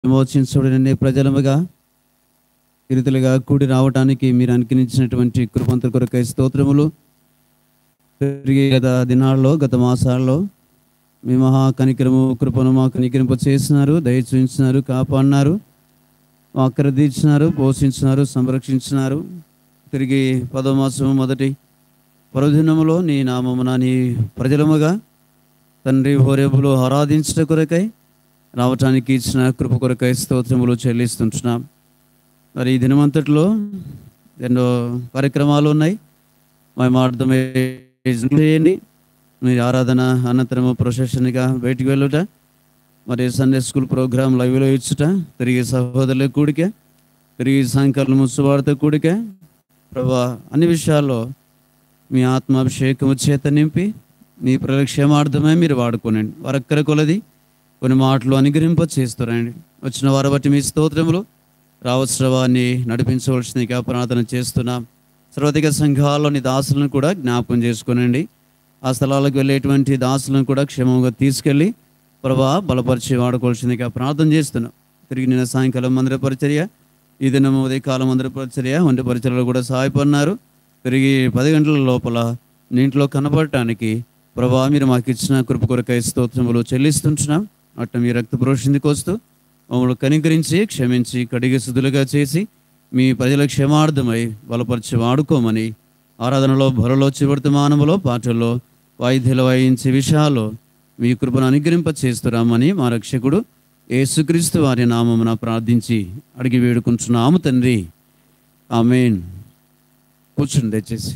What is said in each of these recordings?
విమోచించబడిన ప్రజలముగా కిరితలుగా కూడి రావటానికి మీరు అనుకరించినటువంటి కృపంతుల కొరకై స్తోత్రములు తిరిగి గత దినాల్లో గత మాసాల్లో మీ మహా కనికరము కృపను మా కనికరింప చేసినారు దయ చూపించినారు కాపాడినారు మా అక్కర తీర్చినారు పోషించినారు సంరక్షించినారు తిరిగి పదో మాసము మొదటి పర్వదినములో నీ నామమున నీ ప్రజలముగా తండ్రి హోరేబులో ఆరాధించట కొరకై రావటానికి ఇచ్చిన కృప కొరకై స్తోత్రములు చెల్లిస్తుంటున్నాం మరి ఈ దినమంతటిలో ఎన్నో కార్యక్రమాలు ఉన్నాయి మేము అర్థమే చేయండి మీ ఆరాధన అనంతరము ప్రొసెషన్గా బయటికి వెళ్ళుట మరి సండే స్కూల్ ప్రోగ్రాం లైవ్లో ఇచ్చుట తిరిగి సహోదరుల కూడిక తిరిగి సాయంకాలం ముసువాడితో కూడిక ప్రభా అన్ని విషయాల్లో మీ ఆత్మాభిషేకము చేత నింపి మీ ప్రలక్ష్యమార్థమే మీరు వాడుకోనండి వారక్కర కొలది కొన్ని మాటలు అనుగ్రహింప చేస్తారండి వచ్చిన వారి బట్టి మీ స్తోత్రములు రావచ్చిన వారిని నడిపించవలసిందిగా ప్రార్థన చేస్తున్నాం సర్వధిక సంఘాల్లోని దాసులను కూడా జ్ఞాపకం చేసుకునండి ఆ స్థలాలకు వెళ్ళేటువంటి దాసులను కూడా క్షేమంగా తీసుకెళ్ళి ప్రభా బలపరిచి వాడుకోవాల్సిందిగా ప్రార్థన చేస్తున్నాం తిరిగి నిన్న సాయంకాలం మందిర పరిచర్య ఈ దినం ఉదయకాలం మందిర పరిచర్య వంటి పరిచర్యలు కూడా సహాయపడినారు తిరిగి పది గంటల లోపల నీ ఇంట్లో కనపడటానికి ప్రభా మీరు మాకు ఇచ్చిన కృప కొరకై స్తోత్రములు చెల్లిస్తుంటున్నాం అట్ట మీ రక్త పురోషిందికి వస్తూ మమ్మల్ని కనికరించి క్షమించి కడిగి శుద్ధులుగా చేసి మీ ప్రజల క్షేమార్థమై బలపరిచి వాడుకోమని ఆరాధనలో బలలో చివర్తమానములో పాటల్లో వాయిద్యాలు వాయించే విషయాల్లో మీ కృపను అనుగ్రహింప చేస్తున్నామని మా రక్షకుడు యేసుక్రీస్తు వారి నామమున ప్రార్థించి అడిగి వేడుకుంటున్నాము తండ్రి ఆమెన్ కూర్చుండి దయచేసి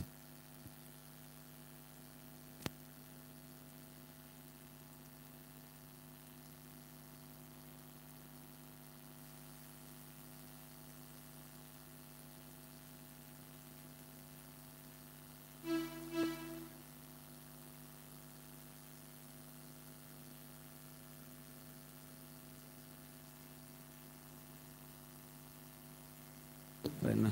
పైన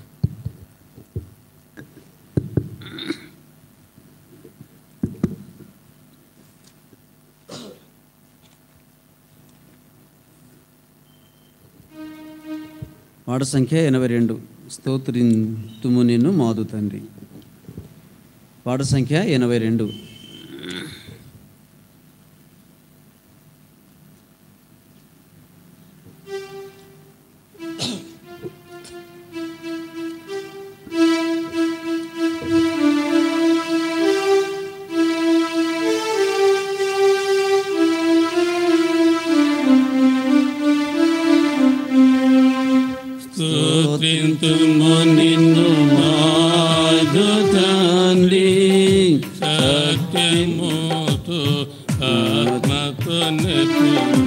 పాట సంఖ్య ఎనభై రెండు స్తోత్రింతుము నిన్ను మాదు తండ్రి పాట సంఖ్య ఎనభై రెండు స్తోత్రింతుము నిన్ను మాదు తండ్రి సత్యముతో ఆత్మతో నెప్పు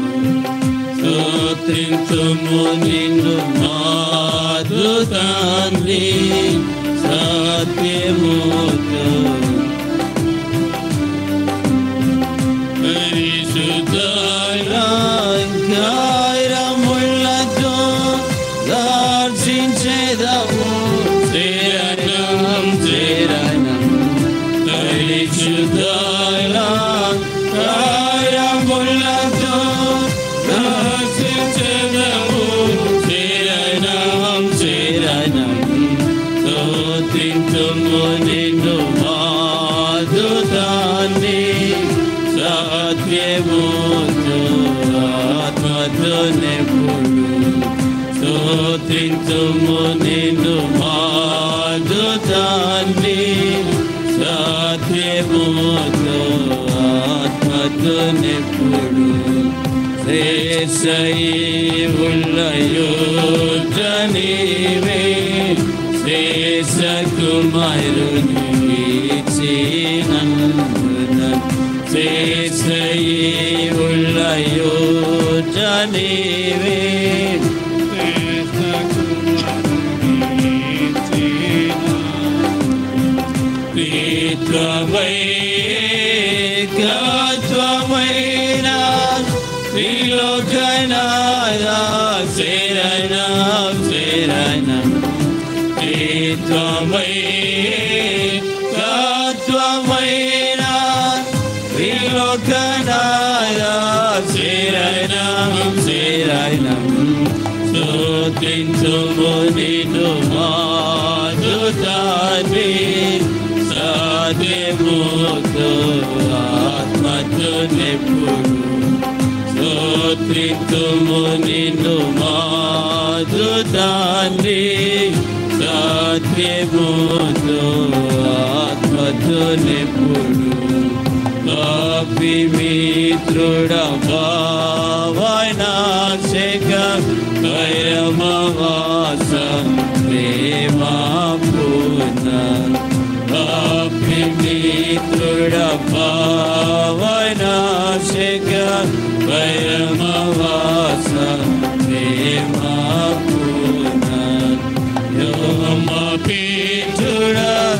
స్తోత్రింతుము నిన్ను మాదు తండ్రి సత్యముతో పరిశుద్ధాయిరములతో దర్శించేదము శరణం శరణం పరిశుద్ధాయిరములతో దర్శించేదము శరణం శరణం స్తోత్రించుము నిన్ను మాధుతాన్ని సత్యముతో ఆత్మతో నెప్పుడు స్తోత్రించుము నిన్ను మాధుతాన్ని సత్యముతో ఆత్మతో నెప్పుడు శేషయి ఉల్లయోజనీవే శేష కుమారుని చేనందున శేషయి ఉల్లయోజనీవే శేష కుమారుని ప్రీత్వమై గత్వమైన త్రిలోకనాదా శరణం శరణం ప్రీత్వమై గత్వమైన త్రిలోకనాదా శరణం శరణం స్తుతించుము నిన్ను మాధుతాన్ని సత్యముతో ఆత్మతో నెప్పుడు స్తోత్రితుము నిన్ను మాధుతాన్ని సత్యముతో ఆత్మతో నెప్పుడు కాపి మిత్రుడ భావనాశక కైరమవాస ప్రేమా పూర్ణ కాపి మిత్రుడ భావనాశక కైరమవాస ప్రేమా పూర్ణ యోమ పీఠుడ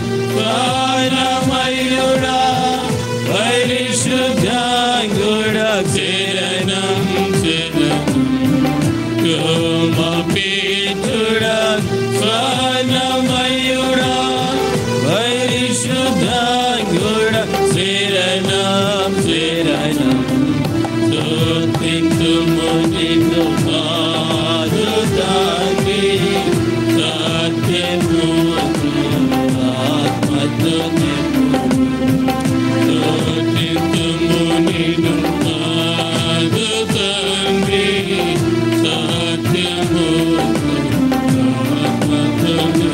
కారమయుడా పరిశుద్ధాంగుడ చరణం చరణం యోమ పీఠుడ స్వర్ణమయుడా పరిశుద్ధాంగుడ చరణం చరణం స్తుతింతుము నిన్ను మారుతాకి సత్యము ఆత్మతో స్తుతింతుము నిన్ను మారుతాకి సత్యము ఆత్మతో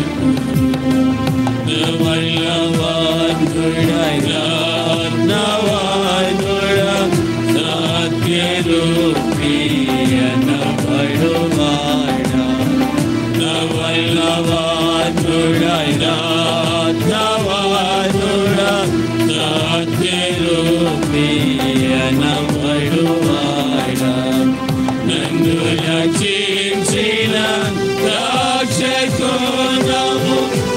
నన్ను రక్షించిన రాక్షకునము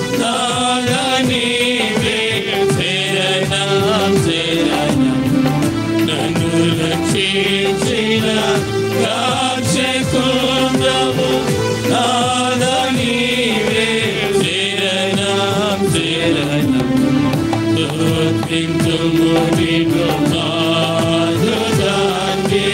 నాదనీవే శరణం శరణం నన్ను రక్షించిన రాక్షకునము నాదనీవే శరణం శరణం స్తుతింతుము నిన్ను మాధుదాన్ని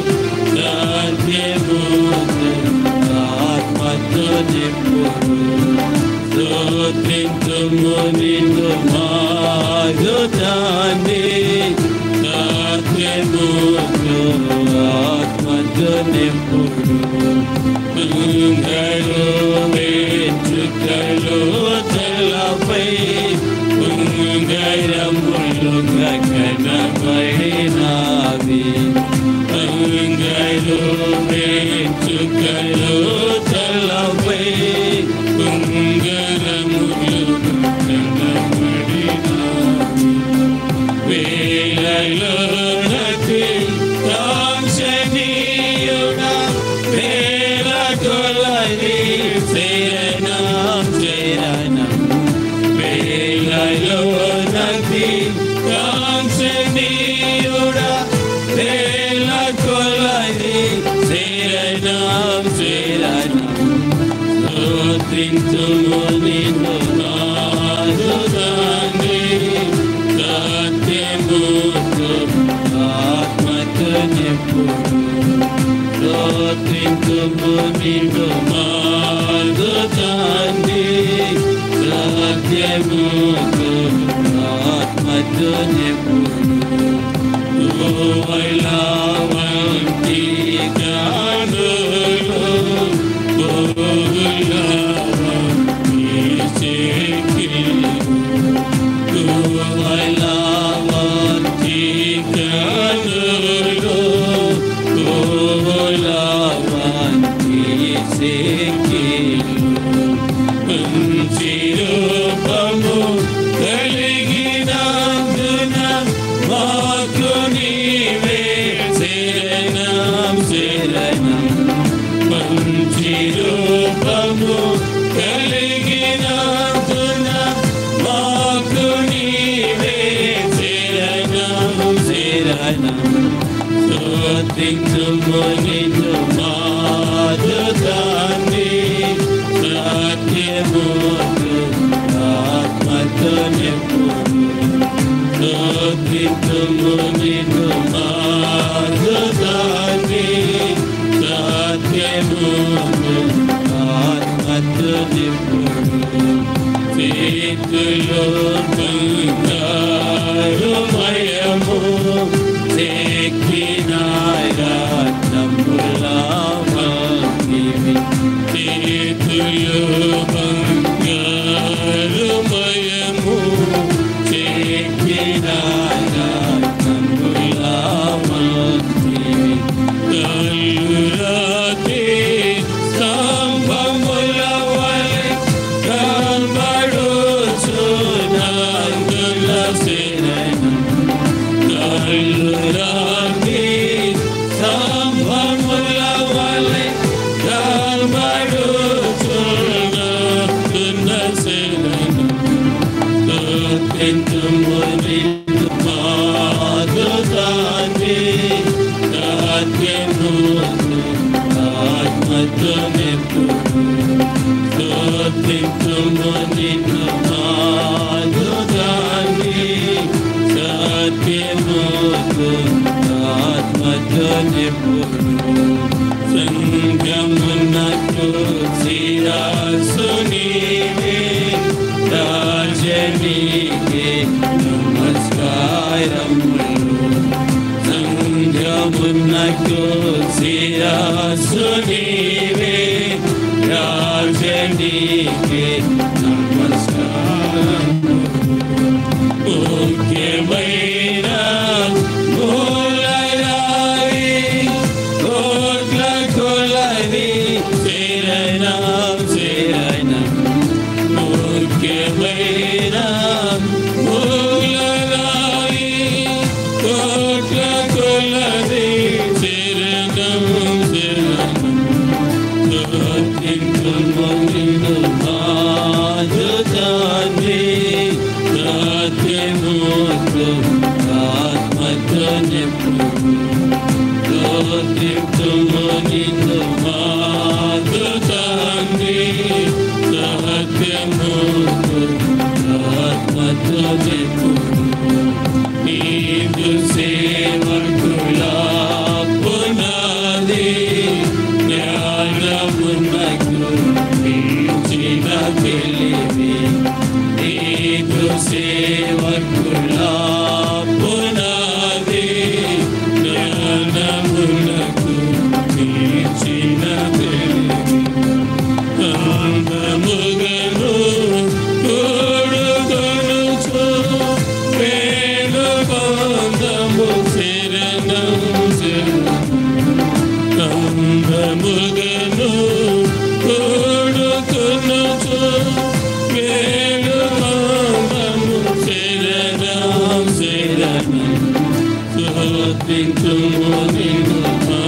సత్యముతో ఆత్మతో నింపుడు స్తోత్రించుము నిన్ను మాధుదాన్ని సత్యముతో ఆత్మతో నింపుడు ఉంగరు వేచుకలు తెల్లపై ఉంగరములు గగనమైనావి ఉంగరు వేచుకలు తెల్లపై ఉంగరములు గగనమైనావి వేలలో నది కాంక్షణీయుడా వేల కొలది శరణం శరణం వేలలో నది కాంక్షణీయుడా వేల కొలది శరణం శరణం స్తోత్రించుము నిన్ను నాదుదాన్ని సత్యముతో ఆత్మతో నింపుడు స్తోత్రించుము నిన్ను నాదుదాన్ని సత్యముతో ఆత్మతో నింపుడు వంటి గానులు శరణం మంచి రూపము కలిగినందున మాకు నీవే శరణం శరణం స్తోత్రించుము నిన్ను మాధుదాన్ని సత్యముతో ఆత్మతో నింపుము స్తోత్రించుము నిన్ను మాధుదాన్ని సత్యము ఆత్మతో నింపుడు చేతులో బంగారుమయము చెక్కినాయములామగివి చేతులు బంగారుమయము చెక్కినాయములామగివి కల్లురాతి స్తంభముల వలె కనబడుచునందుల శరణు. కల్లురాతి స్తంభముల వలె కనబడుచునందుల శరణు. స్తుతింతుము నిన్ను మాధుతాన్ని నాట్యమును ఆత్మతో నింపుము. స్తుతింతుము నిన్ను మాధుతాన్ని నాట్యమును ఆత్మతో నింపుము. సంగమునకు శిరస్సు నీవే రాజనీకే నమస్కారములు సంగమునకు శిరస్సు నీవే రాజనీకే నమస్కారములు ముఖ్యమైన మూలరాయి కోట్ల కొలది శరణం శరణం ముఖ్యమైన మూలరాయి కోట్ల కొలది శరణం శరణం స్తుతింతుము నిన్ను మాధుతాన్ని సత్యముతో ఆత్మతో నింపుము. స్తుతింతుము నిన్ను మాధుతాన్ని సత్యముతో ఆత్మతో నింపుము. నీదు సేవకుల పునాది జ్ఞానమునకు మించిన తెలివి నీదు సేవకుల పునాది జ్ఞానమునకు మించిన తెలివి అందముగను కూడుకొనుచు వేణుబంధము శరణం శరణం అందముగను కూడుకొనుచు వేణుబంధము శరణం శరణం స్తుతింతుము నిన్ను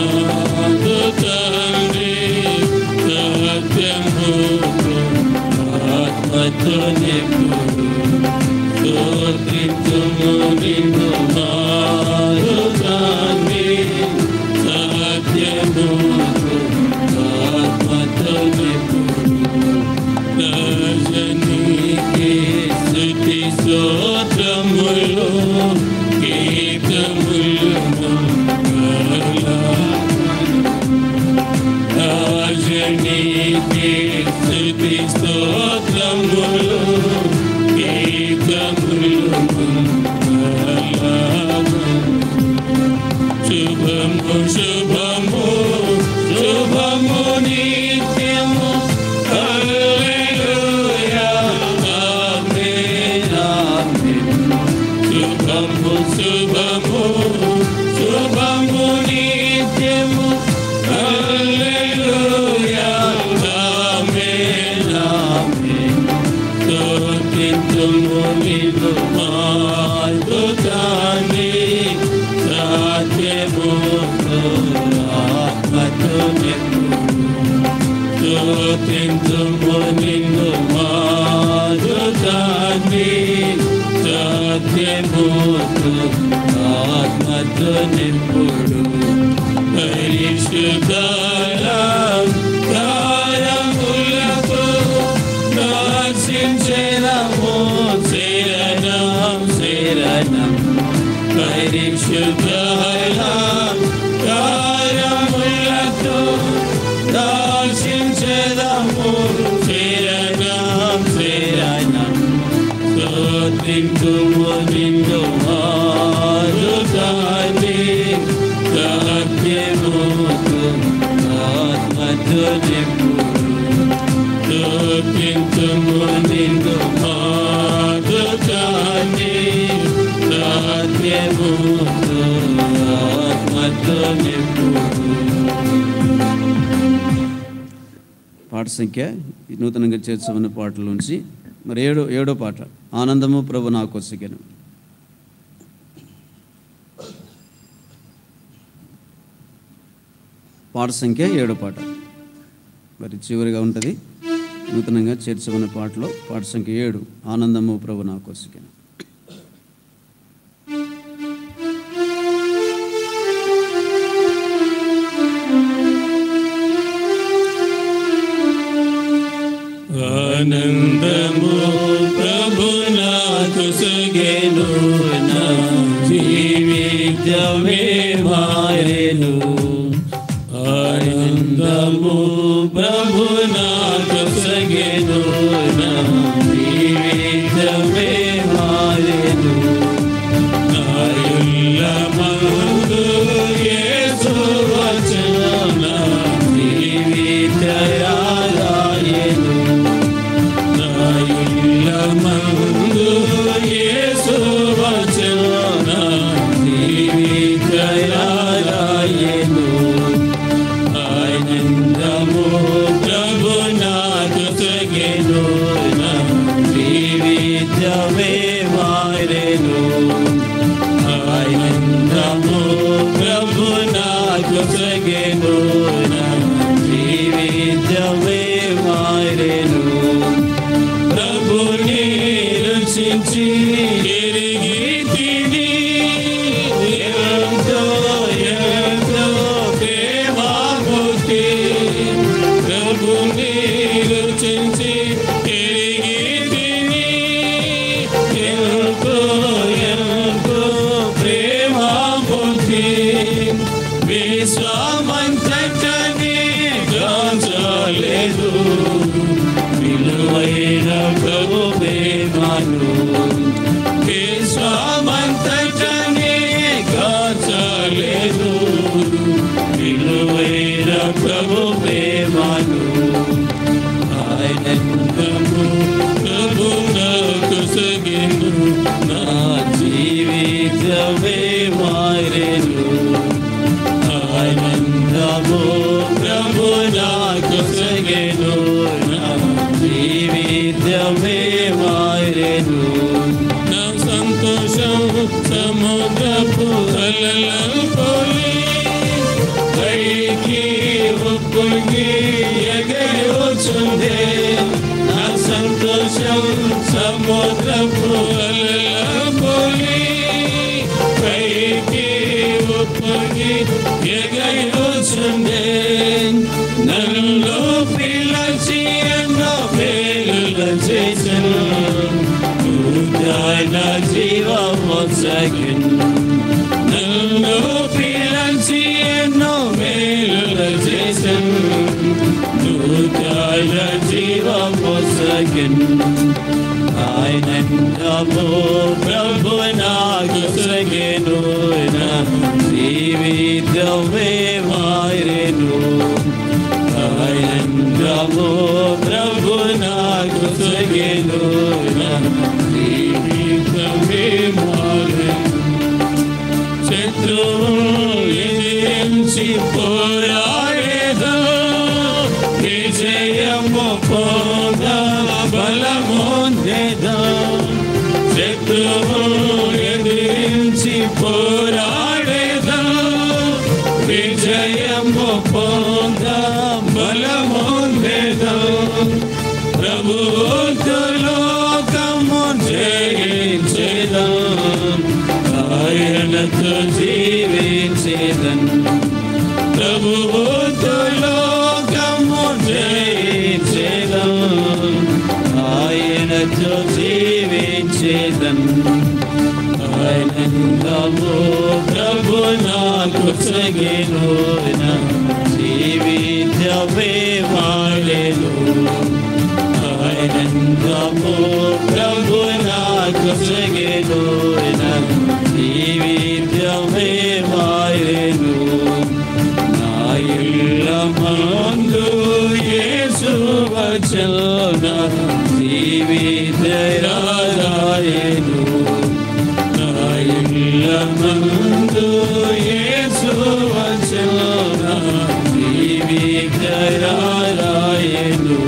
మాధుతాన్ని సత్యముతో ఆత్మతో నింపుడు స్తోత్రించుము నిన్ను మాధుతాన్ని సత్యముతో ఆత్మతో నింపుడు దర్శనీకే స్తుతి స్తోత్రములు గీతములు రాజనీకే స్తుతి స్తోత్రములు గీతములు శుభము శుభము శుభము నిత్యము హల్లెలూయా ఆమేన్ ఆమేన్ శుభము శుభము శుభము నిత్యము హల్లెలూయా ఆమేన్ ఆమేన్ స్తుతింతుము నిన్ను మాధుతాన్ని సాధ్యముతో ఆత్మతో నింపుడు స్తుతింతుము నిన్ను మాధుతాన్ని సాధ్యముతో ఆత్మతో నింపుడు పరిశుద్ధాలం కాయములతో నాశించెదము శరణం శరణం పరిశుద్ధాలం కాయములతో నాశించెదము రక్షించెదము శరణం శరణం స్తోత్రించుము నిన్ను ఆరుగాని సత్యముకు ఆత్మతో నింపుడు స్తోత్రించుము నిన్ను ఆరుగాని సత్యముకు ఆత్మతో నింపుడు పాట సంఖ్య ఈ నూతనంగా చేర్చమన్న పాటల నుంచి మరి ఏడో ఏడో పాట ఆనందము ప్రభు నాకు కొసగెను పాట సంఖ్య ఏడో పాట మరి చివరిగా ఉంటుంది నూతనంగా చేర్చమన్న పాటలో పాట సంఖ్య ఏడు ఆనందము ప్రభు నాకు కొసగెను ఆనందము ప్రభు నాకు సగెను నా జీవితమే మారెను ఆనందము ప్రభు నాకు సగెను నా జీవితమే మారెను నాయుల్ల మందు యేసు వచన జీవితయారాయను నాయుల్ల మందు యేసు వచన జీవితయారాయను ఆనందము ప్రభు నాకు తగెను నా జీవితమే మారెను ఆనందము ప్రభు నాకు తగెను నా జీవితమే మారెను ప్రభుని రక్షించి తిరిగి తిని ఎంతో ఎంతో ప్రేమాభూతి ప్రభుని రక్షించి తిరిగి తిని ఎంతో ఎంతో ప్రేమాభూతి విశ్వామంతటని గాంచలేదు విలువైన ప్రభు ప్రేమను విశ్వామంతటని గాంచలేదు విలువైన ప్రభు ప్రేమను ఆనందము ప్రభు నాకు సగిను నా జీవితమే మారెను ఆనందము ప్రభు నాకు సగెను నా జీవితమే మారెను నా సంతోషం సముద్రపు అలలంపోలి పైకి ఉప్పొంగి ఎగరొచ్చుందే నా సంతోషం సముద్రపు అలలంపోలి పైకి ఉప్పొంగి ఎగరొచ్చుందే నన్ను పిలచి ఎన్నో పేలుల చేసను ఆయన జీవమొసగిన్ నన్ను పిలచి ఎన్నో మేలుల చేసను ఆయన జీవమొసగిన్ ఆనందము ప్రభు నాకు సగెను నా జీవితమే మారెను ఆనందము ప్రభు నాకు సగెను నా జీవితమే మారెను శత్రువు ఎదిరించి పోరాడేదో విజయము పొంద బలమొందేదో శత్రువు ఎదిరించి పోరాడేదో విజయము పొంద బలమొందేదో ప్రభువుతో లోకము జయించేదా ఆయనతో జీవించేదన్ ప్రభువుతో లోకము జయించేదం ఆయనతో జీవించేదన్ ఆనందము ప్రభు నాకు సగిను నా జీవితమే మా హల్లెలూ ఆనందము ప్రభు నాకు సగెను జీవితమే మారెను నా ఇళ్ళ మందు యేసు వచన జీవిత రాజాయను నా ఇళ్ళ మందు యేసు వచన జీవిత రాజాయను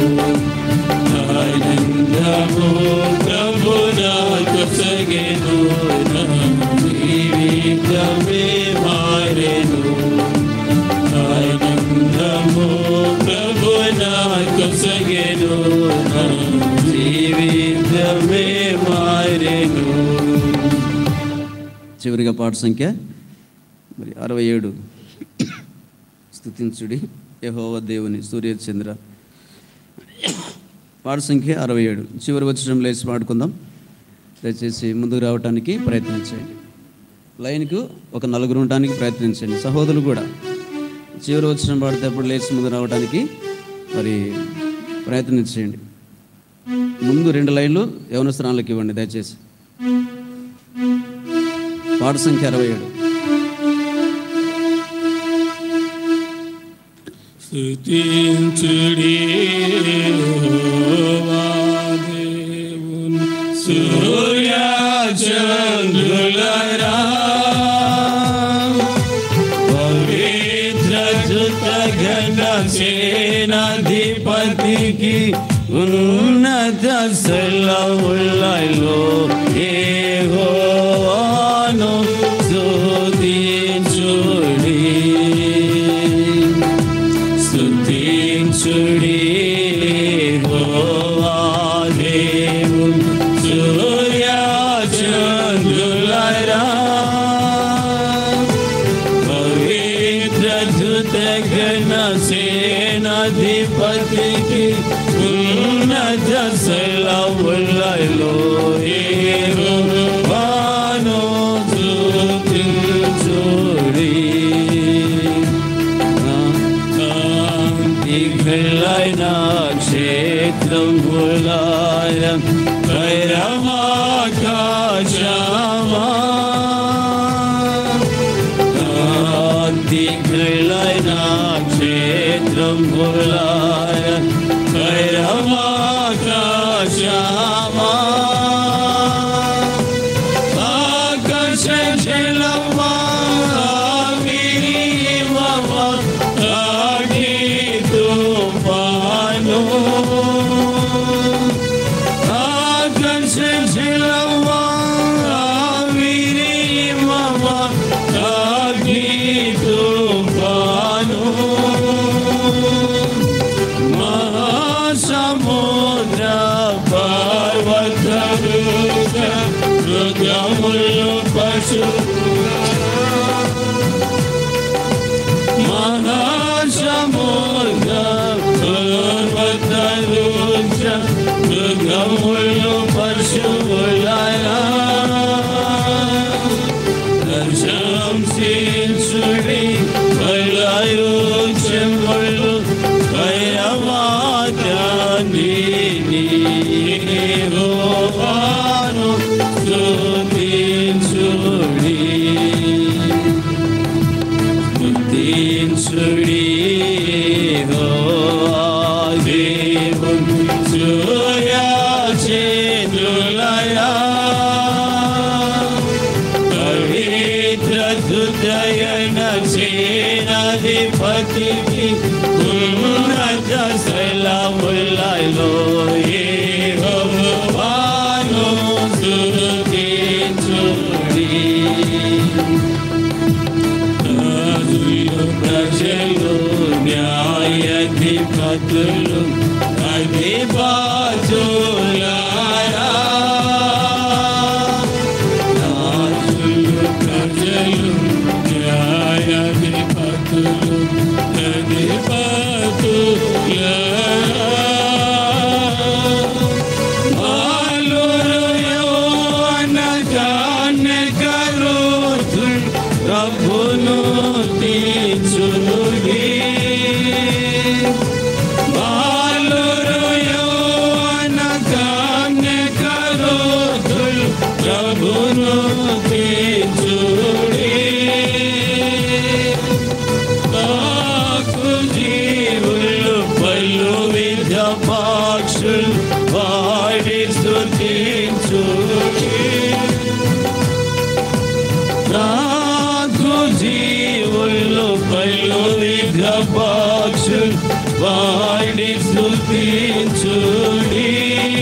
ఆనందము ప్రభు నాకు సగెను నా జీవితమే మారెను ఆనందము ప్రభు నాకు సగెను నా జీవితమే మారెను చివరిగా పాట సంఖ్య మరి అరవై ఏడు స్థుతించుడి యహోవ దేవుని సూర్య చంద్ర పాట సంఖ్య అరవై ఏడు చివరి వచ్చిన లేచి పాడుకుందాం దయచేసి ముందుకు రావడానికి ప్రయత్నించండి లైన్కు ఒక నలుగురు ఉండడానికి ప్రయత్నించండి సహోదరులు కూడా చివరి వచ్చిన పాడితేప్పుడు లేచి ముందు రావడానికి మరి ప్రయత్నించండి ముందు రెండు లైన్లు యవనస్త్రాలకు ఇవ్వండి దయచేసి పాట సంఖ్య అరవై ఏడు స్తుతించుడి యెహోవా దేవుని సూర్య చంద్రులరా పవిత్ర జుత ఘన సేనాధిపతికి ఉన్నత సెలవులలో ఏహోవాను స్తుతించుడి స్తుతించుడి యెహోవా దేవుని సూర్య చంద్రులరా పవిత్ర ధృత గణ సేనాధిపతికి ఉన్నత సెలవులలో ఏహోవాను స్తుతించుడి కాంతిగలైన క్షేత్రం గులాయ కైరమాకాశమా కాంతిగలైన క్షేత్రం గులాయ కైరమాకాశమా ఆకాశ జలమా విరివమా అగ్ని తుఫాను ఆకాశ జలమా విరివమా అగ్ని తుఫాను మహాసముద్ర పర్వత మృగములు పశు మహాసముద్ర పర్వత మృగములు పశువులరా దర్శనం శీర్షుడి కైలాయు చెంబులు కైరవాదాన్ని నీహోవాను స్తుతించుడి స్తుతించుడి యెహోవా దేవుని సూర్య చంద్రులరా పవిత్ర హృదయన సేనాధిపతికి ఉన్నత సెలవులలో యెహోవాను స్తుతించుడి రాజులు ప్రజలు న్యాయాధిపతులు అధిపతులారా రాజులు ప్రజలు న్యాయాధిపతులు ప్రభును తీర్చునుడి బాల పాడి స్తుతించుడి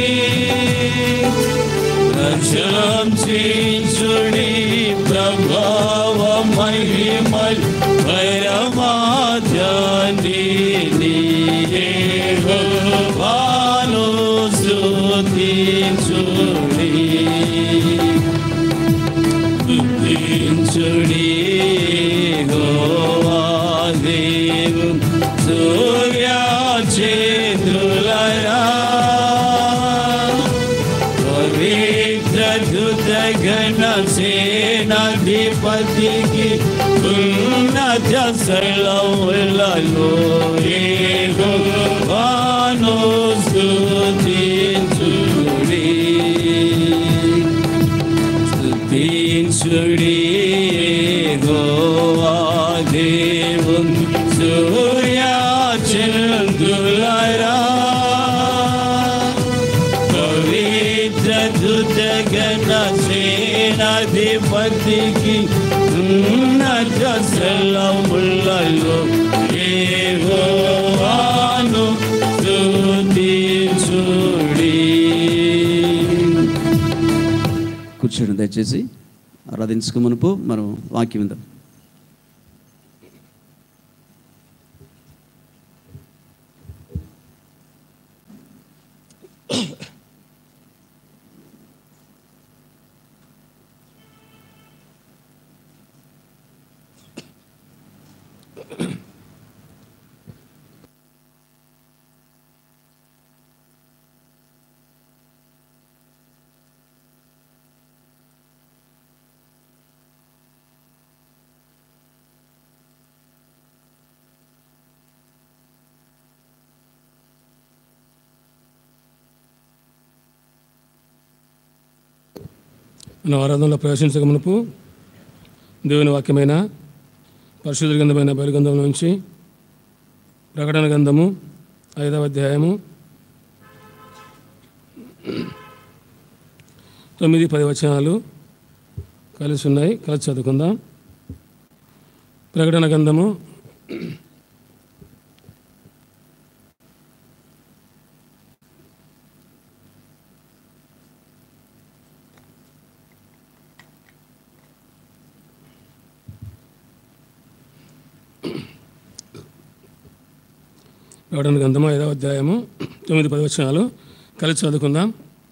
ప్రశంసించుడి ప్రభావ మహిమల్ పరమాధ్యాన్ని వాను స్తుతించుడి స్తుతించుడి హోవా దేవు సూర్య చంద్రులరా పవిత్ర ధృత గణ సేనాధిపతికి ఉన్నత సలవులలో వాను స్తుతించుడి స్తుతించుడి గోవా దేవుం సూర్య చంద్రులరా పవిత్ర ధృత గణ సేనాధిపతికి ఉన్నత సెలవులలో ఏహోవాను స్తుతించుడి కూర్చోండి దయచేసి ఆరాధించుకు మునుపు మనం వాక్యం విందాం మన ఆరాధనలో ప్రవేశించక మునుపు దేవుని వాక్యమైన పరిశుద్ధ గ్రంథమైన బయలుగంధం నుంచి ప్రకటన గ్రంథము ఐదవ అధ్యాయము తొమ్మిది పది వచనాలు కలిసి ఉన్నాయి కలిసి చదువుకుందాం ప్రకటన గ్రంథము ప్రకటన గ్రంథము ఐదవ అధ్యాయము తొమ్మిది పది వచనాలు కలిసి చదువుకుందాం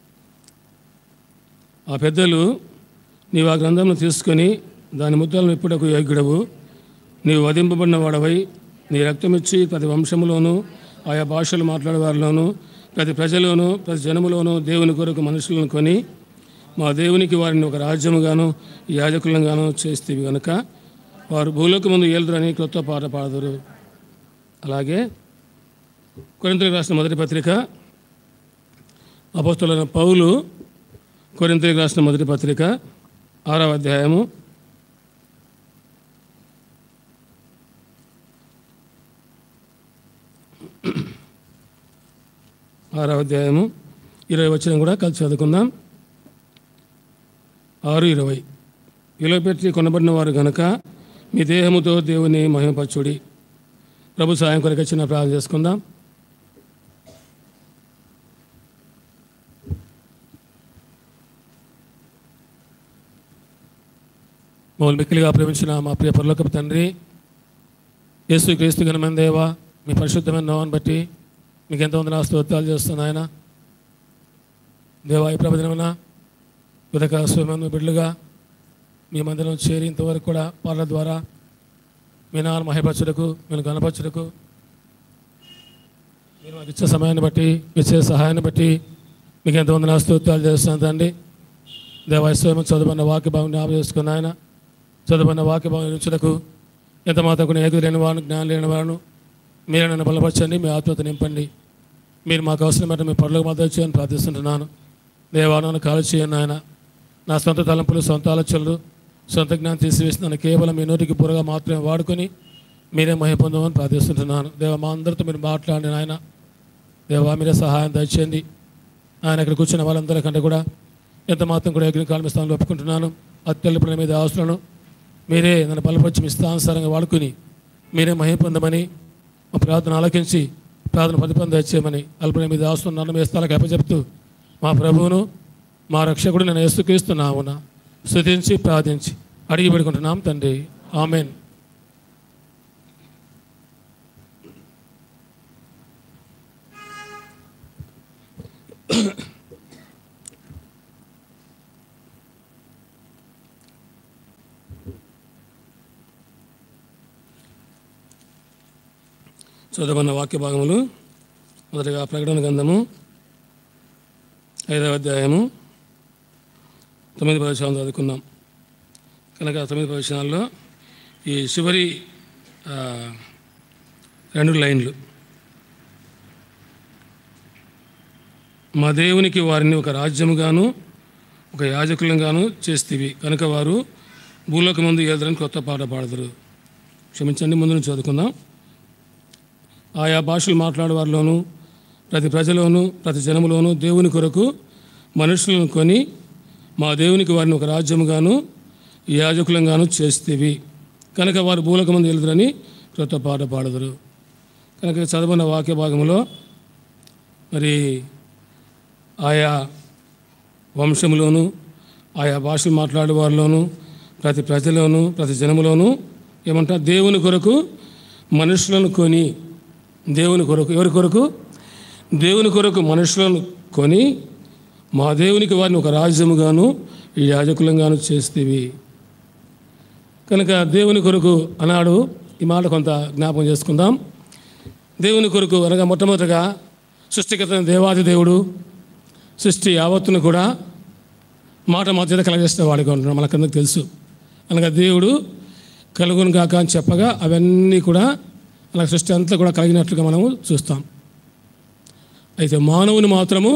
ఆ పెద్దలు నీవు ఆ గ్రంథంను తీసుకొని దాని ముద్రలను ఇప్పుడకు యోగ్యుడవు నీవు వధింపబడిన వాడవై నీ రక్తమిచ్చి ప్రతి వంశములోను ఆయా భాషలు మాట్లాడే వారిలోను ప్రతి ప్రజలోను ప్రతి జనములోను దేవుని కొరకు మనుషులను కొని మా దేవునికి వారిని ఒక రాజ్యముగాను యాజకులంగాను చేస్తేవి గనుక వారు భూలోక ముందు ఏలుదురని క్రొత్త పాట పాడదురు అలాగే కొరింతలకు రాసిన మొదటి పత్రిక అపోస్తులైన పౌలు కొరింతలకు రాసిన మొదటి పత్రిక ఆరవ అధ్యాయము ఆరవ అధ్యాయము ఇరవై వచ్చిన కూడా కలిసి చదువుకుందాం ఆరు ఇరవై విలువ పెట్టి కొనబడిన వారు గనక మీ దేహముతో దేవుని మహిమపరచుడి ప్రభు సాయం కొరకు చిన్న ప్రార్థన చేసుకుందాం మమ్మల్ని మిక్కిలిగా ప్రేమించిన మా ప్రియ పరలోకపు తండ్రి యేసు క్రీస్తు ఘనమైన దేవ మీ పరిశుద్ధమైన నామాన్ని బట్టి మీకు ఎంతో వందన స్తోత్రాలు చేస్తున్నా ఆయన దేవా ఈ ప్రభదినమున ఉదక స్వయమైన బిడ్డలుగా మీ మందిరం చేరి ఇంతవరకు కూడా పాటల ద్వారా మీ నాన్న మహిపరచుటకు మీరు గణపరచుటకు మీరు మాకు ఇచ్చే సమయాన్ని బట్టి ఇచ్చే సహాయాన్ని బట్టి మీకు ఎంతో వందన స్తోత్రాలు చేస్తున్నాను తండ్రి దేవాశ్వయం చదువున్న వాక్య భావం జ్ఞాపకం చేసుకున్న ఆయన చదువున్న వాక్య భావం ఉంచుటకు ఎంత మాత్రం కూడా ఏది లేని వారు జ్ఞానం లేని వారు మీరే నన్ను బలపరచండి మీ ఆత్మత నింపండి మీరు మాకు అవసరమైన మీ పనులకు మద్దతు చేయని ప్రార్థిస్తుంటున్నాను దేవాలను కాలు చేయండి ఆయన నా సొంత తలంపులు సొంత ఆలోచనలు సొంత జ్ఞానం తీసివేసి నన్ను కేవలం మీ నోటికి బురగా మాత్రమే వాడుకొని మీరే మహిమ పొందమని ప్రార్థిస్తుంటున్నాను దేవ మా అందరితో మీరు మాట్లాడిన ఆయన దేవా మీరే సహాయం దయచేయండి ఆయన ఇక్కడ కూర్చున్న వాళ్ళందరి కంటే కూడా ఎంత మాత్రం కూడా అగ్ని కాలం స్థానంలో ఒప్పుకుంటున్నాను అత్యల్పన మీద ఆస్తులను మీరే నన్ను బలపరిచి మీ స్థానుసారంగా వాడుకుని మీరే మహిమ పొందమని మా ప్రార్థన ఆలకించి ప్రార్థన ప్రతిపంద దయచేయమని అల్పని మీద ఆస్తున్నాను మీ స్థలాలకు అప్పచెప్తూ మా ప్రభువును మా రక్షకుడు నేను యేసుక్రీస్తున్నామున స్థుతించి ప్రార్థించి అడిగి పెడుకుంటున్నాం తండ్రి ఆమెన్ చదవన్న వాక్య భాగములు మొదటగా ప్రకటన గ్రంథము ఐదవ అధ్యాయము తొమ్మిది ప్రవచనాలు చదువుకున్నాం కనుక తొమ్మిది ప్రవచనాల్లో ఈ చివరి ఆ, రెండు లైన్లు మా దేవునికి వారిని ఒక రాజ్యముగాను ఒక యాజకులంగాను చేస్తేవి కనుక వారు భూలోక ముందు ఏదరని కొత్త పాట పాడదురు క్షమించండి ముందు నుంచి చదువుకుందాం ఆయా భాషలు మాట్లాడే వారిలోనూ ప్రతి ప్రజలోనూ ప్రతి జనములోనూ దేవుని కొరకు మనుషులను కొని మా దేవునికి వారిని ఒక రాజ్యముగాను యాజకులంగాను చేస్తేవి కనుక వారు భూలోక మంది వెళ్తురని క్రొత్త పాట పాడదురు కనుక చదవన్న వాక్య భాగంలో మరి ఆయా వంశములోను ఆయా భాషలు మాట్లాడే వారిలోను ప్రతి ప్రజలోను ప్రతి జనములోను ఏమంటారు దేవుని కొరకు మనుషులను కొని దేవుని కొరకు ఎవరి కొరకు దేవుని కొరకు మనుషులను కొని మా దేవునికి వారిని ఒక రాజ్యముగాను ఈ యాజకులంగాను చేస్తేవి కనుక దేవుని కొరకు అన్నాడు ఈ మాట కొంత జ్ఞాపకం చేసుకుందాం దేవుని కొరకు అనగా మొట్టమొదటిగా సృష్టికర్త దేవాది దేవుడు సృష్టి యావత్తును కూడా మాట మధ్యత కలగజేసిన వాడిగా ఉంటున్నాడు మనకందరికి తెలుసు అనగా దేవుడు కలుగును కాక అని చెప్పగా అవన్నీ కూడా అలా సృష్టి అంతా కూడా కలిగినట్లుగా మనము చూస్తాం అయితే మానవుని మాత్రము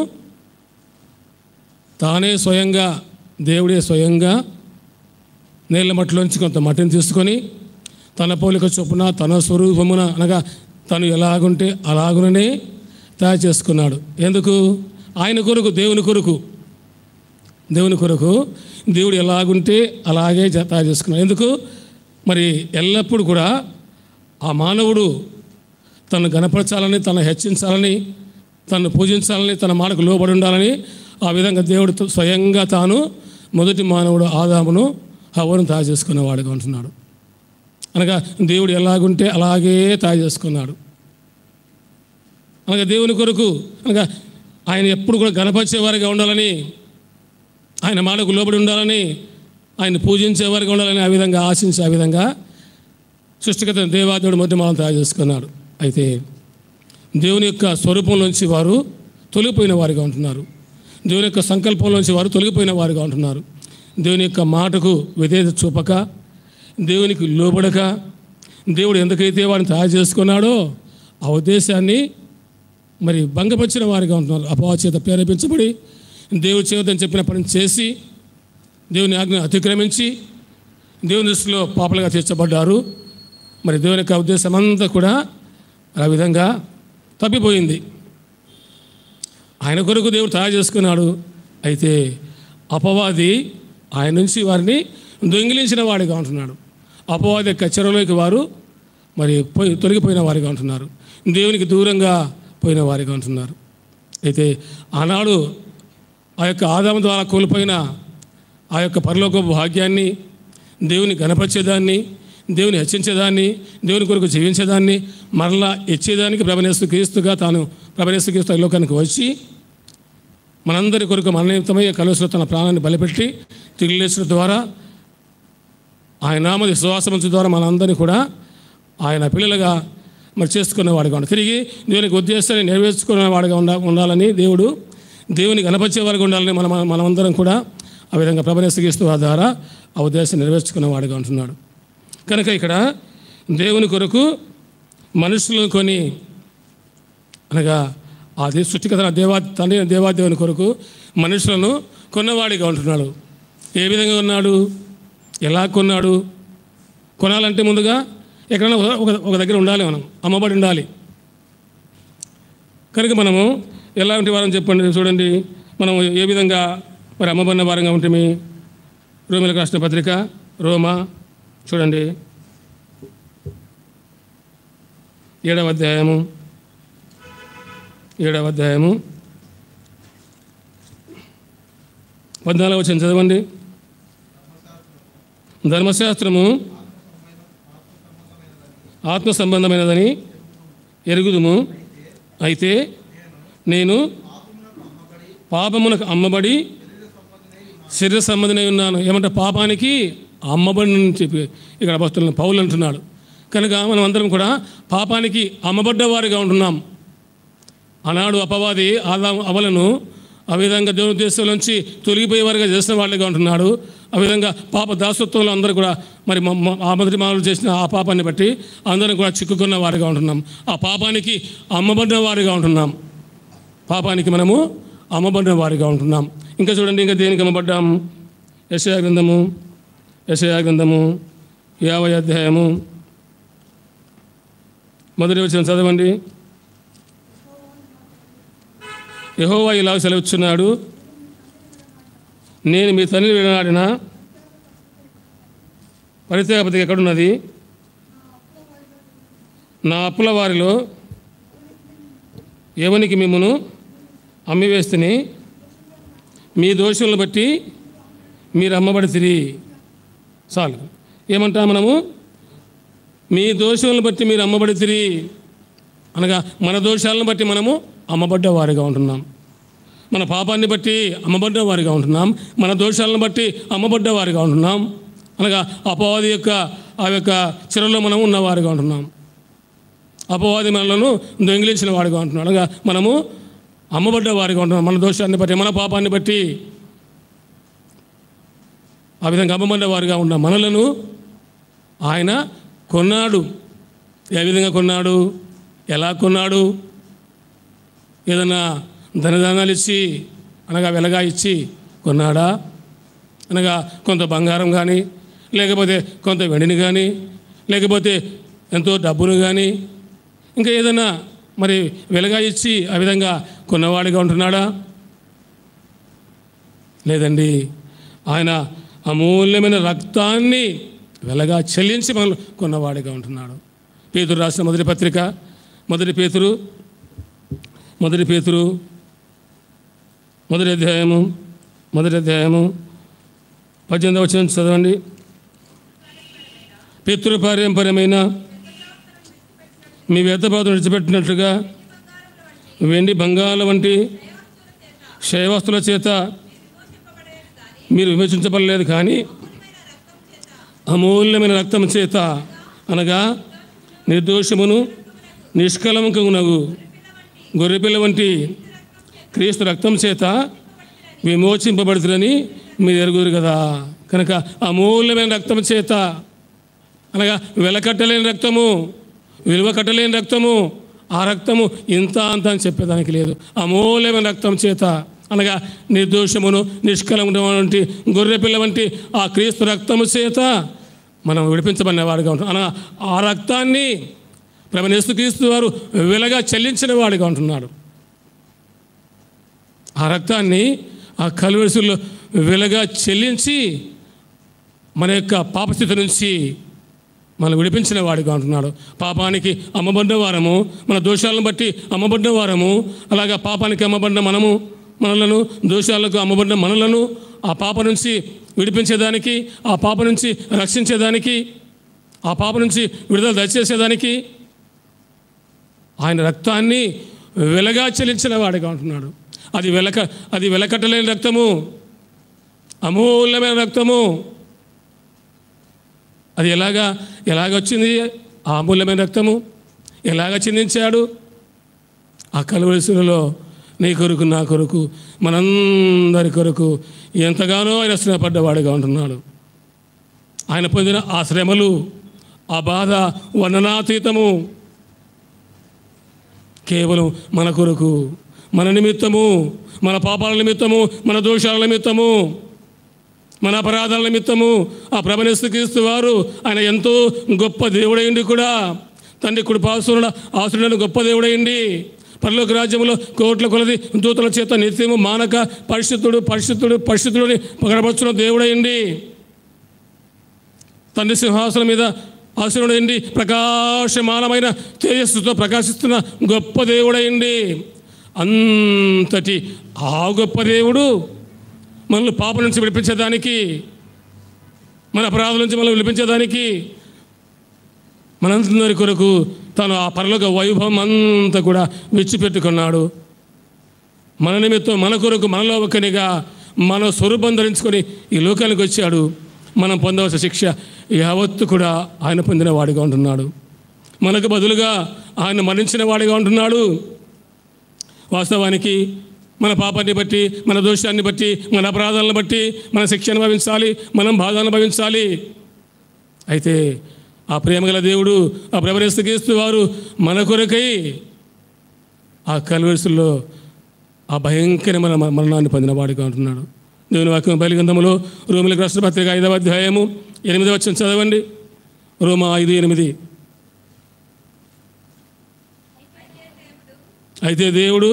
తానే స్వయంగా దేవుడే స్వయంగా నీళ్ళ మట్టిలోంచి కొంత మట్టిని తీసుకొని తన పోలిక చొప్పున తన స్వరూపమున అనగా తను ఎలాగుంటే అలాగుననే తయారు చేసుకున్నాడు ఎందుకు ఆయన కొరకు దేవుని కొరకు దేవుని కొరకు దేవుడు ఎలాగుంటే అలాగే జ- తయారు చేసుకున్నాడు ఎందుకు మరి ఎల్లప్పుడూ కూడా ఆ మానవుడు తను గణపరచాలని తను హెచ్చించాలని తను పూజించాలని తన మాటకు లోబడి ఉండాలని ఆ విధంగా దేవుడు త- స్వయంగా తాను మొదటి మానవుడు ఆదామును హవ్వను తయారు చేసుకునేవాడుగా ఉంటున్నాడు అనగా దేవుడు ఎలాగుంటే అలాగే తయారు చేసుకున్నాడు అనగా దేవుని కొరకు అనగా ఆయన ఎప్పుడు కూడా గణపరిచేవారిగా ఉండాలని ఆయన మాటకు లోబడి ఉండాలని ఆయన పూజించేవారిగా ఉండాలని ఆ విధంగా ఆశించి ఆ విధంగా సృష్టికర్త దేవాదేవుడు మొదటి మనం తయారు చేసుకున్నాడు అయితే దేవుని యొక్క స్వరూపంలోంచి వారు తొలగిపోయిన వారిగా ఉంటున్నారు దేవుని యొక్క సంకల్పంలోంచి వారు తొలగిపోయిన వారిగా ఉంటున్నారు దేవుని యొక్క మాటకు విధేయత చూపక దేవునికి లోబడక దేవుడు ఎందుకైతే వారిని తయారు చేసుకున్నాడో ఆ ఉద్దేశాన్ని మరి భంగపరిచిన వారిగా ఉంటున్నారు అపవాద చేత ప్రేరేపించబడి దేవుడు చేయొద్దని చెప్పిన పని చేసి దేవుని ఆజ్ఞ అతిక్రమించి దేవుని దృష్టిలో పాపలుగా తీర్చబడ్డారు మరి దేవుని యొక్క ఉద్దేశం అంతా కూడా ఆ విధంగా తప్పిపోయింది ఆయన కొరకు దేవుడు తయారు చేసుకున్నాడు అయితే అపవాది ఆయన నుంచి వారిని దొంగిలించిన వాడిగా ఉంటున్నాడు అపవాది యొక్క చెరలోకి వారు మరి పోయి తొలగిపోయిన వారిగా ఉంటున్నారు దేవునికి దూరంగా పోయిన వారిగా ఉంటున్నారు అయితే ఆనాడు ఆ యొక్క ఆదాము ద్వారా కోల్పోయిన ఆ యొక్క పరలోక భాగ్యాన్ని దేవుని గణపరిచేదాన్ని దేవుని హెచ్చించేదాన్ని దేవుని కొరకు జీవించేదాన్ని మరలా ఇచ్చేదానికి ప్రభనేస్తు క్రీస్తుగా తాను ప్రభనేస్తు క్రీస్తు ఈ లోకానికి వచ్చి మనందరి కొరకు మన నిమిత్తమై కలుసులో తన ప్రాణాన్ని బలిపెట్టి తిరిగి లేచిన ద్వారా ఆయన నామ విశ్వాసముంచు ద్వారా మనందరినీ కూడా ఆయన పిల్లలుగా మరి చేసుకునేవాడుగా ఉండాలి తిరిగి దేవునికి ఉద్దేశాన్ని నెరవేర్చుకునేవాడుగా ఉండ ఉండాలని దేవుడు దేవునికి కనపరిచేవారుగా ఉండాలని మనం మనమందరం కూడా ఆ విధంగా ప్రభనేస్తగిస్తూ ఆ ద్వారా ఆ ఉద్దేశం నెరవేర్చుకునేవాడుగా ఉంటున్నాడు కనుక ఇక్కడ దేవుని కొరకు మనుషులను కొని అనగా అది సృష్టికథ దేవా తండ్రి అయిన దేవాదేవుని కొరకు మనుషులను కొన్నవాడిగా ఉంటున్నాడు ఏ విధంగా ఉన్నాడు ఎలా కొన్నాడు కొనాలంటే ముందుగా ఎక్కడైనా ఒక- ఒక ఒక దగ్గర ఉండాలి మనం అమ్మబడి ఉండాలి కనుక మనము ఎలాంటి వారని చెప్పండి చూడండి మనం ఏ విధంగా మరి అమ్మబడిన వారంగా ఉంటుంది రోమిలకు రాసిన పత్రిక రోమా చూడండి ఏడవ అధ్యాయము ఏడవ అధ్యాయము పద్నాలుగు వచ్చిన చదవండి ధర్మశాస్త్రము ఆత్మ సంబంధమైనదని ఎరుగుదుము అయితే నేను పాపమునకు అమ్మబడి శరీర సంబంధమై ఉన్నాను ఏమంటే పాపానికి అమ్మబడి అని చెప్పి ఇక్కడ భక్తులను పౌలు అంటున్నాడు కనుక మనం అందరం కూడా పాపానికి అమ్మబడ్డవారిగా ఉంటున్నాం ఆనాడు అపవాది ఆదా అవలను ఆ విధంగా దేవుని ఉద్దేశం నుంచి తొలగిపోయేవారుగా చేసిన వాళ్ళగా ఉంటున్నాడు ఆ విధంగా పాప దాసత్వంలో అందరూ కూడా మరి మ- మ- ఆ మొదటి మానవులు చేసిన ఆ పాపాన్ని బట్టి అందరం కూడా చిక్కుకున్న వారిగా ఉంటున్నాం ఆ పాపానికి అమ్మబడిన వారిగా ఉంటున్నాం పాపానికి మనము అమ్మబడిన వారిగా ఉంటున్నాం ఇంకా చూడండి ఇంకా దేనికి అమ్మబడ్డాం యశయా గ్రంథము యశయా గ్రంథము యాభై అధ్యాయము మొదటి వచ్చిన చదవండి యహోవా ఇలా సెలవుచ్చున్నాడు నేను మీ తండ్రి వినాడిన పరిత్యాగపతి ఎక్కడున్నది నా అప్పుల వారిలో ఎవనికి మిమ్మును అమ్మివేస్తుని మీ దోషులను బట్టి మీరు అమ్మబడితిరి చాలు ఏమంటా మనము మీ దోషులను బట్టి మీరు అమ్మబడితిరి అనగా మన దోషాలను బట్టి మనము అమ్మబడ్డ వారిగా ఉంటున్నాం మన పాపాన్ని బట్టి అమ్మబడ్డ వారిగా ఉంటున్నాం మన దోషాలను బట్టి అమ్మబడ్డ వారిగా ఉంటున్నాం అనగా అపవాది యొక్క ఆ యొక్క చెరలో మనం ఉన్నవారిగా ఉంటున్నాం అపవాది మనలను దొంగిలించిన వాడిగా ఉంటున్నాం అనగా మనము అమ్మబడ్డ వారిగా ఉంటున్నాం మన దోషాన్ని బట్టి మన పాపాన్ని బట్టి ఆ విధంగా అమ్మబడ్డ వారిగా ఉన్న మనలను ఆయన కొన్నాడు ఏ విధంగా కొన్నాడు ఎలా కొన్నాడు ఏదైనా ధనదానాలు ఇచ్చి అనగా వెలగా ఇచ్చి కొన్నాడా అనగా కొంత బంగారం కానీ లేకపోతే కొంత వెండిని కానీ లేకపోతే ఎంతో డబ్బును కానీ ఇంకా ఏదైనా మరి వెలగా ఇచ్చి ఆ విధంగా కొన్నవాడిగా ఉంటున్నాడా లేదండి ఆయన అమూల్యమైన రక్తాన్ని వెలగా చెల్లించి మనల్ని కొన్నవాడిగా ఉంటున్నాడు పేతురు రాసిన మొదటి పత్రిక మొదటి పేతురు మొదటి పేతురు మొదటి అధ్యాయము మొదటి అధ్యాయము పద్దెనిమిది వచ్చిన చదవండి పితృపారంపర్యమైన మీ వ్యర్థబాధను విడిచిపెట్టినట్లుగా వెండి బంగాళ వంటి శైవస్తుల చేత మీరు విమర్శించబడలేదు కానీ అమూల్యమైన రక్తం చేత అనగా నిర్దోషమును నిష్కలంకమునగు గొర్రెపిల్ల వంటి క్రీస్తు రక్తం చేత విమోచింపబడుతుందని మీరు ఎరుగురు కదా కనుక అమూల్యమైన రక్తం చేత అనగా వెలకట్టలేని రక్తము విలువ కట్టలేని రక్తము ఆ రక్తము ఇంత అంత అని చెప్పేదానికి లేదు అమూల్యమైన రక్తం చేత అనగా నిర్దోషమును నిష్కలమును వంటి గొర్రెపిల్ల వంటి ఆ క్రీస్తు రక్తము చేత మనం విడిపించబడిన వాడిగా ఉంటాం అనగా ఆ రక్తాన్ని ప్రభనేస్తు క్రీస్తు వారు వెలగా చెల్లించిన వాడిగా ఉంటున్నాడు ఆ రక్తాన్ని ఆ కలువరిసుల్లో వెలగా చెల్లించి మన యొక్క పాపస్థితి నుంచి మనం విడిపించిన వాడిగా ఉంటున్నాడు పాపానికి అమ్మబడ్డ వారము మన దోషాలను బట్టి అమ్మబడ్డ వారము అలాగా పాపానికి అమ్మబడ్డ మనము మనలను దోషాలకు అమ్మబడ్డ మనలను ఆ పాప నుంచి విడిపించేదానికి ఆ పాప నుంచి రక్షించేదానికి ఆ పాప నుంచి విడుదల దయచేసేదానికి ఆయన రక్తాన్ని వెలగా చెల్లించిన వాడిగా ఉంటున్నాడు అది వెలక అది వెలకట్టలేని రక్తము అమూల్యమైన రక్తము అది ఎలాగా ఎలాగొచ్చింది ఆ అమూల్యమైన రక్తము ఎలాగ చిందించాడు ఆ కలువరిశిలలో నీ కొరకు నా కొరకు మనందరి కొరకు ఎంతగానో ఆయన శ్రమపడ్డవాడిగా ఉంటున్నాడు ఆయన పొందిన ఆ శ్రమలు ఆ బాధ వర్ణనాతీతము కేవలం మన కొరకు మన నిమిత్తము మన పాపాల నిమిత్తము మన దోషాల నిమిత్తము మన అపరాధాల నిమిత్తము ఆ ప్రభనేస్తు క్రీస్తు వారు ఆయన ఎంతో గొప్ప దేవుడైండి కూడా తండ్రి కుడి పాసురుడ ఆసురుడని గొప్ప దేవుడైండి పరలోక రాజ్యంలో కోట్ల కొలది దూతల చేత నిత్యము మానక పరిశుద్ధుడు పరిశుద్ధుడు పరిశుద్ధుడిని పగడపరుచున్న దేవుడైండి తండ్రి సింహాసనం మీద ఆశీనుడైంది ప్రకాశమానమైన తేజస్సుతో ప్రకాశిస్తున్న గొప్ప దేవుడైంది అంతటి ఆ గొప్ప దేవుడు మనల్ని పాప నుంచి విడిపించడానికి మన అపరాధం నుంచి మనల్ని విడిపించడానికి మనందరి కొరకు తను ఆ పరలోక వైభవం అంతా కూడా విచ్చిపెట్టుకున్నాడు మన నిమిత్తం మన కొరకు మనలో ఒకనిగా మన స్వరూపం ధరించుకొని ఈ లోకానికి వచ్చాడు మనం పొందవలసిన శిక్ష యావత్తు కూడా ఆయన పొందిన వాడిగా ఉంటున్నాడు మనకు బదులుగా ఆయన మరణించిన వాడిగా ఉంటున్నాడు వాస్తవానికి మన పాపాన్ని బట్టి మన దోషాన్ని బట్టి మన అపరాధాలను బట్టి మన శిక్ష అనుభవించాలి మనం బాధ అనుభవించాలి అయితే ఆ ప్రేమగల దేవుడు ఆ ప్రభరేస్తూ వారు మన కొరకై ఆ కల్వర్సుల్లో ఆ భయంకరమైన మ- మరణాన్ని పొందిన వాడిగా ఉంటున్నాడు దేవుని వాక్యం బయలుగంధములో రోమిలకు రాష్ట్ర పత్రిక ఐదవ అధ్యాయము ఎనిమిదవ వచ్చిన చదవండి రోమా ఐదు ఎనిమిది అయితే దేవుడు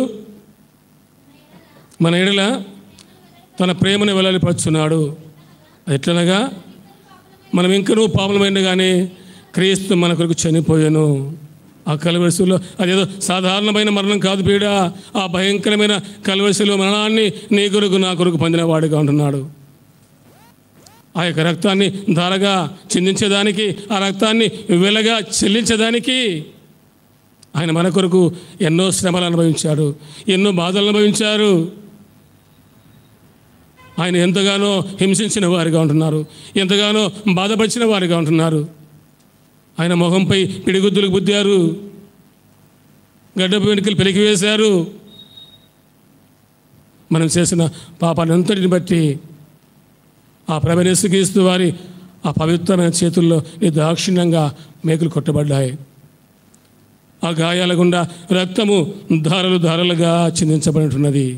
మన ఎడల తన ప్రేమను వెల్లడిపరుచున్నాడు ఎట్లనగా మనం ఇంకనూ పాపలమైనగానే క్రీస్తు మన కొరకు చనిపోయాను ఆ కలవరిశిలో అదేదో సాధారణమైన మరణం కాదు పీడ ఆ భయంకరమైన కలవరిశిలో మరణాన్ని నీ కొరకు నా కొరకు పొందిన వాడిగా ఉంటున్నాడు ఆ యొక్క రక్తాన్ని ధారగా చిందించేదానికి ఆ రక్తాన్ని వెలగా చెల్లించేదానికి ఆయన మన కొరకు ఎన్నో శ్రమలు అనుభవించాడు ఎన్నో బాధలు అనుభవించారు ఆయన ఎంతగానో హింసించిన వారిగా ఉంటున్నారు ఎంతగానో బాధపరిచిన వారిగా ఉంటున్నారు ఆయన మొహంపై పిడిగుద్దులకు బుద్దారు గడ్డపు వెనుకలు పెలికి వేశారు మనం చేసిన పాపానంతటిని బట్టి ఆ ప్రభనేసుక్రీస్తు వారి ఆ పవిత్రమైన చేతుల్లో నీ దాక్షిణ్యంగా మేకులు కొట్టబడ్డాయి ఆ గాయాల గుండా రక్తము ధారలు ధారలుగా చిందించబడినట్టున్నది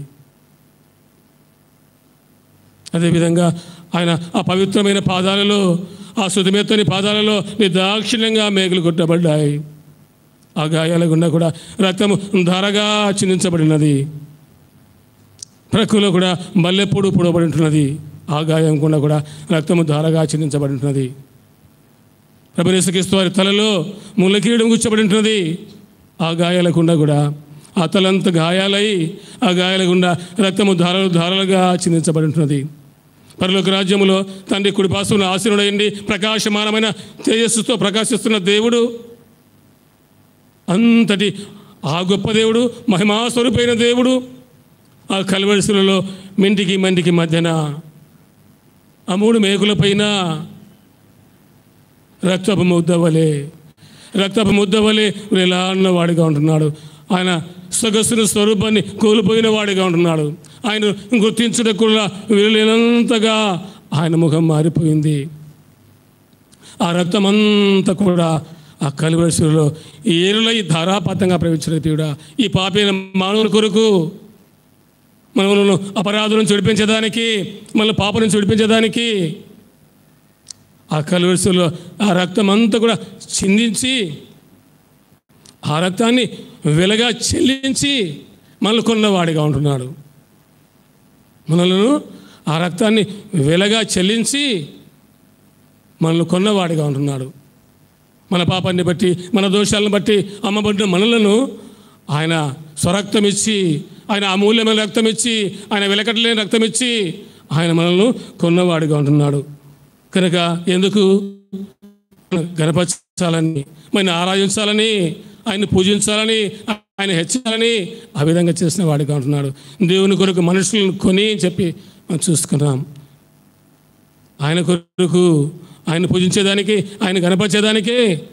అదేవిధంగా ఆయన ఆ పవిత్రమైన పాదాలలో ఆ శుతిమెత్తని పాదాలలో నీ దాక్షిణ్యంగా మేకులు కొట్టబడ్డాయి ఆ గాయాల గుండా కూడా రక్తము ధారగా చిందించబడినది ప్రకృలో కూడా మల్లెపూడు పొడవబడి ఉంటున్నది ఆ గాయం గుండా కూడా రక్తము ధారగా చిందించబడి ఉంటున్నది ప్రభనేసుక్రీస్తు వారి తలలో ముళ్ళకీయడం గుచ్చబడి ఉంటున్నది ఆ గాయాల గుండా కూడా ఆ తలంత గాయాలై ఆ గాయాల గుండా రక్తము ధారలు ధారలుగా చిందించబడి ఉంటున్నది పరలోక రాజ్యములో తండ్రి కుడిపాసును ఆశీనుడైంది ప్రకాశమానమైన తేజస్సుతో ప్రకాశిస్తున్న దేవుడు అంతటి ఆ గొప్ప దేవుడు మహిమాస్వరూపైన దేవుడు ఆ కలవరిశులలో మింటికి మంటికి మధ్యన ఆ మూడు మేకులపైన రక్తపు ముద్దవలే రక్తపు ముద్దవలే ఇలా వాడిగా ఉంటున్నాడు ఆయన సొగసుని స్వరూపాన్ని కోల్పోయిన వాడిగా ఉంటున్నాడు ఆయన గుర్తించుటకు కూడా వీలులేనంతగా ఆయన ముఖం మారిపోయింది ఆ రక్తం అంతా కూడా ఆ కలివరిశిలో ఏరులై ధారాపాతంగా ప్రవేశించిన దేవుడా ఈ పాపైన మానవుని కొరకు మనలను అపరాధం నుంచి విడిపించడానికి మన పాప నుంచి విడిపించడానికి ఆ కలువరిశిలో ఆ రక్తం అంతా కూడా చిందించి ఆ రక్తాన్ని వెలగా చెల్లించి మనల్ని కొన్నవాడిగా ఉంటున్నాడు మనలను ఆ రక్తాన్ని వెలగా చెల్లించి మనల్ని కొన్నవాడిగా ఉంటున్నాడు మన పాపాన్ని బట్టి మన దోషాలను బట్టి అమ్మబడిన మనలను ఆయన స్వరక్తం ఇచ్చి ఆయన అమూల్యమైన రక్తం ఇచ్చి ఆయన వెలకట్టలేని రక్తం ఇచ్చి ఆయన మనల్ని కొన్నవాడిగా ఉంటున్నాడు కనుక ఎందుకు గనపరచాలని ఆయన ఆరాధించాలని ఆయన పూజించాలని ఆయన హెచ్చాలని ఆ విధంగా చేసిన వాడిగా ఉంటున్నాడు దేవుని కొరకు మనుషులను కొని అని చెప్పి మనం చూసుకున్నాం ఆయన కొరకు ఆయన పూజించేదానికి ఆయన గణపరిచేదానికి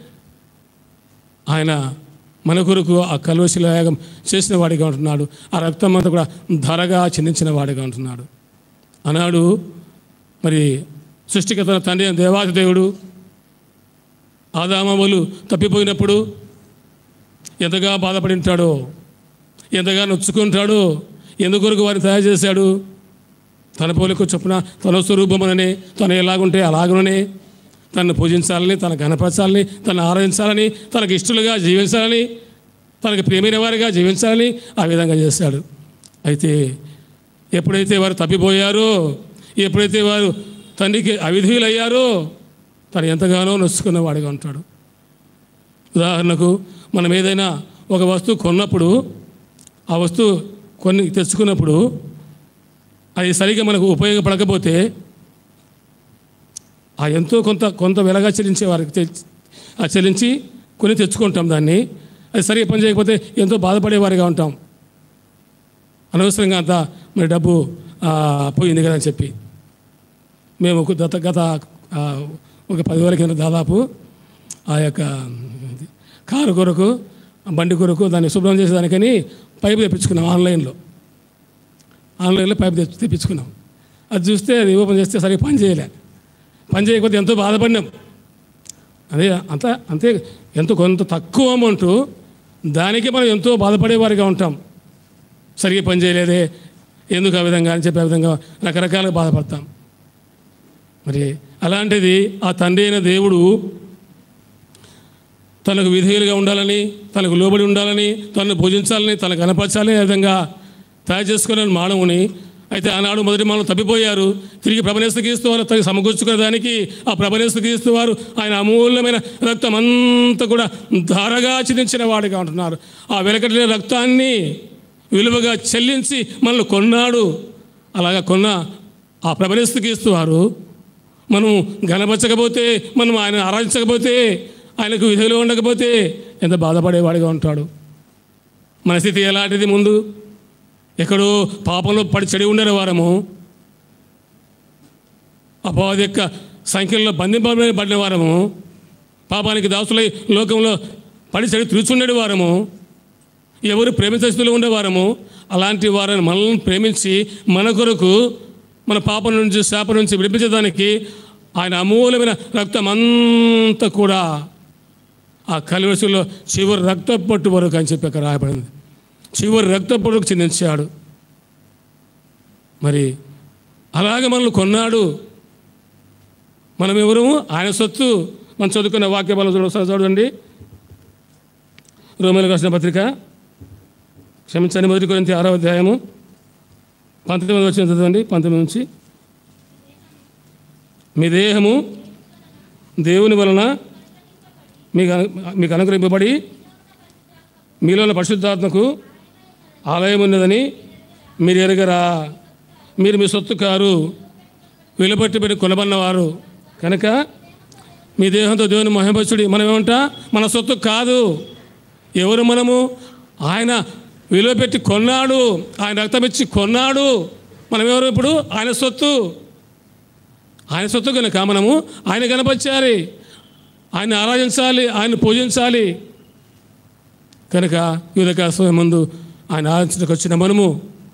ఆయన మన కొరకు ఆ కల్వశిల యాగం చేసిన వాడిగా ఉంటున్నాడు ఆ రక్తం అంతా కూడా ధరగా చిందించిన వాడిగా ఉంటున్నాడు అన్నాడు మరి సృష్టికర్త తండ్రి అయిన దేవాది దేవుడు ఆదామవులు తప్పిపోయినప్పుడు ఎంతగా బాధపడి ఉంటాడో ఎంతగా నొచ్చుకుంటాడో ఎందుకొరకు వారిని తయారు చేశాడు తన పోలిక చొప్పున తన స్వరూపముననే తను ఎలాగుంటే అలాగుననే తనను పూజించాలని తన గణపరచాలని తను ఆరాధించాలని తనకు ఇష్టలుగా జీవించాలని తనకు ప్రేమైన వారిగా జీవించాలని ఆ విధంగా చేశాడు అయితే ఎప్పుడైతే వారు తప్పిపోయారో ఎప్పుడైతే వారు తండ్రికి అవిధులయ్యారో తను ఎంతగానో నొచ్చుకున్న వాడిగా ఉంటాడు ఉదాహరణకు మనం ఏదైనా ఒక వస్తువు కొన్నప్పుడు ఆ వస్తువు కొన్ని తెచ్చుకున్నప్పుడు అది సరిగా మనకు ఉపయోగపడకపోతే ఆ ఎంతో కొంత కొంత వెలగా చెల్లించే వారికి తె- ఆ చెల్లించి కొని తెచ్చుకుంటాం దాన్ని అది సరిగా పని చేయకపోతే ఎంతో బాధపడేవారిగా ఉంటాం అనవసరంగా అంత మరి డబ్బు ఆ, పోయింది కదా అని చెప్పి మేము ఒక గత గత ఆ, ఒక పదివేల కింద దాదాపు ఆ యొక్క కారు కొరకు బండి కొరకు దాన్ని శుభ్రం చేసేదానికని పైపు తెప్పించుకున్నాం ఆన్లైన్లో ఆన్లైన్లో పైపు తెప్పి తెప్పించుకున్నాం అది చూస్తే అది ఓపెన్ చేస్తే సరిగ్గా పని చేయలే పని చేయకపోతే ఎంతో బాధపడినాం అదే అంత అంతే ఎంతో కొంత తక్కువ అమౌంట్ దానికి మనం ఎంతో బాధపడేవారిగా ఉంటాం సరిగ్గా పని చేయలేదే ఎందుకు ఆ విధంగా అని చెప్పే విధంగా రకరకాలుగా బాధపడతాం మరి అలాంటిది ఆ తండ్రి అయిన దేవుడు తనకు విధేయులుగా ఉండాలని తనకు లోబడి ఉండాలని తనను పూజించాలని తనకు కనపరచాలని అనే విధంగా తయారు చేసుకునే మానవుని అయితే ఆనాడు మొదటి మానవులు తప్పిపోయారు తిరిగి ప్రభనేస్తు క్రీస్తు వారు తనకి సమకూర్చుకునే దానికి ఆ ప్రభనేస్తు క్రీస్తు వారు ఆయన అమూల్యమైన రక్తం అంతా కూడా ధారగా చిందించిన వాడిగా ఉంటున్నారు ఆ వెలకటిన రక్తాన్ని విలువగా చెల్లించి మనల్ని కొన్నాడు అలాగా కొన్న ఆ ప్రభనేస్తు క్రీస్తు వారు మనం గనపరచకపోతే మనం ఆయన ఆరాధించకపోతే ఆయనకు విధులు ఉండకపోతే ఎంత బాధపడేవాడిగా ఉంటాడు మన స్థితి ఎలాంటిది ముందు ఎక్కడో పాపంలో పడి చెడి ఉండే వారము అపవాది యొక్క సంఖ్యలో బంధింపబడిన వారము పాపానికి దాసులై లోకంలో పడి చెడి తిరుగుచుండే వారము ఎవరు ప్రేమించస్తులు ఉండేవారము అలాంటి వారిని మనల్ని ప్రేమించి మన కొరకు మన పాపం నుంచి శాప నుంచి విడిపించడానికి ఆయన అమూల్యమైన రక్తం అంతా కూడా ఆ కలివసులో చివరి రక్త పట్టు వరకు అని చెప్పి అక్కడ రాయబడింది చివరి రక్త పొట్టుకు చెందించాడు మరి అలాగే మనల్ని కొన్నాడు మనం ఎవరు ఆయన సొత్తు మనం చదువుకున్న వాక్య బలం చూడ చూడండి రోమిలకు రాసిన పత్రిక క్షమించండి మొదటి గురించి ఆరో అధ్యాయము పంతొమ్మిది వచ్చిన చదవండి పంతొమ్మిది నుంచి మీ దేహము దేవుని వలన మీకు అను- మీకు అనుగ్రహింపబడి మీలో ఉన్న పరిశుద్ధాత్మకు ఆలయం ఉన్నదని మీరు ఎరగరా మీరు మీ సొత్తు కారు వెలుపట్టి పెట్టి కొనబడినవారు కనుక మీ దేహంతో దేవుని మహిమపరచుడి మనం ఏమంటా మన సొత్తు కాదు ఎవరు మనము ఆయన విలువ పెట్టి కొన్నాడు ఆయన రక్తం ఇచ్చి కొన్నాడు మనం ఎవరు ఇప్పుడు ఆయన సొత్తు ఆయన సొత్తు కనుక మనము ఆయన కనపరచాలి ఆయన ఆరాధించాలి ఆయన పూజించాలి కనుక యువక సమయం ముందు ఆయన ఆరాధించడానికి వచ్చిన మనము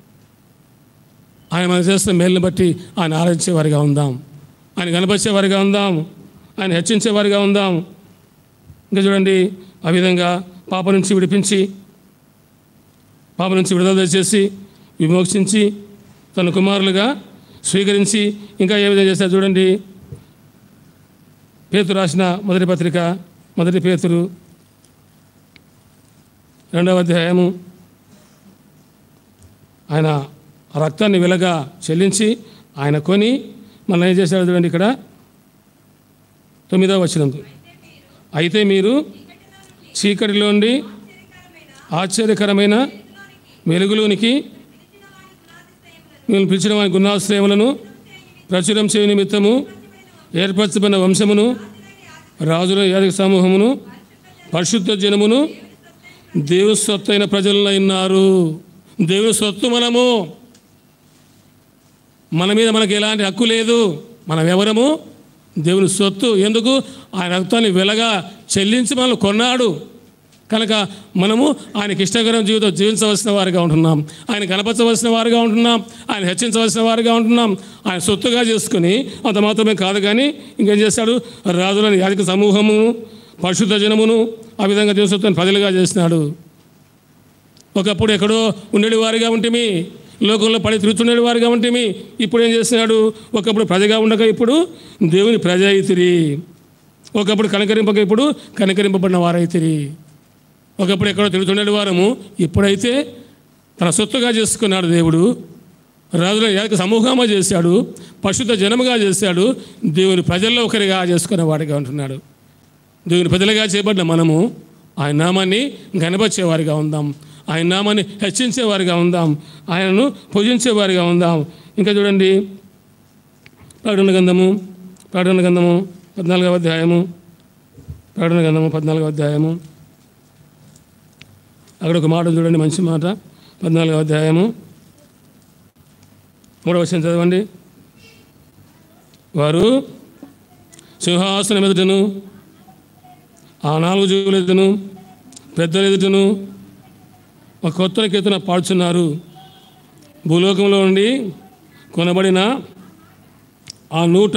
ఆయన మనం చేస్తున్న మేలుని బట్టి ఆయన ఆరాధించేవారిగా ఉందాం ఆయన కనపరిచేవారిగా ఉందాం ఆయన హెచ్చించేవారిగా ఉందాం ఇంకా చూడండి ఆ విధంగా పాప నుంచి విడిపించి పాప నుంచి విడుదల చేసి విమోక్షించి తన కుమారులుగా స్వీకరించి ఇంకా ఏ విధంగా చేశారు చూడండి పేతురు రాసిన మొదటి పత్రిక మొదటి పేతురు రెండవ అధ్యాయము ఆయన ఆ రక్తాన్ని వెలగా చెల్లించి ఆయన కొని మళ్ళీ ఏం చేశాడు చూడండి ఇక్కడ తొమ్మిదవ వచనం అయితే మీరు చీకటిలోండి ఆశ్చర్యకరమైన వెలుగులోనికి మేము పిలిచిన వారి గుణాశ్రయములను ప్రచురం చేయ నిమిత్తము ఏర్పరచబడిన వంశమును రాజుల యాదక సమూహమును పరిశుద్ధ జనమును దేవుని సొత్తు అయిన ప్రజలను ఉన్నారు దేవుని సొత్తు మనము మన మీద మనకి ఎలాంటి హక్కు లేదు మనం ఎవరము దేవుని సొత్తు ఎందుకు ఆయన రక్తాన్ని వెలగా చెల్లించి మనల్ని కొన్నాడు కనుక మనము ఆయనకి ఇష్టకరం జీవితం జీవించవలసిన వారిగా ఉంటున్నాం ఆయన కనపరచవలసిన వారిగా ఉంటున్నాం ఆయన హెచ్చించవలసిన వారిగా ఉంటున్నాం ఆయన సొత్తుగా చేసుకుని అంత మాత్రమే కాదు కానీ ఇంకేం చేశాడు రాజులని యాజక సమూహమును పరిశుద్ధ జనమును ఆ విధంగా దేవుని సొత్తుని ప్రజలుగా చేసినాడు ఒకప్పుడు ఎక్కడో ఉండేది వారిగా ఉంటేమి లోకంలో పడి తిరుగుతుండేది వారిగా ఉంటేమి ఇప్పుడు ఏం చేస్తున్నాడు ఒకప్పుడు ప్రజగా ఉండగా ఇప్పుడు దేవుని ప్రజ అయితిరి ఒకప్పుడు కనకరింపక ఇప్పుడు కనకరింపబడిన వారైతిరి ఒకప్పుడు ఎక్కడో తిరుగుతుండే వారము ఇప్పుడైతే తన సొత్తుగా చేసుకున్నాడు దేవుడు రాజుల యాక సమూహంగా చేశాడు పరిశుద్ధ జనముగా చేశాడు దేవుని ప్రజల్లో ఒకరిగా చేసుకున్న వాడిగా ఉంటున్నాడు దేవుని ప్రజలుగా చేయబడిన మనము ఆయన నామాన్ని గనపరిచేవారిగా ఉందాం ఆయన నామాన్ని హెచ్చించేవారిగా ఉందాం ఆయనను పూజించేవారిగా ఉందాం ఇంకా చూడండి ప్రకటన గంధము ప్రకటన గంధము పద్నాలుగవ అధ్యాయము ప్రకటన గంధము పద్నాలుగవ అధ్యాయము అక్కడ ఒక మాట చూడండి మంచి మాట పద్నాలుగవ అధ్యాయము మూడవ వచనం చదవండి వారు సింహాసనం ఎదుటను ఆ నాలుగు జీవుల ఎదుటను పెద్దల ఎదుటను ఒక కొత్త కీర్తన పాడుచున్నారు భూలోకంలో నుండి కొనబడిన ఆ నూట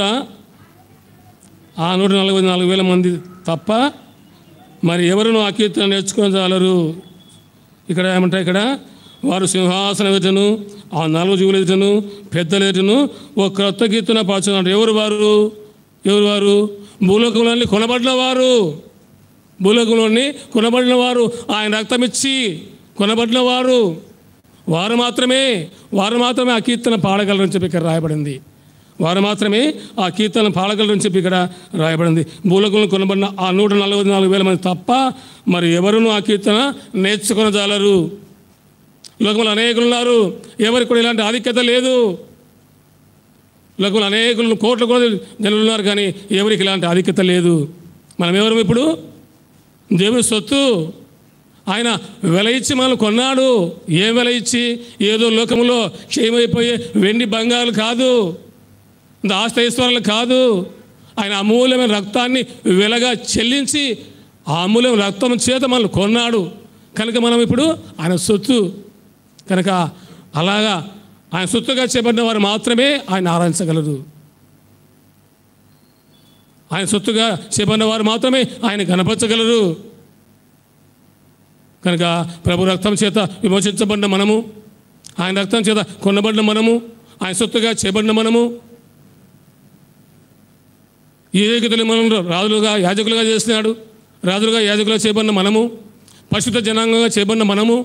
ఆ నూట నలభై నాలుగు వేల మంది తప్ప మరి ఎవరును ఆ కీర్తన నేర్చుకొని చాలరు ఇక్కడ ఏమంటారు ఇక్కడ వారు సింహాసనం ఎదుటను ఆ నాలుగు జీవుల ఎదుటను పెద్దల ఎదుటను ఒక క్రొత్త కీర్తన పాడుచున్నారు ఎవరు వారు ఎవరు వారు భూలోకంలోని కొనబడిన వారు భూలోకంలోని కొనబడిన వారు ఆయన రక్తమిచ్చి కొనబడిన వారు వారు మాత్రమే వారు మాత్రమే ఆ కీర్తన పాడగలరని చెప్పి ఇక్కడ రాయబడింది వారు మాత్రమే ఆ కీర్తన పాడగలరని చెప్పి ఇక్కడ రాయబడింది భూలోకంలో కొనబడిన ఆ నూట నలభై నాలుగు వేల మంది తప్ప మరి ఎవరును ఆ కీర్తన నేర్చుకొనజాలరు లోకంలో అనేకులు ఉన్నారు ఎవరికి కూడా ఇలాంటి ఆధిక్యత లేదు లోకంలో అనేకులు కోట్ల కోట్ల జనులు ఉన్నారు కానీ ఎవరికి ఇలాంటి ఆధిక్యత లేదు మనం ఎవరు ఇప్పుడు దేవుని సొత్తు ఆయన వెల ఇచ్చి మనల్ని కొన్నాడు ఏం వెల ఇచ్చి ఏదో లోకంలో క్షయమైపోయే వెండి బంగారు కాదు ఆస్తి ఐశ్వర్యాలు కాదు ఆయన అమూల్యమైన రక్తాన్ని వెలగా చెల్లించి ఆ అమూల్యమైన రక్తం చేత మనల్ని కొన్నాడు కనుక మనం ఇప్పుడు ఆయన సొత్తు కనుక అలాగా ఆయన సొత్తుగా చేపట్టిన వారు మాత్రమే ఆయన ఆరాధించగలరు ఆయన సొత్తుగా చేపట్టిన వారు మాత్రమే ఆయన కనపరచగలరు కనుక ప్రభు రక్తం చేత విమోచించబడిన మనము ఆయన రక్తం చేత కొనబడిన మనము ఆయన సొత్తుగా చేపడిన మనము ఈ ఏకతని మనం రాజులుగా యాజకులుగా చేసినాడు రాజులుగా యాజకులుగా చేయబడిన మనము పరిశుద్ధ జనాంగంగా చేయబడిన మనము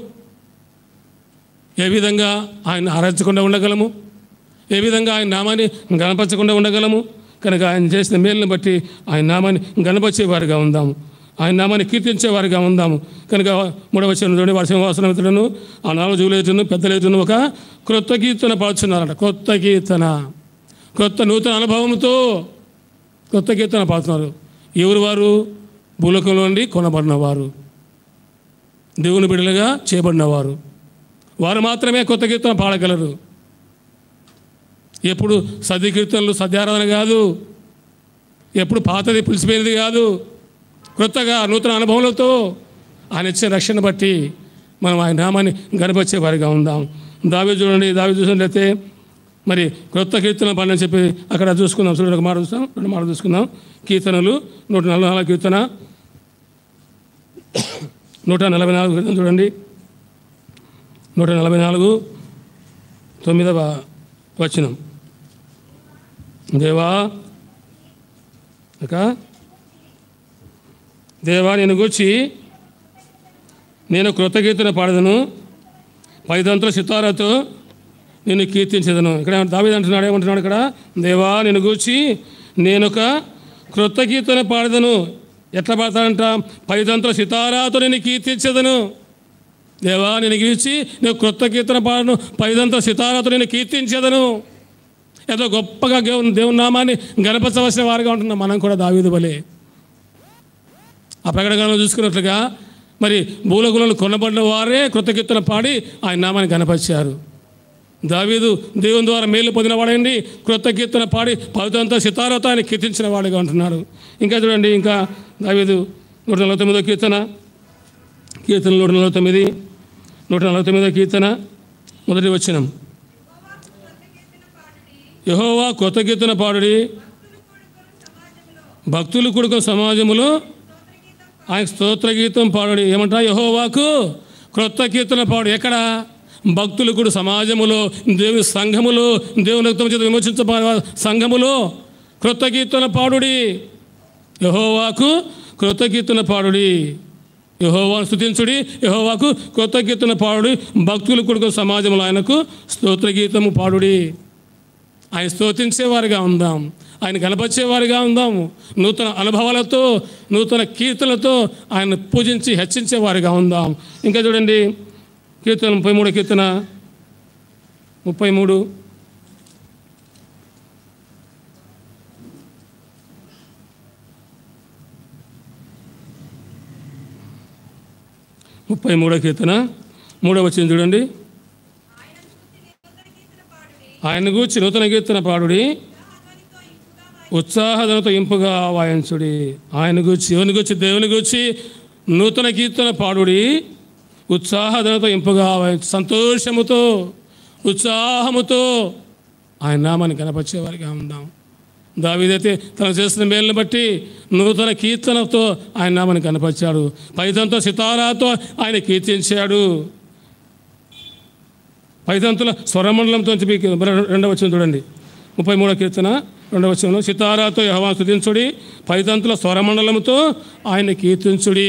ఏ విధంగా ఆయన ఆరాధించకుండా ఉండగలము ఏ విధంగా ఆయన నామాన్ని గణపరచకుండా ఉండగలము కనుక ఆయన చేసిన మేలుని బట్టి ఆయన నామాన్ని గణపరిచేవారిగా ఉందాము ఆయన నామాన్ని కీర్తించేవారిగా ఉందాము కనుక మూడవ వచనం చూడండి వారి సింహాసనతులను ఆ నాలుగు జూలేతును పెద్దలేతును ఒక క్రొత్త కీర్తన పాడుతున్నారట కొత్త కీర్తన కొత్త నూతన అనుభవంతో కొత్త కీర్తన పాడుతున్నారు ఎవరు వారు భూలోకంలో నుండి కొనబడిన వారు దేవుని బిడ్డలుగా చేయబడినవారు వారు మాత్రమే కొత్త కీర్తన పాడగలరు ఎప్పుడు సద్య కీర్తనలు సద్యారాధన కాదు ఎప్పుడు పాతది పిలిచిపోయినది కాదు క్రొత్తగా నూతన అనుభవాలతో ఆయన ఇచ్చే రక్షణ బట్టి మనం ఆయన నామాన్ని గనపరిచే వారిగా ఉందాం దావి చూడండి దావి చూసినట్లయితే మరి క్రొత్త కీర్తన పని చెప్పి అక్కడ చూసుకుందాం చూడండి ఒక మాట చూస్తాం రెండు మాట చూసుకుందాం కీర్తనలు నూట నలభై నాలుగు కీర్తన నూట నలభై నాలుగు కీర్తన చూడండి నూట నలభై నాలుగు తొమ్మిదవ వచనం దేవా ఇక దేవా నేను గూర్చి నేను కృతకీర్తన పాడదను పైదంతుల సితారాతో నేను కీర్తించదను ఇక్కడ దావేది అంటున్నాడు ఏమంటున్నాడు ఇక్కడ దేవా నేను గూర్చి నేను ఒక క్రొత్త కీర్తన పాడదను ఎట్లా పాడతాడంట పైదంతుల సితారాతో నేను కీర్తించదను దేవా నేను గీర్చి నేను క్రొత్త కీర్తన పాడను పైదంతా సితారాతో నేను కీర్తించేదను ఏదో గొప్పగా దేవుని దేవుని నామాన్ని గణపరచవలసిన వారుగా ఉంటున్నాం మనం కూడా దావీదు బలే ఆ ప్రకటనలో చూసుకున్నట్లుగా మరి భూలకులను కొనబడిన వారే కృత కీర్తన పాడి ఆయన నామాన్ని గణపరిచారు దావీదు దేవుని ద్వారా మేలు పొందిన వాడండి క్రొత్త కీర్తన పాడి పవిత్రంతో సితారతో ఆయన కీర్తించిన వాడిగా ఉంటున్నాడు ఇంకా చూడండి ఇంకా దావీదు నూట నలభై తొమ్మిదో కీర్తన కీర్తన నూట నలభై తొమ్మిది నూట నలభై తొమ్మిదో కీర్తన మొదటి వచ్చినం యహోవా కొత్త కీర్తన పాడుడి భక్తులు కొడుకు సమాజములో ఆయన స్తోత్ర గీతం పాడుడి ఏమంటా యహోవాకు క్రొత్త కీర్తన పాడు ఎక్కడ భక్తులు కూడా సమాజములో దేవుని సంఘములో దేవుని రక్తం చేత విమోచించ సంఘములో క్రొత్త కీర్తన పాడుడి యహోవాకు క్రొత్త కీర్తన పాడుడి యహోవాను స్థుతించుడి యహోవాకు కొత్త కీర్తన పాడుడి భక్తులు కొడుకు సమాజంలో ఆయనకు స్తోత్ర గీతము పాడుడి ఆయన స్తోత్రించేవారిగా ఉందాం ఆయన కనపరిచేవారిగా ఉందాము నూతన అనుభవాలతో నూతన కీర్తనలతో ఆయన పూజించి హెచ్చించేవారిగా ఉందాం ఇంకా చూడండి కీర్తన ముప్పై మూడు కీర్తన ముప్పై మూడు ముప్పై మూడో కీర్తన మూడో వచ్చింది చూడండి ఆయన గూర్చి నూతన కీర్తన పాడుడి ఉత్సాహధనతో ఇంపుగా వాయించుడి ఆయన గూర్చి ఎవరిని గూర్చి దేవుని గూర్చి నూతన కీర్తన పాడుడి ఉత్సాహధనతో ఇంపుగా వాయించు సంతోషముతో ఉత్సాహముతో ఆయన నామాన్ని కనపరిచేవారిగా ఉందాం దావీదైతే తను చేసిన మేలుని బట్టి నూతన కీర్తనతో ఆయన నామాన్ని కనపరిచాడు పైతంతో సితారాతో ఆయన కీర్తించాడు పైతంతుల స్వరమండలంతో మీకు రెండవ వచ్చిన చూడండి ముప్పై మూడో కీర్తన రెండవ వచనంలో సితారాతో యహోవా స్తుతించుడి పైతంతుల స్వరమండలంతో ఆయన కీర్తించుడి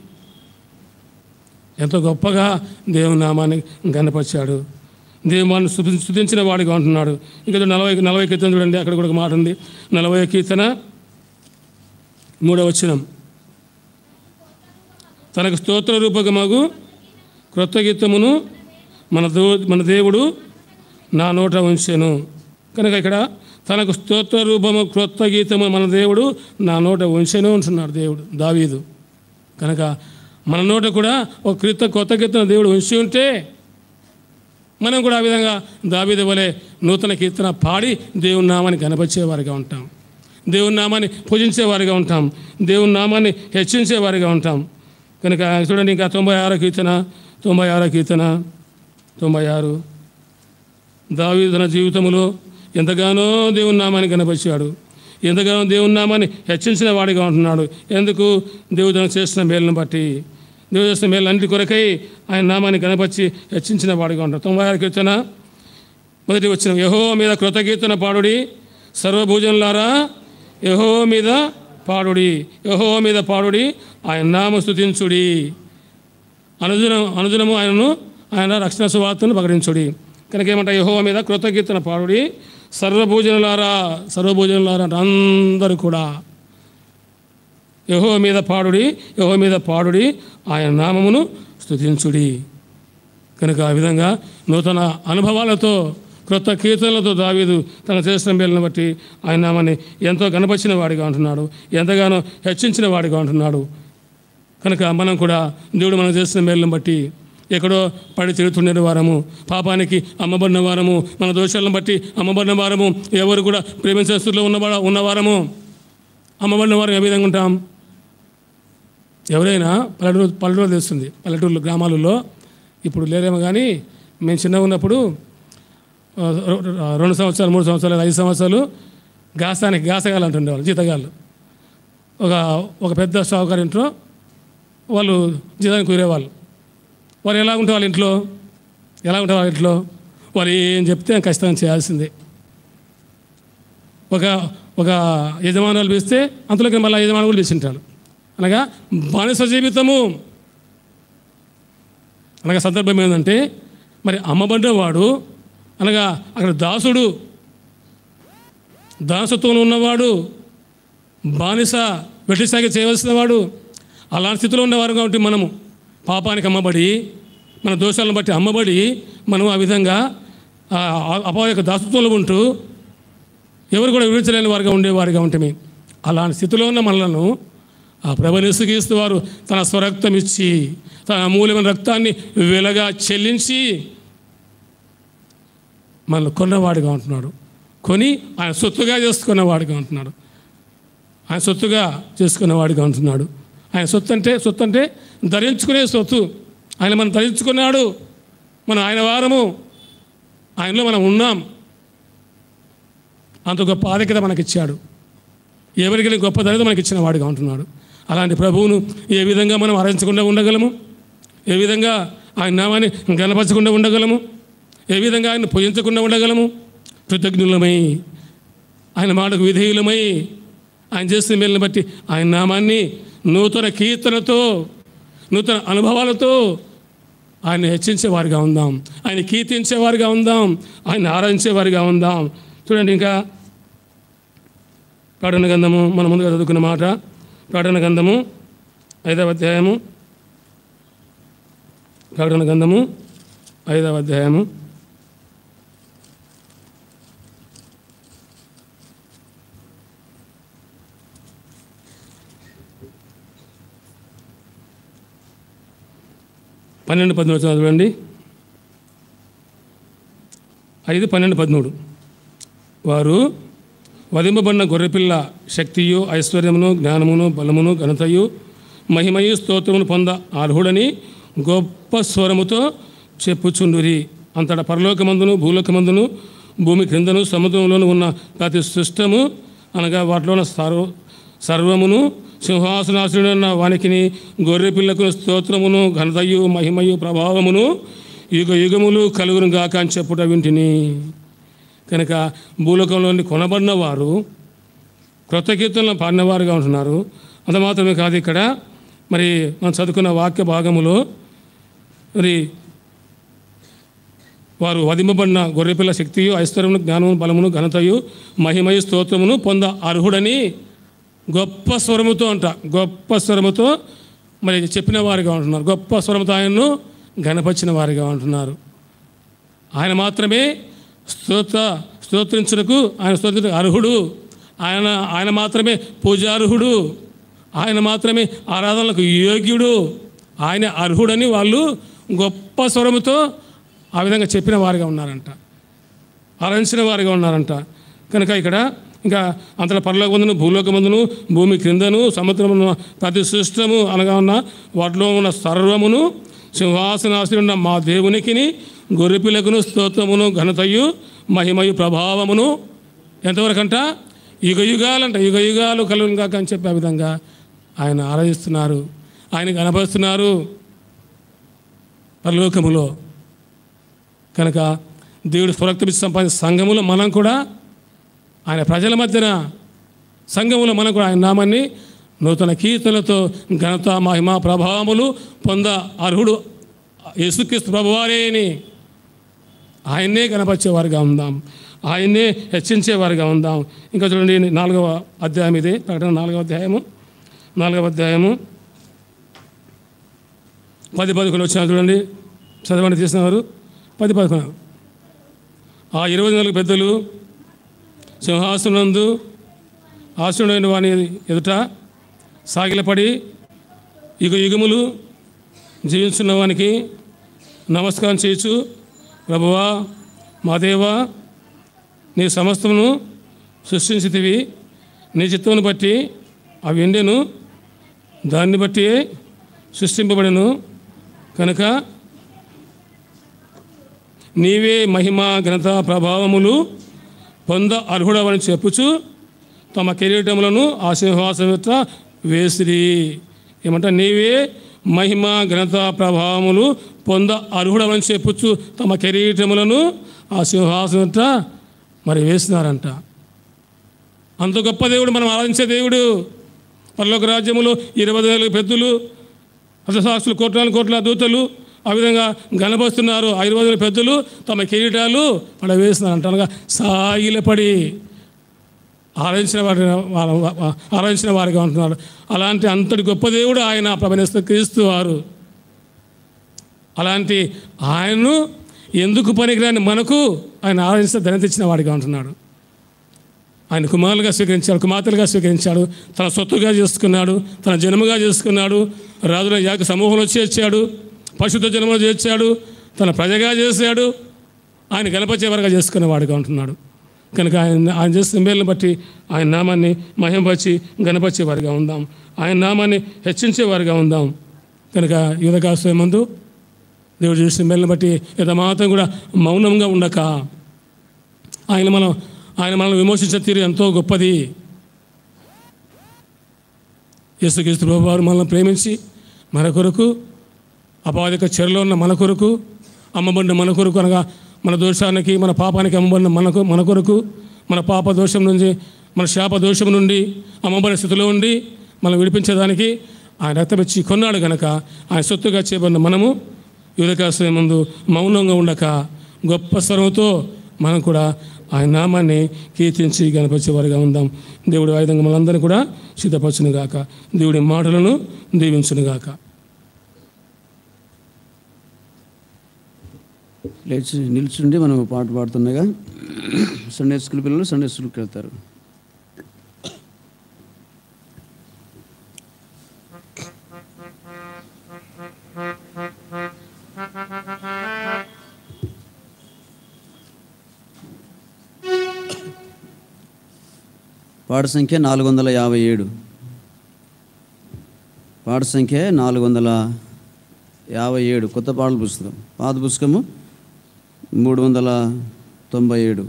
ఎంతో గొప్పగా దేవుని నామాన్ని గనపరిచాడు దేవుని స్తుతి స్తుతించిన వాడిగా ఉంటున్నాడు ఇంకా నలభై నలభై కీర్తన చూడండి అక్కడ కూడా ఒక మాట ఉంది నలభై కీర్తన మూడవ వచనం తనకు స్తోత్ర రూపకమగు క్రొత్త గీతమును మన దో మన దేవుడు నా నోట ఉంచెను కనుక ఇక్కడ తనకు స్తోత్ర రూపము క్రొత్త గీతము మన దేవుడు నా నోట ఉంచెను అంటున్నాడు దేవుడు దావీదు కనుక మన నోట కూడా ఒక క్రిత కొత్త కీర్తన దేవుడు ఉంచి ఉంటే మనం కూడా ఆ విధంగా దావీదు వలె నూతన కీర్తన పాడి దేవుని నామాన్ని కనపరిచేవారిగా ఉంటాం దేవుని నామాన్ని పూజించేవారిగా ఉంటాం దేవుని నామాన్ని హెచ్చించేవారిగా ఉంటాం కనుక చూడండి ఇంకా తొంభై ఆరో కీర్తన తొంభై ఆరో కీర్తన తొంభై ఆరు దావీదు తన జీవితంలో ఎంతగానో దేవుని నామాన్ని కనపరిచాడు ఎంతగానో దేవుని నామాన్ని హెచ్చించిన వాడిగా ఉంటున్నాడు ఎందుకు దేవుడు తనకు చేసిన మేలును బట్టి దేవుడు చేసిన మేలు అన్నిటి కొరకై ఆయన నామాన్ని కనపరిచి హెచ్చించిన వాడిగా ఉంటాడు తొంభై ఆరు కీర్తన మొదటి వచ్చిన యహో మీద కృతకీర్తన పాడుడి సర్వభూజనులారా యహో మీద పాడుడి యహో మీద పాడుడి ఆయన నామ స్తుతించుడి అనుదినం అనుదినము ఆయనను ఆయన రక్షణ సువార్తను ప్రకటించుడి కనుక ఏమంట యహో మీద కృతకీర్తన పాడుడి సర్వభూజనులారా సర్వభూజనులారా అంటే అందరూ కూడా యహో మీద పాడుడి యహో మీద పాడుడి ఆయన నామమును స్తుతించుడి కనుక ఆ విధంగా నూతన అనుభవాలతో క్రొత్త కీర్తనలతో దావీదు తన చేసిన మేలను బట్టి ఆయన నామాన్ని ఎంతో కనపరిచిన వాడిగా ఉంటున్నాడు ఎంతగానో హెచ్చించిన వాడిగా ఉంటున్నాడు కనుక మనం కూడా దేవుడు మనం చేసిన మేలను బట్టి ఎక్కడో పడి తిరుగుతుండే వారము పాపానికి అమ్మబడిన వారము మన దోషాలను బట్టి అమ్మబడిన వారము ఎవరు కూడా ప్రేమించే స్థితిలో ఉన్నవాడ ఉన్నవారము అమ్మబడిన వారు ఏ విధంగా ఉంటాం ఎవరైనా పల్లెటూరు పల్లెటూరు తెస్తుంది పల్లెటూరు గ్రామాలలో ఇప్పుడు లేరేమో కానీ మేము చిన్నగా ఉన్నప్పుడు ఆ, రెండు సంవత్సరాలు మూడు సంవత్సరాలు ఐదు సంవత్సరాలు గాసానికి గాసగాలు అంటుండేవాళ్ళు జీతగాళ్ళు ఒక ఒక పెద్ద షావుకారు ఇంట్లో వాళ్ళు జీతానికి కుదిరేవాళ్ళు వారు ఎలా ఉంటే వాళ్ళ ఇంట్లో ఎలా ఉంటే వాళ్ళ ఇంట్లో వారు ఏం చెప్తే ఖచ్చితంగా చేయాల్సిందే ఒక ఒక యజమానులు పిలిస్తే అంతలోకి మళ్ళీ యజమానులు కూడా పిలిచింటారు అనగా బానిస జీవితము అనగా సందర్భం ఏంటంటే మరి అమ్మబడ్డవాడు అనగా అక్కడ దాసుడు దాసత్వంలో ఉన్నవాడు బానిస వెట్టిసాగి చేయవలసిన వాడు అలాంటి స్థితిలో ఉన్నవారు కాబట్టి మనము పాపానికి అమ్మబడి మన దోషాలను బట్టి అమ్మబడి మనం ఆ విధంగా ఆ అపవాద యొక్క దాసత్వంలో ఉంటూ ఎవరు కూడా వివరించలేని వారుగా ఉండేవారుగా ఉంటే అలాంటి స్థితిలో ఉన్న మనలను ఆ ప్రభనిసుగీస్తూ వారు తన స్వరక్తం ఇచ్చి తన అమూల్యమైన రక్తాన్ని వెలగా చెల్లించి మనల్ని కొన్నవాడిగా ఉంటున్నాడు కొని ఆయన సొత్తుగా చేసుకున్నవాడిగా ఉంటున్నాడు ఆయన సొత్తుగా చేసుకున్నవాడిగా ఉంటున్నాడు ఆయన సొత్తు అంటే సొత్తు అంటే ధరించుకునే సొత్తు ఆయన మనం ధరించుకున్నాడు మనం ఆయన వారము ఆయనలో మనం ఉన్నాం అంత గొప్ప ఆధిక్యత మనకిచ్చాడు ఎవరికి గొప్ప ధరిత మనకి ఇచ్చిన వాడిగా ఉంటున్నాడు అలాంటి ప్రభువును ఏ విధంగా మనం హరించకుండా ఉండగలము ఏ విధంగా ఆయన నామాన్ని గనపరచకుండా ఉండగలము ఏ విధంగా ఆయన పూజించకుండా ఉండగలము కృతజ్ఞులమై ఆయన మాటకు విధేయులమై ఆయన చేసిన మేలుని బట్టి ఆయన నామాన్ని నూతన కీర్తనతో నూతన అనుభవాలతో ఆయన హెచ్చించేవారిగా ఉందాం ఆయన కీర్తించేవారిగా ఉందాం ఆయన ఆరాధించేవారిగా ఉందాం చూడండి ఇంకా ప్రకటన గంధము మన ముందుగా చదువుకున్న మాట ప్రకటన గంధము ఐదవ అధ్యాయము ప్రకటన గంధము ఐదవ అధ్యాయము పన్నెండు పదమూడు చదవండి ఐదు పన్నెండు పదమూడు వారు వధింపబడిన గొర్రెపిల్ల శక్తియు ఐశ్వర్యమును జ్ఞానమును బలమును ఘనతయు మహిమయు స్తోత్రమును పొంద అర్హుడని గొప్ప స్వరముతో చెప్పుచుండురి అంతటా పరలోకమందును భూలోకమందును భూమి క్రిందను సముద్రంలోను ఉన్న ప్రతి సృష్టము అనగా వాటిలో ఉన్న సర్వ సర్వమును సింహాసనాసుడన్న వానికిని గొర్రెపిల్లకు స్తోత్రమును ఘనతయు మహిమయు ప్రభావమును యుగ యుగములు కలుగును గాక అని చెప్పుట వింటిని కనుక భూలోకంలోని కొనబడిన వారు క్రొత్త కీర్తనలు పాడినవారుగా ఉంటున్నారు అంత మాత్రమే కాదు ఇక్కడ మరి మనం చదువుకున్న వాక్య భాగములో మరి వారు వధింపబడిన గొర్రెపిల్ల శక్తియు ఐశ్వర్యమును జ్ఞానమును బలమును ఘనతయు మహిమయు స్తోత్రమును పొంద అర్హుడని గొప్ప స్వరముతో అంట గొప్ప స్వరముతో మరి చెప్పిన వారిగా ఉంటున్నారు గొప్ప స్వరముతో ఆయనను ఘనపరిచిన వారిగా ఉంటున్నారు ఆయన మాత్రమే స్తోత్ర స్తోత్రించుటకు ఆయన స్తోత్ర అర్హుడు ఆయన ఆయన మాత్రమే పూజార్హుడు ఆయన మాత్రమే ఆరాధనలకు యోగ్యుడు ఆయన అర్హుడని వాళ్ళు గొప్ప స్వరముతో ఆ విధంగా చెప్పిన వారిగా ఉన్నారంట ఆరాధించిన వారిగా ఉన్నారంట కనుక ఇక్కడ ఇంకా అంతలో పరలోకమందును భూలోకమందును భూమి క్రిందను సముద్రమును ప్రతి సృష్టము అనగా ఉన్న వాటిలో ఉన్న సర్వమును సింహాసనాశ్రీ ఉన్న మా దేవునికిని గొర్రెపిల్లకును స్తోత్రమును ఘనతయు మహిమయు ప్రభావమును ఎంతవరకంట యుగ యుగాలంట యుగ యుగాలు కలుగును కాక అని చెప్పే విధంగా ఆయన ఆరాధిస్తున్నారు ఆయన కనపరుస్తున్నారు పరలోకములో కనుక దేవుడు స్వరక్తమిచ్చి సంపాదించిన సంఘములో మనం కూడా ఆయన ప్రజల మధ్యన సంఘములో మనం కూడా ఆయన నామాన్ని నూతన కీర్తనలతో ఘనత మహిమ ప్రభావములు పొంద అర్హుడు యేసుక్రీస్తు ప్రభువారే అని ఆయన్నే కనపరిచేవారుగా ఉందాం ఆయన్నే హెచ్చించేవారుగా ఉందాం ఇంకా చూడండి నాలుగవ అధ్యాయం ఇది ప్రకటన నాలుగవ అధ్యాయము నాలుగవ అధ్యాయము పది పదకొండు వచ్చిన చూడండి చదవండి తీసినవారు పది పదకొండు ఆ ఇరవై నాలుగు పెద్దలు సింహాసనందు ఆసుడైన వాని ఎదుట సాగిలపడి యుగ యుగములు జీవించున్న వానికి నమస్కారం చేయొచ్చు ప్రభువా మా దేవా నీ సమస్తమును సృష్టించితివి నీ చిత్తమును బట్టి అవి ఎండెను దాన్ని బట్టి సృష్టింపబడెను కనుక నీవే మహిమ ఘనత ప్రభావములు పొంద అర్హుడవని చెప్పుచు తమ కిరీటములను ఆ సింహాసనం యొక్క వేసిరి ఏమంట నీవే మహిమ ఘనత ప్రభావములు పొంద అర్హుడవని చెప్పుచు తమ కిరీటములను ఆ సింహాసనం యొక్క మరి వేసినారంట అంత గొప్ప దేవుడు మనం ఆరాధించే దేవుడు పరలోక రాజ్యములో ఇరవై నాలుగు పెద్దలు అర్థశాస్త్రులు కోట్లాను కోట్ల దూతలు ఆ విధంగా గనపరుస్తున్నారు ఆ ఇరవై నాలుగు పెద్దలు తమ కిరీటాలు అక్కడ వేస్తున్నారంట అనగా సాగిలపడి ఆరాధించిన వారి ఆరాధించిన వారిగా ఉంటున్నారు అలాంటి అంతటి గొప్ప దేవుడు ఆయన ప్రభనేస్తూ క్రీస్తు వారు అలాంటి ఆయన్ను ఎందుకు పనికిరాని మనకు ఆయన ఆరాధించిన ధన తెచ్చిన వాడిగా ఉంటున్నాడు ఆయన కుమారులుగా స్వీకరించాడు కుమార్తెలుగా స్వీకరించాడు తన సొత్తుగా చేసుకున్నాడు తన జన్మగా చేసుకున్నాడు రాజుల యాక సమూహంలో చేర్చాడు పరిశుద్ధ జన్మలో చేర్చాడు తన ప్రజగా చేశాడు ఆయన గణపచేవారుగా చేసుకునే వాడిగా ఉంటున్నాడు కనుక ఆయన ఆయన చేసిన మేలను బట్టి ఆయన నామాన్ని మహింపరిచి గణపరిచేవారిగా ఉందాం ఆయన నామాన్ని హెచ్చించేవారిగా ఉందాం కనుక యువకాశ్రయ ముందు దేవుడు చేసిన మేలను బట్టి ఇంత మాత్రం కూడా మౌనంగా ఉండక ఆయన మనం ఆయన మనల్ని విమోచించే తీరు ఎంతో గొప్పది యేసుక్రీస్తు ప్రభు వారు మనల్ని ప్రేమించి మన కొరకు అపాధిక చెరలో ఉన్న మన కొరకు అమ్మబడిన మన కొరకు అనగా మన దోషానికి మన పాపానికి అమ్మబడిన మనకు మన కొరకు మన పాప దోషం నుంచి మన శాప దోషం నుండి అమ్మబడిన స్థితిలో ఉండి మనం విడిపించేదానికి ఆయన రక్తమిచ్చి కొన్నాడు గనక ఆయన సొత్తుగా చేయబడిన మనము యువకాశ్రయం ముందు మౌనంగా ఉండక గొప్ప స్వరంతో మనం కూడా ఆయన నామాన్ని కీర్తించి గణపరిచేవారుగా ఉందాం దేవుడు ఆ విధంగా మనందరినీ కూడా సిద్ధపరచునుగాక దేవుడి మాటలను దీవించునుగాక లేచి నిల్చుండి మనం పాట పాడుతుండగా సండే స్కూల్ పిల్లలు సండే స్కూల్కి వెళ్తారు పాట సంఖ్య నాలుగు వందల యాభై ఏడు పాట సంఖ్య నాలుగు వందల యాభై ఏడు కొత్త పాటల పుస్తకం పాత పుస్తకము మూడు వందల తొంభై ఏడు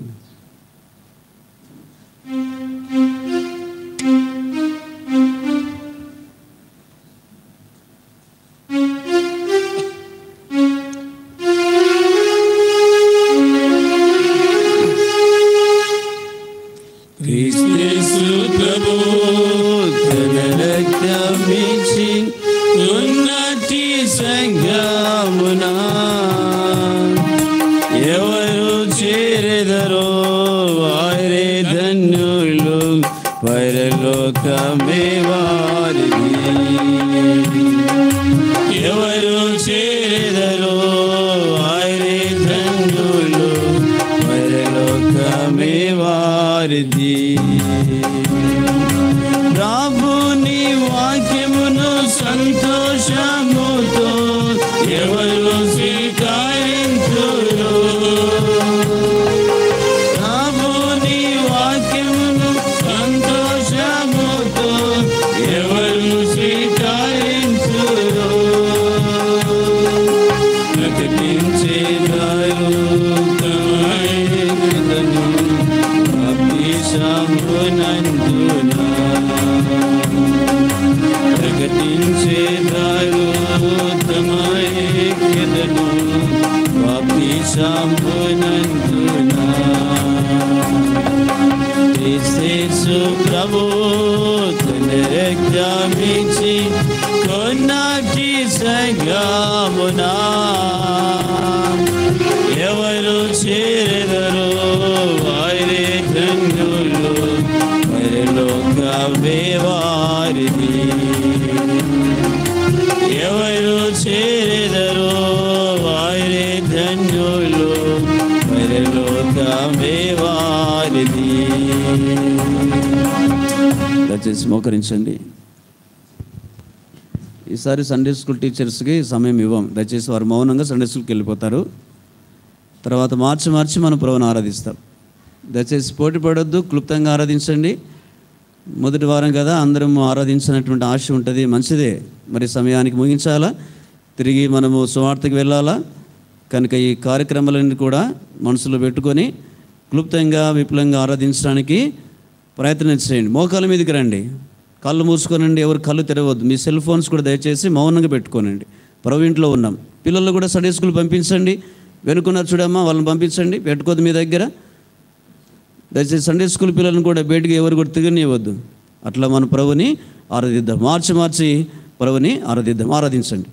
క్రీస్తు ప్రభు తన రక్తమిచ్చి ఉన్నతి సంఘమునా ఎవరు చేరెదరో వారే ధన్యులు పరలోకమే వారిది ఎవరు చేరెదరో వారే ధన్యులు పరలోకమే వారిది రాబుని వాక్యమును సంతోషముతో ఎవరు స్వీకరించురు రాబుని వాక్యమును సంతోషముతో ఎవరు స్వీకరించురు ప్రకటించేదారు తమైనను అభిషామునందునా ప్రకటించేదారు తమైనను అభిషామునందునా యేసు ప్రభు తన రక్తమిచ్చి కొన్నాటి సంగమునా ఎవరు చేరెదరో వారే ధన్యులు పరలోక వారిది ఎవరు చేరెదరో వారే ధన్యులు పరలోక వారిది దయచేసి మోకరించండి ఈసారి సండే స్కూల్ టీచర్స్కి సమయం ఇవ్వం దయచేసి వారు మౌనంగా సండే స్కూల్కి వెళ్ళిపోతారు తర్వాత మార్చి మార్చి మనం ప్రభుని ఆరాధిస్తాం దయచేసి పోటీ పడొద్దు క్లుప్తంగా ఆరాధించండి మొదటి వారం కదా అందరం ఆరాధించినటువంటి ఆశ ఉంటుంది మంచిదే మరి సమయానికి ముగించాలా తిరిగి మనము సువార్తకి వెళ్ళాలా కనుక ఈ కార్యక్రమాలన్నీ కూడా మనసులో పెట్టుకొని క్లుప్తంగా విపులంగా ఆరాధించడానికి ప్రయత్నం చేయండి మోకాల మీదకి రండి కళ్ళు మూసుకోనండి ఎవరు కళ్ళు తెరవద్దు మీ సెల్ ఫోన్స్ కూడా దయచేసి మౌనంగా పెట్టుకోనండి ప్రభు ఇంట్లో ఉన్నాం పిల్లలు కూడా సండే స్కూల్ పంపించండి వెనుకున్నారు చూడమ్మా వాళ్ళని పంపించండి పెట్టుకోదు మీ దగ్గర దయచేసి సండే స్కూల్ పిల్లలను కూడా బయటికి ఎవరు కూడా తిరగనివ్వద్దు అట్లా మన ప్రభుని ఆరాధిద్దాం మార్చి మార్చి ప్రభుని ఆరాధిద్దాం ఆరాధించండి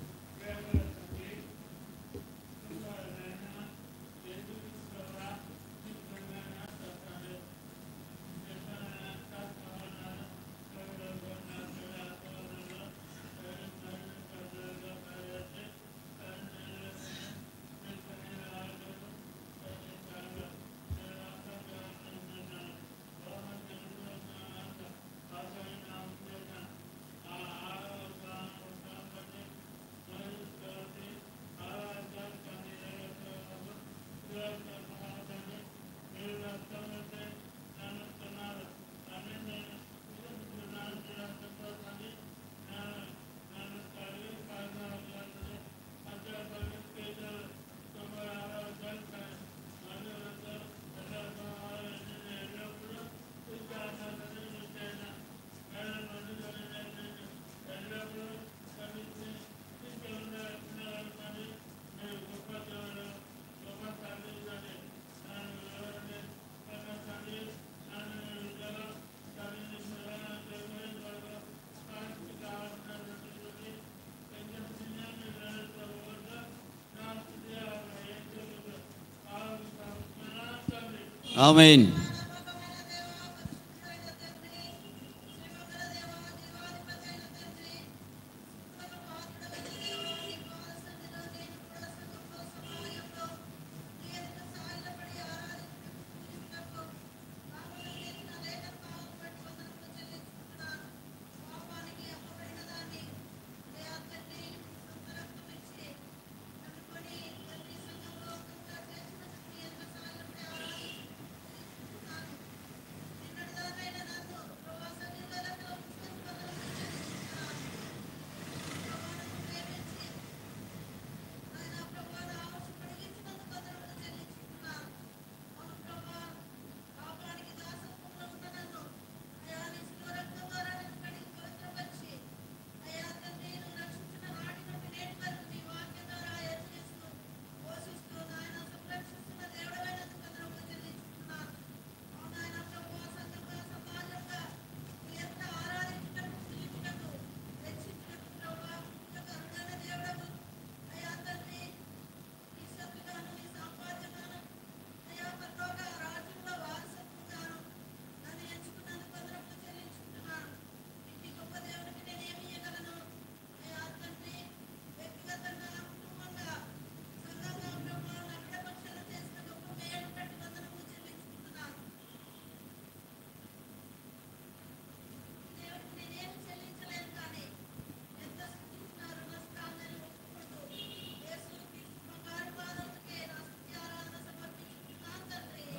ఆమెన్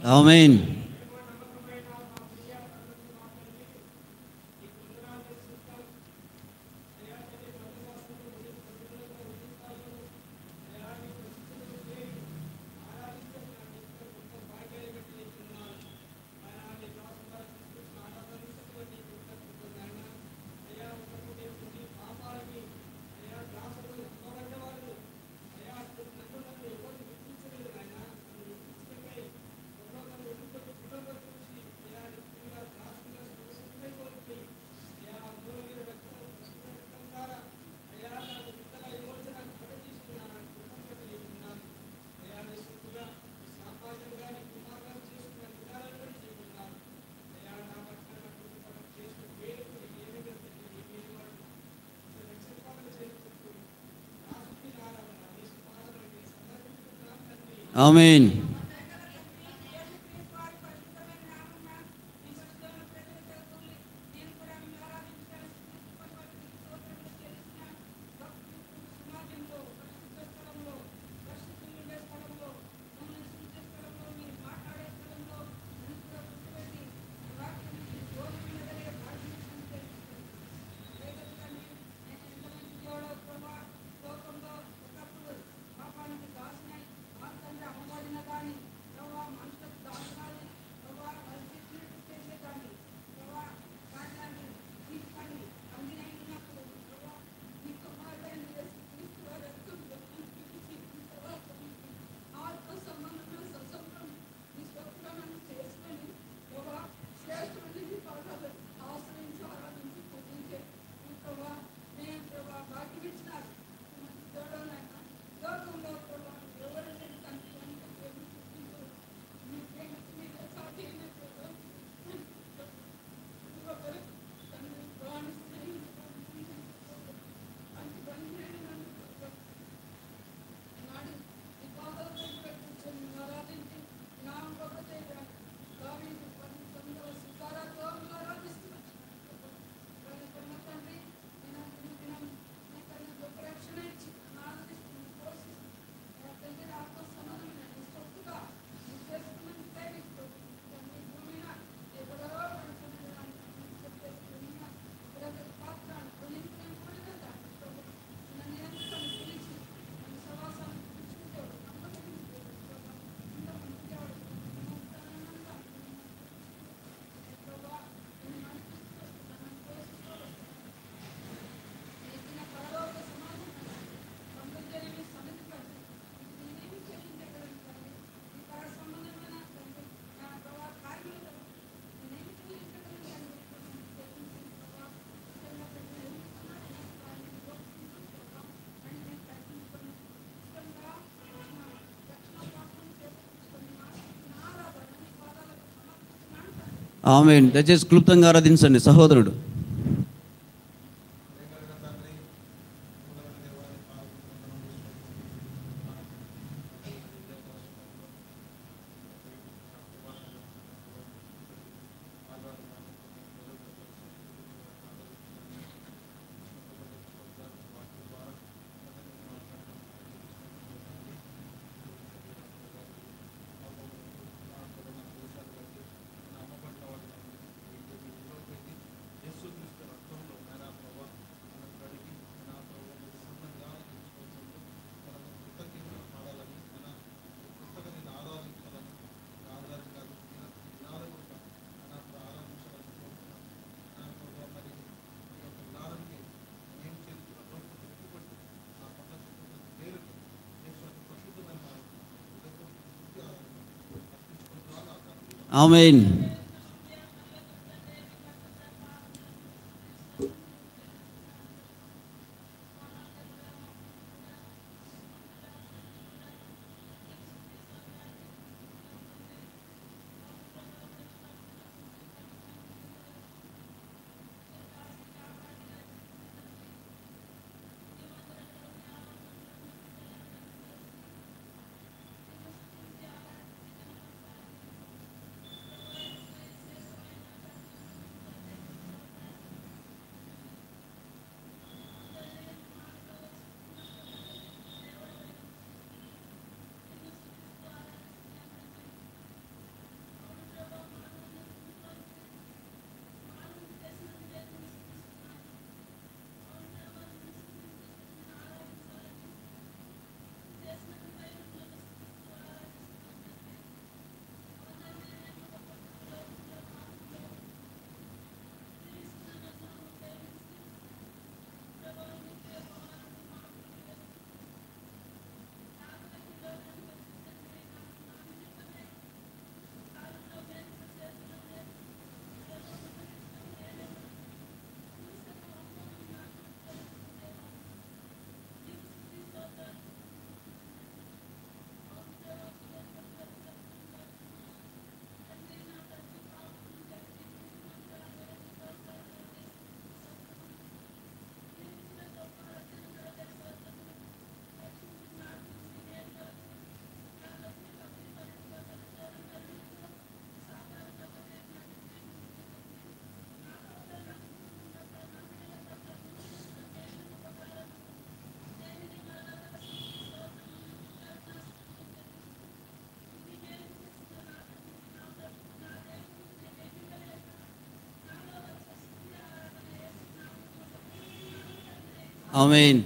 ఆమెన్ ఆమెన్ ఆమెన్ దయచేసి క్లుప్తంగా ఆరాధించండి సహోదరుడు ఆమెన్ ఆమెన్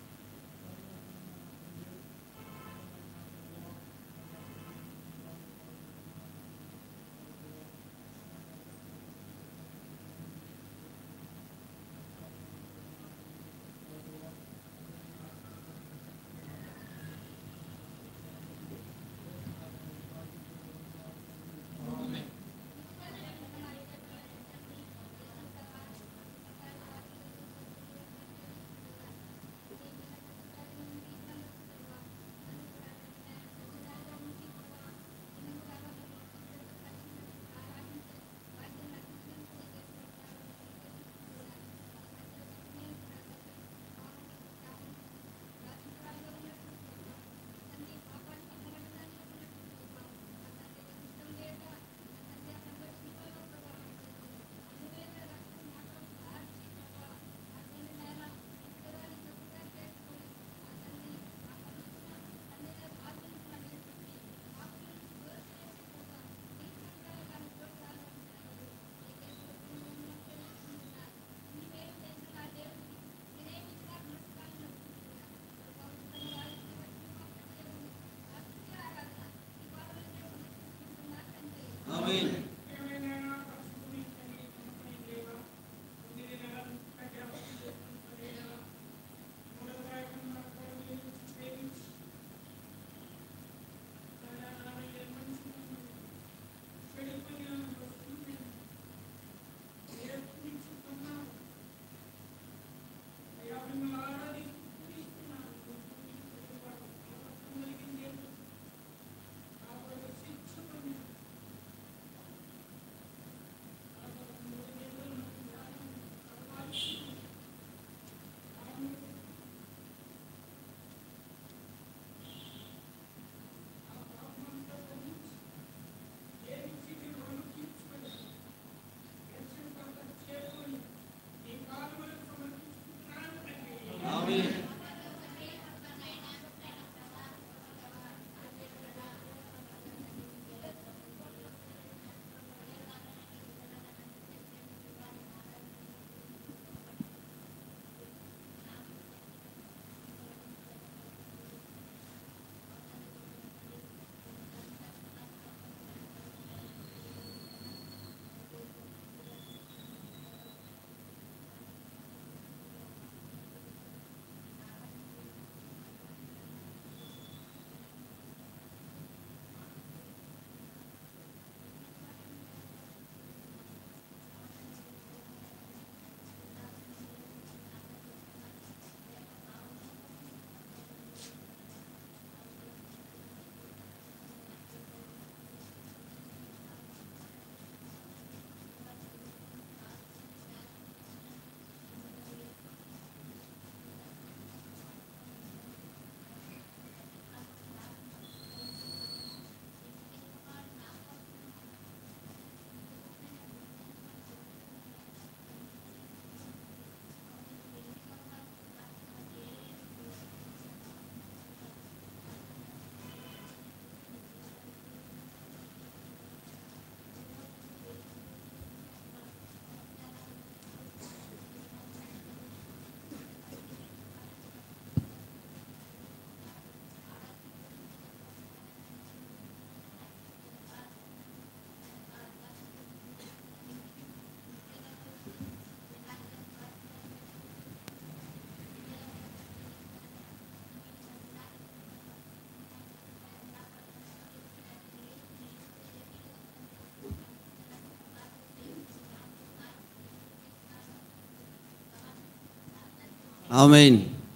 ఆమెన్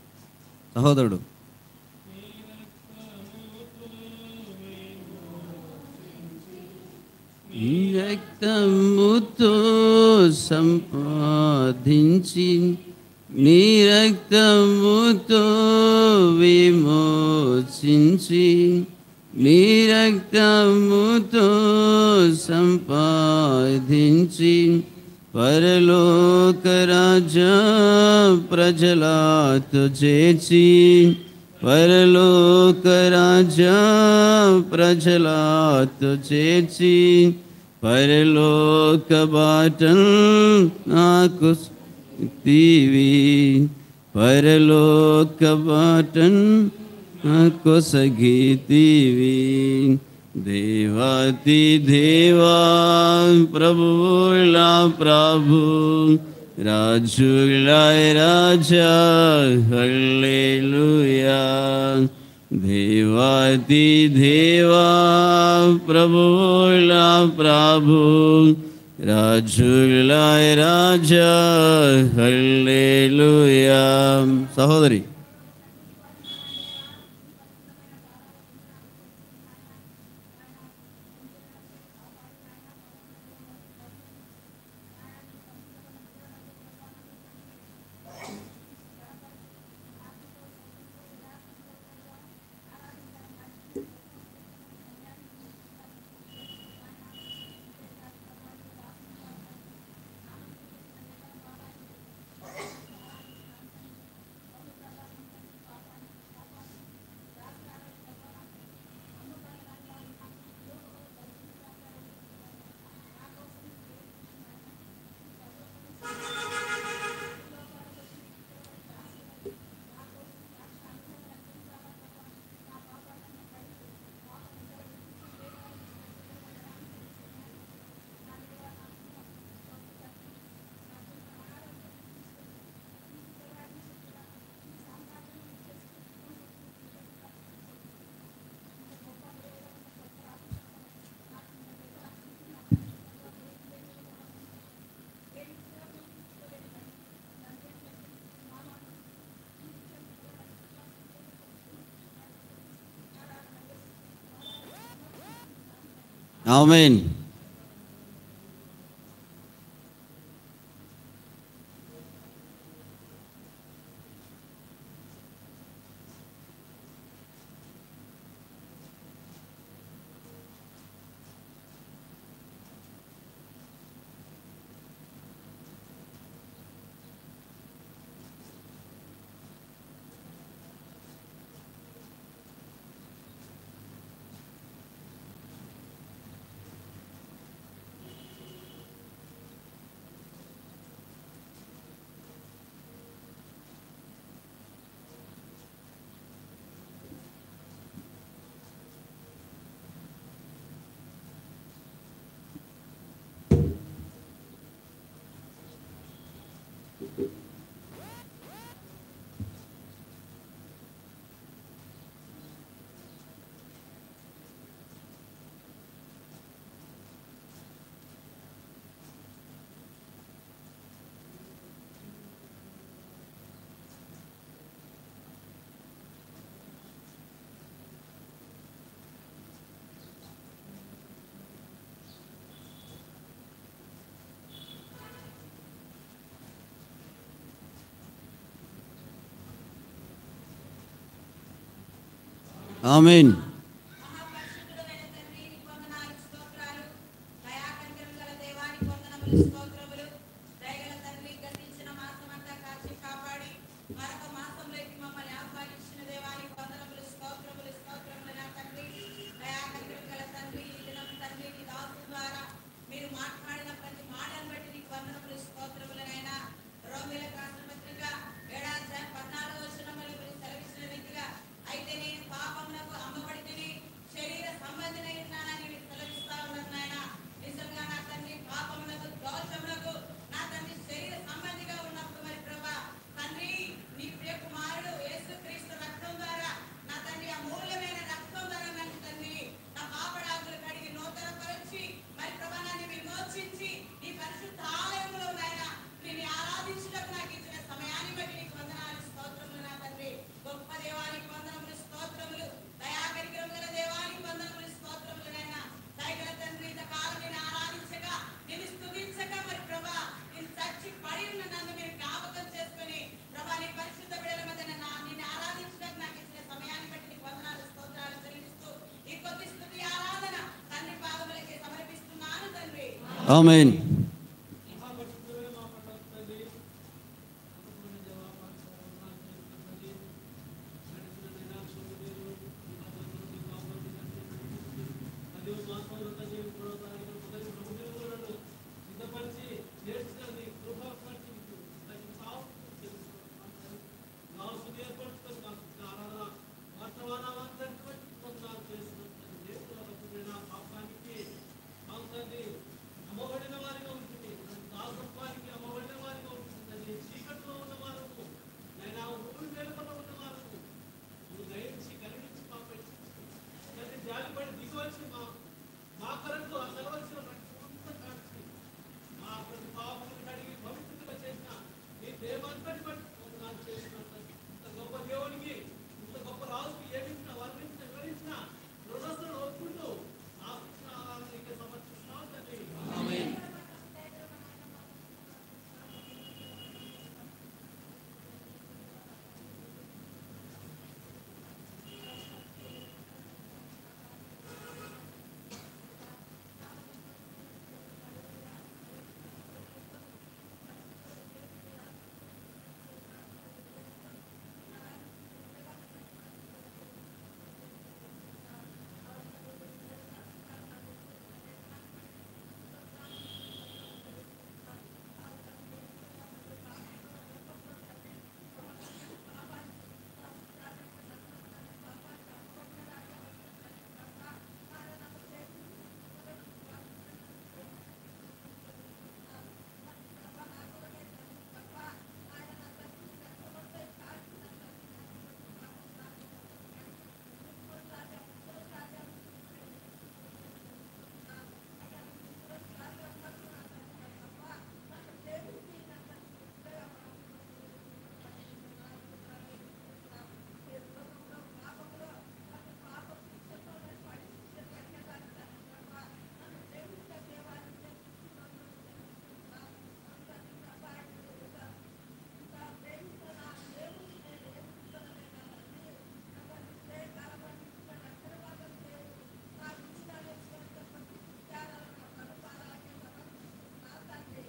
సహోదరుడు ఈ రక్తముతో సంపాదించి నీ రక్తముతో విమోచించి నీ రక్తముతో సంపాదించి పరలోక రాజా ప్రజలాతో చేర్చి పరలోక రాజా ప్రజలాతో చేర్చి పరలోక బాటం నాకు తీవి పరలోక బాటన్ కొసగీతివి దేవాతి దేవా ప్రభువుల ప్రభు రాజుల రాజా హల్లెలూయా దేవాతి దేవా ప్రభువుల ప్రభు రాజుల రాజా హల్లెలూయా సహోదరి ఆమెన్ ఆమెన్ మహాపరిశుద్ధుడైన తండ్రి నీకు వందనాలు స్తోత్రాలు దయాకనికరం గల దేవానికి వందనములు స్తోత్రములు దయగల తండ్రి గతించిన మాసమంతా కాచి కాపాడి మరొక మాసంలోకి మమ్మల్ని ఆహ్వానించిన దేవానికి వందనములు స్తోత్రములు స్తోత్రములు నా తండ్రి దయాకనికరం గల తండ్రి ఈ దినం తండ్రి నీ దాసు ద్వారా మీరు మాట్లాడిన ప్రతి మాటను బట్టి నీకు వందనములు స్తోత్రములు నైనా రోమిలకు రాసిన పత్రిక ఏడాధ్యాయం పద్నాలుగు వచనములు మీరు సెలవిచ్చిన రీతిగా అయితే నేను పాపమునకు అమ్మబడితిని శరీర సంబంధినైనానని మీకు సెలవిస్తా ఉన్నాను నాయన నిజంగా నా తండ్రి పాపమునకు దోషమునకు నా తండ్రి శరీర సంబంధిగా ఉన్నప్పుడు మరి ప్రభా తండ్రి నీ ప్రియ కుమారుడు యేసుక్రీస్తు రక్తం ద్వారా నా తండ్రి అమూల్యమైన రక్తం ద్వారా నన్ను తండ్రి నా పాపడాకులు కడిగి నూతన పరచి మరి ప్రభా నన్ను విమోచించి నీ పరిశుద్ధ ఆలయంలో నాయన నిన్ను ఆరాధించుటకు నాకు ఇచ్చిన సమయాన్ని బట్టి నీకు వందనాలు స్తోత్రములు నా తండ్రి గొప్ప దేవానికి వందనములు స్తోత్రములు దయాకరికరం గల దేవానికి వందనములు స్తోత్రములు నాయన దయగల తండ్రి ఇంతకాలం నేను ఆరాధించగా నేను స్తుతించక మరి ప్రభా నేను చచ్చి పడి ఉన్న నన్ను మీరు జ్ఞాపకం చేసుకొని ప్రభా నీ పరిశుద్ధ బిడ్డల మధ్య నన్ను నిన్ను ఆరాధించడానికి నాకు ఇచ్చిన సమయాన్ని బట్టి నీకు వందనాలు స్తోత్రాలు చెల్లిస్తూ ఈ కొద్ది స్తుతి ఆరాధన తండ్రి పాదములకి సమర్పిస్తున్నాను తండ్రి ఆమెన్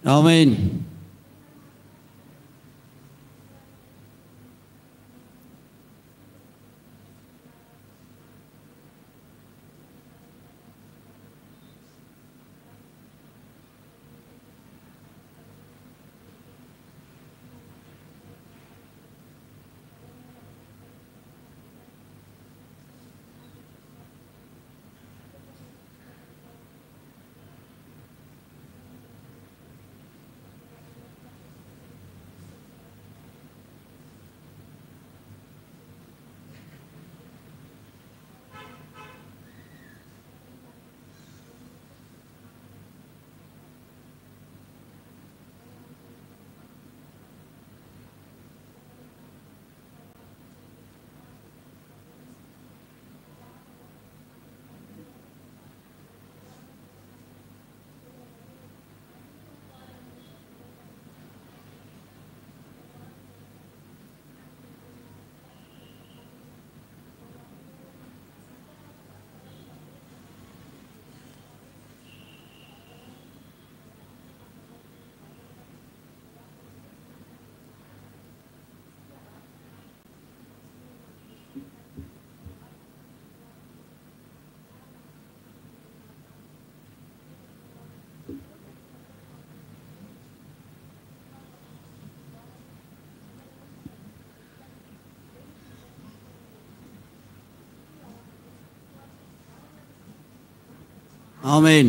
ఆమెన్ ఆమెన్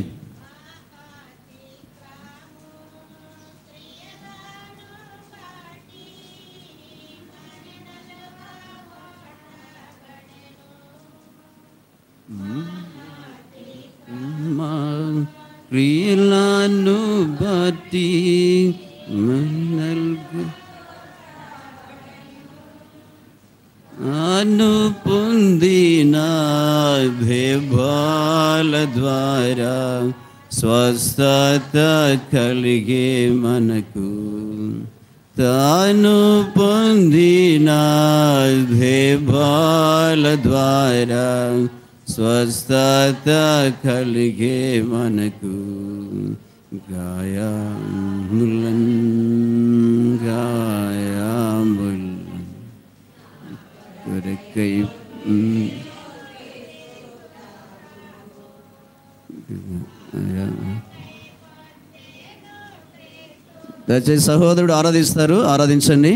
మా క్రియలను బట్టి మనల్గు అను పొందిన భేబాల ద్వారా స్వస్థత కలిగే మనకు తాను పొందిన భేబాల ద్వారా స్వస్థత కలిగే మనకు గాయములన్ గాయములన్ కొరకై ఉమ్, దయచేసి సహోదరుడు ఆరాధిస్తారు ఆరాధించండి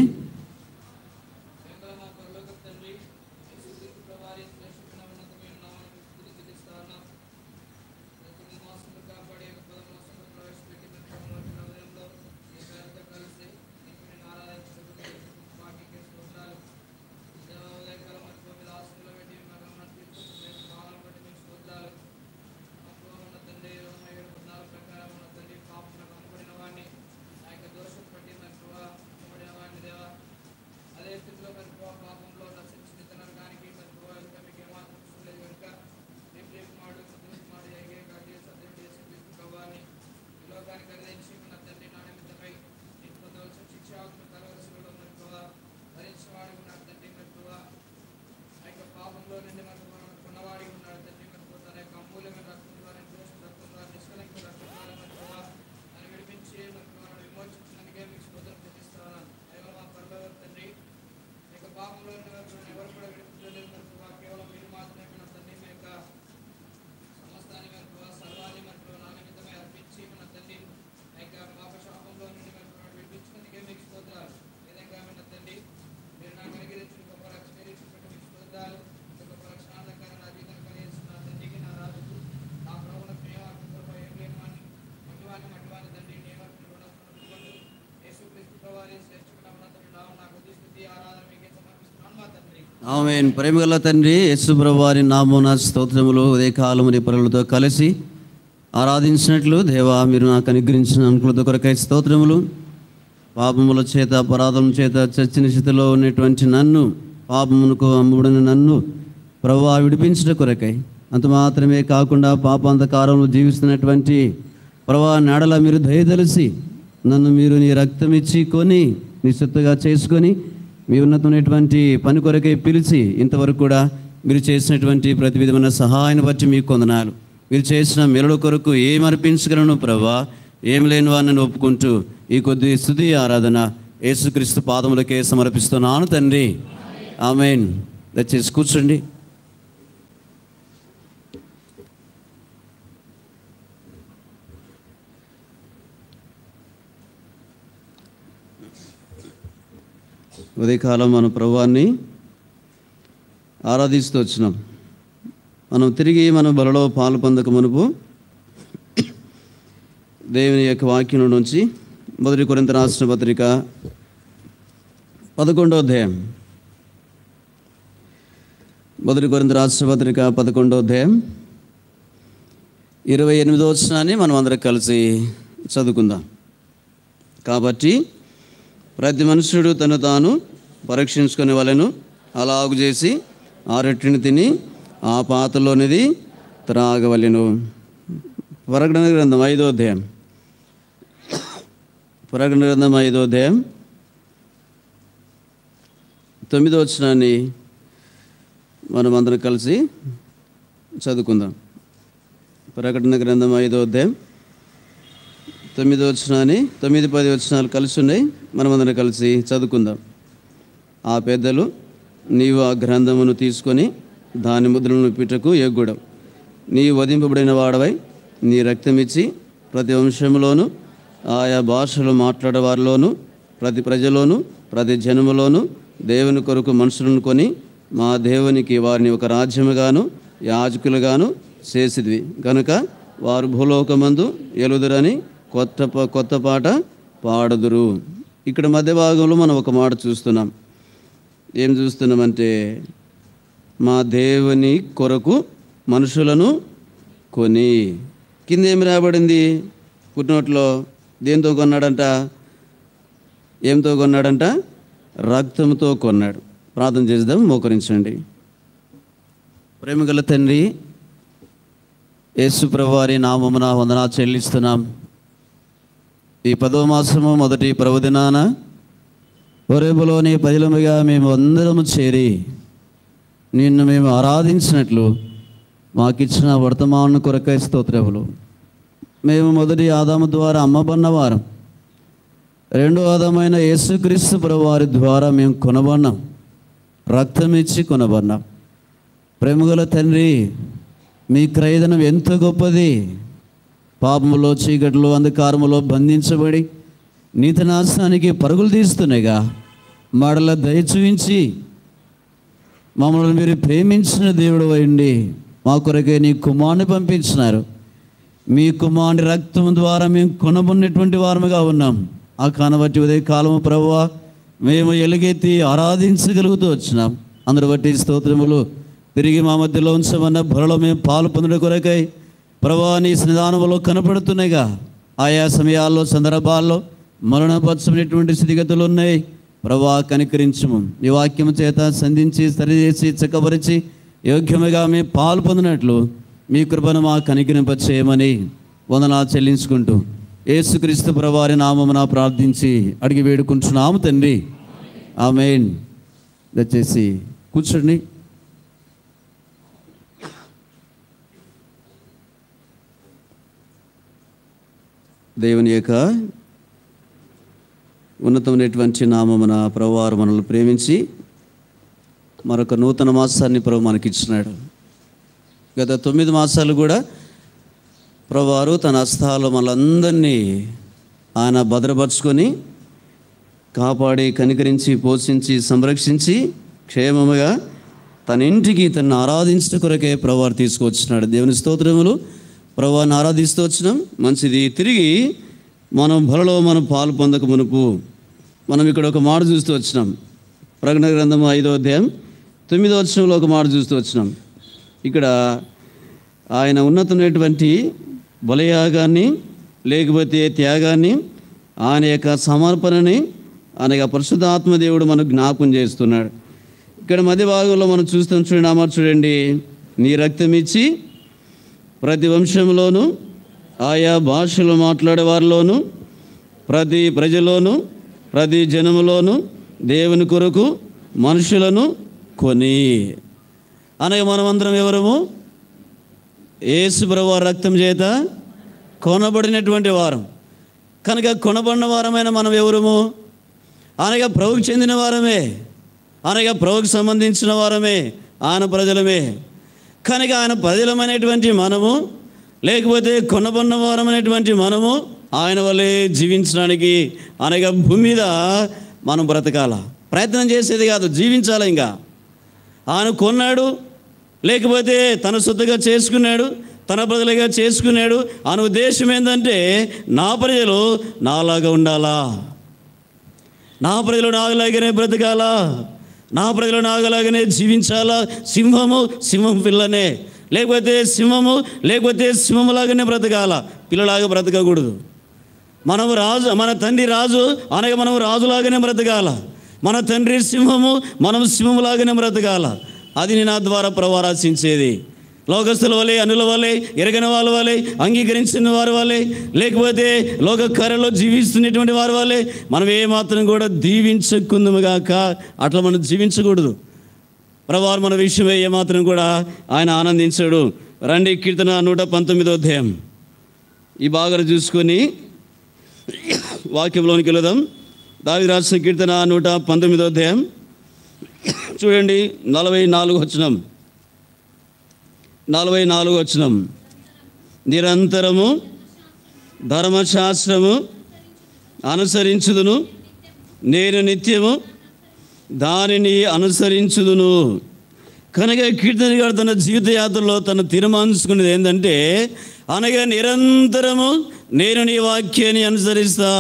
అదే స్థితిలో మరి ప్రభావ పాపంలో నశించిన తినడానికి మరి ప్రభావ ఇంకా మీకు ఏమాత్రం ఇష్టం లేదు కనుక రేపు రేపు మాడు సద్దుకు మాడు ఏగే కాకి సత్యం చేసి తీసుకోవాలి ఈ లోకానికి అందించి మన తండ్రి నా నిమిత్తమై నీకు పొందవలసిన శిక్ష కలవలసిన మరి ప్రభావ భరించేవాడు ఉన్నాడు తండ్రి మరి ప్రభావ ఆ యొక్క పాపంలో నుండి మనకు ఉన్నవాడి ఉన్నాడు తండ్రి మరి ప్రభావ తన యొక్క అమూల్యమైన రక్తం ద్వారా దోషం రక్తం ద్వారా నిష్కలంక రక్తం ద్వారా మరి ప్రభావ నన్ను విడిపించి మరి ప్రభావ విమోచించినందుకే మీకు స్తోత్రం చెల్లిస్తున్నాను అయ్యో మా పరలోక తండ్రి మీ యొక్క పాపంలో నుండి మరి ప్రభావ ఎవరు కూడా విడిపించలేదు మరి ప్రభావ కేవలం మీరు మాత్రమే మన తండ్రి మీ యొక్క సమస్తాన్ని మరి ప్రభావ సర్వాన్ని మరి ప్రభావ నా నిమిత్తమై అర్పించి మన తండ్రి ఆ యొక్క పాప శాపంలో నుండి మరి ప్రభావ విడిపించినందుకే మీకు స్తోత్రాలు ఈ విధంగా మన తండ్రి మీరు నాకు అనుగ్రహించిన గొప్ప రక్షణ నిరీక్షించడం మీకు స్తోత్రాలు ఈ గొప్ప రక్షణాలంకారం నా జీవితం కలిగించిన నా తండ్రికి నా రాజుకు నా ప్రభువుల ప్రేమ కృప ఏం లేని వాడిని మట్టివాడిని మట్టివాడిని తండ్రి నియమకులు రుణస్తున్నటువంటి యేసుక్రీస్తు ప్రభువారి శ్రేష్ఠమైన తండ్రి నామం నాకు స్తుతి ఆరాధన మీకే సమర్పిస్తున్నాను మా తండ్రి ఆమెన్ ప్రేమగల తండ్రి యేసుప్రభు వారి నామోన స్తోత్రములు ఉదయకాలము నీ పరులతో కలిసి ఆరాధించినట్లు దేవా మీరు నాకు అనుగ్రహించిన అనుకూలత కొరకై స్తోత్రములు పాపముల చేత అపరాధముల చేత చచ్చిన స్థితిలో ఉన్నటువంటి నన్ను పాపమునకు అమ్ముడిన నన్ను ప్రభా విడిపించిన కొరకై అంత మాత్రమే కాకుండా పాపాంధకారంలో జీవిస్తున్నటువంటి ప్రభా నాడల మీరు దయదలిసి నన్ను మీరు నీ రక్తం ఇచ్చి కొని నిశ్చితగా చేసుకొని మీ ఉన్నతమైనటువంటి పని కొరకై పిలిచి ఇంతవరకు కూడా మీరు చేసినటువంటి ప్రతి విధమైన సహాయాన్ని బట్టి మీకు కొందనాలు మీరు చేసిన మెలడు కొరకు ఏం అర్పించగలను ప్రభా ఏం లేని వారిని ఒప్పుకుంటూ ఈ కొద్ది స్థుతి ఆరాధన యేసుక్రీస్తు పాదములకే సమర్పిస్తున్నాను తండ్రి ఆమెన్ దయచేసి కూర్చోండి ఉదయకాలం మన ప్రభువాన్ని ఆరాధిస్తూ వచ్చినాం మనం తిరిగి మన బలలో పాలు పొందక మునుపు దేవుని యొక్క వాక్యం నుంచి మొదటి కొరింత రాష్ట్ర పత్రిక పదకొండో అధ్యాయం మొదటి కొరింత రాష్ట్ర పత్రిక పదకొండో అధ్యాయం ఇరవై ఎనిమిదో వచ్చినాన్ని మనం అందరం కలిసి చదువుకుందాం కాబట్టి ప్రతి మనుషుడు తను తాను పరీక్షించుకునే వాళ్ళను అలాగు చేసి ఆ రొట్టెని తిని ఆ పాతలోనిది త్రాగవలెను ప్రకటన గ్రంథం ఐదో అధ్యాయం ప్రకటన గ్రంథం ఐదో అధ్యాయం తొమ్మిదో వచ్చినాన్ని మనం అందరం కలిసి చదువుకుందాం ప్రకటన గ్రంథం ఐదో అధ్యాయం తొమ్మిది వచ్చినాని తొమ్మిది పది వచ్చినాలు కలిసి ఉన్నాయి మనమందరం కలిసి చదువుకుందాం ఆ పెద్దలు నీవు ఆ గ్రంథమును తీసుకొని దాని ముద్రలను పిట్టకు ఎగ్గుడం నీ వధింపబడిన వాడవై నీ రక్తం ఇచ్చి ప్రతి వంశంలోను ఆయా భాషలు మాట్లాడే వారిలోను ప్రతి ప్రజలోను ప్రతి జనములోను దేవుని కొరకు మనుషులను కొని మా దేవునికి వారిని ఒక రాజ్యముగాను యాజకులుగాను చేసిద్వి కనుక వారు భూలోకమందు ఎలుదురని కొత్త ప- కొత్త పాట పాడుదురు ఇక్కడ మధ్య భాగంలో మనం ఒక మాట చూస్తున్నాం ఏం చూస్తున్నామంటే మా దేవుని కొరకు మనుషులను కొని కింద ఏమి రాబడింది పుట్టినట్లో దేంతో కొన్నాడంట ఏంతో కొన్నాడంట రక్తంతో కొన్నాడు ప్రార్థన చేద్దాం మోకరించండి ప్రేమగల తండ్రి యేసు ప్రభువారి నామమున వందనా చెల్లిస్తున్నాం ఈ పదో మాసము మొదటి ప్రభుదినాన ఒరేబులోని పదిలముగా మేము అందరము చేరి నిన్ను మేము ఆరాధించినట్లు మాకిచ్చిన వర్తమాన కొరకై స్తోత్రములు మేము మొదటి ఆదాము ద్వారా అమ్మబన్నవారం రెండో ఆదామైన యేసుక్రీస్తు ప్రభువారి ద్వారా మేము కొనబన్నాం రక్తం ఇచ్చి కొనబన్నాం ప్రేమగల తండ్రి మీ క్రయదనం ఎంత గొప్పది పాపములో చీకటిలో అంధకారములో బంధించబడి నీతనాశానికి పరుగులు తీస్తున్నాయిగా మడల దయ చూపించి మమ్మల్ని మీరు ప్రేమించిన దేవుడు అయిండి మా కొరకే నీ కుమారుని పంపించినారు మీ కుమారుని రక్తం ద్వారా మేము కొనబడినటువంటి వారముగా ఉన్నాం ఆ కానబట్టి ఉదయ కాలము ప్రభువా మేము ఎలుగెత్తి ఆరాధించగలుగుతూ వచ్చినాం అందరు బట్టి స్తోత్రములు తిరిగి మా మధ్యలో ఉంచమన్న బలలో మేము పాలు పొందడం కొరకై ప్రభా నీ సన్నిధానంలో కనపడుతున్నాయిగా ఆయా సమయాల్లో సందర్భాల్లో మరణపరచమైనటువంటి స్థితిగతులు ఉన్నాయి ప్రభా కనికరించము ఈ వాక్యం చేత సంధించి సరిచేసి చక్కపరిచి యోగ్యముగా మేము పాలు పొందినట్లు మీ కృపను మా కనికరింప చేయమని వందనా చెల్లించుకుంటూ యేసుక్రీస్తు ప్రభారి నామమున ప్రార్థించి అడిగి వేడుకుంటున్నాము తండ్రి ఆమెన్ దయచేసి కూర్చోండి దేవుని యొక్క ఉన్నతమైనటువంటి నామమున ప్రభువారు మనల్ని ప్రేమించి మరొక నూతన మాసాన్ని ప్రభు మనకిచ్చినాడు గత తొమ్మిది మాసాలు కూడా ప్రభువారు తన హస్తాలు మనందరినీ ఆయన భద్రపరుచుకొని కాపాడి కనికరించి పోషించి సంరక్షించి క్షేమముగా తన ఇంటికి తను ఆరాధించట కొరకే ప్రభువారు తీసుకొచ్చినాడు దేవుని స్తోత్రములు ప్రభువాన్ని ఆరాధిస్తూ వచ్చినాం మంచిది తిరిగి మనం బలలో మనం పాలు పొందక మునుపు మనం ఇక్కడ ఒక మాట చూస్తూ వచ్చినాం ప్రకటన గ్రంథం ఐదో అధ్యాయం తొమ్మిదో వచనంలో ఒక మాట చూస్తూ వచ్చినాం ఇక్కడ ఆయన ఉన్నతమైనటువంటి బలయాగాన్ని లేకపోతే త్యాగాన్ని ఆయన యొక్క సమర్పణని ఆయన యొక్క పరిశుద్ధాత్మ దేవుడు మనకు జ్ఞాపకం చేస్తున్నాడు ఇక్కడ మధ్య భాగంలో మనం చూస్తాం చూడండి ఆ మాట చూడండి నీ రక్తం ఇచ్చి ప్రతి వంశంలోను ఆయా భాషలు మాట్లాడే వారిలోను ప్రతి ప్రజలోను ప్రతి జనములోను దేవుని కొరకు మనుషులను కొని అనగా మనమందరం ఎవరము యేసు ప్రభు రక్తం చేత కొనబడినటువంటి వారం కనుక కొనబడిన వారమైన మనం ఎవరము అనగా ప్రభుకు చెందిన వారమే అనగా ప్రభుకు సంబంధించిన వారమే ఆయన ప్రజలమే కనుక ఆయన ప్రజలమైనటువంటి మనము లేకపోతే కొనబడిన వారమైనటువంటి మనము ఆయన వల్లే జీవించడానికి అనగా భూమి మీద మనం బ్రతకాల ప్రయత్నం చేసేది కాదు జీవించాలి ఇంకా ఆయన కొన్నాడు లేకపోతే తన సొత్తుగా చేసుకున్నాడు తన ప్రజలుగా చేసుకున్నాడు ఆయన ఉద్దేశం ఏంటంటే నా ప్రజలు నాలాగా ఉండాలా నా ప్రజలు నాగలాగానే బ్రతకాలా నా ప్రజలు నాగలాగానే జీవించాలా సింహము సింహం పిల్లనే లేకపోతే సింహము లేకపోతే సింహములాగానే బ్రతకాల పిల్లలాగా బ్రతకకూడదు మనము రాజు మన తండ్రి రాజు అనగా మనం రాజులాగానే బ్రతకాల మన తండ్రి సింహము మనం సింహములాగానే బ్రతకాల అది నా ద్వారా ప్రవారాశించేది లోకస్తుల వలె అనుల వలె ఎరగని వాళ్ళ వలె అంగీకరించిన వారి వలె లేకపోతే లోక కర్రలో జీవిస్తున్నటువంటి వారి వలె మనం ఏమాత్రం కూడా దీవించకుందుముగాక అట్లా మనం జీవించకూడదు ప్రభువారు మన విషయమే ఏమాత్రం కూడా ఆయన ఆనందించాడు రండి కీర్తన నూట పంతొమ్మిదో అధ్యాయం ఈ బాగా చూసుకొని వాక్యంలోనికి వెళదాం దావి రాసిన కీర్తన నూట పంతొమ్మిదో అధ్యాయం చూడండి నలభై నాలుగు వచ్చినాం నలభై నాలుగు వచ్చినాం నిరంతరము ధర్మశాస్త్రము అనుసరించుదును నేను నిత్యము దానిని అనుసరించుదును కనుక కీర్తన గారు తన జీవిత యాత్రలో తను తీర్మానించుకున్నది ఏంటంటే అనగా నిరంతరము నేను నీ వాక్యాన్ని అనుసరిస్తా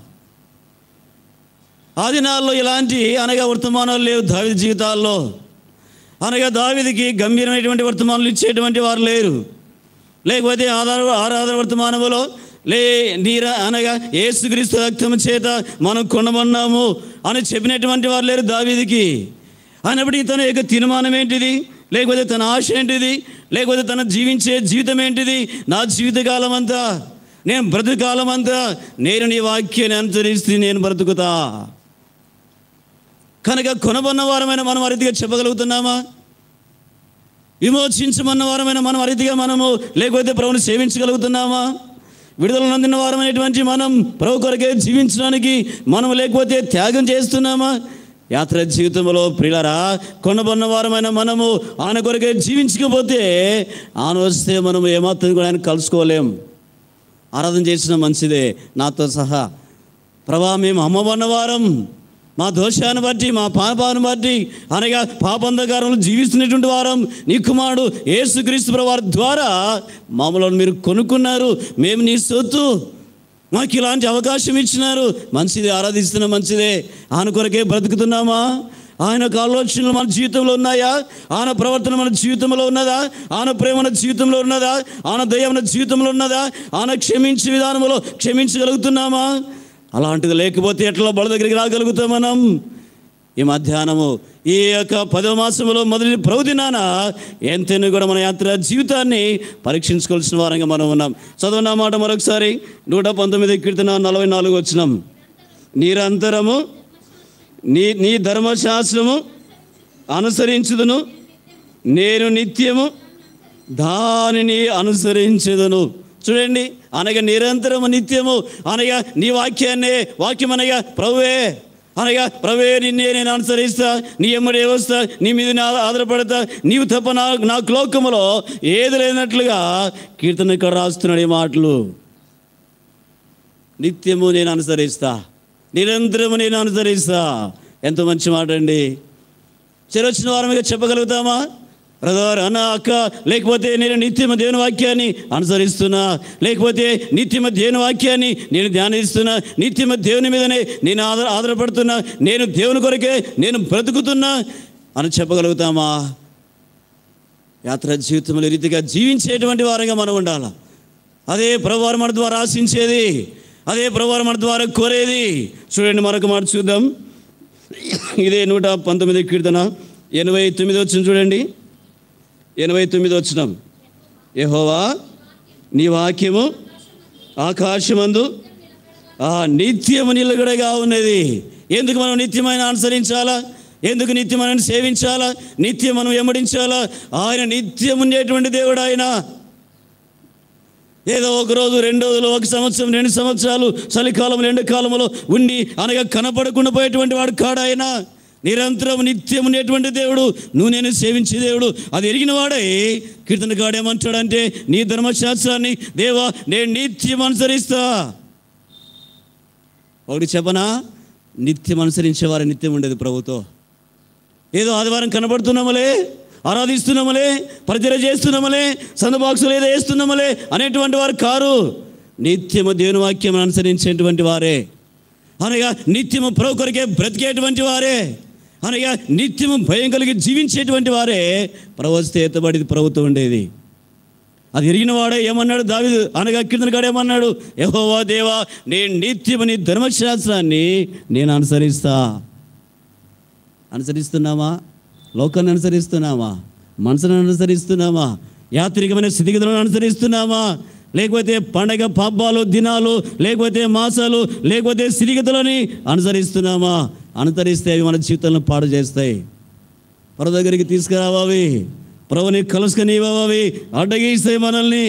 ఆ దినాల్లో ఇలాంటి అనగా వర్తమానాలు లేవు దావిది జీవితాల్లో అనగా దావిదికి గంభీరమైనటువంటి వర్తమానాలు ఇచ్చేటువంటి వారు లేరు లేకపోతే ఆధార ఆరాధన వర్తమానములో లే నీర అనగా ఏసుక్రీస్తు రక్తము చేత మనం కొనమన్నాము అని చెప్పినటువంటి వారు లేరు దావీదికి అయినప్పటికీ తన యొక్క తీర్మానం ఏంటిది లేకపోతే తన ఆశ ఏంటిది లేకపోతే తన జీవించే జీవితం ఏంటిది నా జీవితకాలం అంతా నేను బ్రతుకాలం అంతా నేను నీ వాక్యాన్ని అనుసరిస్తే నేను బ్రతుకుతా కనుక కొనబన్న వారమైన మనం ఆ రీతిగా చెప్పగలుగుతున్నామా విమోచించమన్న వారమైన మనం ఆ రీతిగా మనము లేకపోతే ప్రభుని సేవించగలుగుతున్నామా విడుదల నందిన వారమైనటువంటి మనం ప్రభు కొరకే జీవించడానికి మనం లేకపోతే త్యాగం చేస్తున్నామా యాత్ర జీవితంలో ప్రియులరా కొనబన్న వారమైన మనము ఆయన కొరకే జీవించకపోతే ఆయన వస్తే మనం ఏమాత్రం కూడా ఆయన కలుసుకోలేం ఆరాధన చేసిన మంచిదే నాతో సహా ప్రభా మేము అమ్మబన్న వారం మా దోషాన్ని బట్టి మా పాపాన్ని బట్టి అనగా పాపంధకారంలో జీవిస్తున్నటువంటి వారం నీ కుమారుడు యేసుక్రీస్తు ప్రభు ద్వారా మమ్మల్ని మీరు కొనుక్కున్నారు మేము నీ సొత్తు మాకు ఇలాంటి అవకాశం ఇచ్చినారు మంచిది ఆరాధిస్తున్న మంచిదే ఆయన కొరకే బ్రతుకుతున్నామా ఆయన యొక్క ఆలోచనలు మన జీవితంలో ఉన్నాయా ఆయన ప్రవర్తన మన జీవితంలో ఉన్నదా ఆయన ప్రేమ మన జీవితంలో ఉన్నదా ఆయన దయ మన జీవితంలో ఉన్నదా ఆయన క్షమించే విధానంలో క్షమించగలుగుతున్నామా అలాంటిది లేకపోతే ఎట్లా బల దగ్గరికి రాగలుగుతాం మనం ఈ మధ్యాహ్నము ఈ యొక్క పదవ మాసంలో మొదటి ప్రభుదినాన ఎంతైనా కూడా మన యాత్ర జీవితాన్ని పరీక్షించుకోవాల్సిన వారంగా మనం ఉన్నాం చదువున్న మాట మరొకసారి నూట పంతొమ్మిది కీర్తన నలభై నాలుగు వచ్చినాం నిరంతరము నీ నీ ధర్మశాస్త్రము అనుసరించుదును నేను నిత్యము దానిని అనుసరించదును చూడండి అనగా నిరంతరము నిత్యము అనగా నీ వాక్యాన్నే వాక్యం అనగా ప్రభువే అనగా ప్రవే నిన్నే నేను అనుసరిస్తా నీ ఎమ్మడే వస్తా నీ మీద నా ఆధారపడతా నీవు తప్ప నా నా లోకములో ఏది లేనట్లుగా కీర్తన ఇక్కడ రాస్తున్నాడు ఈ మాటలు నిత్యము నేను అనుసరిస్తా నిరంతరము నేను అనుసరిస్తా ఎంత మంచి మాట అండి చెరొచ్చిన వారమిగా చెప్పగలుగుతామా బ్రదర్ అన్న అక్క లేకపోతే నేను నిత్యమ దేవుని వాక్యాన్ని అనుసరిస్తున్నా లేకపోతే నిత్యమ దేవుని వాక్యాన్ని నేను ధ్యానిస్తున్నా నిత్యమ దేవుని మీదనే నేను ఆధార ఆధారపడుతున్నా నేను దేవుని కొరకే నేను బ్రతుకుతున్నా అని చెప్పగలుగుతామా యాత్ర జీవితంలో ఈ రీతిగా జీవించేటువంటి వారంగా మనం ఉండాలి అదే ప్రభువారు మన ద్వారా ఆశించేది అదే ప్రభువారు మన ద్వారా కోరేది చూడండి మరొక మాట చూద్దాం ఇదే నూట పంతొమ్మిది కీర్తన ఎనభై తొమ్మిది వచ్చిన చూడండి ఎనభై తొమ్మిది వచ్చినాం యెహోవా నీ వాక్యము ఆకాశమందు ఆ నిత్యము నిలగడగా ఉన్నది ఎందుకు మనం నిత్యమైన అనుసరించాలా ఎందుకు నిత్యమైన సేవించాలా నిత్యం మనం ఎమ్మడించాలా ఆయన నిత్యం ఉండేటువంటి దేవుడు ఆయన ఏదో ఒక రోజు రెండు రోజులు ఒక సంవత్సరం రెండు సంవత్సరాలు చలికాలం రెండు కాలంలో ఉండి అనగా కనపడకుండా పోయేటువంటి వాడు కాడాయన నిరంతరం నిత్యం ఉండేటువంటి దేవుడు నువ్వు నేను సేవించే దేవుడు అది ఎరిగిన వాడే కీర్తన కాడేమంటాడంటే నీ ధర్మశాస్త్రాన్ని దేవా నేను నిత్యం అనుసరిస్తా ఒకటి చెప్పనా నిత్యం అనుసరించేవారు నిత్యం ఉండేది ప్రభుతో ఏదో ఆదివారం కనబడుతున్నామలే ఆరాధిస్తున్నామలే పరిచయం చేస్తున్నామలే సందబాక్సులు ఏదో వేస్తున్నామలే అనేటువంటి వారు కారు నిత్యము దేవుని వాక్యం అనుసరించేటువంటి వారే అనగా నిత్యము ప్రభు కొరకే బ్రతికేటువంటి వారే అనగా నిత్యము భయం కలిగి జీవించేటువంటి వారే ప్రభు వస్తే ఎత్తబడిది ప్రభుత్వం ఉండేది అది ఎరిగిన వాడే ఏమన్నాడు దావిదు అనగా కీర్తనగాడు ఏమన్నాడు యెహోవా దేవా నేను నిత్యము నీ ధర్మశాస్త్రాన్ని నేను అనుసరిస్తా అనుసరిస్తున్నామా లోకాన్ని అనుసరిస్తున్నామా మనసును అనుసరిస్తున్నామా యాత్రికమైన స్థితిగతులను అనుసరిస్తున్నామా లేకపోతే పండగ పబ్బాలు దినాలు లేకపోతే మాసాలు లేకపోతే స్థితిగతులని అనుసరిస్తున్నామా అనుసరిస్తే అవి మన జీవితాలను పాడు చేస్తాయి పర దగ్గరికి తీసుకురావాలి ప్రభుని కలుసుకనివ్వవి అడ్డగిస్తాయి మనల్ని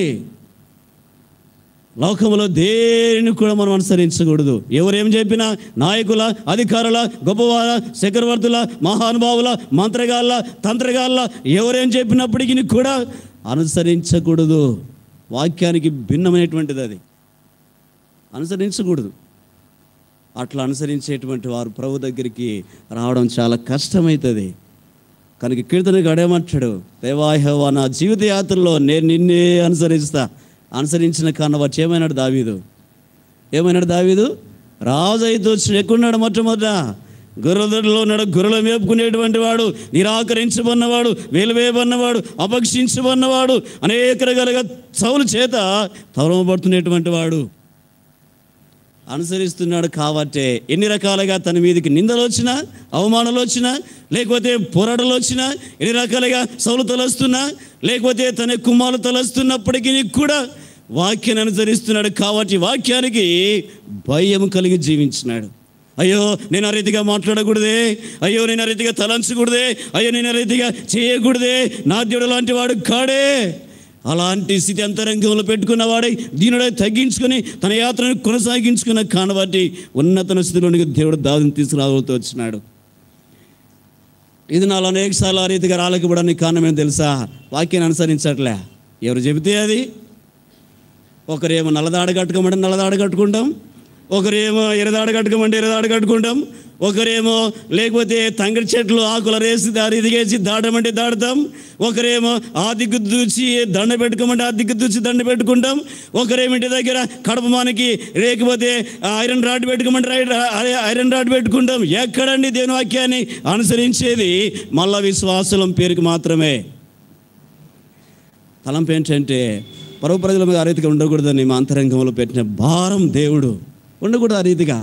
లోకంలో దేనిని కూడా మనం అనుసరించకూడదు ఎవరేం చెప్పినా నాయకుల అధికారుల గొప్పవార చక్రవర్తుల మహానుభావుల మంత్రగాళ్ళ తంత్రగాళ్ళ ఎవరేం చెప్పినప్పటికీ కూడా అనుసరించకూడదు వాక్యానికి భిన్నమైనటువంటిది అది అనుసరించకూడదు అట్లా అనుసరించేటువంటి వారు ప్రభు దగ్గరికి రావడం చాలా కష్టమవుతుంది కనుక కీర్తన గడేమంటాడు దేవాహేవా నా జీవిత యాత్రలో నేను నిన్నే అనుసరిస్తా అనుసరించిన కారణం వచ్చి ఏమైనాడు దావీదు ఏమైనాడు దావీదు రాజు అయితే వచ్చి ఎక్కున్నాడు మొట్టమొదట గొర్రెదొడ్లో ఉన్నాడు గొర్రెలు మేపుకునేటువంటి వాడు నిరాకరించబన్నవాడు వేలువేయబన్నవాడు అపక్షించబన్నవాడు అనేక రకాలుగా సౌలు చేత తవరమబడుతున్నటువంటి వాడు అనుసరిస్తున్నాడు కాబట్టే ఎన్ని రకాలుగా తన మీదకి నిందలు వచ్చినా అవమానాలు వచ్చినా లేకపోతే పోరాటాలు వచ్చినా ఎన్ని రకాలుగా సౌలు తలస్తున్నా లేకపోతే తన కుమారులు తలస్తున్నప్పటికీ కూడా వాక్యాన్ని అనుసరిస్తున్నాడు కాబట్టి వాక్యానికి భయం కలిగి జీవించినాడు అయ్యో నేను ఆ రీతిగా మాట్లాడకూడదే అయ్యో నేను ఆ రీతిగా తలంచకూడదే అయ్యో నేను ఆ రీతిగా చేయకూడదే నా దేవుడు లాంటి వాడు కాడే అలాంటి స్థితి అంతరంగంలో పెట్టుకున్న వాడే దీనుడే తగ్గించుకొని తన యాత్రను కొనసాగించుకున్న కానబట్టి ఉన్నతన స్థితిలోనికి దేవుడు దావిని తీసుకురాగలుగుతూ వచ్చినాడు ఇది నాలో అనేకసార్లు ఆ రీతిగా రాలేకపోవడానికి కారణం ఏం తెలుసా వాక్యాన్ని అనుసరించట్లే ఎవరు చెబితే అది ఒకరేమో నల్లదాడ కట్టుకోమంటే నల్లదాడ కట్టుకుంటాం ఒకరేమో ఎరదాడ కట్టుకోమంటే ఎరదాడ కట్టుకుంటాం ఒకరేమో లేకపోతే తంగడి చెట్లు ఆకుల రేసి దారి దిగేసి దాడమంటే దాడతాం ఒకరేమో ఆ దిక్కు దూచి దండ పెట్టుకోమంటే ఆ దిక్కు దూచి దండ పెట్టుకుంటాం ఒకరేమో ఇంటి దగ్గర కడప మానికి లేకపోతే ఐరన్ రాడ్ పెట్టుకోమంటే రైడ్ ఐరన్ రాడ్ పెట్టుకుంటాం ఎక్కడండి దేవుని వాక్యాన్ని అనుసరించేది మళ్ళా విశ్వాసం పేరుకి మాత్రమే తలంపు ఏంటంటే పరవ ప్రజల మీద ఆ రీతిగా ఉండకూడదని మా అంతరంగంలో పెట్టిన భారం దేవుడు ఉండకూడదు ఆ రీతిగా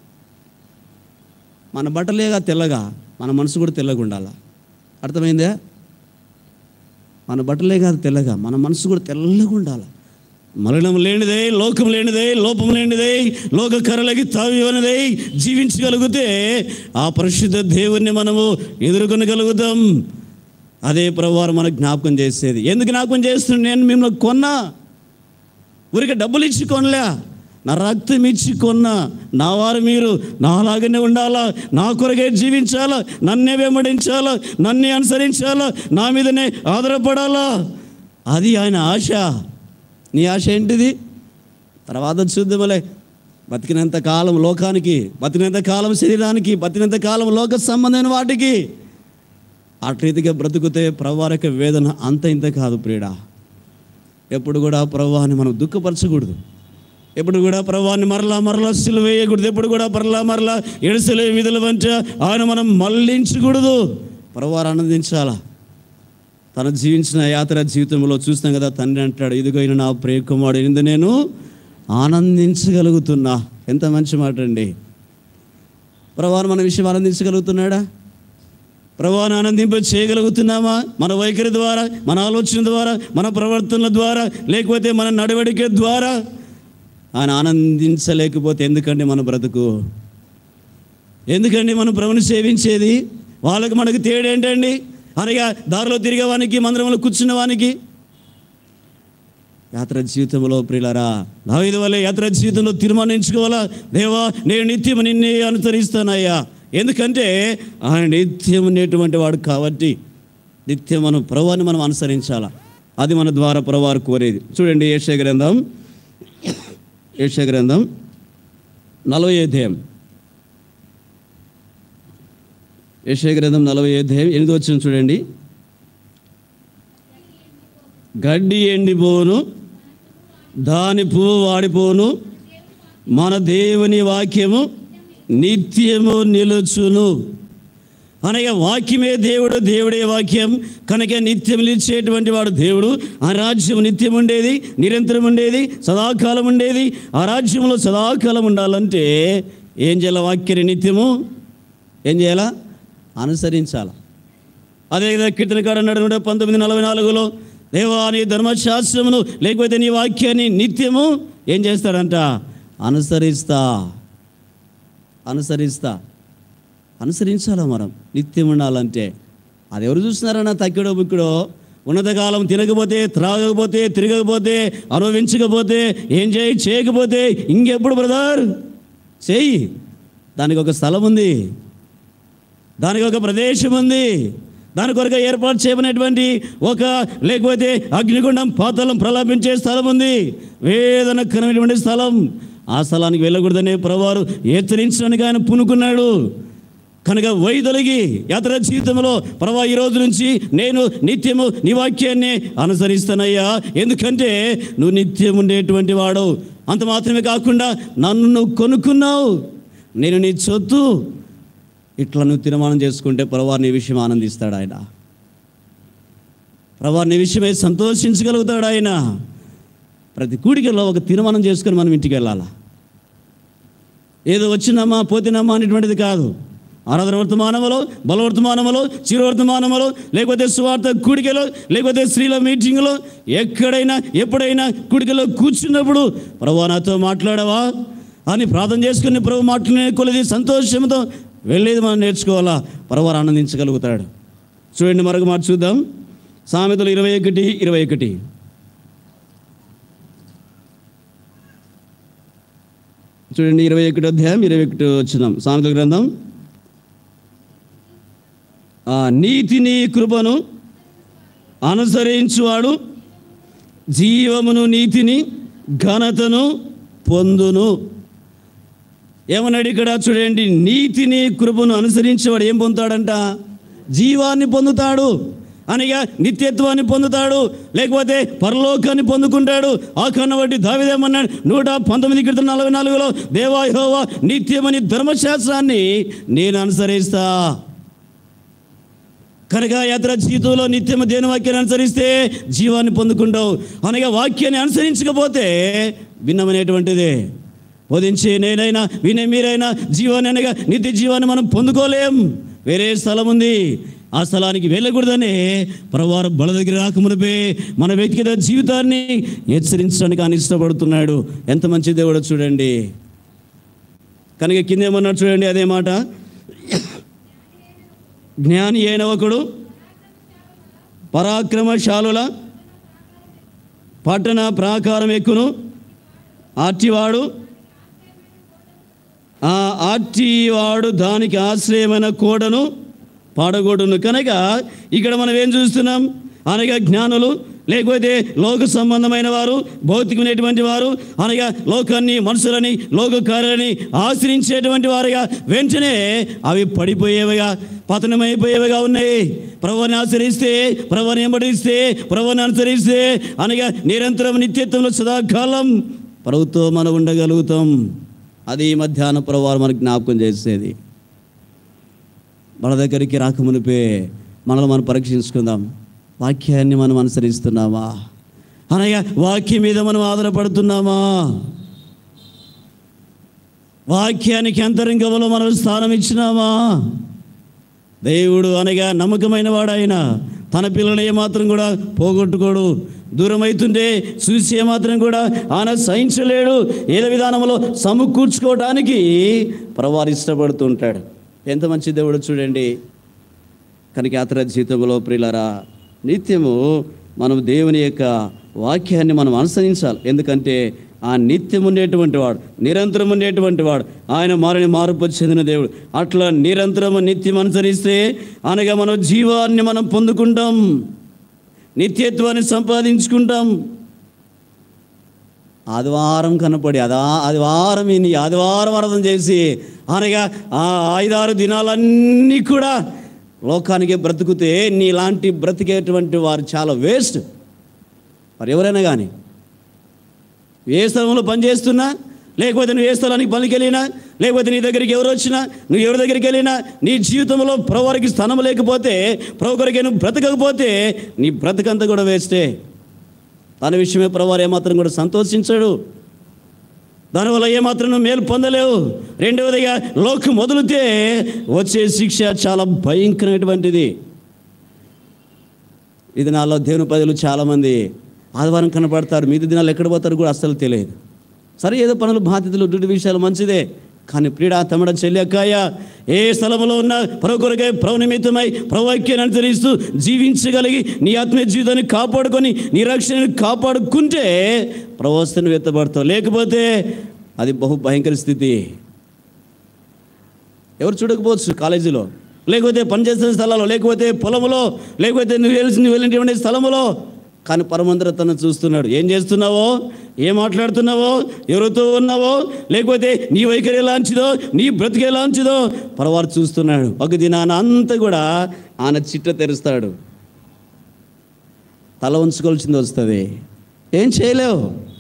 మన బట్టలేగా తెల్లగా మన మనసు కూడా తెల్లగా ఉండాల అర్థమైందా మన బట్టలే కాదు తెల్లగా మన మనసు కూడా తెల్లగా ఉండాలి మరణం లేనిదే లోకం లేనిదే లోపం లేనిదే లోక కరలకి తావివనిదే జీవించగలిగితే ఆ పరిశుద్ధ దేవుణ్ణి మనము ఎదుర్కొనగలుగుతాం అదే ప్రభువారు మనకు జ్ఞాపకం చేసేది ఎందుకు జ్ఞాపకం చేస్తున్నాను నేను మిమ్మల్ని కొన్నా ఊరికి డబ్బులు ఇచ్చి కొనలే నా రక్తం ఇచ్చి కొన్నా నా వారు మీరు నాలాగానే ఉండాలా నా కొరకే జీవించాలా నన్నే వెంబడించాలా నన్నే అనుసరించాలా నా మీదనే ఆధారపడాలా అది ఆయన ఆశ నీ ఆశ ఏంటిది తర్వాత చూద్దామలే బతికినంత కాలం లోకానికి బతికినంత కాలం శరీరానికి బతికినంత కాలం లోక సంబంధమైన వాటికి అటు రీతిగా బ్రతుకుతే ప్రవారక వేదన అంత ఇంత కాదు ప్రియుడా ఎప్పుడు కూడా ప్రవాహాన్ని మనం దుఃఖపరచకూడదు ఎప్పుడు కూడా ప్రవాహాన్ని మరలా మరలా సిలువ వేయకూడదు ఎప్పుడు కూడా మరలా మరలా ఎడుసలే విధుల వంట ఆయన మనం మళ్ళించకూడదు ప్రవారు ఆనందించాలా తన జీవించిన యాత్ర జీవితంలో చూస్తాం కదా తండ్రి అంటాడు ఇదిగో ఈయన నా ప్రియ కుమారుడు ఇందు నేను ఆనందించగలుగుతున్నా ఎంత మంచి మాట అండి ప్రవారు మన విషయం ఆనందించగలుగుతున్నాడా ప్రభావాన్ని ఆనందింప చేయగలుగుతున్నామా మన వైఖరి ద్వారా మన ఆలోచన ద్వారా మన ప్రవర్తనల ద్వారా లేకపోతే మన నడవడిక ద్వారా ఆయన ఆనందించలేకపోతే ఎందుకండి మన బ్రతుకు ఎందుకండి మనం ప్రభుని సేవించేది వాళ్ళకి మనకు తేడేంటండి అనగా దారిలో తిరిగేవానికి మందిరంలో కూర్చున్న వానికి యాత్ర జీవితంలో ప్రియులరా దావీదు వల్లే యాత్ర జీవితంలో తీర్మానించుకోవాలా దేవా నేను నిత్యం నిన్నే అనుసరిస్తానయ్యా ఎందుకంటే ఆయన నిత్యం ఉండేటువంటి వాడు కాబట్టి నిత్యం మనం ప్రభువాన్ని మనం అనుసరించాలా అది మన ద్వారా ప్రభువారు కోరేది చూడండి ఏషయ గ్రంథం ఏషయ గ్రంథం నలభై అధ్యాయం ఏషయ గ్రంథం నలభై అధ్యాయం ఎనిమిది వచ్చిన చూడండి గడ్డి ఎండిపోను దాని పువ్వు వాడిపోను మన దేవుని వాక్యము నిత్యము నిలుచును అనగా వాక్యమే దేవుడు దేవుడే వాక్యం కనుక నిత్యం నిలిచేటువంటి వాడు దేవుడు ఆ రాజ్యం నిత్యం ఉండేది నిరంతరం ఉండేది సదాకాలం ఉండేది ఆ రాజ్యంలో సదాకాలం ఉండాలంటే ఏం చేయాలి వాక్యాన్ని నిత్యము ఏం చేయాలా అనుసరించాలా అదేవిధంగా కీర్తనకాడు అన్నాడు నూట పంతొమ్మిది నలభై నాలుగులో దేవా నీ ధర్మశాస్త్రమును లేకపోతే నీ వాక్యాన్ని నిత్యము ఏం చేస్తాడంట అనుసరిస్తా అనుసరిస్తా అనుసరించాలా మనం నిత్యం ఉండాలంటే అది ఎవరు చూస్తున్నారన్నా తక్కిడో బుక్కుడో ఉన్నతకాలం తినకపోతే త్రాగకపోతే తిరగకపోతే అనుభవించకపోతే ఏం చేయి చేయకపోతే ఇంకెప్పుడు బ్రదర్ చేయి దానికి ఒక స్థలం ఉంది దానికి ఒక ప్రదేశం ఉంది దాని కొరకు ఏర్పాటు చేయబడినటువంటి ఒక లేకపోతే అగ్నిగుండం పాతలం ప్రలాపించే స్థలం ఉంది వేదన కనమైనటువంటి స్థలం ఆ స్థలానికి వెళ్ళకూడదనే ప్రభువారు హెచ్చరించడానికి ఆయన పూనుకున్నాడు కనుక వైదొలిగి యాత్ర జీవితంలో ప్రభా ఈ రోజు నుంచి నేను నిత్యము నీ వాక్యాన్ని అనుసరిస్తానయ్యా ఎందుకంటే నువ్వు నిత్యం ఉండేటువంటి వాడు అంత మాత్రమే కాకుండా నన్ను నువ్వు కొనుక్కున్నావు నేను నీ చొత్తు ఇట్లా నువ్వు తీర్మానం చేసుకుంటే ప్రభా నీ విషయం ఆనందిస్తాడు ఆయన ప్రభా నీ విషయమై సంతోషించగలుగుతాడు ఆయన ప్రతి కూడికలో ఒక తీర్మానం చేసుకొని మనం ఇంటికి వెళ్ళాలా ఏదో వచ్చినామా పోతినామా అనేటువంటిది కాదు ఆరాధన వర్తమానములో బలవర్తమానములో చిరవర్తమానములో లేకపోతే సువార్త కూడికలో లేకపోతే స్త్రీల మీటింగ్లో ఎక్కడైనా ఎప్పుడైనా కూడికలో కూర్చున్నప్పుడు ప్రభు నాతో మాట్లాడవా అని ప్రార్థన చేసుకుని ప్రభు మాట్లాడే కొలది సంతోషంతో వెళ్ళేది మనం నేర్చుకోవాలా ప్రభు ఆనందించగలుగుతాడు చూడండి మరొక మాట చూద్దాం సామెతలు ఇరవై ఒకటి ఇరవై ఒకటి చూడండి ఇరవై ఒకటి అధ్యాయం ఇరవై ఒకటి వచ్చినాం సామెతల గ్రంథం ఆ నీతిని కృపను అనుసరించువాడు జీవమును నీతిని ఘనతను పొందును ఏమన్నాడు ఇక్కడ చూడండి నీతిని కృపను అనుసరించేవాడు ఏం పొందుతాడంట జీవాన్ని పొందుతాడు అనగా నిత్యత్వాన్ని పొందుతాడు లేకపోతే పరలోకాన్ని పొందుకుంటాడు ఆ కన్న బట్టి దావిదేమన్నాడు నూట పంతొమ్మిది క్రితం నలభై నాలుగులో దేవాయహోవా నిత్యమని ధర్మశాస్త్రాన్ని నేను అనుసరిస్తా కనుక యాత్ర జీవితంలో నిత్యము దేని వాక్యాన్ని అనుసరిస్తే జీవాన్ని పొందుకుంటావు అనగా వాక్యాన్ని అనుసరించకపోతే భిన్నమైనటువంటిదే బోధించే నేనైనా వినే మీరైనా జీవాన్ని అనగా నిత్య జీవాన్ని మనం పొందుకోలేం వేరే స్థలం ఉంది ఆ స్థలానికి వెళ్ళకూడదని ప్రవారు బల దగ్గర రాకమునిపే మన వ్యక్తిగత జీవితాన్ని హెచ్చరించడానికి ఆయన ఇష్టపడుతున్నాడు ఎంత మంచి దేవుడో చూడండి కనుక కిందేమన్నాడు చూడండి అదే మాట జ్ఞాని అయిన ఒకడు పరాక్రమశాలుల పట్టణ ప్రాకారం ఎక్కును ఆర్టివాడు ఆ ఆర్టివాడు దానికి ఆశ్రయమైన కోడను పాడగొడును కనుక ఇక్కడ మనం ఏం చూస్తున్నాం అనగా జ్ఞానులు లేకపోతే లోక సంబంధమైన వారు భౌతికమైనటువంటి వారు అనగా లోకాన్ని మనుషులని లోక కార్యాలని ఆశ్రయించేటువంటి వారుగా వెంటనే అవి పడిపోయేవిగా పతనమైపోయేవిగా ఉన్నాయి ప్రభుని ఆశ్రయిస్తే ప్రభుని వెంబడిస్తే ప్రభుని అనుసరిస్తే అనగా నిరంతరం నిత్యత్వంలో సదాకాలం ప్రభుతో మనం ఉండగలుగుతాం అది ఈ మధ్యాహ్నం ప్రభువారు మనకు జ్ఞాపకం చేసేది మన దగ్గరికి రాకమునిపే మనల్ని మనం పరీక్షించుకుందాం వాక్యాన్ని మనం అనుసరిస్తున్నామా అనగా వాక్యం మీద మనం ఆధారపడుతున్నామా వాక్యానికి అంతరంగంలో మనం స్థానం ఇచ్చినామా దేవుడు అనగా నమ్మకమైన వాడాయన తన పిల్లలు ఏమాత్రం కూడా పోగొట్టుకోడు దూరం అవుతుంటే చూసి ఏమాత్రం కూడా ఆయన సహించలేడు ఏదో విధానంలో సమకూర్చుకోవడానికి ప్రవారు ఇష్టపడుతుంటాడు ఎంత మంచి దేవుడు చూడండి కనుక యాత్ర జీవితంలో ప్రియులరా నిత్యము మనం దేవుని యొక్క వాక్యాన్ని మనం అనుసరించాలి ఎందుకంటే ఆ నిత్యం ఉండేటువంటి వాడు నిరంతరం ఉండేటువంటి వాడు ఆయన మారని మార్పు చెందిన దేవుడు అట్లా నిరంతరము నిత్యం అనుసరిస్తే అనగా మనం జీవాన్ని మనం పొందుకుంటాం నిత్యత్వాన్ని సంపాదించుకుంటాం ఆదివారం కనపడి అదా ఆదివారం ఈ ఆదివారం అర్థం చేసి అనగా ఆ ఐదారు దినాలన్నీ కూడా లోకానికి బ్రతుకుతే నీలాంటి బ్రతికేటువంటి వారు చాలా వేస్ట్ మరి ఎవరైనా కానీ ఏ స్థలంలో పనిచేస్తున్నా లేకపోతే నువ్వు ఏ స్థలానికి పనికి వెళ్ళినా లేకపోతే నీ దగ్గరికి ఎవరు వచ్చినా నువ్వు ఎవరి దగ్గరికి వెళ్ళినా నీ జీవితంలో ప్రవరికి స్థానం లేకపోతే ప్రభు కొరకే నువ్వు బ్రతకకపోతే నీ బ్రతకంతా కూడా వేస్టే తన విషయమే ప్రవారు ఏమాత్రం కూడా సంతోషించాడు దానివల్ల ఏమాత్రం నువ్వు మేలు పొందలేవు రెండవదిగా లోకం మొదలుతే వచ్చే శిక్ష చాలా భయంకరమైనటువంటిది ఇది నాలో దేవుని ప్రజలు చాలామంది ఆదివారం కనపడతారు మిగతా దినాలు ఎక్కడ పోతారు కూడా అస్సలు తెలియదు సరే ఏదో పనులు బాధ్యతలు డ్యూటీ విషయాలు మంచిదే కానీ ప్రీడా తమడ చెల్లెక్కాయ ఏ స్థలంలో ఉన్నా ప్రభు కొరకై ప్రభు నిమిత్తమై ప్రవాక్యాన్ని అనుసరిస్తూ జీవించగలిగి నీ ఆత్మీయ జీవితాన్ని కాపాడుకొని నీ రక్షణని కాపాడుకుంటే ప్రవస్థను వెత్తబడతావు లేకపోతే అది బహు భయంకర స్థితి ఎవరు చూడకపోవచ్చు కాలేజీలో లేకపోతే పనిచేస్తున్న స్థలాల్లో లేకపోతే పొలంలో లేకపోతే నువ్వు వెళ్ళి నువ్వు వెళ్ళినటువంటి స్థలంలో కానీ పరమందర తను చూస్తున్నాడు ఏం చేస్తున్నావో ఏం మాట్లాడుతున్నావో ఎవరితో ఉన్నావో లేకపోతే నీ వైఖరి ఎలాంటిదో నీ బ్రతికి ఎలాంటిదో పరవారు చూస్తున్నాడు ఒక దినాన అంతా కూడా ఆయన చిట్ట తెరుస్తాడు తల ఉంచుకోవాల్సింది వస్తుంది ఏం చేయలేవు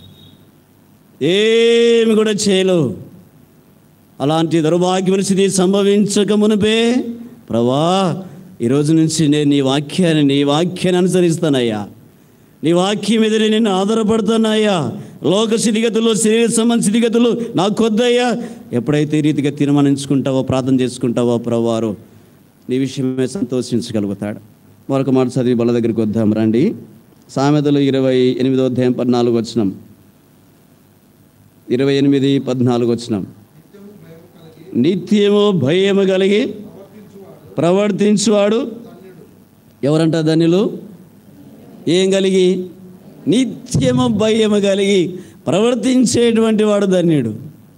ఏమి కూడా చేయలేవు అలాంటి దౌర్భాగ్యమైన స్థితి సంభవించక మునిపే ప్రభా ఈరోజు నుంచి నేను నీ వాక్యాన్ని నీ వాక్యాన్ని అనుసరిస్తానయ్యా నీ వాక్యం మీద నేను ఆధారపడుతున్నాయ్యా లోక స్థితిగతులు శరీర సంబంధ స్థితిగతులు నాకు వద్దయ్యా ఎప్పుడైతే ఈ రీతిగా తీర్మానించుకుంటావో ప్రార్థన చేసుకుంటావో ప్రభువారు నీ విషయమే సంతోషించగలుగుతాడు మరొక మాట చదివి బల దగ్గరికి వద్దాం రండి సామెతలు ఇరవై ఎనిమిదో అధ్యాయం పద్నాలుగు వచ్చినాం ఇరవై ఎనిమిది పద్నాలుగు వచ్చినాం నిత్యము భయము కలిగి ప్రవర్తించువాడు ఎవరంట ధన్యులు ఏం కలిగి నిత్యము భయము కలిగి ప్రవర్తించేటువంటి వాడు ధన్యుడు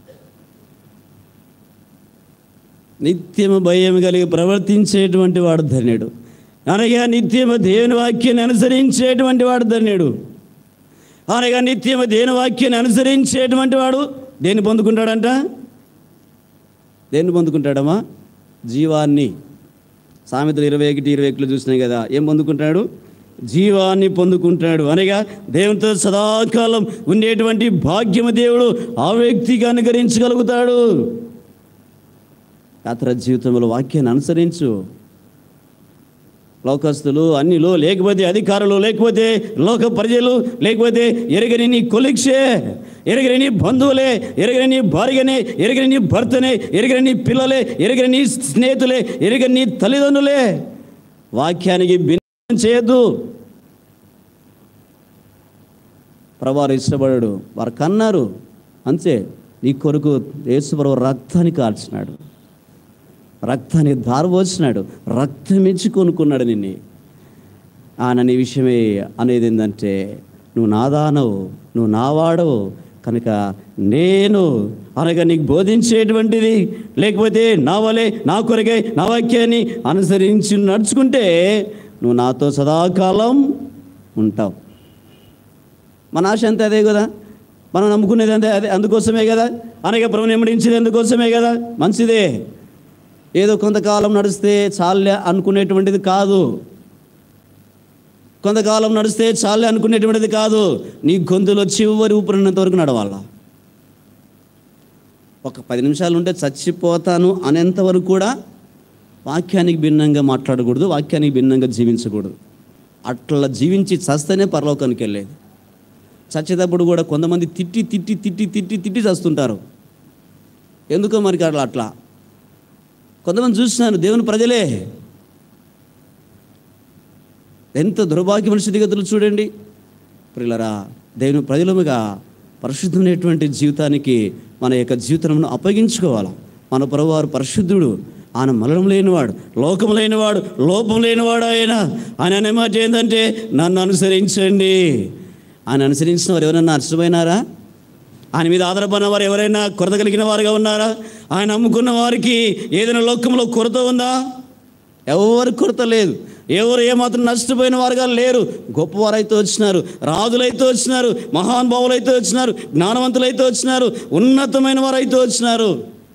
నిత్యము భయము కలిగి ప్రవర్తించేటువంటి వాడు ధన్యుడు అనగా నిత్యము దేవుని వాక్యాన్ని అనుసరించేటువంటి వాడు ధన్యుడు అనగా నిత్యము దేవుని వాక్యాన్ని అనుసరించేటువంటి వాడు దేన్ని పొందుకుంటాడంట దేన్ని పొందుకుంటాడమ్మా జీవాన్ని సామెతలు ఇరవై ఒకటి ఇరవై ఒకటిలో చూసినాయి కదా ఏం పొందుకుంటాడు జీవాన్ని పొందుకుంటాడు అనగా దేవునితో సదాకాలం ఉండేటువంటి భాగ్యము దేవుడు ఆ వ్యక్తికి అనుకరించగలుగుతాడు యాత్ర జీవితంలో వాక్యాన్ని అనుసరించు లోకస్తులు అన్నిలో లేకపోతే అధికారులు లేకపోతే లోక ప్రజలు లేకపోతే ఎరగని నీ కొలిక్షే ఎరగని నీ బంధువులే ఎరగని నీ భార్యనే ఎరగని నీ భర్తనే ఎరగని నీ పిల్లలే ఎరగని నీ స్నేహితులే ఎరగని నీ తల్లిదండ్రులే వాక్యానికి భిన్నం చేయొద్దు ప్రభారు ఇష్టపడాడు వారు కన్నారు అంతే నీ కొరకు యేసుప్రభు రక్తాన్ని కార్చినాడు రక్తాన్ని దారవోసినాడు రక్తం ఇచ్చి కొనుక్కున్నాడు నిన్ను ఆయన నీ విషయమే అనేది ఏంటంటే నువ్వు నాదానవు నువ్వు నావాడవు కనుక నేను అనగా నీకు బోధించేటువంటిది లేకపోతే నా వలే నా కొరకే నా వాక్యాన్ని అనుసరించి నడుచుకుంటే నువ్వు నాతో సదాకాలం ఉంటావు మన ఆశ అంతే అదే కదా మనం నమ్ముకునేది అంతే అదే అందుకోసమే కదా అనగా ప్రభుని ఎమ్మడించేది అందుకోసమే కదా మంచిదే ఏదో కొంతకాలం నడిస్తే చాలే అనుకునేటువంటిది కాదు కొంతకాలం నడిస్తే చాలే అనుకునేటువంటిది కాదు నీ గొంతులో చివరి ఊపిరినంత వరకు నడవాల ఒక పది నిమిషాలు ఉంటే చచ్చిపోతాను అనేంత వరకు కూడా వాక్యానికి భిన్నంగా మాట్లాడకూడదు వాక్యానికి భిన్నంగా జీవించకూడదు అట్లా జీవించి చస్తేనే పరలోకానికి వెళ్ళేది చచ్చేటప్పుడు కూడా కొంతమంది తిట్టి తిట్టి తిట్టి తిట్టి తిట్టి చస్తుంటారు ఎందుకో మరి అట్లా అట్లా కొంతమంది చూస్తున్నాను దేవుని ప్రజలే ఎంత దుర్భాగ్యమైన స్థితిగతులు చూడండి ప్రియులరా దేవుని ప్రజలముగా పరిశుద్ధమైనటువంటి జీవితానికి మన యొక్క జీవితంను అప్పగించుకోవాలి మన ప్రభువారు పరిశుద్ధుడు ఆయన మరణం లేనివాడు లోకం లేనివాడు లోపం లేనివాడు ఆయన ఆయన అనే మాట ఏంటంటే నన్ను అనుసరించండి ఆయన అనుసరించిన వారు ఎవరైనా నష్టపోయినారా ఆయన మీద ఆధారపడిన వారు ఎవరైనా కొరత కలిగిన వారుగా ఉన్నారా ఆయన నమ్ముకున్న వారికి ఏదైనా లోకంలో కొరత ఉందా ఎవరు కొరత లేదు ఎవరు ఏమాత్రం నష్టపోయిన వారుగా లేరు గొప్పవారైతే వచ్చినారు రాజులైతే వచ్చినారు మహానుభావులైతే వచ్చినారు జ్ఞానవంతులైతే వచ్చినారు ఉన్నతమైన వారైతే వచ్చినారు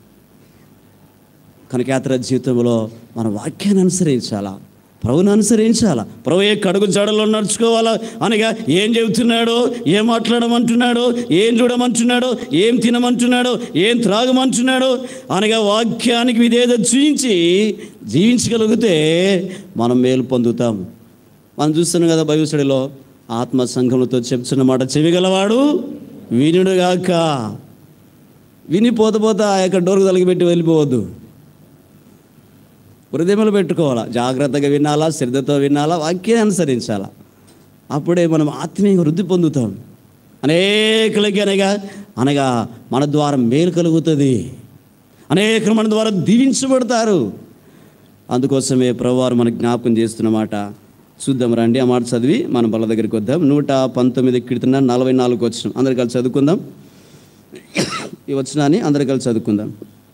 కనుక యాత్ర జీవితంలో మన వాక్యాన్ని అనుసరించాలా ప్రభుని అనుసరించాలా ప్రభు ఏ కడుగు జాడలో నడుచుకోవాలా అనగా ఏం చెబుతున్నాడో ఏం మాట్లాడమంటున్నాడో ఏం చూడమంటున్నాడో ఏం తినమంటున్నాడో ఏం త్రాగమంటున్నాడో అనగా వాక్యానికి విధేయత చూయించి జీవించగలిగితే మనం మేలు పొందుతాం మనం చూస్తున్నాం కదా బైబిల్ స్టడీలో ఆత్మ సంఘములతో చెప్తున్న మాట చెవిగలవాడు వినుడుగాక విని పోత పోత ఆ యొక్క డోర్కు తలిగిపెట్టి వెళ్ళిపోవద్దు హృదయంలో పెట్టుకోవాలా జాగ్రత్తగా వినాలా శ్రద్ధతో వినాలా వాక్యాన్ని అనుసరించాలా అప్పుడే మనం ఆత్మీయంగా వృద్ధి పొందుతాం అనేకులకి అనగా అనగా మన ద్వారా మేలు కలుగుతుంది అనేకులు మన ద్వారా దీవించబడతారు అందుకోసమే ప్రభువారు మనకు జ్ఞాపకం చేస్తున్నమాట చూద్దాం రండి ఆ మాట చదివి మన బల దగ్గరికి వద్దాం నూట పంతొమ్మిది కీర్తన నలభై నాలుగు వచ్చిన అందరు కలిసి చదువుకుందాం ఈ వచ్చినాన్ని అందరు కలిసి చదువుకుందాం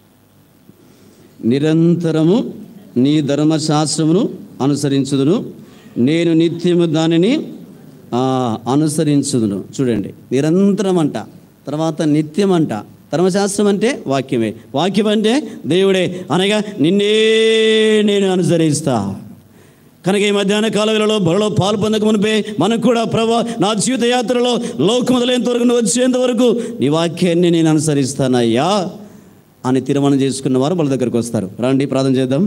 నిరంతరము నీ ధర్మశాస్త్రమును అనుసరించుదును నేను నిత్యము దానిని ఆ, అనుసరించుదును చూడండి నిరంతరం అంట తర్వాత నిత్యం అంట ధర్మశాస్త్రం అంటే వాక్యమే వాక్యం అంటే దేవుడే అనగా నిన్నే నేను అనుసరిస్తా కనుక ఈ మధ్యాహ్న కాల వేళలో బలలో పాలు పొందక మునిపే మనకు కూడా ప్రభా నా జీవిత యాత్రలో లోకం మొదలైనంత వరకు నువ్వు వచ్చేంత వరకు నీ వాక్యాన్ని నేను అనుసరిస్తానయ్యా అని తీర్మానం చేసుకున్న వారు వాళ్ళ దగ్గరకు వస్తారు రండి ప్రార్థన చేద్దాం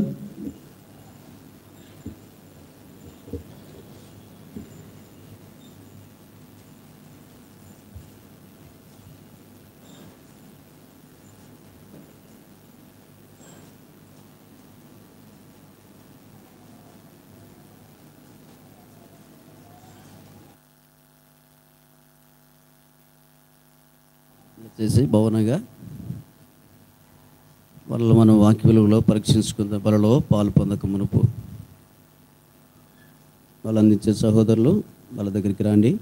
చేసి భవనంగా వాళ్ళలో మనం వాక్య విలువలో పరీక్షించుకుందాం వాళ్ళలో పాలు పొందక మునుపు వాళ్ళు అందించే సహోదరులు వాళ్ళ దగ్గరికి రండి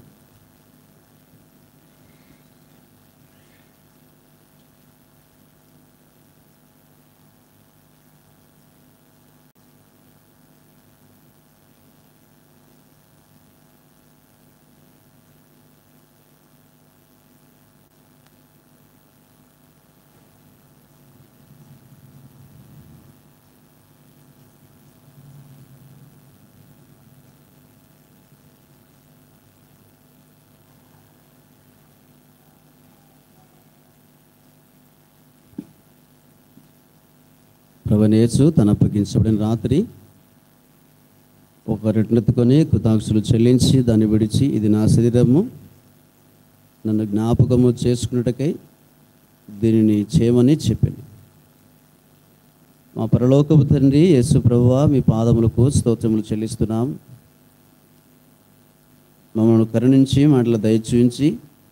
ప్రభనేసు తన అప్పగించబడిన రాత్రి ఒక రెట్లెత్తుకొని కృతాక్షులు చెల్లించి దాన్ని విడిచి ఇది నా శరీరము నన్ను జ్ఞాపకము చేసుకున్నటకై దీనిని చేయమని చెప్పింది మా పరలోకపు తండ్రి యేసు ప్రభువా మీ పాదములకు స్తోత్రములు చెల్లిస్తున్నాం మమ్మల్ని కరుణించి మాటల దయచూంచి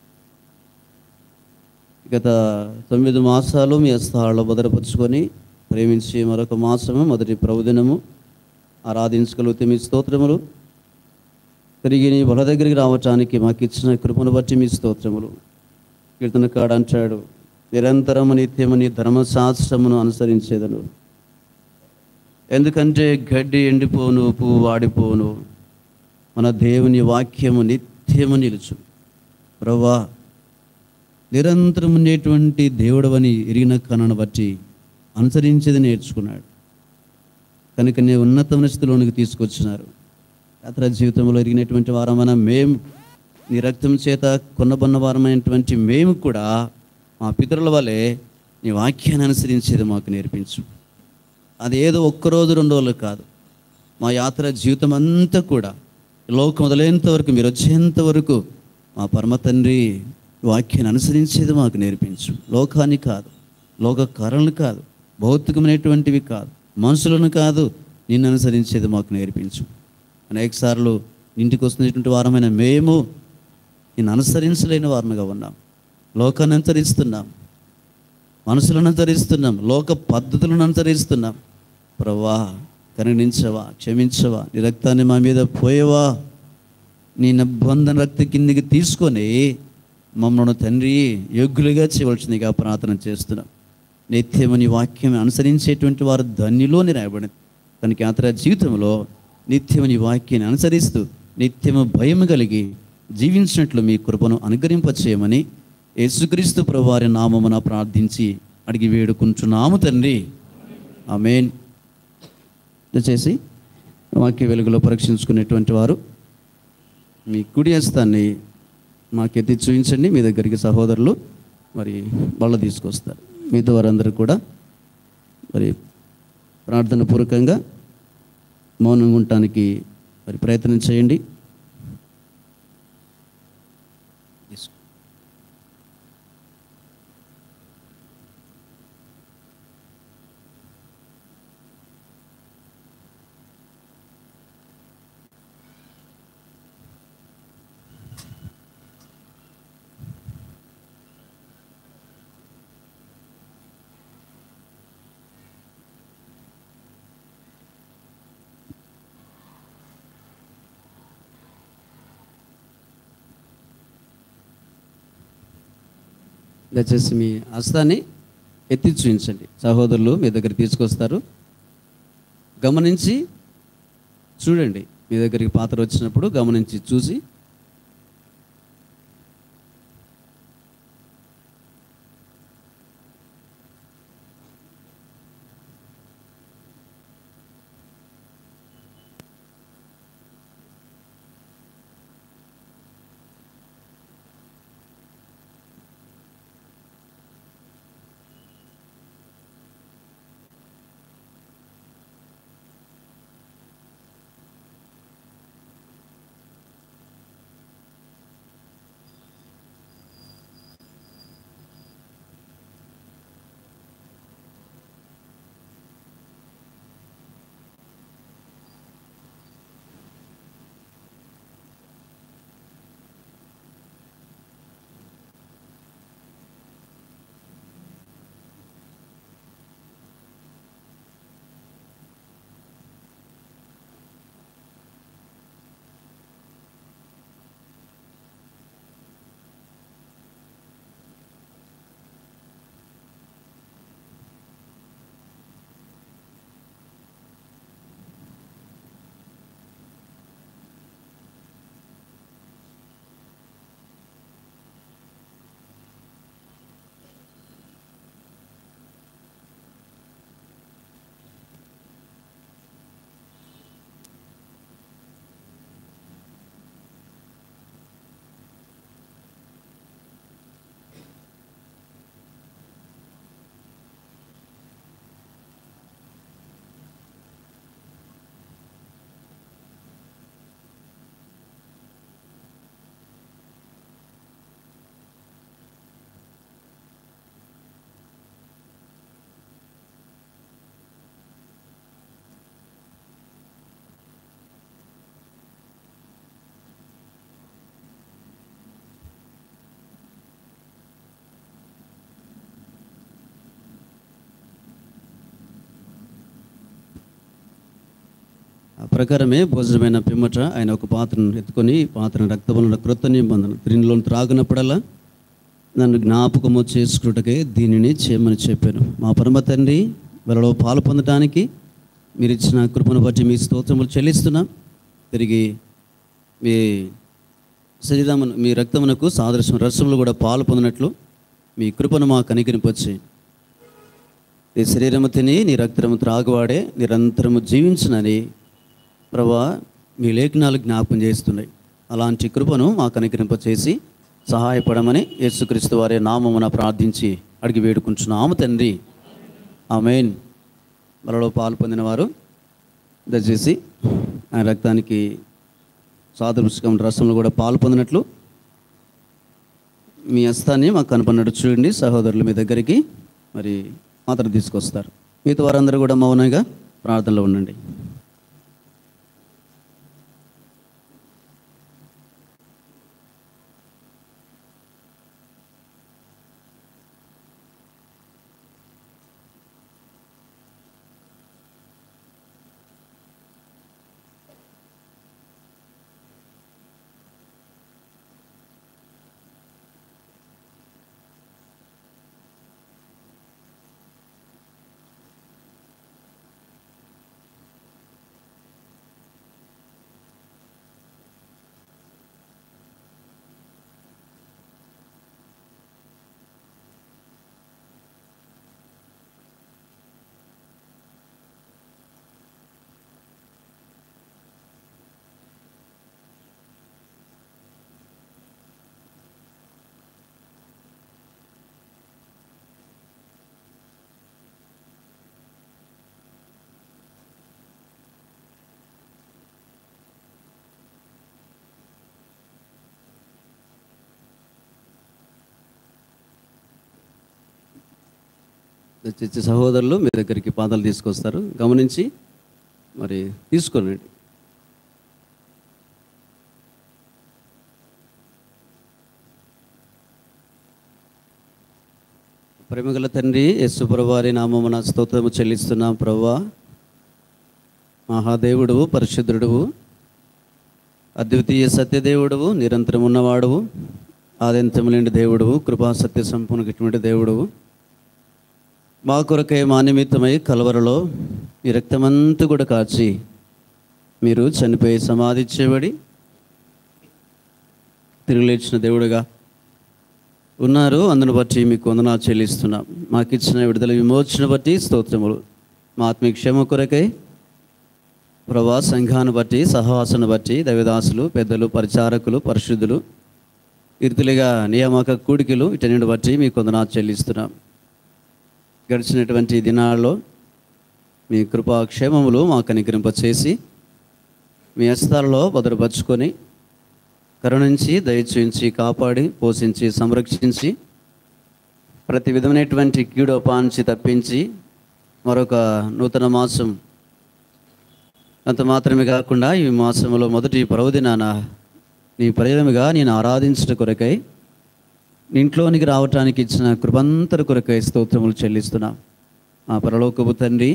గత తొమ్మిది మాసాలు మీ హస్తాలలో భద్రపరుచుకొని ప్రేమించి మరొక మాసము మొదటి ప్రభుదినము ఆరాధించగలిగితే మీ స్తోత్రములు తిరిగి నీ బల దగ్గరికి రావటానికి మాకు ఇచ్చిన కృపను బట్టి మీ స్తోత్రములు కీర్తనకాడు అంటాడు నిరంతరము నిత్యము నీ ధర్మశాస్త్రమును అనుసరించేదను ఎందుకంటే గడ్డి ఎండిపోను పువ్వు వాడిపోను మన దేవుని వాక్యము నిత్యము నిలుచు ప్రవ్వా నిరంతరం ఉండేటువంటి దేవుడవని ఎరిగిన కనను బట్టి అనుసరించేది నేర్చుకున్నాడు కనుక నీ ఉన్నతమైన స్థితిలోనికి తీసుకొచ్చినారు యాత్ర జీవితంలో ఎరిగినటువంటి వారమైన మేము నీ రక్తం చేత కొన్నబన్న వారమైనటువంటి మేము కూడా మా పితరుల వలె నీ వాక్యాన్ని అనుసరించేది మాకు నేర్పించు అది ఏదో ఒక్కరోజు రెండు రోజులు కాదు మా యాత్ర జీవితం అంతా కూడా ఈ లోకం మొదలైనంత వరకు మీరు వచ్చేంత వరకు మా పరమ తండ్రి ఈ వాక్యాన్ని అనుసరించేది మాకు నేర్పించు లోకాన్ని కాదు లోక కారణలు కాదు భౌతికమైనటువంటివి కాదు మనుషులను కాదు నిన్ను అనుసరించేది మాకు నేర్పించు అనేక సార్లు ఇంటికి వస్తున్నటువంటి వారమైన మేము నిన్ను అనుసరించలేని వారముగా ఉన్నాం లోకాన్ని అనుసరిస్తున్నాం మనసులను అనుసరిస్తున్నాం లోక పద్ధతులను అనుసరిస్తున్నాం ప్రవ్వా కరుణించవా క్షమించవా నీ రక్తాన్ని మా మీద పోయేవా నీ నిబంధన రక్త కిందికి తీసుకొని మమ్మల్ని తండ్రి యోగ్యులుగా చేయవలసిందిగా ప్రార్థన చేస్తున్నాం నిత్యము నీ వాక్యం అనుసరించేటువంటి వారు ధన్యులోని రాయబడింది తనకి యాత్ర జీవితంలో నిత్యము నీ వాక్యాన్ని అనుసరిస్తూ నిత్యము భయం కలిగి జీవించినట్లు మీ కృపను అనుగ్రహింపచేయమని యేసుక్రీస్తు ప్రభువారి నామమున ప్రార్థించి అడిగి వేడుకుంటున్నాము తండ్రి ఆమెన్ దయచేసి వాక్య వెలుగులో పరీక్షించుకునేటువంటి వారు మీ కుడి హస్తాన్ని మాకెత్తి చూపించండి మీ దగ్గరికి సహోదరులు మరి వాళ్ళ తీసుకొస్తారు మీతో వారందరూ కూడా మరి ప్రార్థన పూర్వకంగా మౌనంగా ఉండటానికి మరి ప్రయత్నం చేయండి దయచేసి మీ హస్తాన్ని ఎత్తి చూపించండి సహోదరులు మీ దగ్గర తీసుకొస్తారు గమనించి చూడండి మీ దగ్గరికి పాత్ర వచ్చినప్పుడు గమనించి చూసి ఆ ప్రకారమే భోజనమైన పిమ్మట ఆయన ఒక పాత్రను ఎత్తుకొని ఈ పాత్రను రక్తబల కృత నిబంధన దీనిలో త్రాగునప్పుడల్లా నన్ను జ్ఞాపకము చేసుకున్నట్టుకే దీనిని చేయమని చెప్పాను మా పరమ తండ్రి వాళ్ళలో పాలు పొందడానికి మీరు ఇచ్చిన కృపను బట్టి మీ స్తోత్రములు చెల్లిస్తున్నాం తిరిగి మీ శరీరమును మీ రక్తమునకు సాదృశ్యం రసములు కూడా పాలు పొందినట్లు మీ కృపను మా కనికరింపచ్చి నీ శరీరము తిని నీ రక్తము త్రాగువాడే నిరంతరము జీవించునని ప్రభా మీ లేఖనాలు జ్ఞాపకం చేస్తున్నాయి అలాంటి కృపను మాకు అనుగ్రహింప చేసి సహాయపడమని యేసుక్రీస్తు వారి నామమున ప్రార్థించి అడిగి వేడుకుంటున్నాము తండ్రి ఆమెన్ మనలో పాలు పొందిన వారు దయచేసి ఆయన రక్తానికి సాదృశకం రసంలో కూడా పాలు పొందినట్లు మీ హస్తాన్ని మాకు కనపడినట్టు చూడండి సహోదరులు మీ దగ్గరికి మరి మాత్రం తీసుకొస్తారు మిగతా వారందరూ కూడా మౌనంగా ప్రార్థనలో ఉండండి దయచేసి సహోదరులు మీ దగ్గరికి పాదాలు తీసుకొస్తారు గమనించి మరి తీసుకోండి ప్రేమగల తండ్రి యేసు ప్రభువారి నామమున స్తోత్రము చెల్లిస్తున్నాం ప్రభువా మహాదేవుడువు పరిశుద్ధుడువు అద్వితీయ సత్యదేవుడువు నిరంతరం ఉన్నవాడువు ఆదింతములేని దేవుడువు కృపా సత్య సంపూర్ణటువంటి దేవుడువు మా కొరకై మా నిమిత్తమై కలవరలో ఈ రక్తమంతా కూడా కాచి మీరు చనిపోయి సమాధి చేయబడి తిరిగి లేచిన దేవుడుగా ఉన్నారు అందును బట్టి మీకు వందనా చెల్లిస్తున్నాం మాకు ఇచ్చిన విడుదల విమోచన బట్టి స్తోత్రములు మా ఆత్మీయ క్షేమ కొరకై ప్రభా సంఘాన్ని బట్టి సహవాసను బట్టి దైవదాసులు పెద్దలు పరిచారకులు పరిశుద్ధులు ఇరుతులుగా నియామక కూడికలు ఇటన్నిటి బట్టి మీకు వందనా చెల్లిస్తున్నాం గడిచినటువంటి దినాల్లో మీ కృపాక్షేమములు మాకు అనుగ్రహింపచేసి మీ హస్తాలలో భద్రపరుచుకొని కరుణించి దయచూయించి కాపాడి పోషించి సంరక్షించి ప్రతి విధమైనటువంటి కీడోపాంచి తప్పించి మరొక నూతన మాసం అంత మాత్రమే కాకుండా ఈ మాసంలో మొదటి పర్వదినాన నీ ప్రజలముగా నేను ఆరాధించట కొరకై నీ ఇంట్లోనికి రావటానికి ఇచ్చిన కృపంతర కొరకై స్తోత్రములు చెల్లిస్తున్నా మా పరలోకపు తండ్రి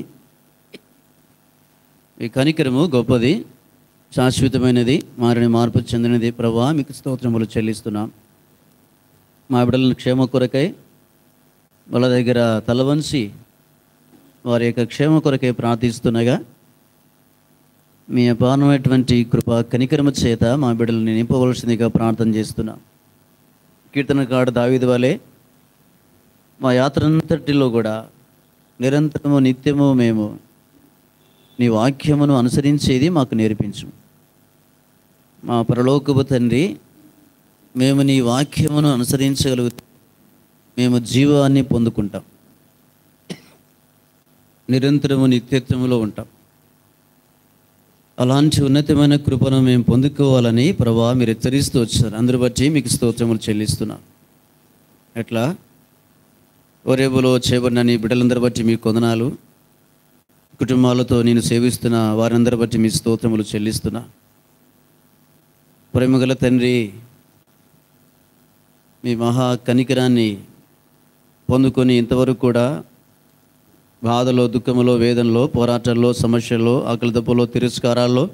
ఈ కనికరము గొప్పది శాశ్వతమైనది మారిన మార్పు చెందినది ప్రభా మీకు స్తోత్రములు చెల్లిస్తున్నాం మా బిడ్డలను క్షేమ కొరకై వాళ్ళ దగ్గర తలవంచి వారి యొక్క క్షేమ కొరకై ప్రార్థిస్తుండగా మీ అపారమైనటువంటి కృప కనికరమ చేత మా బిడ్డలను నింపవలసిందిగా ప్రార్థన చేస్తున్నాం కీర్తనకాడు దావిది వలె మా యాత్రంతటిలో కూడా నిరంతరము నిత్యము మేము నీ వాక్యమును అనుసరించేది మాకు నేర్పించు మా పరలోకపు తండ్రి మేము నీ వాక్యమును అనుసరించగలుగు మేము జీవాన్ని పొందుకుంటాం నిరంతరము నిత్యత్వములో ఉంటాం అలాంటి ఉన్నతమైన కృపను మేము పొందుకోవాలని ప్రభా మీరు హెచ్చరిస్తూ వచ్చారు అందరు బట్టి మీకు స్తోత్రములు చెల్లిస్తున్నాం ఎట్లా ఒరేబులో చేయబడిన నీ బిడ్డలందరి బట్టి మీ కొందనాలు కుటుంబాలతో నేను సేవిస్తున్న వారందరి బట్టి మీ స్తోత్రములు చెల్లిస్తున్నా ప్రేమగల తండ్రి మీ మహా కనికరాన్ని పొందుకొని ఇంతవరకు కూడా బాధలో దుఃఖములో వేదనలో పోరాటాల్లో సమస్యల్లో ఆకలి దెబ్బలో తిరస్కారాల్లో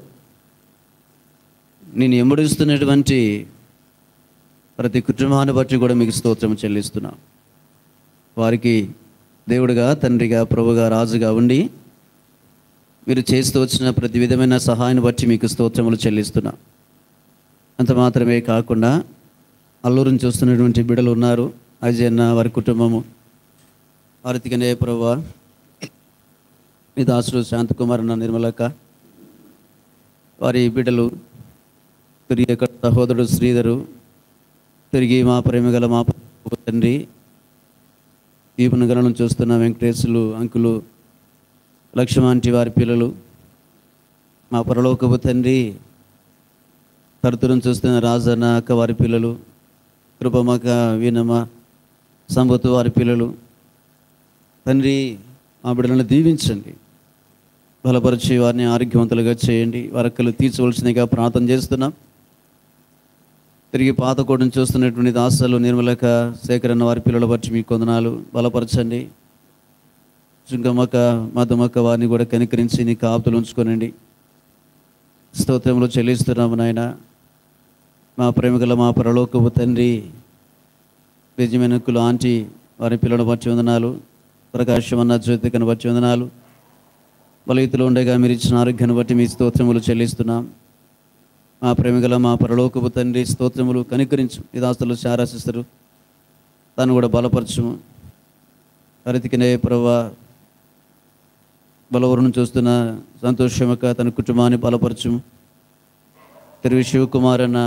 నేను ఎమ్మడిస్తున్నటువంటి ప్రతి కుటుంబాన్ని బట్టి కూడా మీకు స్తోత్రం చెల్లిస్తున్నా వారికి దేవుడిగా తండ్రిగా ప్రభుగా రాజుగా ఉండి మీరు చేస్తూ వచ్చిన ప్రతి విధమైన సహాయాన్ని బట్టి మీకు స్తోత్రములు చెల్లిస్తున్నా అంత మాత్రమే కాకుండా అల్లూరుని చూస్తున్నటువంటి బిడ్డలు ఉన్నారు అజయన్న వారి కుటుంబము ఆర్తికనే ప్రభా మీ దాసుడు శాంతకుమార్ అన్న నిర్మలక్క వారి బిడ్డలు తిరిగి అక్కడ సహోదరుడు శ్రీధరు తిరిగి మా ప్రేమగల మా తండ్రి దీపన గణనం చూస్తున్న వెంకటేశ్వరులు అంకులు లక్ష్మాంటి వారి పిల్లలు మా పరలోకపు తండ్రి తరతురం చూస్తున్న రాజన్న అక్క వారి పిల్లలు కృపమక వీనమ్మ సంబతు వారి పిల్లలు తండ్రి మా బిడ్డలను దీవించండి బలపరిచి వారిని ఆరోగ్యవంతులుగా చేయండి వారక్కలు తీర్చవలసిందిగా ప్రార్థన చేస్తున్నాం తిరిగి పాత కోటను చూస్తున్నటువంటి దాసాలు నిర్మలక సేకరణ వారి పిల్లల బట్టి మీ కొందనాలు బలపరచండి చుంకమ్మక్క మధుమక్క వారిని కూడా కనికరించి నీ కాపుతులు ఉంచుకోనండి స్తోత్రంలో చెల్లిస్తున్నాము నాయన మా ప్రేమికుల మా పరలోకపు తండ్రి బెజమెనక్కులు ఆంటీ వారి పిల్లల బట్టి వందనాలు ప్రకాశం అన్న జ్యోతికను బట్టి వందనాలు బలయితులు ఉండగా మీరు ఇచ్చిన ఆరోగ్యాన్ని బట్టి మీ స్తోత్రములు చెల్లిస్తున్నాం మా ప్రేమిగల మా పరలోకపు తండ్రి స్తోత్రములు కనికరించు ఇదాస్తులు శారాశిస్తారు తను కూడా బలపరచుము హరితికినే ప్రభా బలవరును చూస్తున్న సంతోషమక తన కుటుంబాన్ని బలపరచుము తిరువి శివకుమార్ అన్న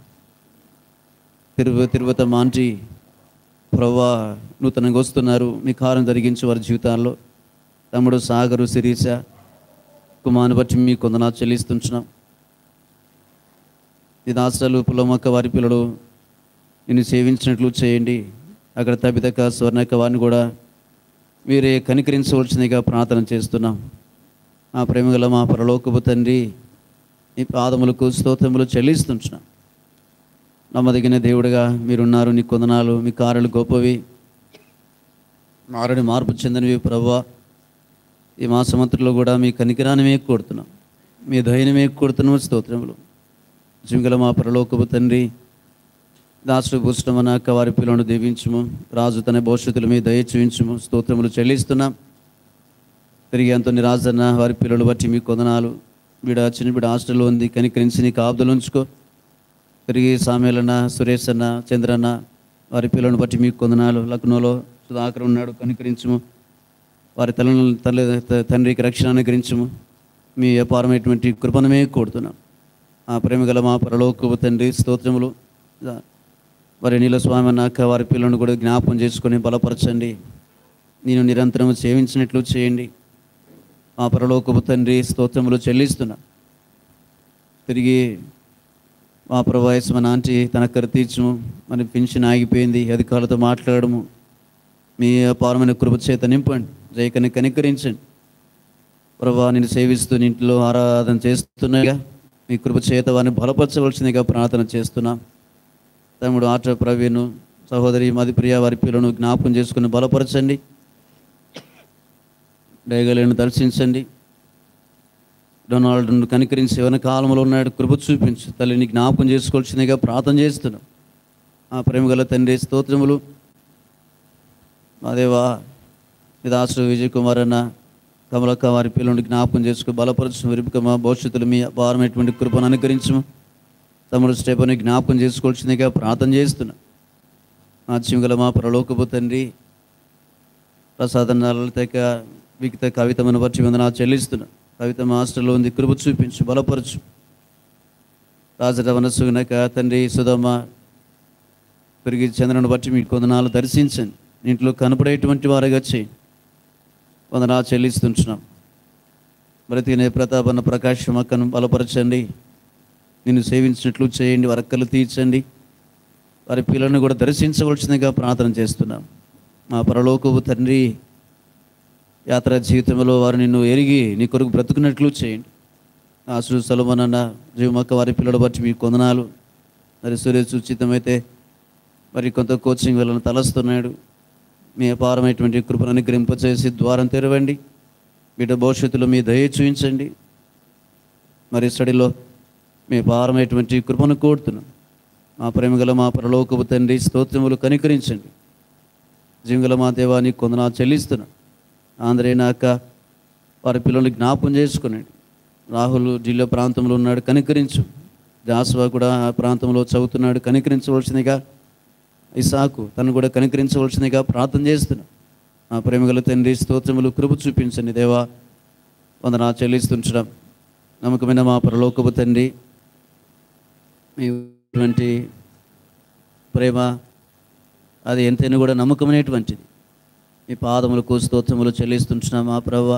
తిరువ తిరువత మాంటి ప్రభా నూతనంగా వస్తున్నారు మీ కారం జరిగించు వారి జీవితాల్లో తమ్ముడు సాగరు శిరీష కుమారుని బట్టి మీ కొందనా చెల్లిస్తుంటున్నాం ఈ దాసలు పులమక్క వారి పిల్లలు నిన్ను సేవించినట్లు చేయండి అక్కడ తబితక స్వర్ణక్క వారిని కూడా మీరే కనికరించవలసిందిగా ప్రార్థన చేస్తున్నాం మా ప్రేమగల మా పరలోకపు తండ్రి ఈ పాదములకు స్తోత్రములు చెల్లిస్తుంటున్నాం నమ్మదగిన దేవుడిగా మీరున్నారు నీ కొందనాలు మీ కార్యలు గొప్పవి మారని మార్పు చెందినవి ప్రభా ఈ మాసమంత్రిలో కూడా మీ కనికరాన్ని కోరుతున్నాం మీ దయనమే కోరుతున్నాం స్తోత్రములు జింగల మా పరలోకపు తండ్రి దాసుడు భూషణమనాక వారి పిల్లలను దీవించుము రాజు తన భవిష్యత్తుల మీద దయ చూపించుము స్తోత్రములు చెల్లిస్తున్నాం తిరిగి అంత రాజన్న వారి పిల్లలు బట్టి మీ కొందనాలు వీడ చిన్న బిడ్డ హాస్టల్లో ఉంది కనికరించి నీకు ఆబ్దులు ఉంచుకో తిరిగి సామేలన్న సురేష్ అన్న చంద్రన్న వారి పిల్లలను బట్టి మీకు కొందనాలు లక్నోలో సుధాకర్ ఉన్నాడు కనికరించుము వారి తల్లి తల్లి తండ్రికి రక్షణ అనుగ్రహించుము మీ అపారమైనటువంటి కృపణమే కోరుతున్నాం ఆ ప్రేమగల మా పరలోకపు తండ్రి స్తోత్రములు వారి నీల స్వామి అన్నాక వారి పిల్లలను కూడా జ్ఞాపకం చేసుకొని బలపరచండి నేను నిరంతరం సేవించినట్లు చేయండి మా పరలోకపు తండ్రి స్తోత్రములు చెల్లిస్తున్నా తిరిగి మా ప్రవాయస్ మన ఆంటీ తన కర తీర్చము మన పెన్షన్ ఆగిపోయింది అధికారులతో మాట్లాడము మీ అపారమైన కృప చేత నింపండి జయకని కనికరించండి ప్రభా నేను సేవిస్తూ నీ ఇంట్లో ఆరాధన చేస్తున్నాగా మీ కృప చేత వారిని బలపరచవలసిందిగా ప్రార్థన చేస్తున్నా తమ్ముడు ఆట ప్రవీణ్ సహోదరి మదిప్రియ వారి పిల్లను జ్ఞాపకం చేసుకుని బలపరచండి డైగలను దర్శించండి డొనాల్డ్ను కనికరించి ఎవరి కాలంలో ఉన్నాడు కృప చూపించు తల్లిని జ్ఞాపకం చేసుకోవాల్సిందిగా ప్రార్థన చేస్తున్నాం ఆ ప్రేమగల తండ్రి స్తోత్రములు మాదేవా దాసు విజయ్ కుమార్ అన్న కమలక్క వారి పిల్లల్ని జ్ఞాపకం చేసుకు బలపరచు విరుపుకమ భవిష్యత్తులో మీ అపారమైనటువంటి కృపను అనుకరించము తమ్ముడు స్టెపని జ్ఞాపకం చేసుకోవాల్సిందిగా ప్రార్థన చేస్తున్నా ఆశ్చర్యం మా పరలోకపు తండ్రి ప్రసాదం లలితక వికిత కవితమను బట్టి వందన చెల్లిస్తున్నా కవిత మాస్టర్లో ఉంది కృప చూపించు బలపరచు రాజట వనసునక తండ్రి సుధమ్మ పెరిగి చంద్రుని బట్టి మీ కొందనాలు దర్శించండి ఇంట్లో కనపడేటువంటి వారుగా చేయి వందనా చెల్లిస్తుంటున్నాం బ్రతికినే ప్రతాపన్న ప్రకాశం అక్కను బలపరచండి నిన్ను సేవించినట్లు చేయండి వారి అక్కలు తీర్చండి వారి పిల్లలను కూడా దర్శించవలసిందిగా ప్రార్థన చేస్తున్నాం మా పరలోకపు తండ్రి యాత్ర జీవితంలో వారు నిన్ను ఎరిగి నీ కొరకు బ్రతుకున్నట్లు చేయండి ఆసుడు సలమనన్న జీవమక్క వారి పిల్లలు బట్టి మీ కొందనాలు మరి సూర్య సూచితమైతే మరి కొంత కోచింగ్ వెళ్ళని తలస్తున్నాడు మీ అపారమైనటువంటి కృపను అనుగ్రహింపచేసి ద్వారం తెరవండి బిడ్డ భవిష్యత్తులో మీ దయ చూపించండి మరి స్టడీలో మీ అపారమైనటువంటి కృపను కోరుతున్నాం మా ప్రేమగల మా పరలోకపు తండ్రి స్తోత్రములు కనికరించండి జీవగల మా దేవాన్ని కొందనా చెల్లిస్తున్నాం ఆంధ్రేనాక వారి పిల్లల్ని జ్ఞాపకం చేసుకునండి రాహుల్ జిల్లా ప్రాంతంలో ఉన్నాడు కనికరించు జాస్వా కూడా ఆ ప్రాంతంలో చదువుతున్నాడు కనికరించవలసిందిగా ఇసాకు తను కూడా కనికరించవలసిందిగా ప్రార్థన చేస్తున్నా ఆ ప్రేమగల తండ్రి స్తోత్రములు కృప చూపించండి దేవా వందనా చెల్లిస్తుంచడం నమ్మకమైన మా పరలోకపు తండ్రి మీ ప్రేమ అది ఎంతైనా కూడా నమ్మకమైనటువంటిది మీ పాదములకు స్తోత్రములు చెల్లిస్తుంటున్నాం మా ప్రభా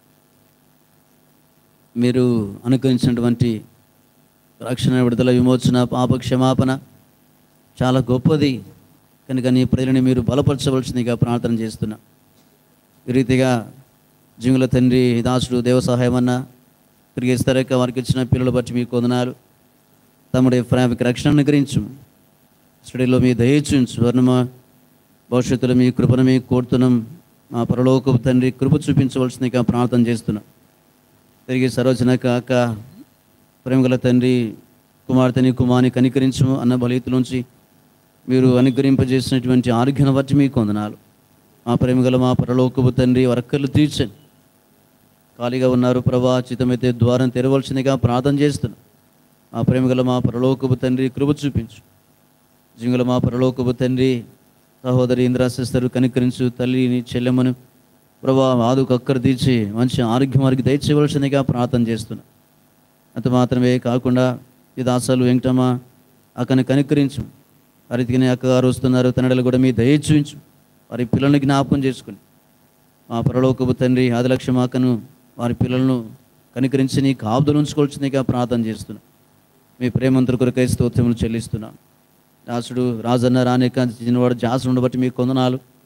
మీరు అనుకరించినటువంటి రక్షణ విడుదల విమోచన పాప క్షమాపణ చాలా గొప్పది కనుక నీ ప్రజలని మీరు బలపరచవలసిందిగా ప్రార్థన చేస్తున్నా ఈ రీతిగా జీవుల తండ్రి దాసుడు దేవ సహాయమన్నా తిరిగి ఇస్తారక వారికి ఇచ్చిన పిల్లలు బట్టి మీ కొందనాలు తమ్ముడి ఫ్రామికి రక్షణ అనుగ్రహించు స్టడీలో మీ దయచూంచు వర్ణమ భవిష్యత్తులో మీ కృపను మీ కోరుతున్నాం మా పరలోకపు తండ్రి కృప చూపించవలసిందిగా ప్రార్థన చేస్తున్నాం తిరిగి సరోజన కాక ప్రేమగల తండ్రి కుమార్తెని కుమార్ని కనికరించము అన్న బలితులోంచి మీరు అనుగ్రహింపజేసినటువంటి ఆరోగ్యాన్ని బట్టి మీకు వందనాలు మా ప్రేమగల మా పరలోకపు తండ్రి వరక్కలు తీర్చండి ఖాళీగా ఉన్నారు ప్రభా చితమైతే ద్వారం తెరవలసిందిగా ప్రార్థన చేస్తున్నాం మా ప్రేమగల మా పరలోకపు తండ్రి కృప చూపించు జింగుల మా పరలోకపు తండ్రి సహోదరి ఇంద్రా సిస్టరు కనికరించు తల్లిని చెల్లెమ్మను ప్రభా ఆదుకు అక్కర తీర్చి మంచి ఆరోగ్యం వారికి దయచేయవలసిందిగా ప్రార్థన చేస్తున్నా అంత మాత్రమే కాకుండా ఈ దాసాలు వెంకటమ్మ అక్కని కనికరించు అరితికిన అక్కగారు వస్తున్నారు తనడలు కూడా మీ దయ చూపించు వారి పిల్లల్ని జ్ఞాపకం చేసుకుని మా పరలోకపు తండ్రి ఆదిలక్ష్యం అక్కను వారి పిల్లలను కనికరించి నీ కాపుదలు ఉంచుకోవాల్సిందిగా ప్రార్థన చేస్తున్నా మీ ప్రేమంతరు కొరకై స్తోత్రములు చెల్లిస్తున్నాను దాసుడు రాజన్న రానిక చిన్నవాడు జాసును బట్టి మీ కొందనాలు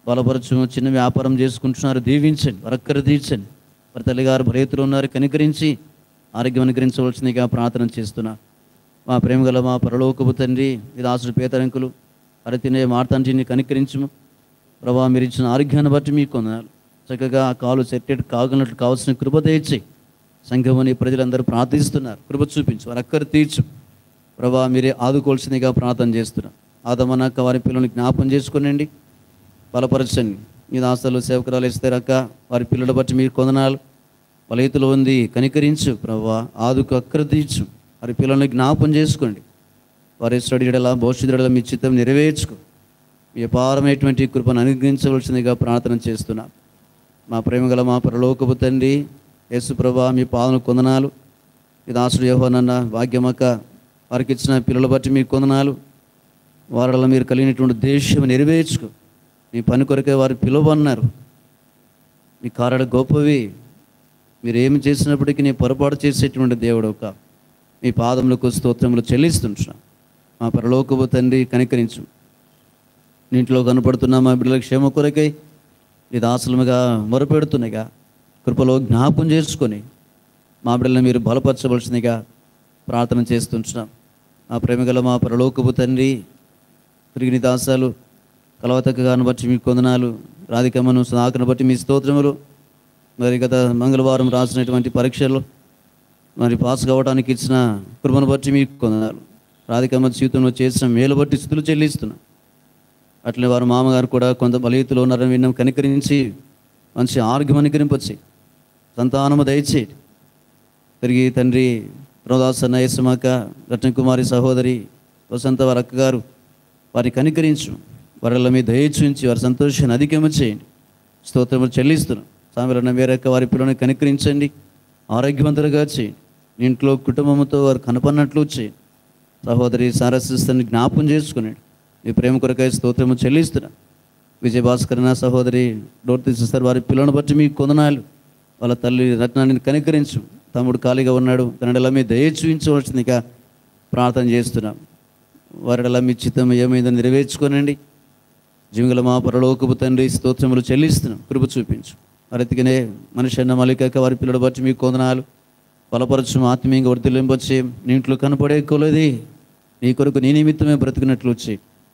బలపరచు చిన్న వ్యాపారం చేసుకుంటున్నారు దీవించండి వరక్కర తీర్చండి వారి తల్లిగారు రైతులు ఉన్నారు కనికరించి ఆరోగ్యం అనుకరించవలసిందిగా ప్రార్థన చేస్తున్నా మా ప్రేమ గల మా పరలోకపు తండ్రి ఈ దాసుడు పేదరంకులు అరి తినే మార్తాంటిని కనికరించము ప్రభా మీరు ఇచ్చిన ఆరోగ్యాన్ని బట్టి మీకు కొందనాలు చక్కగా ఆ కాలు సెట్టెడ్ కాగనట్లు కావాల్సిన కృప తెచ్చి సంఘమని ప్రజలందరూ ప్రార్థిస్తున్నారు కృప చూపించు వారి అక్కరు తీర్చు ప్రభా మీరే ఆదుకోవాల్సిందిగా ప్రార్థన చేస్తున్నాం ఆదమనక్క వారి పిల్లల్ని జ్ఞాపం చేసుకునండి బలపరచండి మీ దాస్తలు సేవకురాలు ఇస్తారక్క వారి పిల్లల బట్టి మీరు కొందనాలు వలయితులు ఉంది కనికరించు ప్రభా ఆదుకు అక్కర తీర్చు వారి పిల్లల్ని జ్ఞాపం చేసుకోండి వారి స్టడీడలా భవిష్యత్తుడలా మీ చిత్తం నెరవేర్చుకో మీ అపారమైనటువంటి కృపను అనుగ్రహించవలసిందిగా ప్రార్థన చేస్తున్నా మా ప్రేమగల మా పరలోకపు తండ్రి యేసు ప్రభా మీ పాదన కొందనాలు ఈ దాసుడు యోహోనన్న భాగ్యమక్క వారికి ఇచ్చిన పిల్లల బట్టి మీ కొందనాలు వారిలో మీరు కలిగినటువంటి దేశం నెరవేర్చుకో మీ పని కొరకే వారు పిలువన్నారు మీ కారడ గొప్పవి మీరు ఏమి చేసినప్పటికీ నీ పొరపాటు చేసేటువంటి దేవుడు ఒక మీ పాదములకు స్తోత్రములు చెల్లిస్తుంటున్నాం మా పరలోకపు తండ్రి కనికరించు నీటిలో కనపడుతున్న మా బిడ్డల క్షేమ కొరకై నీ దాసులముగా మొరపెడుతున్నాయిగా కృపలో జ్ఞాపం చేసుకొని మా బిడ్డలను మీరు బలపరచవలసిందిగా ప్రార్థన చేస్తుంటున్నాం మా ప్రేమగల మా పరలోకపు తండ్రి తిరిగి నీ దాసాలు కలవతక్కగాను బట్టి మీ కొందనాలు రాధికమ్మను సాకను బట్టి మీ స్తోత్రములు మరి గత మంగళవారం రాసినటువంటి పరీక్షలు మరి పాస్ కావడానికి ఇచ్చిన కృపను బట్టి మీకు కొందనాలు రాధికమ్మ జీవితంలో చేసిన మేలు బట్టి స్థుతులు చెల్లిస్తున్నాం అట్లే వారు మామగారు కూడా కొంత బలీతులు ఉన్నారని విన్నాం కనికరించి మంచి ఆరోగ్యం అనుకరింపచ్చి సంతానము దయచేయండి తిరిగి తండ్రి రోదాస నయసమాక రత్నకుమారి సహోదరి వసంత వారి అక్కగారు వారి కనికరించు వారిలో మీ దయ చూపించి వారి సంతోషాన్ని అధికము చేయండి స్తోత్రములు చెల్లిస్తున్నాం సామెరన్న వేరొక్క వారి పిల్లల్ని కనికరించండి ఆరోగ్యవంతులుగా చేయండి ఇంట్లో కుటుంబంతో వారు కనపన్నట్లు చేయండి సహోదరి సారస్యని జ్ఞాపం చేసుకున్నాడు మీ ప్రేమ కొరకై స్తోత్రము చెల్లిస్తున్నా విజయభాస్కర్ నా సహోదరి డోర్తి సిస్టర్ వారి పిల్లలను బట్టి మీకు కొందనాలు వాళ్ళ తల్లి రత్నాన్ని కనికరించు తమ్ముడు ఖాళీగా ఉన్నాడు తనడలా మీ దయ చూపించవలసిందిగా ప్రార్థన చేస్తున్నాం వారిడలా మీ చిత్తం ఏమైందో నెరవేర్చుకోనండి జీవిగల మా పరలోకపు తండ్రి స్తోత్రములు చెల్లిస్తున్నాం కృప చూపించు మరెతికనే మనిషి అన్న మలికాక వారి పిల్లలు బట్టి మీకు కొందనాలు బలపరచు ఆత్మీయంగా వర్తిల్లింపొచ్చి నీ ఇంట్లో కనపడే కొలది నీ కొరకు నీ నిమిత్తమే బ్రతికినట్లు వచ్చి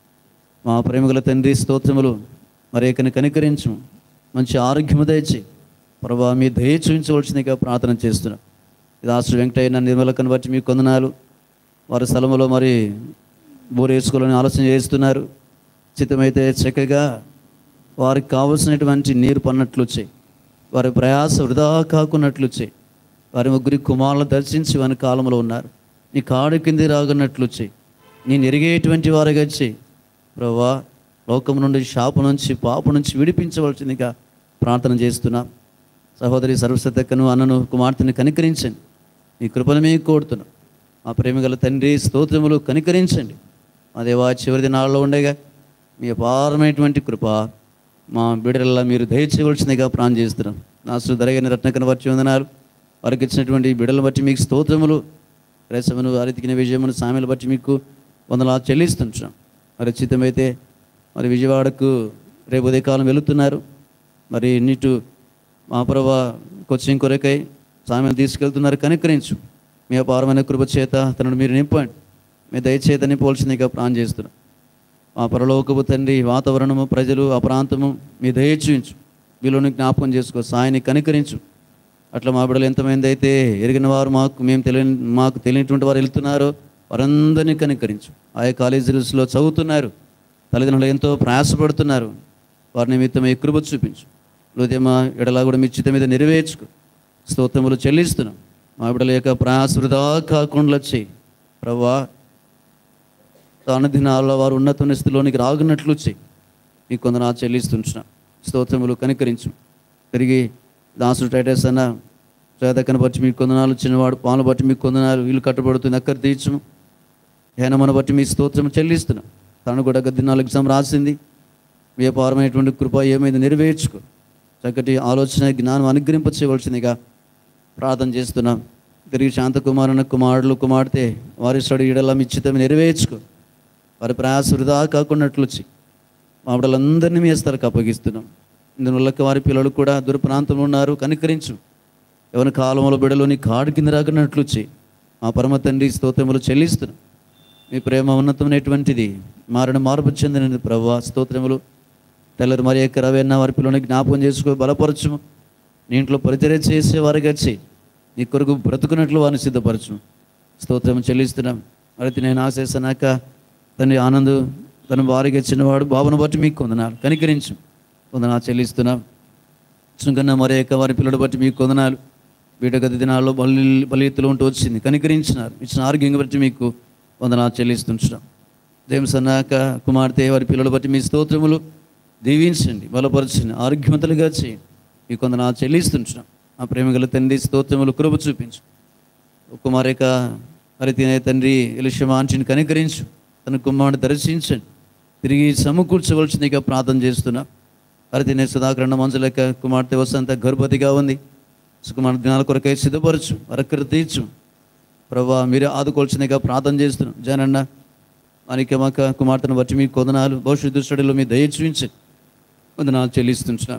మా ప్రేమగల తండ్రి స్తోత్రములు మరేకని కనికరించు మంచి ఆరోగ్యము దయచి ప్రభా మీ దయ చూపించవలసిందిగా ప్రార్థన చేస్తున్నాం ఇది ఆశ్ర వెంకటయ్య నిర్మలకను బట్టి మీకు కొందనాలు వారి స్థలంలో మరి బోర్ వేసుకోవాలని ఆలోచన చేస్తున్నారు చిత్తమైతే చక్కగా వారికి కావలసినటువంటి నీరు పన్నట్లు వచ్చాయి వారి ప్రయాస వృధా కాకున్నట్లు వచ్చాయి వారి ముగ్గురి కుమారులను దర్శించి వారి కాలంలో ఉన్నారు నీ కాడు కింది రాగన్నట్లు వచ్చాయి నేను ఎరిగేటువంటి వారిగా వచ్చి ప్రభా లోకం నుండి శాప నుంచి పాప నుంచి విడిపించవలసిందిగా ప్రార్థన చేస్తున్నా సహోదరి సర్వసతక్కను అన్నను కుమార్తెని కనికరించండి మీ కృపను మేము కోరుతున్నాం మా ప్రేమగల తండ్రి స్తోత్రములు కనికరించండి మా దేవా చివరి దినాల్లో ఉండగా మీ అపారమైనటువంటి కృప మా బిడ్డల మీరు దయచేయవలసిందిగా ప్రాణం చేస్తున్నాం నా సుధరగని రత్నకన వచ్చి వందనాలు వారికి ఇచ్చినటువంటి బిడ్డలను బట్టి మీకు స్తోత్రములు రేసమును వారికిన విజయమును సామెలు బట్టి మీకు వందలా చెల్లిస్తుంటున్నాం మరి చిత్తమైతే మరి విజయవాడకు రేపు ఉదయకాలం వెళుతున్నారు మరి నీటు మా ప్రభా కోచింగ్ కొరకై సామెను తీసుకెళ్తున్నారు కనికరించు మీ అపారమైన కృప చేత తనను మీరు నింపండి మీ దయచేత నింపవలసిందిగా ప్రాణం చేస్తున్నాం మా పరలోకపు తండ్రి వాతావరణము ప్రజలు ఆ ప్రాంతము మీ దయ చూపించు వీళ్ళని జ్ఞాపకం చేసుకో సాయిని కనికరించు అట్లా మా బిడ్డలు ఎంతమంది అయితే ఎరిగిన వారు మాకు మేము తెలియని మాకు తెలియనటువంటి వారు వెళ్తున్నారో వారందరినీ కనికరించు ఆయా కాలేజీలో చదువుతున్నారు తల్లిదండ్రులు ఎంతో ప్రయాసపడుతున్నారు వారి నిమిత్తం ఈ కృప చూపించు హృదయమ ఎడలా కూడా మీ చిత్త మీద నెరవేర్చుకో స్తోత్రములు చెల్లిస్తున్నాం మా బిడ్డల యొక్క ప్రయాస వృధా కాకుండా చేయి ప్రభా తాను దినాల్లో వారు ఉన్నత స్థితిలోనికి రాగున్నట్లు చెయ్యి నీ కొందరు చెల్లిస్తుంటున్నా స్తోత్రములు కనికరించు తిరిగి దాసుడు టైటస్ అన్న చేతకను బట్టి మీకు కొందనాలు చిన్నవాడు పాలు బట్టి మీకు కొందనాలు వీళ్ళు కట్టబడుతుంది అక్కర తీర్చము హేనమను బట్టి మీ స్తోత్రం చెల్లిస్తున్నాం తను కూడా గత దినాలు ఎగ్జామ్ రాసింది మీ అపారమైనటువంటి కృప ఏమైంది నెరవేర్చుకో చక్కటి ఆలోచన జ్ఞానం అనుగ్రహింప చేయవలసిందిగా ప్రార్థన చేస్తున్నాం తిరిగి శాంతకుమారున కుమారులు కుమార్తె వారి స్టడీ ఇడలా మీ చిత్తం నెరవేర్చుకో వారి ప్రయాస వృధా కాకున్నట్లు వచ్చి మా బిడ్డలందరినీ మీ స్థలకు అప్పగిస్తున్నాం ఇందువల్ల వారి పిల్లలు కూడా దూర ప్రాంతంలో ఉన్నారు కనికరించు ఎవరి కాలంలో బిడలు నీ కాడు కింద రాకున్నట్లు చేయి మా పరమ తండ్రి స్తోత్రములు చెల్లిస్తున్నాం మీ ప్రేమ ఉన్నతమైనటువంటిది మారణ మార్పు చెందినది ప్రభా స్తోత్రములు తెల్లరు మరి యొక్క రవేన్న వారి పిల్లల్ని జ్ఞాపకం చేసుకో బలపరచుము నీ ఇంట్లో పరిచర్య చేసే వారికి వచ్చి నీ కొరకు బ్రతుకున్నట్లు వారిని సిద్ధపరచును స్తోత్రం చెల్లిస్తున్నాం మరి నేను ఆశిస్తున్నాక తన ఆనంద్ తన వారికి చిన్నవాడు బాబును బట్టి మీకు కొందనాలు కనికరించు కొందనాలు చెల్లిస్తున్నాం చుంకన్న మరి యొక్క వారి పిల్లడు బట్టి మీకు కొందనాలు వీట గత దినాల్లో బలి బలితులు ఉంటూ వచ్చింది కనికరించినారు ఇచ్చిన ఆరోగ్యం బట్టి మీకు వందనాలు చెల్లిస్తుంటున్నాం దేమ్స్ అన్నాక కుమార్తె వారి పిల్లలు బట్టి మీ స్తోత్రములు దీవించండి బలపరచండి ఆరోగ్యవంతులుగా చేయండి మీ కొందనాలు చెల్లిస్తుంటున్నాం ఆ ప్రేమగల తండ్రి స్తోత్రములు కృప చూపించు కుమారిక మరి తినే తండ్రి ఎలిషమాంచిని కనికరించు తన కుమారుని దర్శించండి తిరిగి సమకూర్చవలసిందిగా ప్రార్థన చేస్తున్నా మరి తినే సుధాకరణ మంచులక కుమార్తె వసంత గర్భవతిగా ఉంది సుకుమార్ దినాల కొరకై సిద్ధపరచు వరకర తీర్చు ప్రభా మీరే ఆదుకోవాల్సిందిగా ప్రార్థన చేస్తున్నాం జనన్న మాణిక్యమక కుమార్తెను బట్టి మీ కొదనాలు భవిష్యత్తు దృష్టిలో మీ దయ చూపించి వందనాలు చెల్లిస్తుంటున్నాను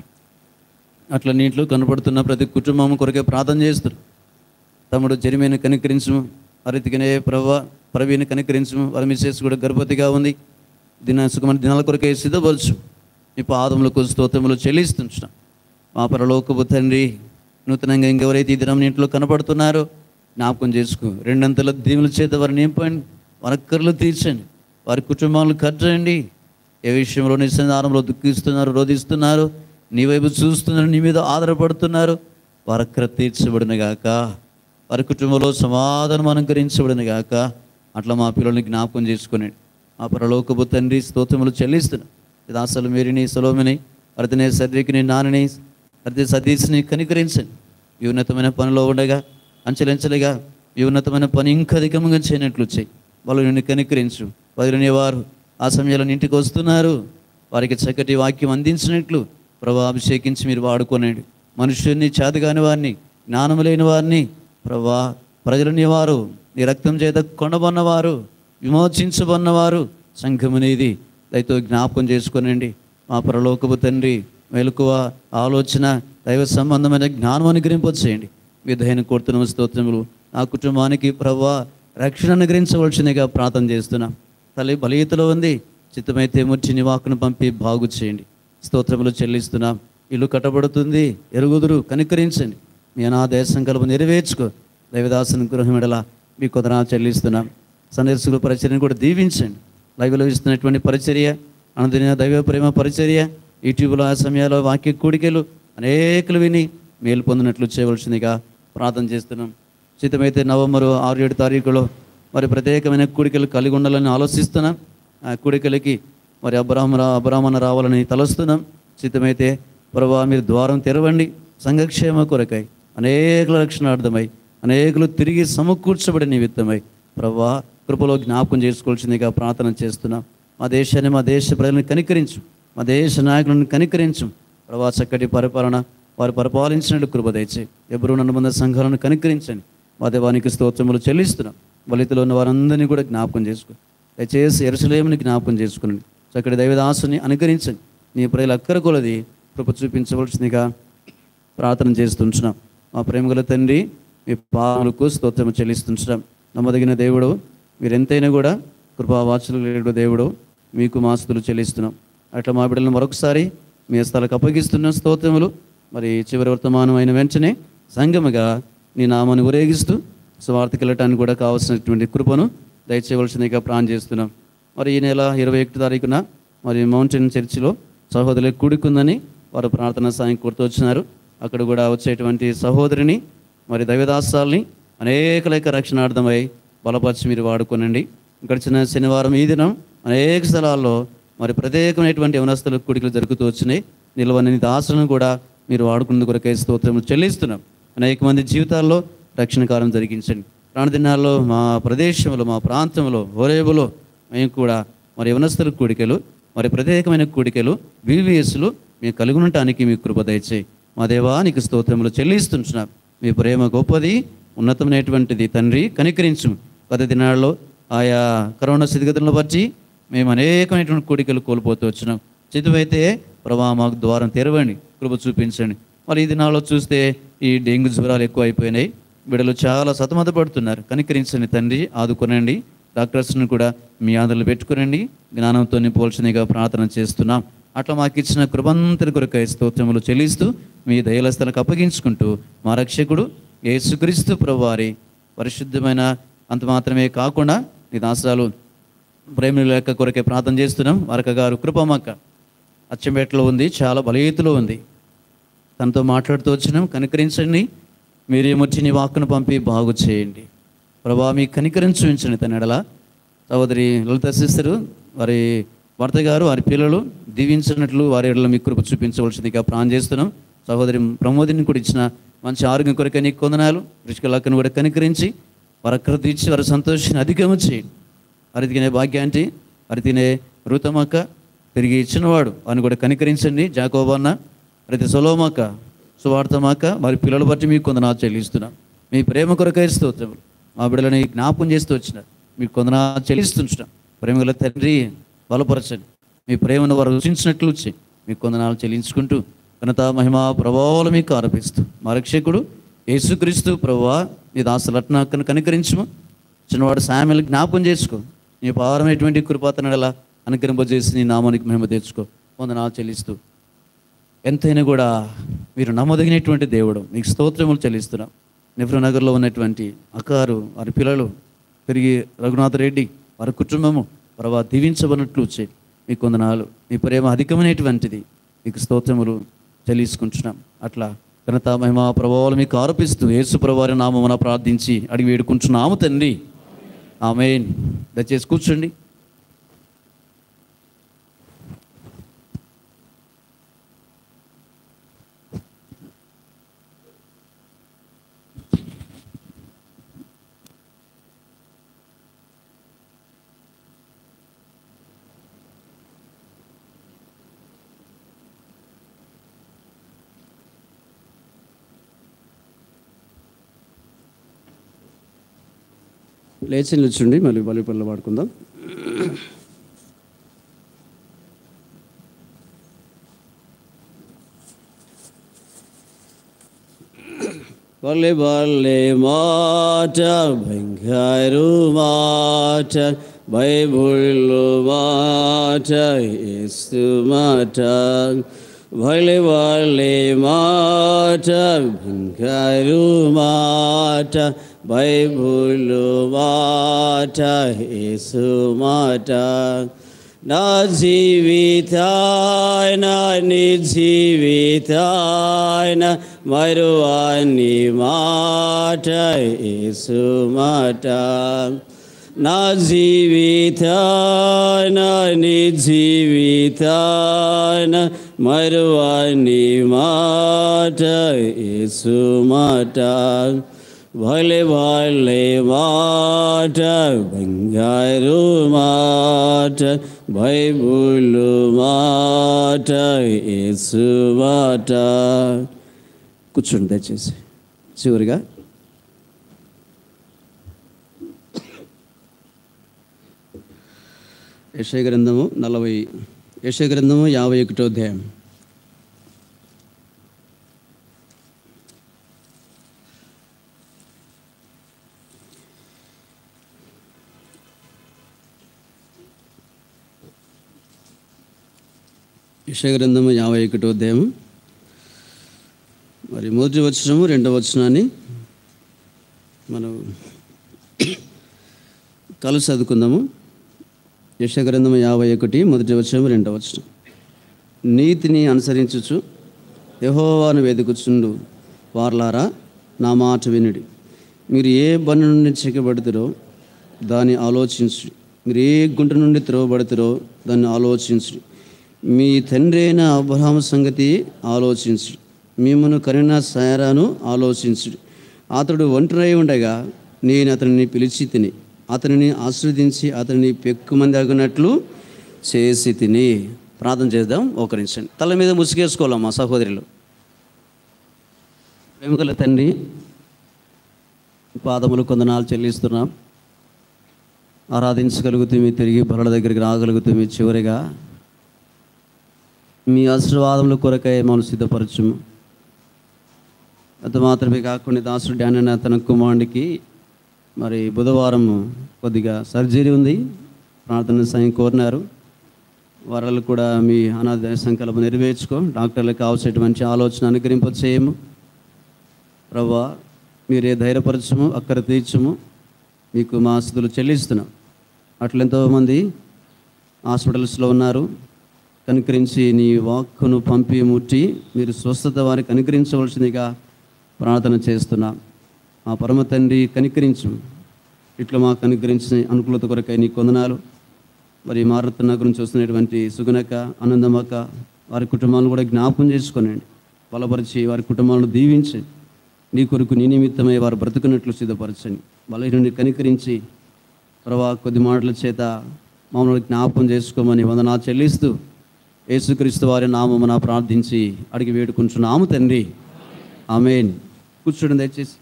అట్లా నీటిలో కనపడుతున్న ప్రతి కుటుంబం కొరకే ప్రార్థన చేస్తారు తమ్ముడు జరిమేను కనికరించము అరితికనే ప్రభ ప్రవీణ్ కనికరించము వాళ్ళ మిస్సెస్ కూడా గర్భవతిగా ఉంది దిన సుఖమైన దినాల కొరకే సిద్ధపరచు మీ పాదములకు స్తోత్రములు చెల్లిస్తుంటున్నాం మా పరలోకపు తండ్రి నూతనంగా ఇంకెవరైతే ఈ దినం ఇంట్లో కనపడుతున్నారో జ్ఞాపకం చేసుకో రెండంతల దీవుల చేత వారిని నింపండి వరక్కర్లు తీర్చండి వారి కుటుంబాలను కట్టండి ఏ విషయంలో నిసంధానంలో దుఃఖిస్తున్నారు రోధిస్తున్నారు నీ వైపు చూస్తున్నారు నీ మీద ఆధారపడుతున్నారు వరక్కర తీర్చబడిన గాక వారి కుటుంబంలో సమాధానం అనుకరించబడిన గాక అట్లా మా పిల్లల్ని జ్ఞాపకం చేసుకుని మా పరలోకపు తండ్రి స్తోత్రములు చెల్లిస్తున్నాం ఇది అసలు మీరిని సలోమిని అర్థనే సర్వికిని నాన్నని అర్థ సతీష్ని కనికరించండి ఈ ఉన్నతమైన పనిలో ఉండగా అంచెలంచెలుగా ఈ ఉన్నతమైన పని ఇంకా అధికంగా చేయనట్లు చేయి వాళ్ళు నిన్ను కనికరించు వదిలిన వారు ఆ సమయంలో ఇంటికి వస్తున్నారు వారికి చక్కటి వాక్యం అందించినట్లు ప్రభా అభిషేకించి మీరు వాడుకోనండి మనుషుల్ని చేతగాని వారిని జ్ఞానం లేని వారిని ప్రభా ప్రజలని వారు నీ రక్తం చేత కొనబన్నవారు విమోచించబన్నవారు సంఘమనేది దయతో జ్ఞాపకం చేసుకొనండి మా పరలోకపు తండ్రి మెలకువ ఆలోచన దైవ సంబంధమైన జ్ఞానం అనుగ్రహింపచేయండి విధైన కోరుతున్న స్తోత్రములు ఆ కుటుంబానికి ప్రభా రక్షణ అనుగ్రహించవలసిందిగా ప్రార్థన చేస్తున్నాం తల్లి బలీతలో ఉంది చిత్తమైతే ముచ్చి నివాకును పంపి బాగు చేయండి స్తోత్రములు చెల్లిస్తున్నాం ఇల్లు కట్టబడుతుంది ఎరుగుదురు కనికరించండి మీ అనాదేశ సంకల్పం నెరవేర్చుకో దైవదాసుని గృహం ఎడల మీ కొదనా చెల్లిస్తున్నాం సందర్శకుల పరిచర్యను కూడా దీవించండి లైవ్లో ఇస్తున్నటువంటి పరిచర్య అనుదిన దైవ ప్రేమ పరిచర్య యూట్యూబ్లో ఆ సమయాల్లో వాక్య కూడికలు అనేకలు విని మేలు పొందినట్లు చేయవలసిందిగా ప్రార్థన చేస్తున్నాం చిత్తమైతే నవంబరు ఆరు ఏడు తారీఖులో మరి ప్రత్యేకమైన కూడికలు కలిగి ఉండాలని ఆలోచిస్తున్నాం ఆ కూడికలకి మరి అబ్రాహ్మ రా అబ్రాహ్మణ రావాలని తలస్తున్నాం చిత్తమైతే ప్రభా మీరు ద్వారం తెరవండి సంఘక్షేమ కొరకై అనేకుల రక్షణార్థమై అనేకులు తిరిగి సమకూర్చబడిన నిమిత్తమై ప్రభా కృపలో జ్ఞాపకం చేసుకోవాల్సిందిగా ప్రార్థన చేస్తున్నాం మా దేశాన్ని మా దేశ ప్రజలను కనికరించు మా దేశ నాయకులను కనికరించు ప్రభా చక్కటి పరిపాలన వారు పరిపాలించినట్టు కృప దయచే ఎవరు నన్ను సంఘాలను కనికరించండి మా దేవానికి స్తోత్రములు చెల్లిస్తున్నాం బలితలో ఉన్న వారందరినీ కూడా జ్ఞాపకం చేసుకో దయచేసి ఎరుసలేముని జ్ఞాపకం చేసుకుని చక్కటి దైవదాసుని అనుకరించండి నీ ప్రజల అక్కర కొలది కృప చూపించవలసిందిగా ప్రార్థన చేస్తుంటున్నాం మా ప్రేమగల తండ్రి మీ పాములకు స్తోత్రము చెల్లిస్తుంటున్నాం నమ్మదగిన దేవుడు మీరు ఎంతైనా కూడా కృపావాచులు లేడు దేవుడు మీకు మాస్తులు చెల్లిస్తున్నాం అట్లా మా బిడ్డలను మరొకసారి మీ స్థలకు అప్పగిస్తున్న స్తోత్రములు మరి చివరి వర్తమానం అయిన వెంటనే సంగముగా నీ నామాన్ని ఊరేగిస్తూ స్వార్థకి వెళ్ళటానికి కూడా కావాల్సినటువంటి కృపను దయచేయవలసిందిగా ప్రాణం చేస్తున్నాం మరి ఈ నెల ఇరవై ఒకటి తారీఖున మరి మౌంటైన్ చర్చిలో సహోదరులకు కూడుకుందని వారు ప్రార్థన సాయం కోరుతూ వచ్చినారు అక్కడ కూడా వచ్చేటువంటి సహోదరిని మరి దైవదాసాల్ని అనేక లేక రక్షణార్థమై బలపరిచి మీరు వాడుకోనండి గడిచిన శనివారం ఈ దినం అనేక స్థలాల్లో మరి ప్రత్యేకమైనటువంటి యవనస్తుల కూడికలు జరుగుతూ వచ్చినాయి నిలవని దాసులను కూడా మీరు వాడుకున్న కొరకై స్తోత్రం చెల్లిస్తున్నాం అనేక మంది జీవితాల్లో రక్షణ కాలం జరిగించండి ప్రాణదినాల్లో మా ప్రదేశంలో మా ప్రాంతంలో హోరేబులో మేము కూడా మరి యవనస్తుల కూడికలు మరి ప్రత్యేకమైన కూడికలు వివిఎస్లు మేము కలిగి ఉండటానికి మీ కృప దయచేయి మా దేవానికి స్తోత్రములు చెల్లిస్తుంటున్నాం మీ ప్రేమ గొప్పది ఉన్నతమైనటువంటిది తండ్రి కనికరించు గత దినాల్లో ఆయా కరోనా స్థితిగతులను బట్టి మేము అనేకమైనటువంటి కోరికలు కోల్పోతూ వచ్చినాం చితువైతే ప్రభా మాకు ద్వారం తెరవండి కృప చూపించండి మరి ఈ దినాల్లో చూస్తే ఈ డెంగ్యూ జ్వరాలు ఎక్కువ అయిపోయినాయి బిడ్డలు చాలా సతమతపడుతున్నారు కనికరించండి తండ్రి ఆదుకొనండి డాక్టర్స్ని కూడా మీ ఆదరలు పెట్టుకునండి జ్ఞానంతో నింపవలసిందిగా ప్రార్థన చేస్తున్నాం అట్లా మాకు ఇచ్చిన కృపంతరి కొరకై స్తోత్రములు చెల్లిస్తూ మీ దయలస్థలకు అప్పగించుకుంటూ మా రక్షకుడు యేసుక్రీస్తు ప్రభువారి పరిశుద్ధమైన అంత మాత్రమే కాకుండా ఈ దాసరాలు ప్రేమిల యొక్క కొరకే ప్రార్థన చేస్తున్నాం వరక గారు కృపమక్క అచ్చంపేటలో ఉంది చాలా బలహీతలో ఉంది తనతో మాట్లాడుతూ వచ్చినాం కనికరించండి మీరేమొచ్చి నీ వాక్కును పంపి బాగు చేయండి ప్రభా మీ కనికరం చూపించండి తన ఎడల సహోదరి లలిత సిస్టరు వారి భర్త గారు వారి పిల్లలు దీవించినట్లు వారి ఎడల మీ కృప చూపించవలసిందిగా ప్రాణం చేస్తున్నాం సహోదరి ప్రమోదిని కూడా ఇచ్చిన మంచి ఆరోగ్యం కొరకే నీకు కొందనాలు రుచికలక్కను కూడా కనికరించి వారి అక్కడ ఇచ్చి వారి సంతోషాన్ని అధికము చేయండి వారి తినే భాగ్యాంటి వారి తినే ఋతమక్క తిరిగి ఇచ్చినవాడు వారిని కూడా కనికరించండి జాకోబన్న ప్రతి సొలోమాక సువార్తమాక వారి పిల్లల బట్టి మీకు కొందనా చెల్లిస్తున్నాం మీ ప్రేమ కొరకై స్తోత్రములు మా బిడ్డలని జ్ఞాపం చేస్తూ వచ్చినారు మీకు కొందనా చెల్లిస్తుంటున్నాం ప్రేమగల తండ్రి బలపరచండి మీ ప్రేమను వారు రుచించినట్లు వచ్చి మీకు కొందనాలు చెల్లించుకుంటూ ఘనత మహిమ ప్రభావాలు మీకు ఆరోపిస్తూ మా రక్షకుడు యేసుక్రీస్తు ప్రభువా మీ దాసలట్నాకను కనికరించము చిన్నవాడు సామెలు జ్ఞాపకం చేసుకో నీ పారమైనటువంటి కృపాతనడలా అనుకరింపజేసి నీ నామానికి మహిమ తెచ్చుకో వందనాలు చెల్లిస్తూ ఎంతైనా కూడా మీరు నమ్మదగినటువంటి దేవుడు మీకు స్తోత్రములు చెల్లిస్తున్నాం నెహ్రూ నగర్లో ఉన్నటువంటి అకారు వారి పిల్లలు తిరిగి రఘునాథ్ రెడ్డి వారి కుటుంబము ప్రభా దీవించబడినట్లు వచ్చే మీ కొందనాలు మీ ప్రేమ అధికమైనటువంటిది మీకు స్తోత్రములు చెల్లించుకుంటున్నాం అట్లా ఘనత మహిమ ప్రభావాలు మీకు ఆరోపిస్తూ యేసు ప్రభారి నామమున ప్రార్థించి అడిగి వేడుకుంటున్నాము తండ్రి ఆమెన్ దయచేసి కూర్చోండి లేచి నిల్చుండి మళ్ళీ బలి పనులు పాడుకుందాం బలే బలే మాట బంగారు మాట బైబుల్ మాట యేసు మాట భలే భలే మాట బంగారు మాట బైబుల్ మాట యేసు మాట నా జీవితాయన నీ జీవితాయన మరువాని మాట యేసు మాట నా జీవితాన నీ జీవితాన మరువాని మాట యేసు మాట భలే భలే మాట బంగారు మాట బైబుల్ మాట యేసు మాట కూర్చోండి దయచేసి చివరిగా యశయ గ్రంథము నలభై యశయ గ్రంథము యాభై ఒకటో అధ్యాయం యశయ గ్రంథము యాభై ఒకటో అధ్యాయం మరి మొదటి వచనము రెండవ వచనాన్ని మనం కలిసి చదువుకుందాము యశగ్రంథము యాభై ఒకటి మొదటి వచనం రెండవ వచనం నీతిని అనుసరించుచు యహోవాను వెతుకుచుండు వార్లారా నా మాట వినుడి మీరు ఏ బండి నుండి చెక్కబడుతురో దాన్ని ఆలోచించు మీరు ఏ గుంట నుండి త్రోవబడుతురో దాన్ని ఆలోచించు మీ తండ్రి అయిన అబ్రహాము సంగతి ఆలోచించు మిమ్మను కరిన సారాను ఆలోచించు అతడు ఒంటరై ఉండగా నేను అతనిని పిలిచి తిని అతనిని ఆస్వాదించి అతనిని పెక్కుమంది అగినట్లు చేసి తిని ప్రార్థన చేద్దాం ఒకరించండి తల మీద ముసుగేసుకోవాలి మా సహోదరులు వెముకల తండ్రి పాదములు కొందనాలు చెల్లిస్తున్నాం ఆరాధించగలుగుతుంది తిరిగి బల దగ్గరికి రాగలుగుతుంది చివరిగా మీ ఆశీర్వాదముల కొరకై మనం సిద్ధపరచుము అంత మాత్రమే కాకుండా దాసుడు డాన్ తన కుమారుడికి మరి బుధవారం కొద్దిగా సర్జరీ ఉంది ప్రార్థన సాయం కోరినారు వరలు కూడా మీ అనాథ సంకల్పం నెరవేర్చుకో డాక్టర్లకు కావాల్సినటువంటి ఆలోచన అనుగ్రహింప చేయము ప్రభా మీరే ధైర్యపరచము అక్కర తీర్చము మీకు మా స్థుతులు చెల్లిస్తున్నాం అట్లా ఎంతోమంది హాస్పిటల్స్లో ఉన్నారు కనుకరించి నీ వాక్కును పంపి ముట్టి మీరు స్వస్థత వారికి అనుగ్రహించవలసిందిగా ప్రార్థన చేస్తున్నాం మా పరమ తండ్రి కనికరించు ఇట్లా మాకు అనుగ్రహించిన అనుకూలత కొరకై నీ కొందనాలు మరి మారుతున్న గురించి వస్తున్నటువంటి సుగుణక ఆనందమక్క వారి కుటుంబాలను కూడా జ్ఞాపకం చేసుకోనండి బలపరిచి వారి కుటుంబాలను దీవించి నీ కొరకు నీ నిమిత్తమై వారు బ్రతుకున్నట్లు సిద్ధపరచండి బలహీనుని కనికరించి ప్రభా కొద్ది మాటల చేత మమ్మల్ని జ్ఞాపకం చేసుకోమని వందనా చెల్లిస్తూ యేసుక్రీస్తు వారి నామమున ప్రార్థించి అడిగి వేడుకుంటున్నాము తండ్రి ఆమెన్ కూర్చోండి దయచేసి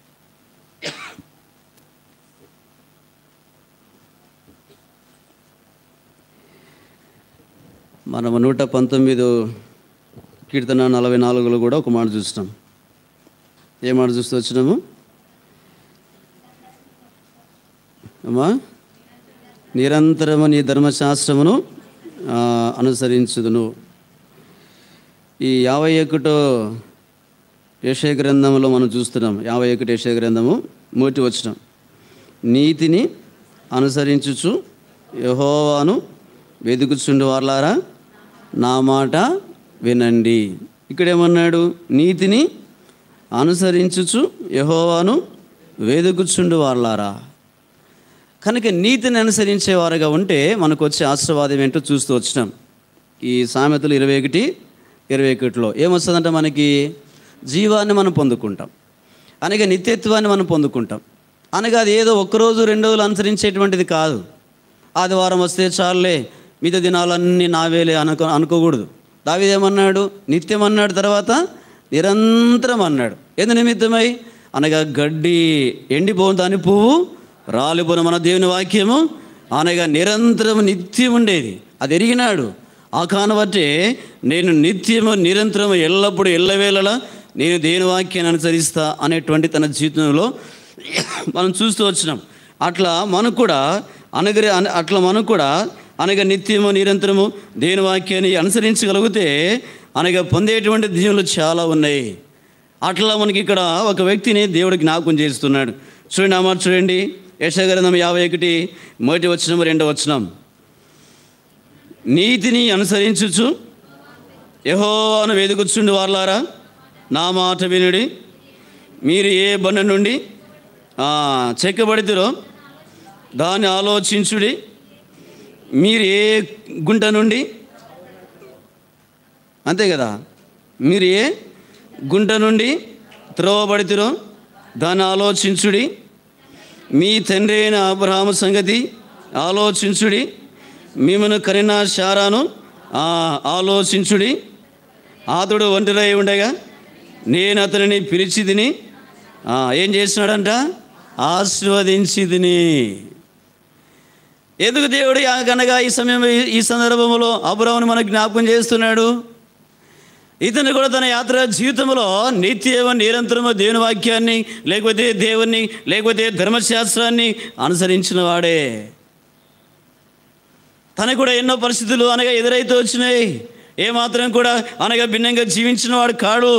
మనము నూట పంతొమ్మిది కీర్తన నలభై నాలుగులో కూడా ఒక మాట చూస్తాం ఏ మాట చూస్తూ వచ్చినాము అమ్మా నిరంతరము నీ ధర్మశాస్త్రమును ఆ, అనుసరించుదును ఈ యాభై ఒకటో యశయ గ్రంథంలో మనం చూస్తున్నాం యాభై ఒకటి యశయ గ్రంథము మూటి వచ్చినాం నీతిని అనుసరించుచు యహోవాను వెతుకుచుండు వాళ్ళారా నా మాట వినండి ఇక్కడ ఏమన్నాడు నీతిని అనుసరించుచు యహోవాను వేదుకుచుండు వాళ్ళారా కనుక నీతిని అనుసరించేవారుగా ఉంటే మనకు వచ్చే ఆశీర్వాదం ఏంటో చూస్తూ వచ్చినాం ఈ సామెతలు ఇరవై ఒకటి ఇరవై ఒకటిలో ఏమొస్తుందంటే మనకి జీవాన్ని మనం పొందుకుంటాం అనగా నిత్యత్వాన్ని మనం పొందుకుంటాం అనగా అది ఏదో ఒక్కరోజు రెండు రోజులు అనుసరించేటువంటిది కాదు ఆదివారం వస్తే చాలులే మిగతా దినాలన్నీ నావేలే అనుకో అనుకోకూడదు దావిదేమన్నాడు నిత్యం అన్నాడు తర్వాత నిరంతరం అన్నాడు ఎందు నిమిత్తమై అనగా గడ్డి ఎండిపోను దాని పువ్వు రాలిపోను మన దేవుని వాక్యము అనగా నిరంతరం నిత్యం ఉండేది అది ఎరిగినాడు ఆ కానబట్టే నేను నిత్యము నిరంతరము ఎల్లప్పుడూ ఎల్లవేళలా నేను దేవుని వాక్యాన్ని అనుసరిస్తా అనేటువంటి తన జీవితంలో మనం చూస్తూ వచ్చినాం అట్లా మనకు కూడా అనగరి అన- అట్లా మనకు కూడా అనగా నిత్యము నిరంతరము దేవుని వాక్యాన్ని అనుసరించగలిగితే అనగా పొందేటువంటి దీవులు చాలా ఉన్నాయి అట్లా మనకి ఇక్కడ ఒక వ్యక్తిని దేవుడు జ్ఞాపకం చేస్తున్నాడు చూడండి అమ్మ చూడండి యశగ్రంథం యాభై ఒకటి మొదటి వచనం రెండో వచనం నీతిని అనుసరించుచు యహోవాను వేదుకొచ్చుండి వార్లారా నా మాట వినుడి మీరు ఏ బండ నుండి ఆ, చెక్కబడితిరో దాన్ని ఆలోచించుడి మీరు ఏ గుంట నుండి అంతే కదా మీరు ఏ గుంట నుండి త్రోవబడితిరో దాన్ని ఆలోచించుడి మీ తండ్రి అయిన అబ్రహాము సంగతి ఆలోచించుడి మిమ్మను కనిన శారాను ఆ, ఆలోచించుడి ఆతుడు ఒంటరై ఉండగా నేను అతనిని పిలిచి తిని ఆ, ఏం చేసినాడంట ఆశీర్వదించి తిని ఎందుకు దేవుడు ఆ- కనుక ఈ సమయం ఈ- ఈ సందర్భంలో అబ్రహ్మను మనకు జ్ఞాపకం చేస్తున్నాడు ఇతను కూడా తన యాత్ర జీవితంలో నిత్యమ నిరంతరము దేవుని వాక్యాన్ని లేకపోతే దేవుణ్ణి లేకపోతే ధర్మశాస్త్రాన్ని అనుసరించిన వాడే తనకు కూడా ఎన్నో పరిస్థితులు అనగా ఎదురైతే వచ్చినాయి ఏమాత్రం కూడా అనగా భిన్నంగా జీవించిన వాడు కాడు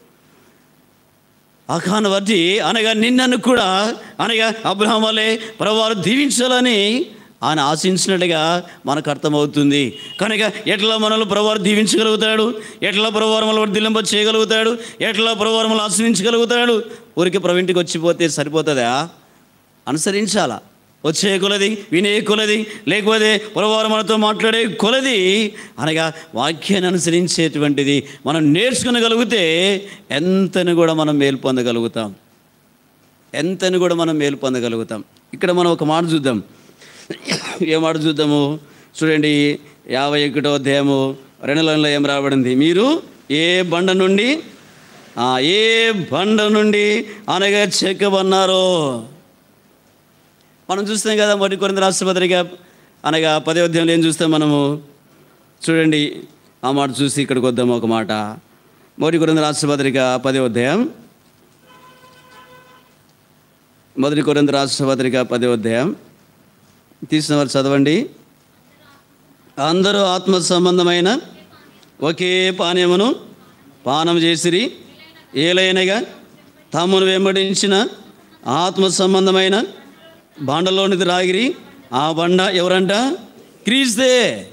అఖాను బట్టి అనగా నిన్నను కూడా అనగా అబ్రహం వలె ప్రభువారు దీవించాలని ఆయన ఆశించినట్టుగా మనకు అర్థమవుతుంది కనుక ఎట్లా మనల్ని ప్రభువారు దీవించగలుగుతాడు ఎట్లా ప్రభువారు మనల్ని వర్ధిల్లింప చేయగలుగుతాడు ఎట్లా ప్రభువారు మనల్ని ఆశ్రయించగలుగుతాడు ఊరికి ప్రవింటికి వచ్చిపోతే సరిపోతుందా అనుసరించాలా వచ్చే కొలది వినే కొలది లేకపోతే పురవారు మనతో మాట్లాడే కొలది అనగా వాక్యాన్ని అనుసరించేటువంటిది మనం నేర్చుకునగలిగితే ఎంతని కూడా మనం మేలు పొందగలుగుతాం ఎంతని కూడా మనం మేలు పొందగలుగుతాం ఇక్కడ మనం ఒక మాట చూద్దాం ఏ మాట చూద్దాము చూడండి యాభై ఒకటో అధ్యాయము రెండు లైన్లో ఏం రాబడింది మీరు ఏ బండ నుండి ఆ, ఏ బండ నుండి అనగా చెక్కబన్నారో మనం చూస్తాం కదా మొదటి కొరింత రాష్ట్రపతిగా అనగా పదే అధ్యాయంలో ఏం చూస్తాం మనము చూడండి ఆ మాట చూసి ఇక్కడికి వద్దాం ఒక మాట మొదటి కొరింద రాష్ట్రపత్రిక పదే అధ్యాయం మొదటి కొరింద రాష్ట్రపత్రిక పదే అధ్యాయం తీసిన వారు చదవండి అందరూ ఆత్మ సంబంధమైన ఒకే పానీయమును పానం చేసిరి ఏలైనగా తమను వెంబడించిన ఆత్మ సంబంధమైన బండలోనిది రాగిరి ఆ బండ ఎవరంట క్రీస్తే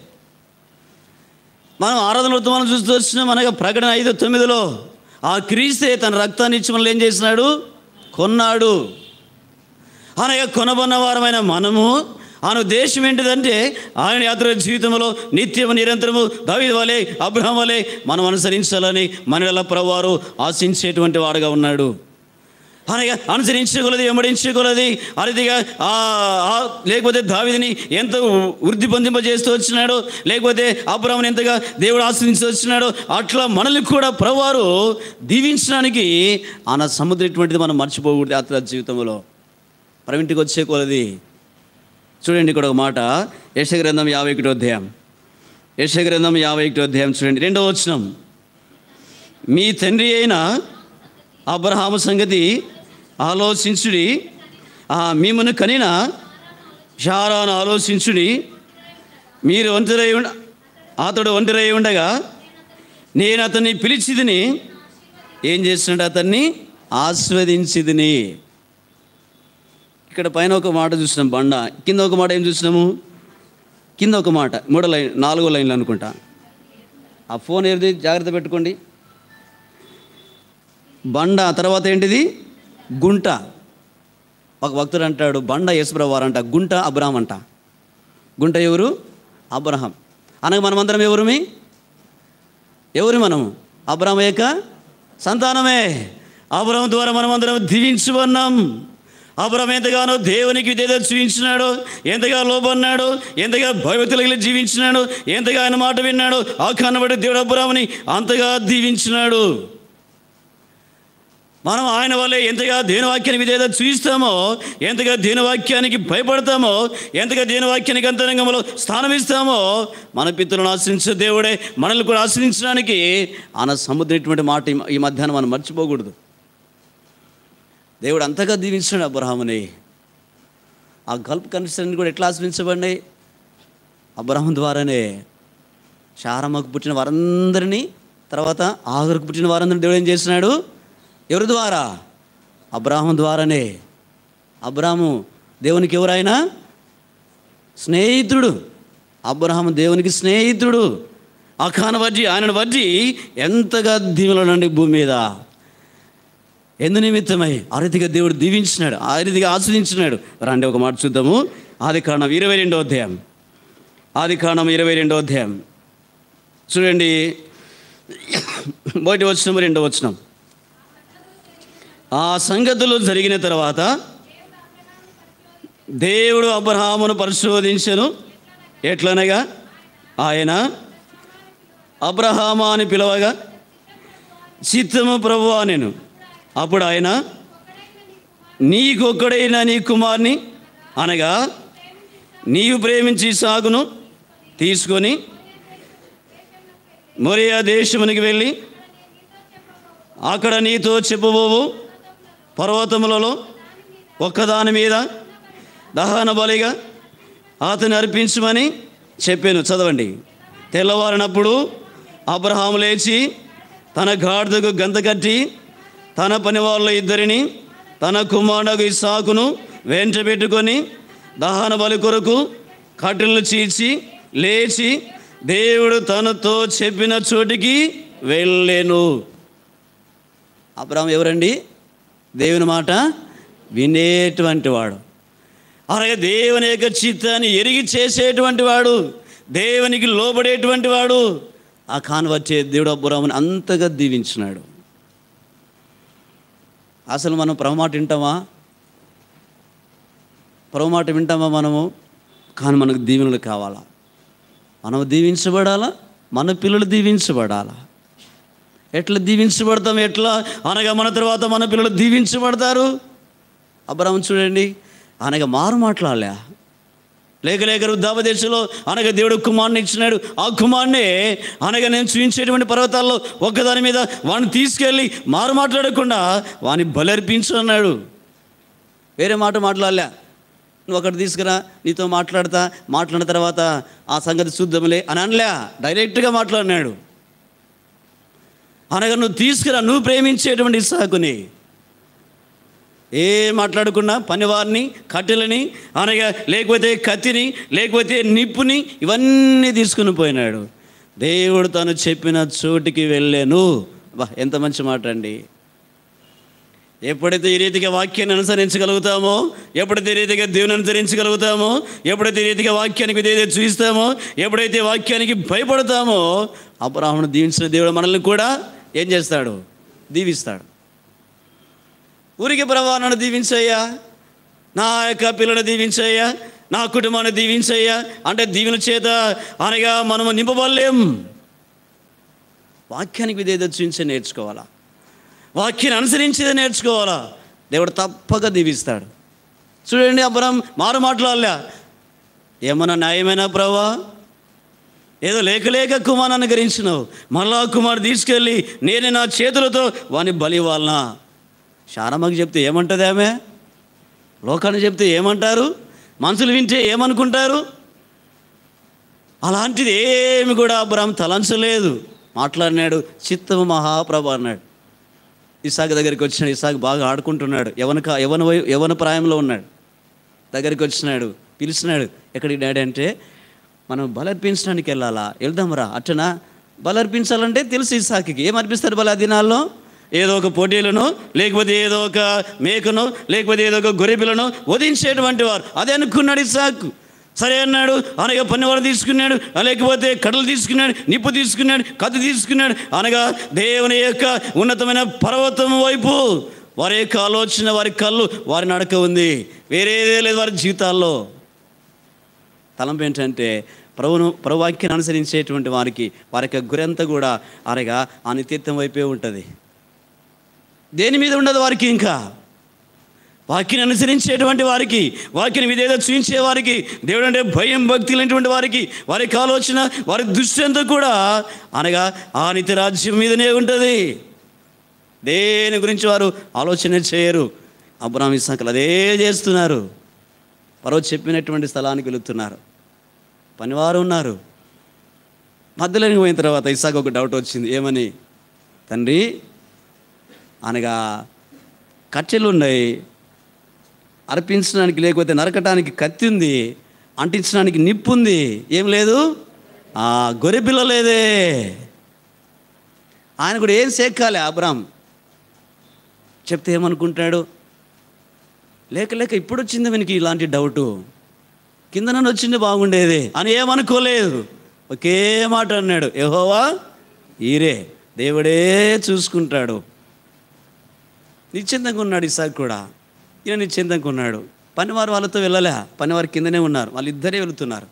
మనం ఆరాధన వృత్తమానం చూస్తూ వచ్చినాం అనగా ప్రకటన ఐదు తొమ్మిదిలో ఆ క్రీస్తే తన రక్తాన్ని ఇచ్చి మనల్ని ఏం చేసినాడు కొన్నాడు అనగా కొనబన్న వారమైన మనము ఆయన ఉద్దేశం ఏంటిదంటే ఆయన యాత్ర జీవితంలో నిత్యము నిరంతరము దావీదు వలె అబ్రహం వలె మనం అనుసరించాలని మనల ప్రవారు ఆశించేటువంటి వాడుగా ఉన్నాడు అనగా అనుసరించగలది వెంబడించగలది అరిదిగా లేకపోతే దావిదిని ఎంత వృద్ధి పొందింపజేస్తూ వచ్చినాడో లేకపోతే అబ్రహ్మని ఎంతగా దేవుడు ఆశ్రయించి వచ్చినాడో అట్లా మనల్ని కూడా ప్రవారు దీవించడానికి ఆయన సముద్రటువంటిది మనం మర్చిపోకూడదు యాత్ర జీవితంలో ప్రవింటికి వచ్చే కొలది చూడండి ఇక్కడ ఒక మాట యశగ్రంథం యాభై ఒకటో అధ్యాయం యశగ్రంథం యాభై ఒకటో అధ్యాయం చూడండి రెండో వచనం మీ తండ్రి అయిన అబ్రహాము సంగతి ఆలోచించుడి ఆ మిమ్మను కనిన షారాను ఆలోచించుడి మీరు ఒంటరై ఉండ అతడు ఒంటరై ఉండగా నేను అతన్ని పిలిచిదిని ఏం చేస్తున్నాడు అతన్ని ఆస్వాదించిదిని ఇక్కడ పైన ఒక మాట చూసినాం బండ కింద ఒక మాట ఏం చూసినాము కింద ఒక మాట మూడో లైన్ నాలుగో లైన్లు అనుకుంటా ఆ ఫోన్ ఏది జాగ్రత్త పెట్టుకోండి బండ తర్వాత ఏంటిది గుంట ఒక భక్తుడు అంటాడు బండ యేసుప్రభు అంట గుంట అబ్రహం అంట గుంట ఎవరు అబ్రహం అనగా మనమందరం ఎవరుమి ఎవరు మనము అబ్రహం యొక్క సంతానమే అబ్రహం ద్వారా మనమందరం దీవించుకున్నాం అబ్రహం ఎంతగానో దేవునికి విధేత చూపించినాడు ఎంతగా లోపన్నాడు ఎంతగా భయభక్తులు జీవించినాడు ఎంతగా ఆయన మాట విన్నాడు ఆ కన్నబడి దేవుడు అబ్రహంని అంతగా దీవించినాడు మనం ఆయన వల్లే ఎంతగా దేని వాక్యాన్ని విధేయత చూయిస్తామో ఎంతగా దేని వాక్యానికి భయపడతామో ఎంతగా దేని వాక్యానికి అంతరంగంలో స్థానం ఇస్తామో మన పితృలను ఆశ్రయించే దేవుడే మనల్ని కూడా ఆశ్రయించడానికి ఆయన సముద్రటువంటి మాట ఈ- ఈ మధ్యాహ్నం మనం మర్చిపోకూడదు దేవుడు అంతగా దీవించాడు అబ్రహాముని ఆ గల్ఫ్ కన్స్టన్ కూడా ఎట్లా ఆశ్రయించబడినాయి అబ్రహం ద్వారానే శారమ్మకు పుట్టిన వారందరినీ తర్వాత ఆగరుకు పుట్టిన వారందరినీ దేవుడు ఏం చేసినాడు ఎవరి ద్వారా అబ్రాహం ద్వారానే అబ్రాహము దేవునికి ఎవరైనా స్నేహితుడు అబ్రహాం దేవునికి స్నేహితుడు అఖాన వడ్డీ ఆయన వడ్డీ ఎంతగా దీవులనండి భూమి మీద ఎందు నిమిత్తమై ఆ రీతిగా దేవుడు దీవించినాడు ఆ రీతిగా ఆస్వాదించినాడు రండి ఒక మాట చూద్దాము ఆది కారణం ఇరవై రెండో అధ్యాయం ఆది కారణం ఇరవై రెండో అధ్యాయం చూడండి బయట వచ్చిన రెండో వచ్చినాం ఆ సంగతులు జరిగిన తర్వాత దేవుడు అబ్రహామును పరిశోధించను ఎట్లనగా ఆయన అబ్రహామా అని పిలవగా చిత్తము ప్రభు నేను అప్పుడు ఆయన నీకొక్కడైన నీ కుమార్ని అనగా నీవు ప్రేమించి సాగును తీసుకొని మొరియా దేశమునికి వెళ్ళి అక్కడ నీతో చెప్పబోవు పర్వతములలో ఒక్కదాని మీద దహన బలిగా అతను అర్పించమని చెప్పాను చదవండి తెల్లవారినప్పుడు అబ్రహాము లేచి తన గాడిదకు గంత కట్టి తన పని వాళ్ళ ఇద్దరిని తన కుమారుడు ఇసాకును వెంట పెట్టుకొని దహన బలి కొరకు కట్టెలు చీల్చి లేచి దేవుడు తనతో చెప్పిన చోటికి వెళ్ళాను అబ్రహం ఎవరండి దేవుని మాట వినేటువంటి వాడు అలాగే దేవుని యొక్క చిత్తాన్ని ఎరిగి చేసేటువంటి వాడు దేవునికి లోబడేటువంటి వాడు ఆ ఖాన్ వచ్చే దేవుడు అబ్బురాముని అంతగా దీవించినాడు అసలు మనం ప్రవమాట వింటామా ప్రవమాట వింటామా మనము కానీ మనకు దీవెనలు కావాలా మనం దీవించబడాలా మన పిల్లలు దీవించబడాలా ఎట్లా దీవించబడతాం ఎట్లా అనగా మన తర్వాత మన పిల్లలు దీవించబడతారు అబ్రహం చూడండి అనగా మారు మాట్లాడలే లేక లేక వృద్ధాపదేశంలో అనగా దేవుడు కుమారుని ఇచ్చినాడు ఆ కుమారునే అనగా నేను చూపించేటువంటి పర్వతాల్లో ఒక్కదాని మీద వాడిని తీసుకెళ్ళి మారు మాట్లాడకుండా వాని బలర్పించు అన్నాడు వేరే మాట మాట్లాడలే నువ్వు అక్కడ తీసుకురా నీతో మాట్లాడతా మాట్లాడిన తర్వాత ఆ సంగతి చూద్దాంలే అని అనలే డైరెక్ట్గా మాట్లాడినాడు అనగా నువ్వు తీసుకురా నువ్వు ప్రేమించేటువంటి ఇస్సాకుని ఏ మాట్లాడకుండా పనివారిని కట్టెలని అనగా లేకపోతే కత్తిని లేకపోతే నిప్పుని ఇవన్నీ తీసుకుని పోయినాడు దేవుడు తను చెప్పిన చోటికి వెళ్ళాను బా ఎంత మంచి మాట అండి ఎప్పుడైతే ఈ రీతిగా వాక్యాన్ని అనుసరించగలుగుతామో ఎప్పుడైతే ఈ రీతిగా దేవుని అనుసరించగలుగుతామో ఎప్పుడైతే ఈ రీతిగా వాక్యానికి ఏదైతే చూస్తామో ఎప్పుడైతే వాక్యానికి భయపడతామో అబ్రాహ్మణు దీవించిన దేవుడు మనల్ని కూడా ఏం చేస్తాడు దీవిస్తాడు ఊరికి ప్రభా నన్ను దీవించయ్యా నా యొక్క పిల్లలు దీవించయ్యా నా కుటుంబాన్ని దీవించయ్యా అంటే దీవెన చేత అనగా మనము నింపబడలేం వాక్యానికి విధేయత చూపించి నేర్చుకోవాలా వాక్యాన్ని అనుసరించేది నేర్చుకోవాలా దేవుడు తప్పక దీవిస్తాడు చూడండి అబ్రహం మారు మాట్లాడలే ఏమన్నా న్యాయమైనా ప్రభా ఏదో లేక లేక కుమార్ అనుకరించినావు మళ్ళా కుమార్ తీసుకెళ్ళి నేనే నా చేతులతో వాని బలి ఇవ్వాలనా శారమ్మకి చెప్తే ఏమంటుంది ఆమె లోకాన్ని చెప్తే ఏమంటారు మనుషులు వింటే ఏమనుకుంటారు అలాంటిది ఏమి కూడా అబ్రహం తలంచలేదు మాట్లాడినాడు చిత్తము మహాప్రభ అన్నాడు ఇసాక్ దగ్గరికి వచ్చినాడు ఇసాక్ బాగా ఆడుకుంటున్నాడు యవన కా- యవన వయ- యవన ప్రాయంలో ఉన్నాడు దగ్గరికి వచ్చినాడు పిలిచినాడు ఎక్కడికి డాడీ అంటే మనం బలర్పించడానికి వెళ్ళాలా వెళ్దాంరా అట్టనా బలర్పించాలంటే తెలుసు ఇసాకి ఏం అర్పిస్తారు బల ఆ దినాల్లో ఏదో ఒక పోటీలను లేకపోతే ఏదో ఒక మేకను లేకపోతే ఏదో ఒక గొర్రె పిల్లను వధించేటువంటి వారు అదే అనుకున్నాడు ఇసాకు సరే అన్నాడు అనగా పనివాడు తీసుకున్నాడు లేకపోతే కడలు తీసుకున్నాడు నిప్పు తీసుకున్నాడు కత్తి తీసుకున్నాడు అనగా దేవుని యొక్క ఉన్నతమైన పర్వతం వైపు వారి యొక్క ఆలోచన వారి కళ్ళు వారి నడక ఉంది వేరేదే లేదు వారి జీవితాల్లో తలంపు ఏంటంటే ప్రభును ప్రభువాక్యాన్ని అనుసరించేటువంటి వారికి వారి యొక్క గురంతా కూడా అనగా ఆ నిత్యత్వం వైపే ఉంటుంది దేని మీద ఉండదు వారికి ఇంకా వాక్యని అనుసరించేటువంటి వారికి వాక్యని విధేయత చూపించే వారికి దేవుడు అంటే భయం భక్తి లేనటువంటి వారికి వారికి ఆలోచన వారి దృష్టి అంతా కూడా అనగా ఆ నిత్య రాజ్యం మీదనే ఉంటుంది దేని గురించి వారు ఆలోచన చేయరు అబ్రాహ్మ ఇస్సాకులు అదే చేస్తున్నారు పర్వ చెప్పినటువంటి స్థలానికి వెళుతున్నారు పనివారు ఉన్నారు మధ్యలోకి పోయిన తర్వాత ఇసాకు ఒక డౌట్ వచ్చింది ఏమని తండ్రి అనగా కట్టెలు ఉన్నాయి అర్పించడానికి లేకపోతే నరకటానికి కత్తి ఉంది అంటించడానికి నిప్పు ఉంది ఏం లేదు ఆ గొర్రె పిల్ల లేదే ఆయన కూడా ఏం సేక్కాలి అబ్రామ్ చెప్తే ఏమనుకుంటాడు లేక లేక ఇప్పుడు వచ్చింది వీనికి ఇలాంటి డౌటు కింద నన్ను వచ్చింది బాగుండేది అని ఏమనుకోలేదు ఒకే మాట అన్నాడు యెహోవా ఈరే దేవుడే చూసుకుంటాడు నిశ్చింతంగా ఉన్నాడు ఇసాక్ కూడా ఈయన నిశ్చింతంగా ఉన్నాడు పనివారు వాళ్ళతో వెళ్ళలే పనివారు కిందనే ఉన్నారు వాళ్ళిద్దరే వెళుతున్నారు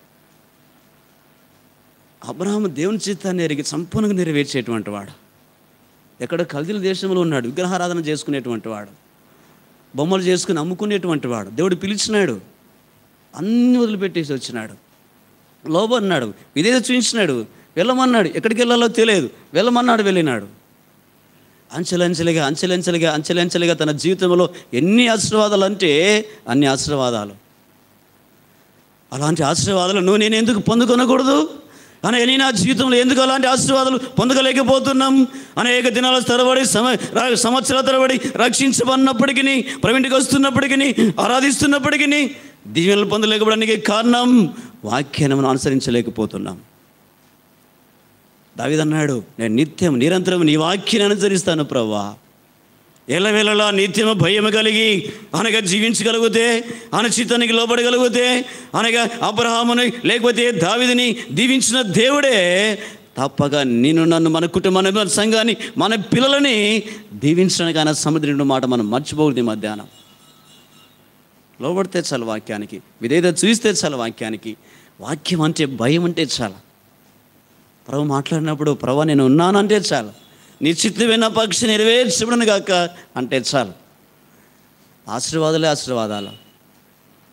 అబ్రహాం దేవుని చిత్తాన్ని ఎరిగి సంపూర్ణంగా నెరవేర్చేటువంటి వాడు ఎక్కడ కల్దీల దేశంలో ఉన్నాడు విగ్రహారాధన చేసుకునేటువంటి వాడు బొమ్మలు చేసుకుని అమ్ముకునేటువంటి వాడు దేవుడు పిలిచినాడు అన్ని వదిలిపెట్టేసి వచ్చినాడు లోబన్నాడు ఇదేదో చూపించినాడు వెళ్ళమన్నాడు ఎక్కడికి వెళ్ళాలో తెలియదు వెళ్ళమన్నాడు వెళ్ళినాడు అంచెలంచెలుగా అంచెలంచెలుగా అంచెలంచెలుగా తన జీవితంలో ఎన్ని ఆశీర్వాదాలు అంటే అన్ని ఆశీర్వాదాలు అలాంటి ఆశీర్వాదాలు నువ్వు నేను ఎందుకు పొందుకొనకూడదు అనే నేను నా జీవితంలో ఎందుకు అలాంటి ఆశీర్వాదాలు పొందగలేకపోతున్నాం అనేక దినాల తరబడి సమ రా- సంవత్సరాల తరబడి రక్షించబడినప్పటికీ ప్రవీణికి వస్తున్నప్పటికీ ఆరాధిస్తున్నప్పటికీ దీవెనలు పొందలేకపోవడానికి కారణం వాక్యాన్ని మనం అనుసరించలేకపోతున్నాం దావిదన్నాడు నేను నిత్యం నిరంతరం నీ వాక్యాన్ని అనుసరిస్తాను ప్రవ్వా ఎల్లవేళలా నిత్యము భయము కలిగి అనగా జీవించగలిగితే అనచితానికి లోపడగలిగితే అనగా అబ్రహాముని లేకపోతే దావిదిని దీవించిన దేవుడే తప్పక నేను నన్ను మన కుటుంబాన్ని మన సంఘాన్ని మన పిల్లలని దీవించడానికి ఆయన సముద్రుడి మాట మనం మర్చిపోకూడదు ఈ మధ్యాహ్నం లోబడితే చాలు వాక్యానికి విధేయత చూస్తే చాలు వాక్యానికి వాక్యం అంటే భయం అంటే చాలా ప్రభు మాట్లాడినప్పుడు ప్రభు నేను ఉన్నానంటే చాలు నీ చిత్తమైన పక్షి నెరవేర్చబడను కాక అంటే చాలు ఆశీర్వాదాలే ఆశీర్వాదాలు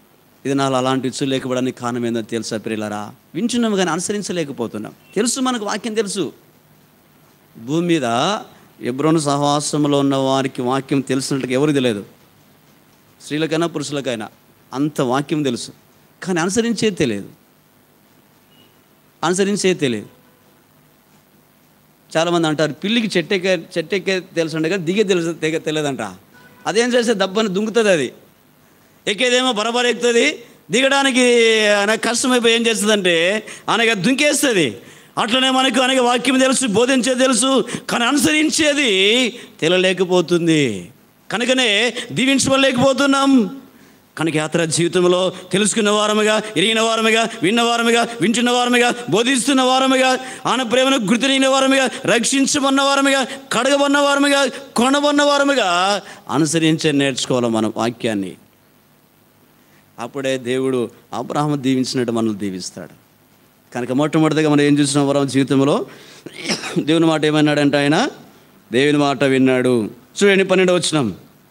ఇది నాలో అలాంటి ఇచ్చు లేకపోవడానికి కారణం ఏందో తెలుసా ప్రియులరా వింటున్నాం కానీ అనుసరించలేకపోతున్నాం తెలుసు మనకు వాక్యం తెలుసు భూమి మీద ఎబ్రోను సహవాసంలో ఉన్న వారికి వాక్యం తెలిసినట్టుగా ఎవరికి తెలియదు స్త్రీలకైనా పురుషులకైనా అంత వాక్యం తెలుసు కానీ అనుసరించేది తెలియదు అనుసరించేది తెలియదు చాలామంది అంటారు పిల్లికి చెట్టెక్కే చెట్టెక్కే తెలుసు అంటే కానీ దిగే తెలుసు తెగ తెలియదంట అదేం చేస్తే దబ్బని దుంకుతుంది అది ఎక్కేదేమో బరబర ఎక్కుతుంది దిగడానికి ఆయనకు కష్టమైపోయి ఏం చేస్తుందంటే అనగా దుంకేస్తుంది అట్లనే మనకు అనగా వాక్యం తెలుసు బోధించేది తెలుసు కానీ అనుసరించేది తెలియలేకపోతుంది కనుకనే దీవించలేకపోతున్నాం కనుక యాత్ర జీవితంలో తెలుసుకున్న వారముగా ఎరిగిన వారముగా విన్న వారముగా వింటున్న వారముగా బోధిస్తున్న వారముగా ఆయన ప్రేమను గుర్తునైన వారముగా రక్షించబన్న వారముగా కడగబన్న వారముగా కొనబన్న వారముగా అనుసరించే నేర్చుకోవాలి మనం వాక్యాన్ని అప్పుడే దేవుడు అబ్రాహ్మ దీవించినట్టు మనల్ని దీవిస్తాడు కనుక మొట్టమొదటిగా మనం ఏం చూసిన వరం జీవితంలో దేవుని మాట ఏమన్నాడంటే ఆయన దేవుని మాట విన్నాడు చూడండి పన్నెండు వచ్చినాం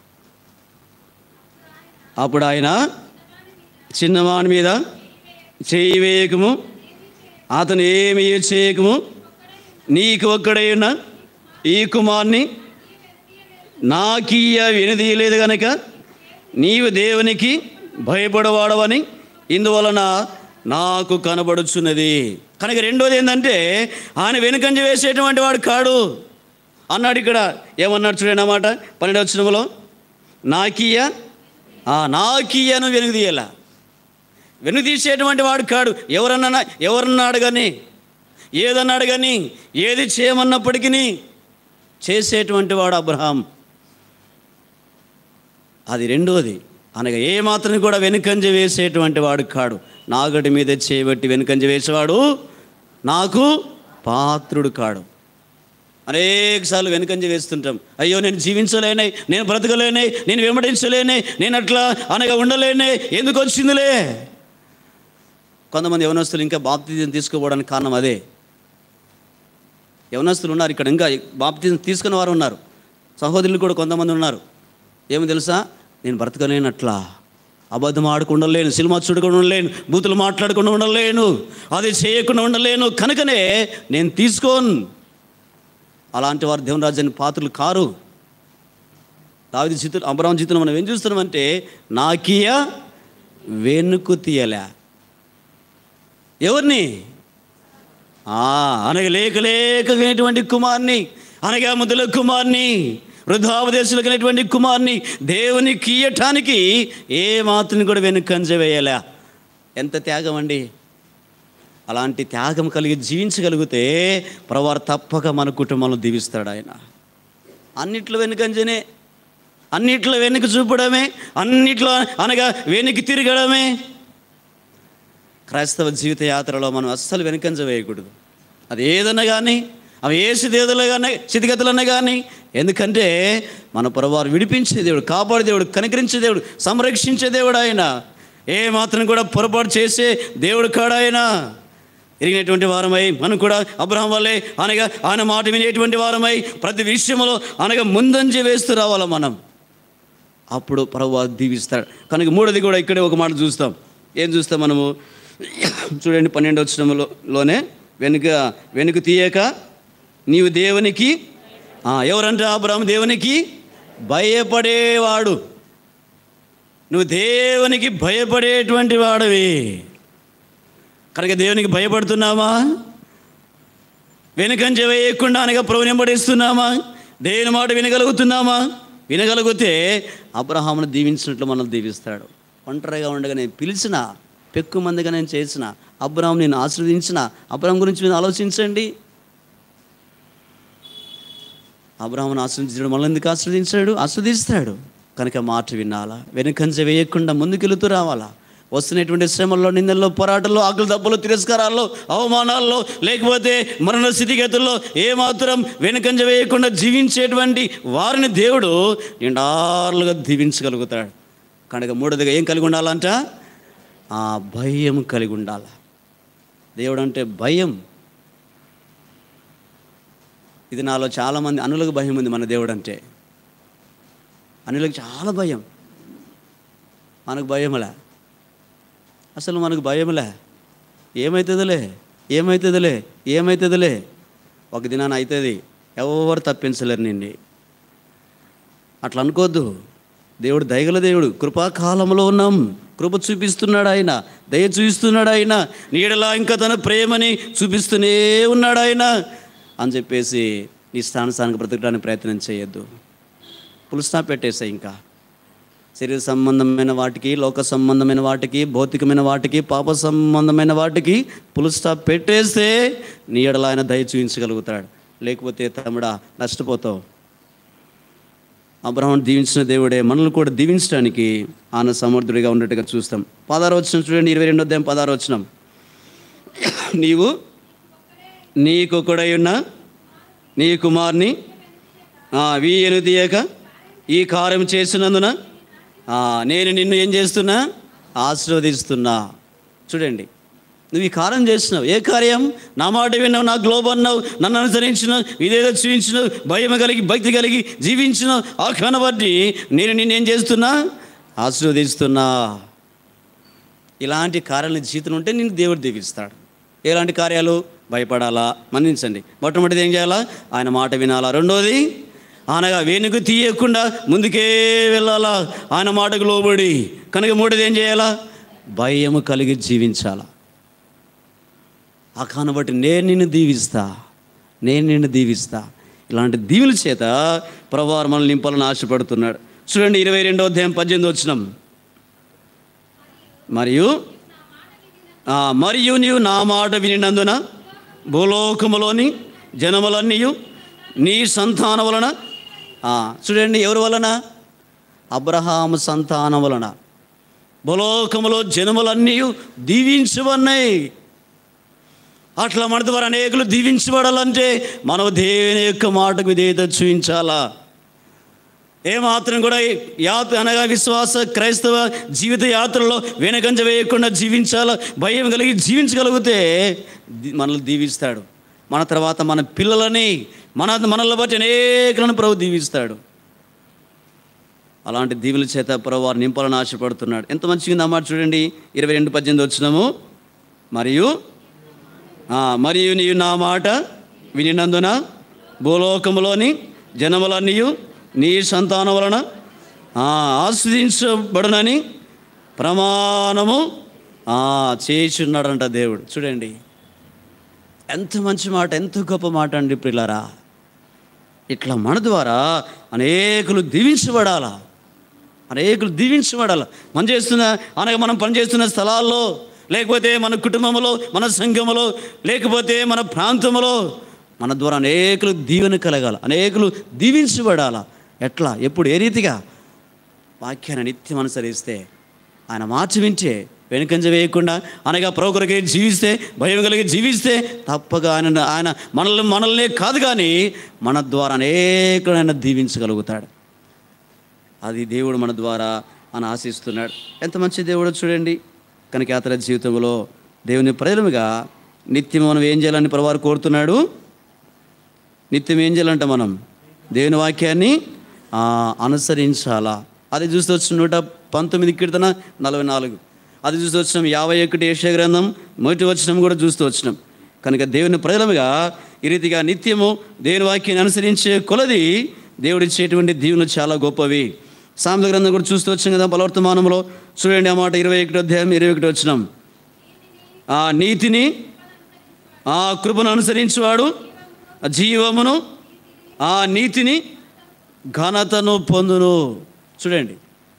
అప్పుడు ఆయన చిన్నవాని మీద చేయి వేయకము అతను ఏమి చేయకము నీకు ఒక్కడై ఉన్న ఈ కుమార్ని నాకీయ వినదీయలేదు గనక నీవు దేవునికి భయపడవాడవని ఇందువలన నాకు కనబడుచున్నది కనుక రెండోది ఏంటంటే ఆయన వెనుకంజ వేసేటువంటి వాడు కాడు అన్నాడు ఇక్కడ ఏమన్నాడు చూడండి అన్నమాట పన్నెండు వచ్చినములో నాకీయ ఆ నాకీయను వెనుకదీయాల వెనుదీసేటువంటి వాడు కాడు ఎవరన్నా ఎవరన్నాడు కానీ ఏదన్నాడు కానీ ఏది చేయమన్నప్పటికీ చేసేటువంటి వాడు అబ్రహాం అది రెండోది అనగా ఏ మాత్రం కూడా వెనుకంజ వేసేటువంటి వాడు కాడు నాగటి మీద చేయబట్టి వెనుకంజ వేసేవాడు నాకు పాత్రుడు కాడు అనేకసార్లు వెనుకంజ వేస్తుంటాం అయ్యో నేను జీవించలేనే నేను బ్రతకలేనే నేను వెంబడించలేనే నేను అట్లా అనగా ఉండలేనే ఎందుకు వచ్చిందిలే కొంతమంది యవనస్తులు ఇంకా బాప్తిజం తీసుకోవడానికి కారణం అదే యవనస్తులు ఉన్నారు ఇక్కడ ఇంకా బాప్తిజం తీసుకున్న వారు ఉన్నారు సహోదరులు కూడా కొంతమంది ఉన్నారు ఏమో తెలుసా నేను బ్రతకలేనట్లా అబద్ధం ఆడకుండా ఉండలేను సినిమా చూడకుండా ఉండలేను బూతులు మాట్లాడకుండా ఉండలేను అది చేయకుండా ఉండలేను కనుకనే నేను తీసుకోను అలాంటి వారు దేవుని రాజ్యాన్ని పాత్రలు కారు దావిది జీతులు అబ్రాహం జీతులు మనం ఏం చూస్తున్నామంటే నాకీయ వెనుకు తీయలే ఎవరిని ఆ, అనగా లేక లేకటువంటి కుమార్ని అనగా ముద్దుల కుమార్ని వృద్ధావదేశులకైనటువంటి కుమార్ని దేవుని కీయటానికి ఏ మాత్రం కూడా వెనుకంజ వేయలే ఎంత త్యాగం అండి అలాంటి త్యాగం కలిగి జీవించగలిగితే ప్రవారు తప్పక మన కుటుంబంలో దీవిస్తాడు ఆయన అన్నిట్లో వెనుకంజనే అన్నిట్లో వెనుక చూపడమే అన్నిట్లో అనగా వెనక్కి తిరగడమే క్రైస్తవ జీవిత యాత్రలో మనం అస్సలు వెనుకంజ వేయకూడదు అది ఏదన్నా కానీ అవి ఏ స్థితిగతులు కానీ స్థితిగతులన్నా కానీ ఎందుకంటే మన పొరవారు విడిపించే దేవుడు కాపాడే దేవుడు కనికరించే దేవుడు సంరక్షించే దేవుడు ఆయన ఏ మాత్రం కూడా పొరపాటు చేసే దేవుడు కాడాయన ఎరిగినటువంటి వారమై మనం కూడా అబ్రహం వల్లే అనగా ఆయన మాట వినేటువంటి వారమై ప్రతి విషయంలో అనగా ముందంజ వేస్తూ రావాలా మనం అప్పుడు ప్రభు దీవిస్తాడు కనుక మూడోది కూడా ఇక్కడే ఒక మాట చూస్తాం ఏం చూస్తాం మనము చూడండి పన్నెండు వచ్చినములో లోనే వెనుక వెనుక తీయక నీవు దేవునికి ఆ, ఎవరంటే అబ్రాహం దేవునికి భయపడేవాడు నువ్వు దేవునికి భయపడేటువంటి వాడివి కనుక దేవునికి భయపడుతున్నామా వెనుకంజ వేయకుండా అనగా ప్రభుని వెంబడిస్తున్నామా దేవుని మాట వినగలుగుతున్నామా వినగలిగితే అబ్రహామును దీవించినట్లు మనల్ని దీవిస్తాడు ఒంటరిగా ఉండగా నేను పిలిచిన పెక్కు మందిగా నేను చేసిన అబ్రహాం నేను ఆశ్రవదించిన అబ్రహాం గురించి మీరు ఆలోచించండి అబ్రహామును ఆశ్రదించడం మనల్ని ఎందుకు ఆశ్రదించాడు ఆస్వాదిస్తాడు కనుక మాట వినాలా వెనుకంజ వేయకుండా ముందుకెళుతూ రావాలా వస్తున్నటువంటి శ్రమల్లో నిందల్లో పోరాటంలో ఆకులు దెబ్బలు తిరస్కారాల్లో అవమానాల్లో లేకపోతే మరణ స్థితిగతుల్లో ఏమాత్రం వెనుకంజ వేయకుండా జీవించేటువంటి వారిని దేవుడు నిండారులుగా దీవించగలుగుతాడు కనుక మూడోదిగా ఏం కలిగి ఉండాలంట ఆ భయం కలిగి ఉండాలి దేవుడు అంటే భయం ఇది నాలో చాలామంది అనులకు భయం ఉంది మన దేవుడు అంటే అనులకు చాలా భయం మనకు భయమలా అసలు మనకు భయంలే ఏమవుతుందిలే ఏమవుతుందిలే ఏమవుతుందిలే ఒక దినాన అవుతుంది ఎవరు తప్పించలేరు నిండి అట్లా అనుకోవద్దు దేవుడు దయగల దేవుడు కృపాకాలంలో ఉన్నాం కృప చూపిస్తున్నాడు ఆయన దయ చూపిస్తున్నాడు ఆయన నీడలా ఇంకా తన ప్రేమని చూపిస్తూనే ఉన్నాడు ఆయన అని చెప్పేసి నీ స్థానస్థానికి బ్రతకడానికి ప్రయత్నం చేయొద్దు పుల్ స్టాప్ పెట్టేసాయి ఇంకా శరీర సంబంధమైన వాటికి లోక సంబంధమైన వాటికి భౌతికమైన వాటికి పాప సంబంధమైన వాటికి పుల్ స్టాప్ పెట్టేస్తే నీ ఎడల ఆయన దయ చూపించగలుగుతాడు లేకపోతే తమ్ముడా నష్టపోతావు అబ్రహం దీవించిన దేవుడే మనల్ని కూడా దీవించడానికి ఆయన సమర్థుడిగా ఉన్నట్టుగా చూస్తాం పదహారు వచ్చిన చూడండి ఇరవై రెండో అధ్యాయం పదహారు వచ్చినాం నీవు నీకొకడై ఉన్న నీ కుమార్ని వీయను తీయక ఈ కార్యం చేసినందున ఆ, నేను నిన్ను ఏం చేస్తున్నా ఆశీర్వదిస్తున్నా చూడండి నువ్వు ఈ కార్యం చేస్తున్నావు ఏ కార్యం నా మాట విన్నావు నా గ్లోబ్ అన్నావు నన్ను అనుసరించినావు ఇదేదో చూపించినావు భయం కలిగి భక్తి కలిగి జీవించినావు ఆ కనబట్టి నేను నిన్ను ఏం చేస్తున్నా ఆశీర్వదిస్తున్నా ఇలాంటి కార్యాలను జీవితం ఉంటే నేను దేవుడు దీవిస్తాడు ఎలాంటి కార్యాలు భయపడాలా మన్నించండి మొట్టమొదటిది ఏం చేయాలా ఆయన మాట వినాలా రెండోది అనగా వెనుక తీయకుండా ముందుకే వెళ్ళాలా ఆయన మాటకు లోబడి కనుక మూడోది ఏం చేయాలా భయము కలిగి జీవించాలా ఆ కానబట్టి నేను నిన్ను దీవిస్తా నేను నిన్ను దీవిస్తా ఇలాంటి దీవుల చేత ప్రభావం మనల్ని నింపాలని ఆశపడుతున్నాడు చూడండి ఇరవై రెండో అధ్యాయం పద్దెనిమిది వచ్చినాం మరియు ఆ, మరియు నీవు నా మాట వినినందున భూలోకములోని జనములన్నీ నీ సంతానం వలన ఆ, చూడండి ఎవరి వలన అబ్రహాము సంతానం వలన భూలోకములో జనములన్నీ దీవించబన్నాయి అట్లా మన ద్వారా అనేకులు దీవించబడాలంటే మనం దేవుని యొక్క మాటకు విధేయత చూపించాలా ఏమాత్రం కూడా యాత్ర అనగా విశ్వాస క్రైస్తవ జీవిత యాత్రలో వెనకంజ వేయకుండా జీవించాలా భయం కలిగి జీవించగలిగితే ది- మనల్ని దీవిస్తాడు మన తర్వాత మన పిల్లలని మన మనల్ని బట్టి అనేకులను ప్రభు దీవిస్తాడు అలాంటి దీవుల చేత ప్రభు వారు నింపాలని ఆశపడుతున్నాడు ఎంత మంచిగా ఉంది అన్నమాట చూడండి ఇరవై రెండు పద్దెనిమిది వచ్చినాము మరియు ఆ, మరియు నీవు నా మాట వినినందున భూలోకములోని జనములన్నీ నీ సంతానం వలన ఆ, ఆస్వాదించబడునని ప్రమాణము ఆ, చేయుచున్నాడంట దేవుడు చూడండి ఎంత మంచి మాట ఎంత గొప్ప మాట అండి ప్రిలారా ఇట్లా మన ద్వారా అనేకులు దీవించబడాలా అనేకులు దీవించబడాలి మనం చేస్తున్న అనగా మనం పనిచేస్తున్న స్థలాల్లో లేకపోతే మన కుటుంబంలో మన సంఘములో లేకపోతే మన ప్రాంతంలో మన ద్వారా అనేకులు దీవెన కలగాల అనేకులు దీవించబడాల ఎట్లా ఎప్పుడు ఏ రీతిగా వాక్యాన్ని నిత్యం అనుసరిస్తే ఆయన మాట వింటే వెనుకంజ వేయకుండా అనగా ప్రొకరికి జీవిస్తే భయం కలిగి జీవిస్తే తప్పక ఆయన ఆయన మనల్ని మనల్నే కాదు కానీ మన ద్వారా అనేకులైనా దీవించగలుగుతాడు అది దేవుడు మన ద్వారా అని ఆశిస్తున్నాడు ఎంత మంచి దేవుడో చూడండి కనుక యాత్ర జీవితంలో దేవుని ప్రజలుగా నిత్యం మనం ఏం చేయాలని ప్రవారు కోరుతున్నాడు నిత్యం ఏం చేయాలంట మనం దేవుని వాక్యాన్ని ఆ, అనుసరించాలా అది చూస్తూ వచ్చిన నూట పంతొమ్మిది కీర్తన నలభై నాలుగు అది చూస్తూ వచ్చినాం యాభై ఒకటి ఏషియా గ్రంథం మొదటి వచ్చినాం కూడా చూస్తూ వచ్చినాం కనుక దేవుని ప్రజలముగా ఈ రీతిగా నిత్యము దేవుని వాక్యాన్ని అనుసరించే కొలది దేవుడిచ్చేటువంటి దీవులు చాలా గొప్పవి సామెత గ్రంథం కూడా చూస్తూ వచ్చాం కదా బలవర్తమానంలో చూడండి ఆ మాట ఇరవై ఒకటి అధ్యాయం ఇరవై ఒకటి వచ్చినాం ఆ నీతిని ఆ కృపను అనుసరించువాడు ఆ జీవమును ఆ నీతిని ఘనతను పొందును చూడండి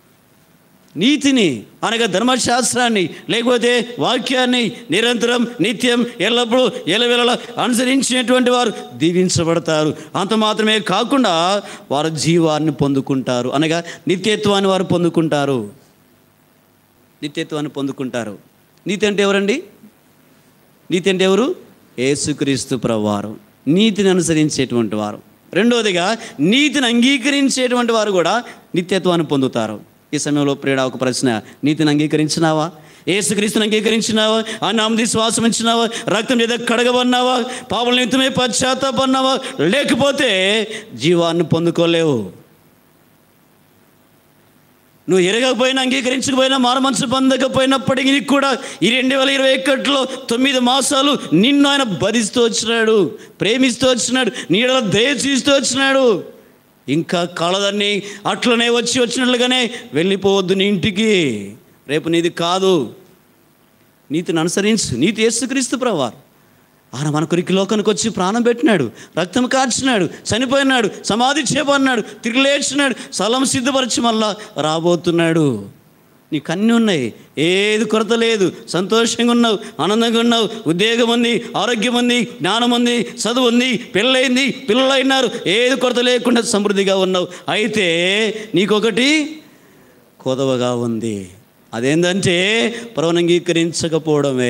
నీతిని అనగా ధర్మశాస్త్రాన్ని లేకపోతే వాక్యాన్ని నిరంతరం నిత్యం ఎల్లప్పుడూ ఎలవెల అనుసరించినటువంటి వారు దీవించబడతారు అంత మాత్రమే కాకుండా వారు జీవాన్ని పొందుకుంటారు అనగా నిత్యత్వాన్ని వారు పొందుకుంటారు నిత్యత్వాన్ని పొందుకుంటారు నీతి అంటే ఎవరండి నీతి అంటే ఎవరు ఏసుక్రీస్తు ప్రవారు నీతిని అనుసరించేటువంటి వారు రెండవదిగా నీతిని అంగీకరించేటువంటి వారు కూడా నిత్యత్వాన్ని పొందుతారు ఈ సమయంలో ప్రేడ ఒక ప్రశ్న నీతిని అంగీకరించినావా ఏసుక్రీస్తుని అంగీకరించినావా ఆ నామది శ్వాసం ఇచ్చినావా రక్తం మీద కడగబన్నావా పాపల నిమిత్తమే పశ్చాత్తాపన్నావా లేకపోతే జీవాన్ని పొందుకోలేవు నువ్వు ఎరగకపోయినా అంగీకరించకపోయినా మారమనసు పొందకపోయినప్పటికీ కూడా ఈ రెండు వేల ఇరవై ఒకటిలో తొమ్మిది మాసాలు నిన్ను ఆయన భరిస్తూ వచ్చినాడు ప్రేమిస్తూ వచ్చినాడు నీడలో దయచూస్తూ వచ్చినాడు ఇంకా కళదాన్ని అట్లనే వచ్చి వచ్చినట్లుగానే వెళ్ళిపోవద్దు నీ ఇంటికి రేపు నీది కాదు నీతిని అనుసరించు నీతి యేసుక్రీస్తు ప్రవారు ఆయన మన కొరికి లోకానికి వచ్చి ప్రాణం పెట్టినాడు రక్తం కార్చినాడు చనిపోయినాడు సమాధి చేయబడినాడు తిరిగి లేచినాడు స్థలం సిద్ధపరిచి మళ్ళా రాబోతున్నాడు నీకు అన్నీ ఉన్నాయి ఏది కొరత లేదు సంతోషంగా ఉన్నావు ఆనందంగా ఉన్నావు ఉద్యోగం ఉంది ఆరోగ్యం ఉంది జ్ఞానం ఉంది చదువు ఉంది పెళ్ళయింది పిల్లలు అయినారు ఏది కొరత లేకుండా సమృద్ధిగా ఉన్నావు అయితే నీకొకటి కొదవగా ఉంది అదేంటంటే పరవను అంగీకరించకపోవడమే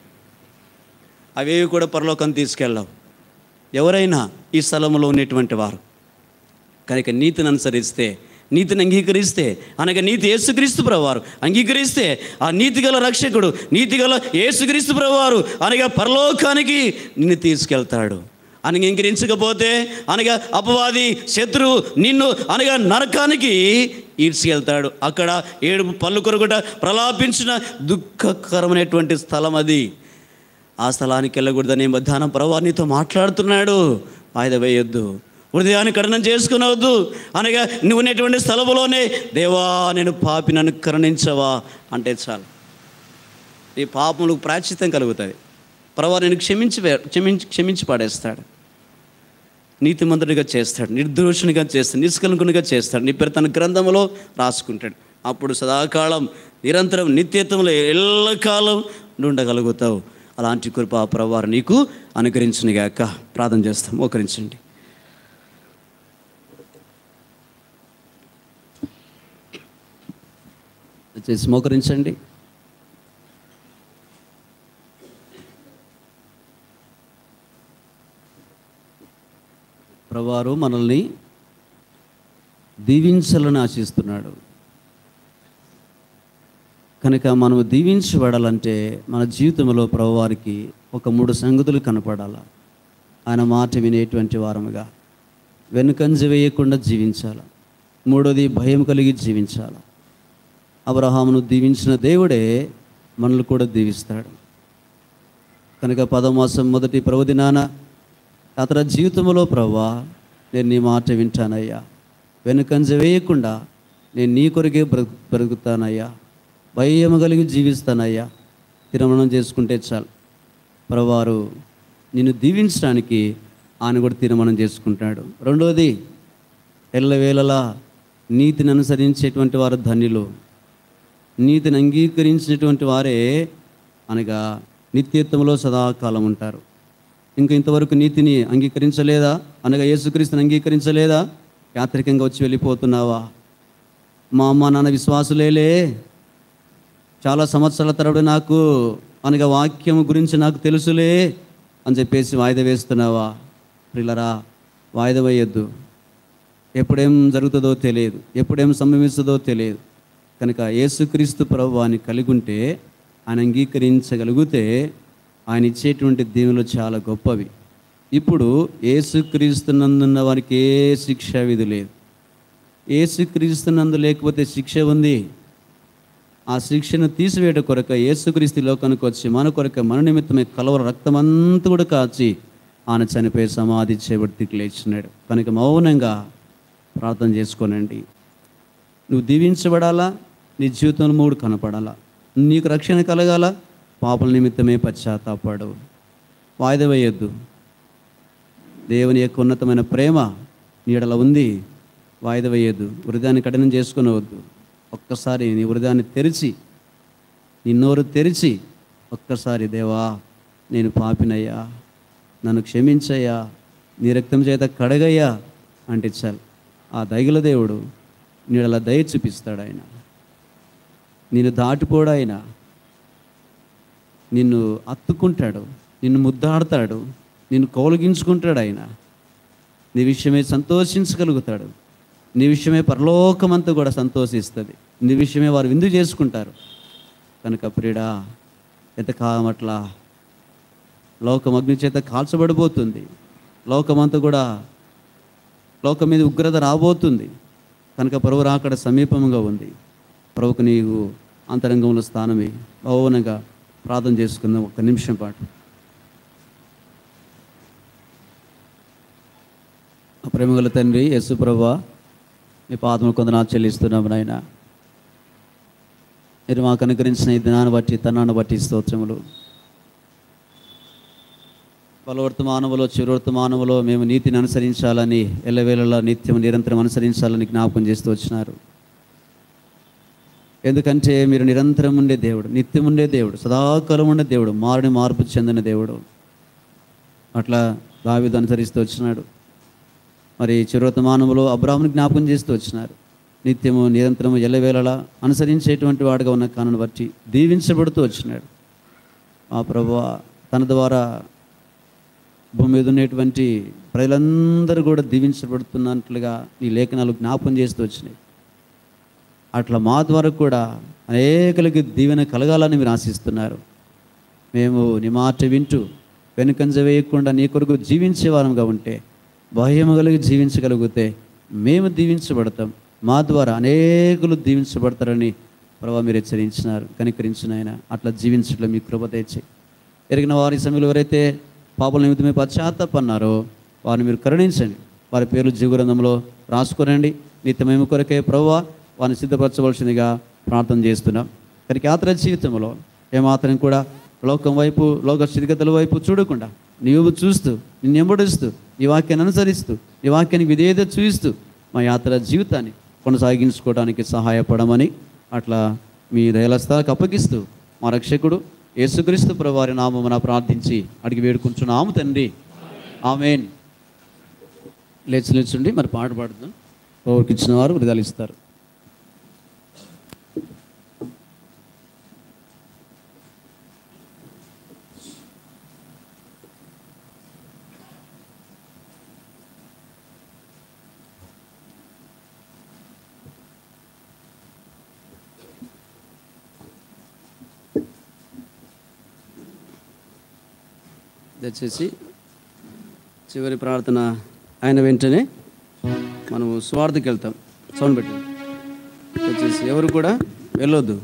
అవేవి కూడా పరలోకం తీసుకెళ్ళవు ఎవరైనా ఈ స్థలంలో ఉన్నటువంటి వారు కనుక నీతిని అనుసరిస్తే నీతిని అంగీకరిస్తే అనగా నీతి యేసుక్రీస్తు ప్రభువారు అంగీకరిస్తే ఆ నీతి గల రక్షకుడు నీతి గల యేసుక్రీస్తు ప్రభువారు అనగా పరలోకానికి నిన్ను తీసుకెళ్తాడు అనగా అంగీకరించకపోతే అనగా అపవాది శత్రువు నిన్ను అనగా నరకానికి ఈడ్చుకెళ్తాడు అక్కడ ఏడు పళ్ళు కొరకుట ప్రలాపించిన దుఃఖకరమైనటువంటి స్థలం అది ఆ స్థలానికి వెళ్ళకూడదని మధ్యాహ్నం ప్రభా నీతో మాట్లాడుతున్నాడు వాయిదా వేయొద్దు హృదయాన్ని కఠినం చేసుకునవద్దు అనగా నువ్వు ఉన్నటువంటి స్థలములోనే దేవా నేను పాపి నన్ను కరుణించవా అంటే చాలు నీ పాపములకు ప్రాచిత్యం కలుగుతుంది ప్రభా నేను క్షమించి వే- క్షమించి క్షమించి పాడేస్తాడు నీతిమంతుడిగా చేస్తాడు నిర్దోషునిగా చేస్తాడు నిష్కలంకునిగా చేస్తాడు నీ పేరు తన గ్రంథంలో రాసుకుంటాడు అప్పుడు సదాకాలం నిరంతరం నిత్యత్వంలో ఎల్లకాలం ఉండగలుగుతావు అలాంటి కృప ప్రవారు నీకు అనుగ్రహించునిగాక ప్రార్థన చేస్తాం మోకరించండి చేసి మోకరించండి ప్రవారు మనల్ని దీవించాలని ఆశిస్తున్నాడు కనుక మనము దీవించబడాలంటే మన జీవితంలో ప్రభువారికి ఒక మూడు సంగతులు కనపడాల ఆయన మాట వినేటువంటి వారముగా వెనుకంజ వేయకుండా జీవించాల మూడోది భయం కలిగి జీవించాల అబ్రహామును దీవించిన దేవుడే మనల్ని కూడా దీవిస్తాడు కనుక పదమాసం మొదటి ప్రవదినాన అతని జీవితంలో ప్రవ్వా నేను నీ మాట వింటానయ్యా వెనుకంజ వేయకుండా నేను నీ కొరికే బ్రతు బ్రతుకుతానయ్యా భయం కలిగి జీవిస్తానయ్యా తిరుమణం చేసుకుంటే చాలు ప్రవారు నిన్ను దీవించడానికి ఆయన కూడా తీర్మానం చేసుకుంటాడు రెండవది ఎల్లవేళలా నీతిని అనుసరించేటువంటి వారు ధన్యులు నీతిని అంగీకరించినటువంటి వారే అనగా నిత్యత్వంలో సదాకాలం ఉంటారు ఇంకా ఇంతవరకు నీతిని అంగీకరించలేదా అనగా యేసుక్రీస్తుని అంగీకరించలేదా యాత్రికంగా వచ్చి వెళ్ళిపోతున్నావా మా అమ్మ నాన్న విశ్వాసులేలే చాలా సంవత్సరాల తరబడి నాకు అనగా వాక్యం గురించి నాకు తెలుసులే అని చెప్పేసి వాయిదా వేస్తున్నావా ప్రిల్లరా వాయిదా వేయొద్దు ఎప్పుడేం జరుగుతుందో తెలియదు ఎప్పుడేం సంభవిస్తుందో తెలియదు కనుక యేసుక్రీస్తు ప్రభువాన్ని కలిగి ఉంటే ఆయన అంగీకరించగలిగితే ఆయన ఇచ్చేటువంటి దీవులు చాలా గొప్పవి ఇప్పుడు యేసుక్రీస్తునందున్న వారికి ఏ శిక్షా విధి లేదు యేసుక్రీస్తునందు లేకపోతే శిక్ష ఉంది ఆ శిక్షను తీసివేయట కొరక యేసుక్రీస్తు లోకానికి వచ్చి మన కొరక మన నిమిత్తమే కలవర రక్తమంతా కూడా కాచి ఆయన చనిపోయి సమాధి చేపట్టి లేచినాడు కనుక మౌనంగా ప్రార్థన చేసుకోనండి నువ్వు దీవించబడాలా నీ జీవితంలో మూడు కనపడాలా నీకు రక్షణ కలగాల పాపల నిమిత్తమే పశ్చాత్తాపడు వాయిదా వేయొద్దు దేవుని యొక్క ఉన్నతమైన ప్రేమ నీడల ఉంది వాయిదా వేయొద్దు హృదయాన్ని కఠినం చేసుకునవద్దు ఒక్కసారి నీ హృదయాన్ని తెరిచి నీ నోరు తెరిచి ఒక్కసారి దేవా నేను పాపినయ్యా నన్ను క్షమించయ్యా నీ రక్తం చేత కడగయ్యా అంటే చాలు ఆ దైగల దేవుడు నీడల దయ చూపిస్తాడు ఆయన నిన్ను దాటిపోడు ఆయన నిన్ను అత్తుకుంటాడు నిన్ను ముద్దాడతాడు నిన్ను కౌలగించుకుంటాడు ఆయన నీ విషయమే సంతోషించగలుగుతాడు నీ విషయమే పరలోకమంతా కూడా సంతోషిస్తుంది నీ విషయమే వారు విందు చేసుకుంటారు కనుక ప్రియుడా ఎంతకాలం అట్లా లోకం అగ్ని చేత కాల్చబడిపోతుంది లోకమంతా కూడా లోకం మీద ఉగ్రత రాబోతుంది కనుక పరువు రాకడ సమీపంగా ఉంది ప్రభుకు నీవు అంతరంగంలో స్థానమే మౌనంగా ప్రార్థన చేసుకుందాం ఒక నిమిషం పాటు ఆ ప్రేమగల తండ్రి యేసు ప్రభా మీ పాదములు కొందరు చెల్లిస్తున్నాము నాయన మీరు మాకు అనుగ్రహించిన ఈ దినాన్ని బట్టి తనాన్ని బట్టి స్తోత్రములు బలవర్తమానములో చిరువర్తమానములో మేము నీతిని అనుసరించాలని ఎల్లవేళలా నిత్యం నిరంతరం అనుసరించాలని జ్ఞాపకం చేస్తూ వచ్చినారు ఎందుకంటే మీరు నిరంతరం ఉండే దేవుడు నిత్యం ఉండే దేవుడు సదాకాలం ఉండే దేవుడు మారుని మార్పు చెందిన దేవుడు అట్లా దావిదు అనుసరిస్తూ వచ్చినాడు మరి చిరువర్తమానములో అబ్రాహ్మను జ్ఞాపకం చేస్తూ వచ్చినారు నిత్యము నిరంతరము ఎల్లవేళలా అనుసరించేటువంటి వాడుగా ఉన్న కారణం బట్టి దీవించబడుతూ వచ్చినాడు ఆ ప్రభు తన ద్వారా భూమి మీద ఉన్నటువంటి ప్రజలందరూ కూడా దీవించబడుతున్నట్లుగా ఈ లేఖనాలు జ్ఞాపకం చేస్తూ వచ్చినాయి అట్లా మా ద్వారా కూడా అనేకలకి దీవెన కలగాలని మీరు ఆశిస్తున్నారు మేము నీ మాట వింటూ వెనుకంజ వేయకుండా నీ కొరకు జీవించే వారంగా ఉంటే బాహ్యము కలిగి జీవించగలిగితే మేము దీవించబడతాం మా ద్వారా అనేకులు దీవించబడతారని ప్రభావ మీరు హెచ్చరించినారు కనికరించిన ఆయన అట్లా జీవించట్లో మీ కృప తెచ్చి ఎరిగిన వారి సమయంలో ఎవరైతే పాపల నిమిత్తమే పశ్చాత్తాపన్నారో వారిని మీరు కరుణించండి వారి పేర్లు జీవగ్రంథంలో రాసుకునండి నిత్యమేమి కొరకే ప్రభువా వారిని సిద్ధపరచవలసిందిగా ప్రార్థన చేస్తున్నాం కానీ యాత్ర జీవితంలో ఏమాత్రం కూడా లోకం వైపు లోక స్థితిగతుల వైపు చూడకుండా నీవు చూస్తూ నిన్ను ఎంబడిస్తూ ఈ వాక్యాన్ని అనుసరిస్తూ ఈ వాక్యాన్ని విధేయత చూపిస్తూ మా యాత్ర జీవితాన్ని కొనసాగించుకోవడానికి సహాయపడమని అట్లా మీ దయలస్తాలకు అప్పగిస్తూ మా రక్షకుడు యేసుక్రీస్తు ప్రభువారి నామమున ప్రార్థించి అడిగి వేడుకుంటున్నాము తండ్రి ఆమెన్ లేచి లేచుండి మరి పాట పాడుతాం ఎవరికి ఇచ్చిన వారు విడుదల ఇస్తారు దయచేసి చివరి ప్రార్థన ఆయన వెంటనే మనము స్వార్థకి వెళ్తాం సౌండ్ పెట్టు దయచేసి ఎవరు కూడా వెళ్ళొద్దు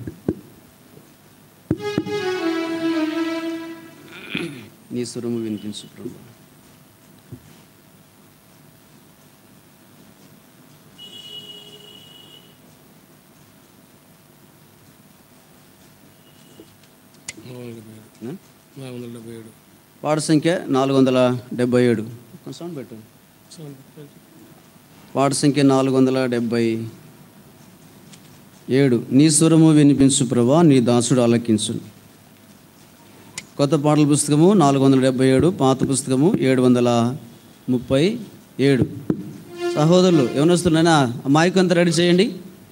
నీ స్వరము వినిపించు ప్రభు ఆ? నాలుగు వందల డెబ్బై ఏడు వార్డు సంఖ్య నాలుగు వందల డెబ్బై ఏడు సౌండ్ పెట్టు వార్డు సంఖ్య నాలుగు వందల డెబ్బై ఏడు నీ స్వరము వినిపించు ప్రభా నీ దాసుడు ఆలకించు కొత్త పాటల పుస్తకము నాలుగు వందల డెబ్బై ఏడు పాత పుస్తకము ఏడు వందల ముప్పై ఏడు సహోదరులు ఏమనొస్తున్నాయినా ఆ మైక్ అంతా రెడీ చేయండి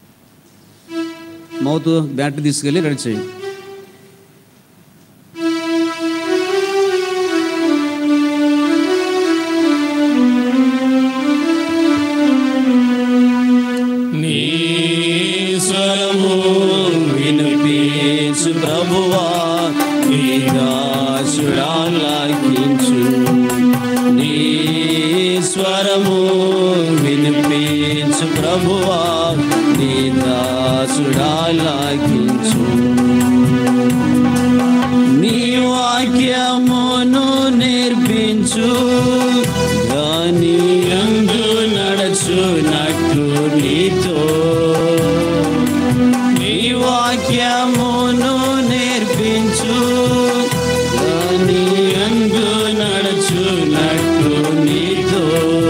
మౌత్ బ్యాటరీ తీసుకెళ్ళి రెడీ చేయండి నీ స్వరము వినిపించు ప్రభువా నీ దాసుడాలకించు నీ స్వరము వినిపించు ప్రభువా నీ దాసుడాలకించు నీ వాక్యమును నేర్పించు దాని అందు నడచునట్టు నీతో నీ వాక్యమును నేర్పించు దాని అందు నడచునట్టు నీతో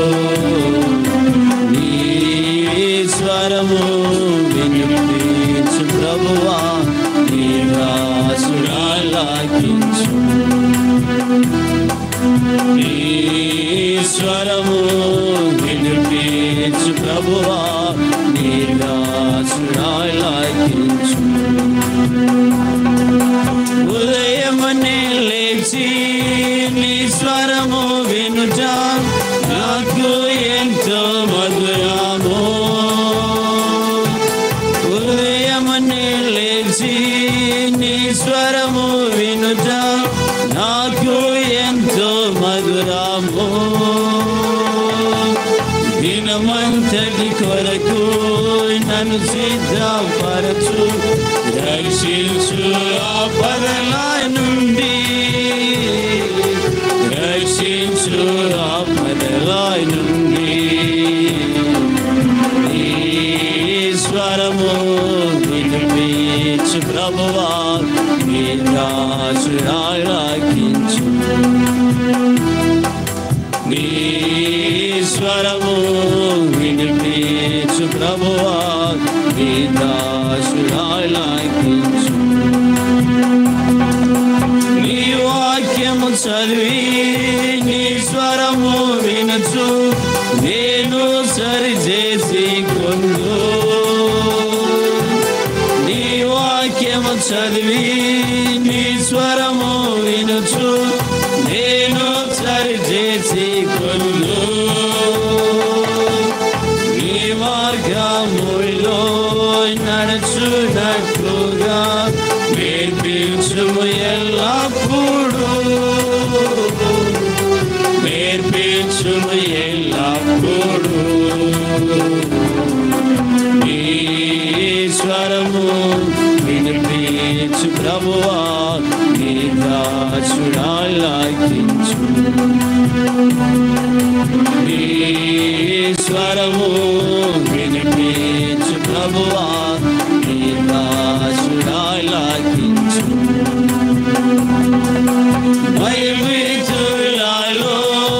నీ స్వరము వినిపించు ప్రభువా నీ రాసురాలాకించు నీ స్వరము వినిపించు ప్రభువా నీ రాసురాలాకించు ఉదయమనే లేచి నీ స్వరము వినుట నాకు ఎంతో మధురము ఉదయమనే లేచి నీ స్వరము వినుట నాకు ఎంతో మధురము దినమంతటి కొరకు నన్ను సిద్ధపరచు రక్షించు ఆపదల నుండి రక్షించు ఆపదల నుండి ఈశ్వరము వినిపించు ప్రభువా మీ దాసురాకించు ఈశ్వరము వినిపించు ప్రభువా మీ దాసురాకించు నీ వాక్యము చదివి నీ స్వరము వినచు నేను సరి చేసి కొందు నీ వాక్యము చదివి నీ స్వరము వినుచు నేను సరి చేసి కొందు నీ మార్గములో నడుచునట్లుగా నేర్పించుము ఎల్లప్పుడూ నేర్పించుము ఎల్లప్పుడూ ఈశ్వరము వినిపించు ప్రభువా నీ దాసుడాలాకించు ఈశ్వరము వినిపించు ప్రభువా నీ దాసుడాలాకించు భయమితులలో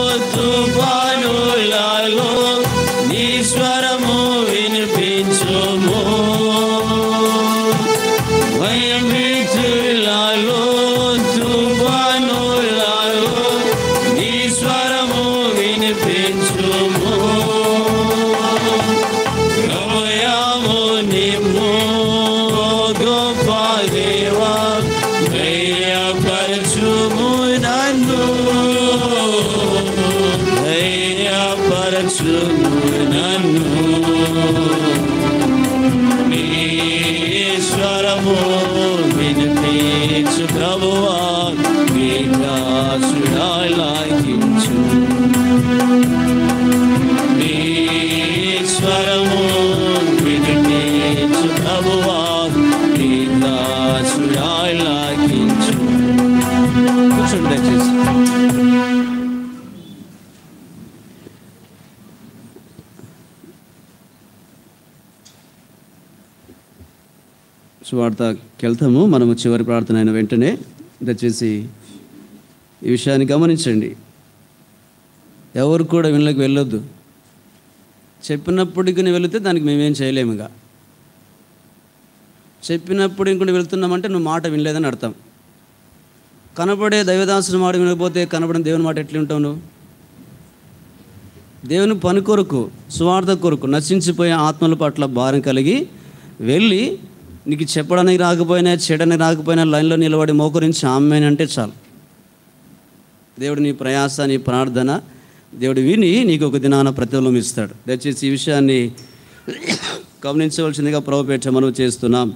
తుఫానులలో ఈశ్వరము వినిపించుము భయమితులలో తుఫానులలో ఈశ్వరము వినిపించుము గమయాము నిమ్ము గొప్ప దేవా ధైర్యపరచుము నన్ను ధైర్యపరచుము నన్ను ఈశ్వరము వినిపించు ప్రభువా మీ దాసుడాలాగించు ఈశ్వరము వినిపించు ప్రభువా మీ దాసుడాలాగించు కూర్చోండి దయచేసి సువార్తకి వెళ్తాము మనము చివరి ప్రార్థన అయిన వెంటనే దయచేసి ఈ విషయాన్ని గమనించండి ఎవరు కూడా వీళ్ళకి వెళ్ళొద్దు చెప్పినప్పటికి వెళితే దానికి మేమేం చేయలేముగా చెప్పినప్పుడు ఇంకొన్ని వెళ్తున్నామంటే నువ్వు మాట వినలేదని అర్థం కనబడే దైవదాసుని మాట వినకపోతే కనబడిన దేవుని మాట ఎట్లా ఉంటావు నువ్వు దేవుని పని కొరకు సువార్థ కొరకు నశించిపోయే ఆత్మల పట్ల భారం కలిగి వెళ్ళి నీకు చెప్పడానికి రాకపోయినా చేయడానికి రాకపోయినా లైన్లో నిలబడి మోకరించి ఆమె అంటే చాలు దేవుడు నీ ప్రయాస నీ ప్రార్థన దేవుడు విని నీకు ఒక దినాన ప్రతిఫలం ఇస్తాడు దయచేసి ఈ విషయాన్ని గమనించవలసిందిగా ప్రభుపేట మనం చేస్తున్నాం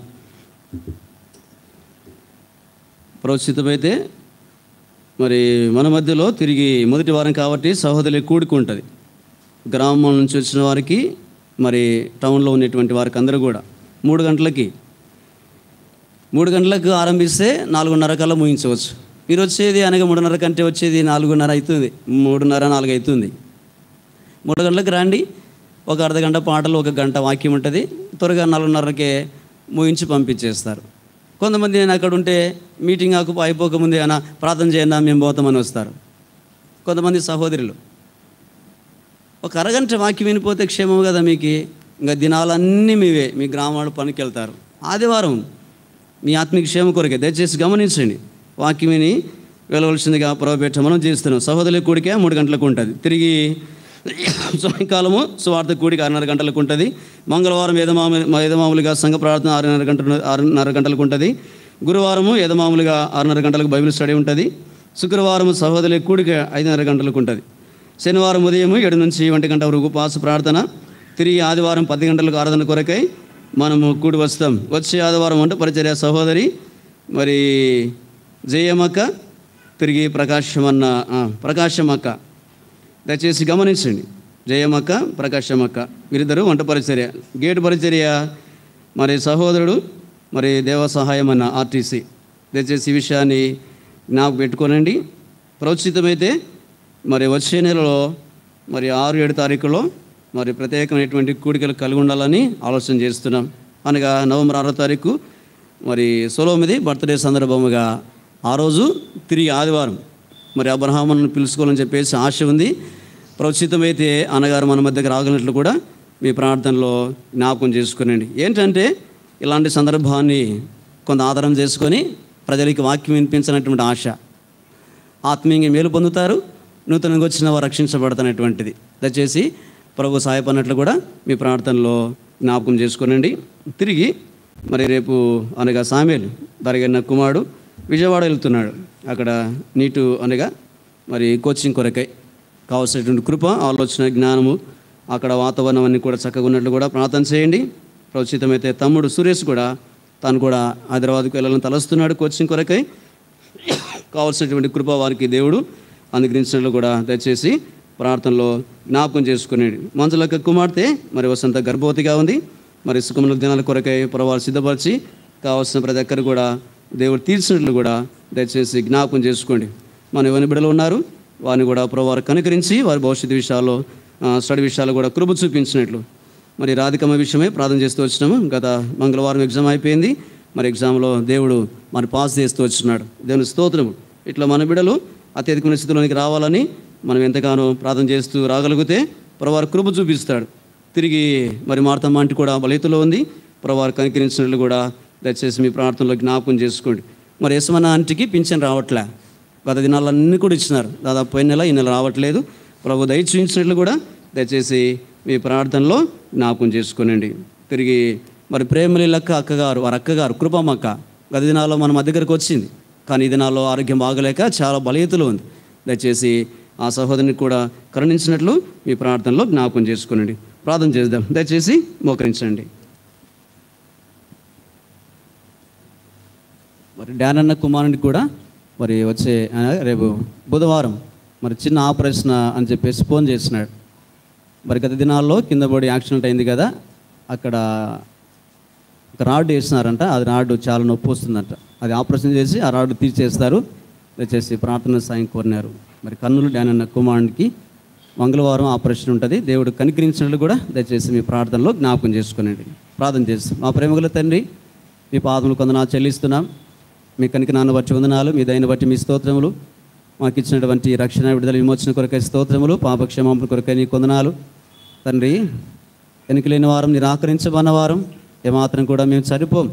ప్రోత్సితమైతే మరి మన మధ్యలో తిరిగి మొదటి వారం కాబట్టి సహోదరి కూడిక ఉంటుంది గ్రామం నుంచి వచ్చిన వారికి మరి టౌన్లో ఉన్నటువంటి వారికి అందరూ కూడా మూడు గంటలకి మూడు గంటలకు ఆరంభిస్తే నాలుగున్నర కల్లా ముగించవచ్చు మీరు వచ్చేది అనగా మూడున్నర కంటే వచ్చేది నాలుగున్నర అవుతుంది మూడున్నర నాలుగు అవుతుంది మూడు గంటలకు రండి ఒక అర్ధ గంట పాటలు ఒక గంట వాక్యం ఉంటుంది త్వరగా నాలుగున్నరకే ముగించి పంపించేస్తారు కొంతమంది నేను అక్కడ ఉంటే మీటింగ్ ఆకు అయిపోకముందే అయినా ప్రార్థన చేయండి మేము పోతామని వస్తారు కొంతమంది సహోదరులు ఒక అరగంట వాక్యం వినిపోతే క్షేమం కదా మీకు ఇంకా దినాలన్నీ మీవే మీ గ్రామాలు పనికి వెళ్తారు ఆదివారం మీ ఆత్మిక క్షేమం కొరకే దయచేసి గమనించండి వాక్యం విని వెళ్ళవలసిందిగా ప్రభాపేట మనం చేస్తున్నాం సహోదరుల కూడిక మూడు గంటలకు ఉంటుంది తిరిగి సాయంకాలము స్వార్థ కూడిక ఆరున్నర గంటలకు ఉంటుంది మంగళవారం ఏదమాము ఏదమాములుగా సంఘ ప్రార్థన ఆరున్నర గంటల ఆరున్నర గంటలకు ఉంటుంది గురువారము ఏదమాములుగా ఆరున్నర గంటలకు బైబిల్ స్టడీ ఉంటుంది శుక్రవారం సహోదరుల కూడిక ఐదున్నర గంటలకు ఉంటుంది శనివారం ఉదయం ఏడు నుంచి ఒంటి గంట వరకు ఉపవాస ప్రార్థన తిరిగి ఆదివారం పది గంటలకు ఆరాధన కొరకై మనము కూడి వస్తాం వచ్చే ఆదివారం అంటే పరిచర్య సహోదరి మరి జయమక్క తిరిగి ప్రకాశమన్న ఆ, ప్రకాశమక్క దయచేసి గమనించండి జయమక్క ప్రకాశమక్క వీరిద్దరు వంట పరిచర్య గేటు పరిచర్య మరి సహోదరుడు మరి దేవ సహాయం అన్న ఆర్టీసీ దయచేసి ఈ విషయాన్ని నాకు పెట్టుకోనండి ప్రోత్సితమైతే మరి వచ్చే నెలలో మరి ఆరు ఏడు తారీఖులో మరి ప్రత్యేకమైనటువంటి కూడికలు కలిగి ఉండాలని ఆలోచన చేస్తున్నాం అనగా నవంబర్ ఆరో తారీఖు మరి సొలోమిది బర్త్డే సందర్భముగా ఆ రోజు తిరిగి ఆదివారం మరి అబ్రహామును పిలుచుకోవాలని చెప్పేసి ఆశ ఉంది ప్రోత్సితమైతే అన్నగారు మన మధ్యకి రాగలిగినట్లు కూడా మీ ప్రార్థనలో జ్ఞాపకం చేసుకునండి ఏంటంటే ఇలాంటి సందర్భాన్ని కొంత ఆధారం చేసుకొని ప్రజలకి వాక్యం వినిపించినటువంటి ఆశ ఆత్మీయంగా మేలు పొందుతారు నూతనంగా వచ్చిన వారు రక్షించబడతానటువంటిది దయచేసి ప్రభు సహాయపడినట్లు కూడా మీ ప్రార్థనలో జ్ఞాపకం చేసుకునండి తిరిగి మరి రేపు అనగా సామేలు దరగన్న కుమారుడు విజయవాడ వెళ్తున్నాడు అక్కడ నీటు అనగా మరి కోచింగ్ కొరకై కావాల్సినటువంటి కృప ఆలోచన జ్ఞానము అక్కడ వాతావరణం అన్నీ కూడా చక్కగా ఉన్నట్లు కూడా ప్రార్థన చేయండి ప్రోచితమైతే తమ్ముడు సురేష్ కూడా తాను కూడా హైదరాబాద్కు వెళ్ళాలని తలస్తున్నాడు కోచింగ్ కొరకై కావాల్సినటువంటి కృప వారికి దేవుడు అనుగ్రహించినట్లు కూడా దయచేసి ప్రార్థనలో జ్ఞాపకం చేసుకునేది మంచులక్క కుమార్తె మరి వసంత గర్భవతిగా ఉంది మరి సుఖముల దినాల కొరకై ప్రభావాలు సిద్ధపరిచి కావాల్సిన ప్రతి ఒక్కరు కూడా దేవుడు తీర్చినట్లు కూడా దయచేసి జ్ఞాపకం చేసుకోండి మన ఎవరి బిడ్డలు ఉన్నారు వారిని కూడా ప్రభావారు కనుకరించి వారి భవిష్యత్తు విషయాల్లో ఆ, స్టడీ విషయాలు కూడా కృప చూపించినట్లు మరి రాధికమ్మ విషయమే ప్రార్థన చేస్తూ వచ్చినాము గత మంగళవారం ఎగ్జామ్ అయిపోయింది మరి ఎగ్జామ్లో దేవుడు మరి పాస్ చేస్తూ వచ్చినాడు దేవుని స్తోత్రము ఇట్లా మన బిడ్డలు అత్యధికమైన స్థితిలోనికి రావాలని మనం ఎంతగానో ప్రార్థన చేస్తూ రాగలిగితే ప్రవారు కృప చూపిస్తాడు తిరిగి మరి మార్తమ్మ ఆంటీ కూడా బలితలో ఉంది ప్రవారు కనికరించినట్లు కూడా దయచేసి మీ ప్రార్థనలో జ్ఞాపకం చేసుకోండి మరి యశమన్న ఆంటీకి పింఛన్ రావట్లే గత దినాలన్నీ కూడా ఇచ్చినారు దాదాపు పోయిన నెల ఈ నెల రావట్లేదు ప్రభు దయ చూపించినట్లు కూడా దయచేసి మీ ప్రార్థనలో జ్ఞాపకం చేసుకోనండి తిరిగి మరి ప్రేమలి లక్క అక్కగారు వారి అక్కగారు కృపమ్మక్క గత దినాల్లో మన మా దగ్గరకు వచ్చింది కానీ ఈ దినాల్లో ఆరోగ్యం బాగలేక చాలా బలహీతలో ఉంది దయచేసి ఆ సహోదరుని కూడా కరుణించినట్లు మీ ప్రార్థనలో జ్ఞాపకం చేసుకోనండి ప్రార్థన చేద్దాం దయచేసి మోకరించండి మరి డానన్న కుమారునికి కూడా మరి వచ్చే ఆ, రేపు బుధవారం మరి చిన్న ఆపరేషన్ అని చెప్పేసి ఫోన్ చేసినాడు మరి గత దినాల్లో కింద పడి యాక్సిడెంట్ అయింది కదా అక్కడ ఒక రాడ్ వేసినారంట అది రాడ్ చాలా నొప్పి వస్తుందంట అది ఆపరేషన్ చేసి ఆ రాడ్ తీసేస్తారు దయచేసి ప్రార్థన సాయం కోరినారు మరి కన్నులు డానన్న కుమారునికి మంగళవారం ఆపరేషన్ ఉంటుంది దేవుడు కనికరించినట్లు కూడా దయచేసి మీ ప్రార్థనలో జ్ఞాపకం చేసుకునండి ప్రార్థన చేస్తాం మా ప్రేమగల తండ్రి మీ పాదములు కొందనా చెల్లిస్తున్నాం మీ కనికి నాన్న బట్టి వందనాలు మీ దయని బట్టి మీ స్తోత్రములు మాకు ఇచ్చినటువంటి రక్షణ విడుదల విమోచన కొరకై స్తోత్రములు పాపక్షమాపణ కొరకై నీ కొందనాలు తండ్రి వెనుక లేని వారం నిరాకరించబన్న వారం ఏమాత్రం కూడా మేము సరిపోం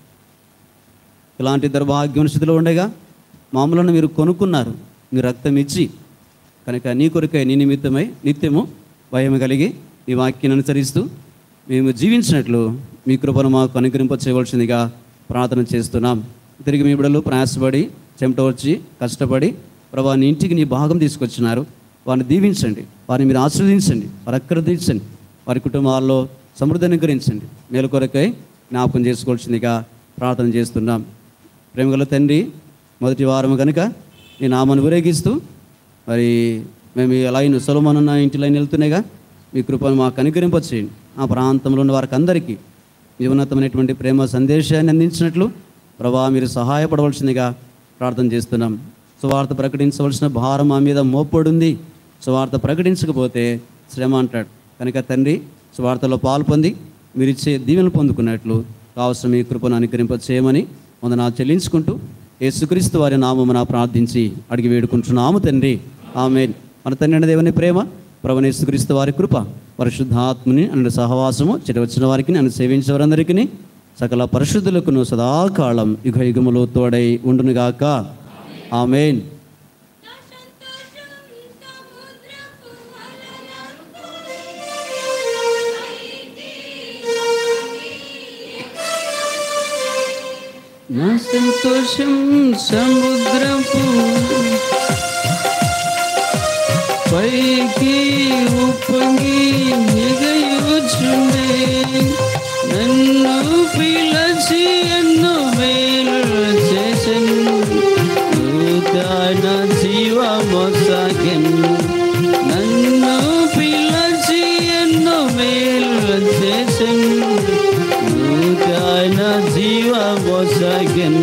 ఇలాంటి దౌర్భాగ్యం స్థితిలో ఉండగా మామూలను మీరు కొనుక్కున్నారు మీ రక్తం ఇచ్చి కనుక నీ కొరకై నీ నిమిత్తమై నిత్యము భయం కలిగి నీ వాక్యాన్ని అనుసరిస్తూ మేము జీవించినట్లు మీ కృపను మాకు అనుగ్రహింప చేయవలసిందిగా ప్రార్థన చేస్తున్నాం తిరిగి మీ బిడలు ప్రయాసపడి చెమట వచ్చి కష్టపడి ప్రభా నీ ఇంటికి నీ భాగం తీసుకొచ్చినారు వారిని దీవించండి వారిని మీరు ఆశీర్వదించండి వారి అక్కర తీర్చండి వారి కుటుంబాల్లో సమృద్ధి అనుగ్రహించండి మేలు కొరకై జ్ఞాపకం చేసుకోవాల్సిందిగా ప్రార్థన చేస్తున్నాం ప్రేమగల తండ్రి మొదటి వారం కనుక నీ నామను ఊరేగిస్తూ మరి మేము ఈ లైన్ సొలమన్ ఉన్న ఇంటి లైన్ వెళ్తున్నాయిగా మీ కృపను మాకు అనుగ్రహింపచేయండి ఆ ప్రాంతంలో ఉన్న వారికి అందరికీ మీ ఉన్నతమైనటువంటి ప్రేమ సందేశాన్ని అందించినట్లు ప్రభా మీరు సహాయపడవలసిందిగా ప్రార్థన చేస్తున్నాం సువార్త ప్రకటించవలసిన భారం మా మీద మోపడుంది సువార్త ప్రకటించకపోతే శ్రమ అంటాడు కనుక తండ్రి సువార్తలో పాలు పొంది మీరు ఇచ్చే దీవెనలు పొందుకున్నట్లు కావలసిన మీ కృపను అనుగ్రహింప చేయమని వందనా చెల్లించుకుంటూ యేసుక్రీస్తు వారి నామమున ప్రార్థించి అడిగి వేడుకుంటున్నాము తండ్రి ఆమె మన తండ్రి అయిన దేవుని ప్రేమ ప్రభుని యేసుక్రీస్తు వారి కృప పరిశుద్ధాత్ముని అన్న సహవాసము చెరవచ్చిన వారికి నన్ను సేవించే వారందరికీ సకల పరిశుద్ధులకును సదాకాలం యుగ యుగములు తోడై ఉండునుగాక ఆమెన్ నా సంతోషం సముద్రపు పైకి ఉప్పొంగి ఎగయుచుండే నన్ను పిలచి ఎన్నో వేలు చేసెను నూతన జీవమొసగెను నన్ను పిలచి ఎన్నో వేలు చేసెను నూతన కొసగిన్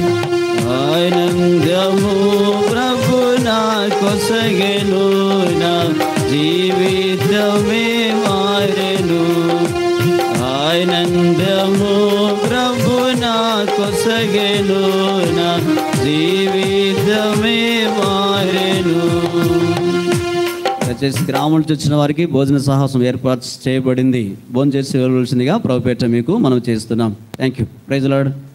ఆనందము ప్రభు నా కొసగెను నా జీవితమే మారెను ఆనందము ప్రభు నా కొసగెను నా జీవితమే మారెను దయచేసి గ్రామం నుంచి వచ్చిన వారికి భోజన సాహసం ఏర్పాటు చేయబడింది భోజనం చేసి వెళ్ళవలసిందిగా ప్రభుపేట మీకు మనం చేస్తున్నాం థ్యాంక్ యూ ప్రైజ్ లాడ్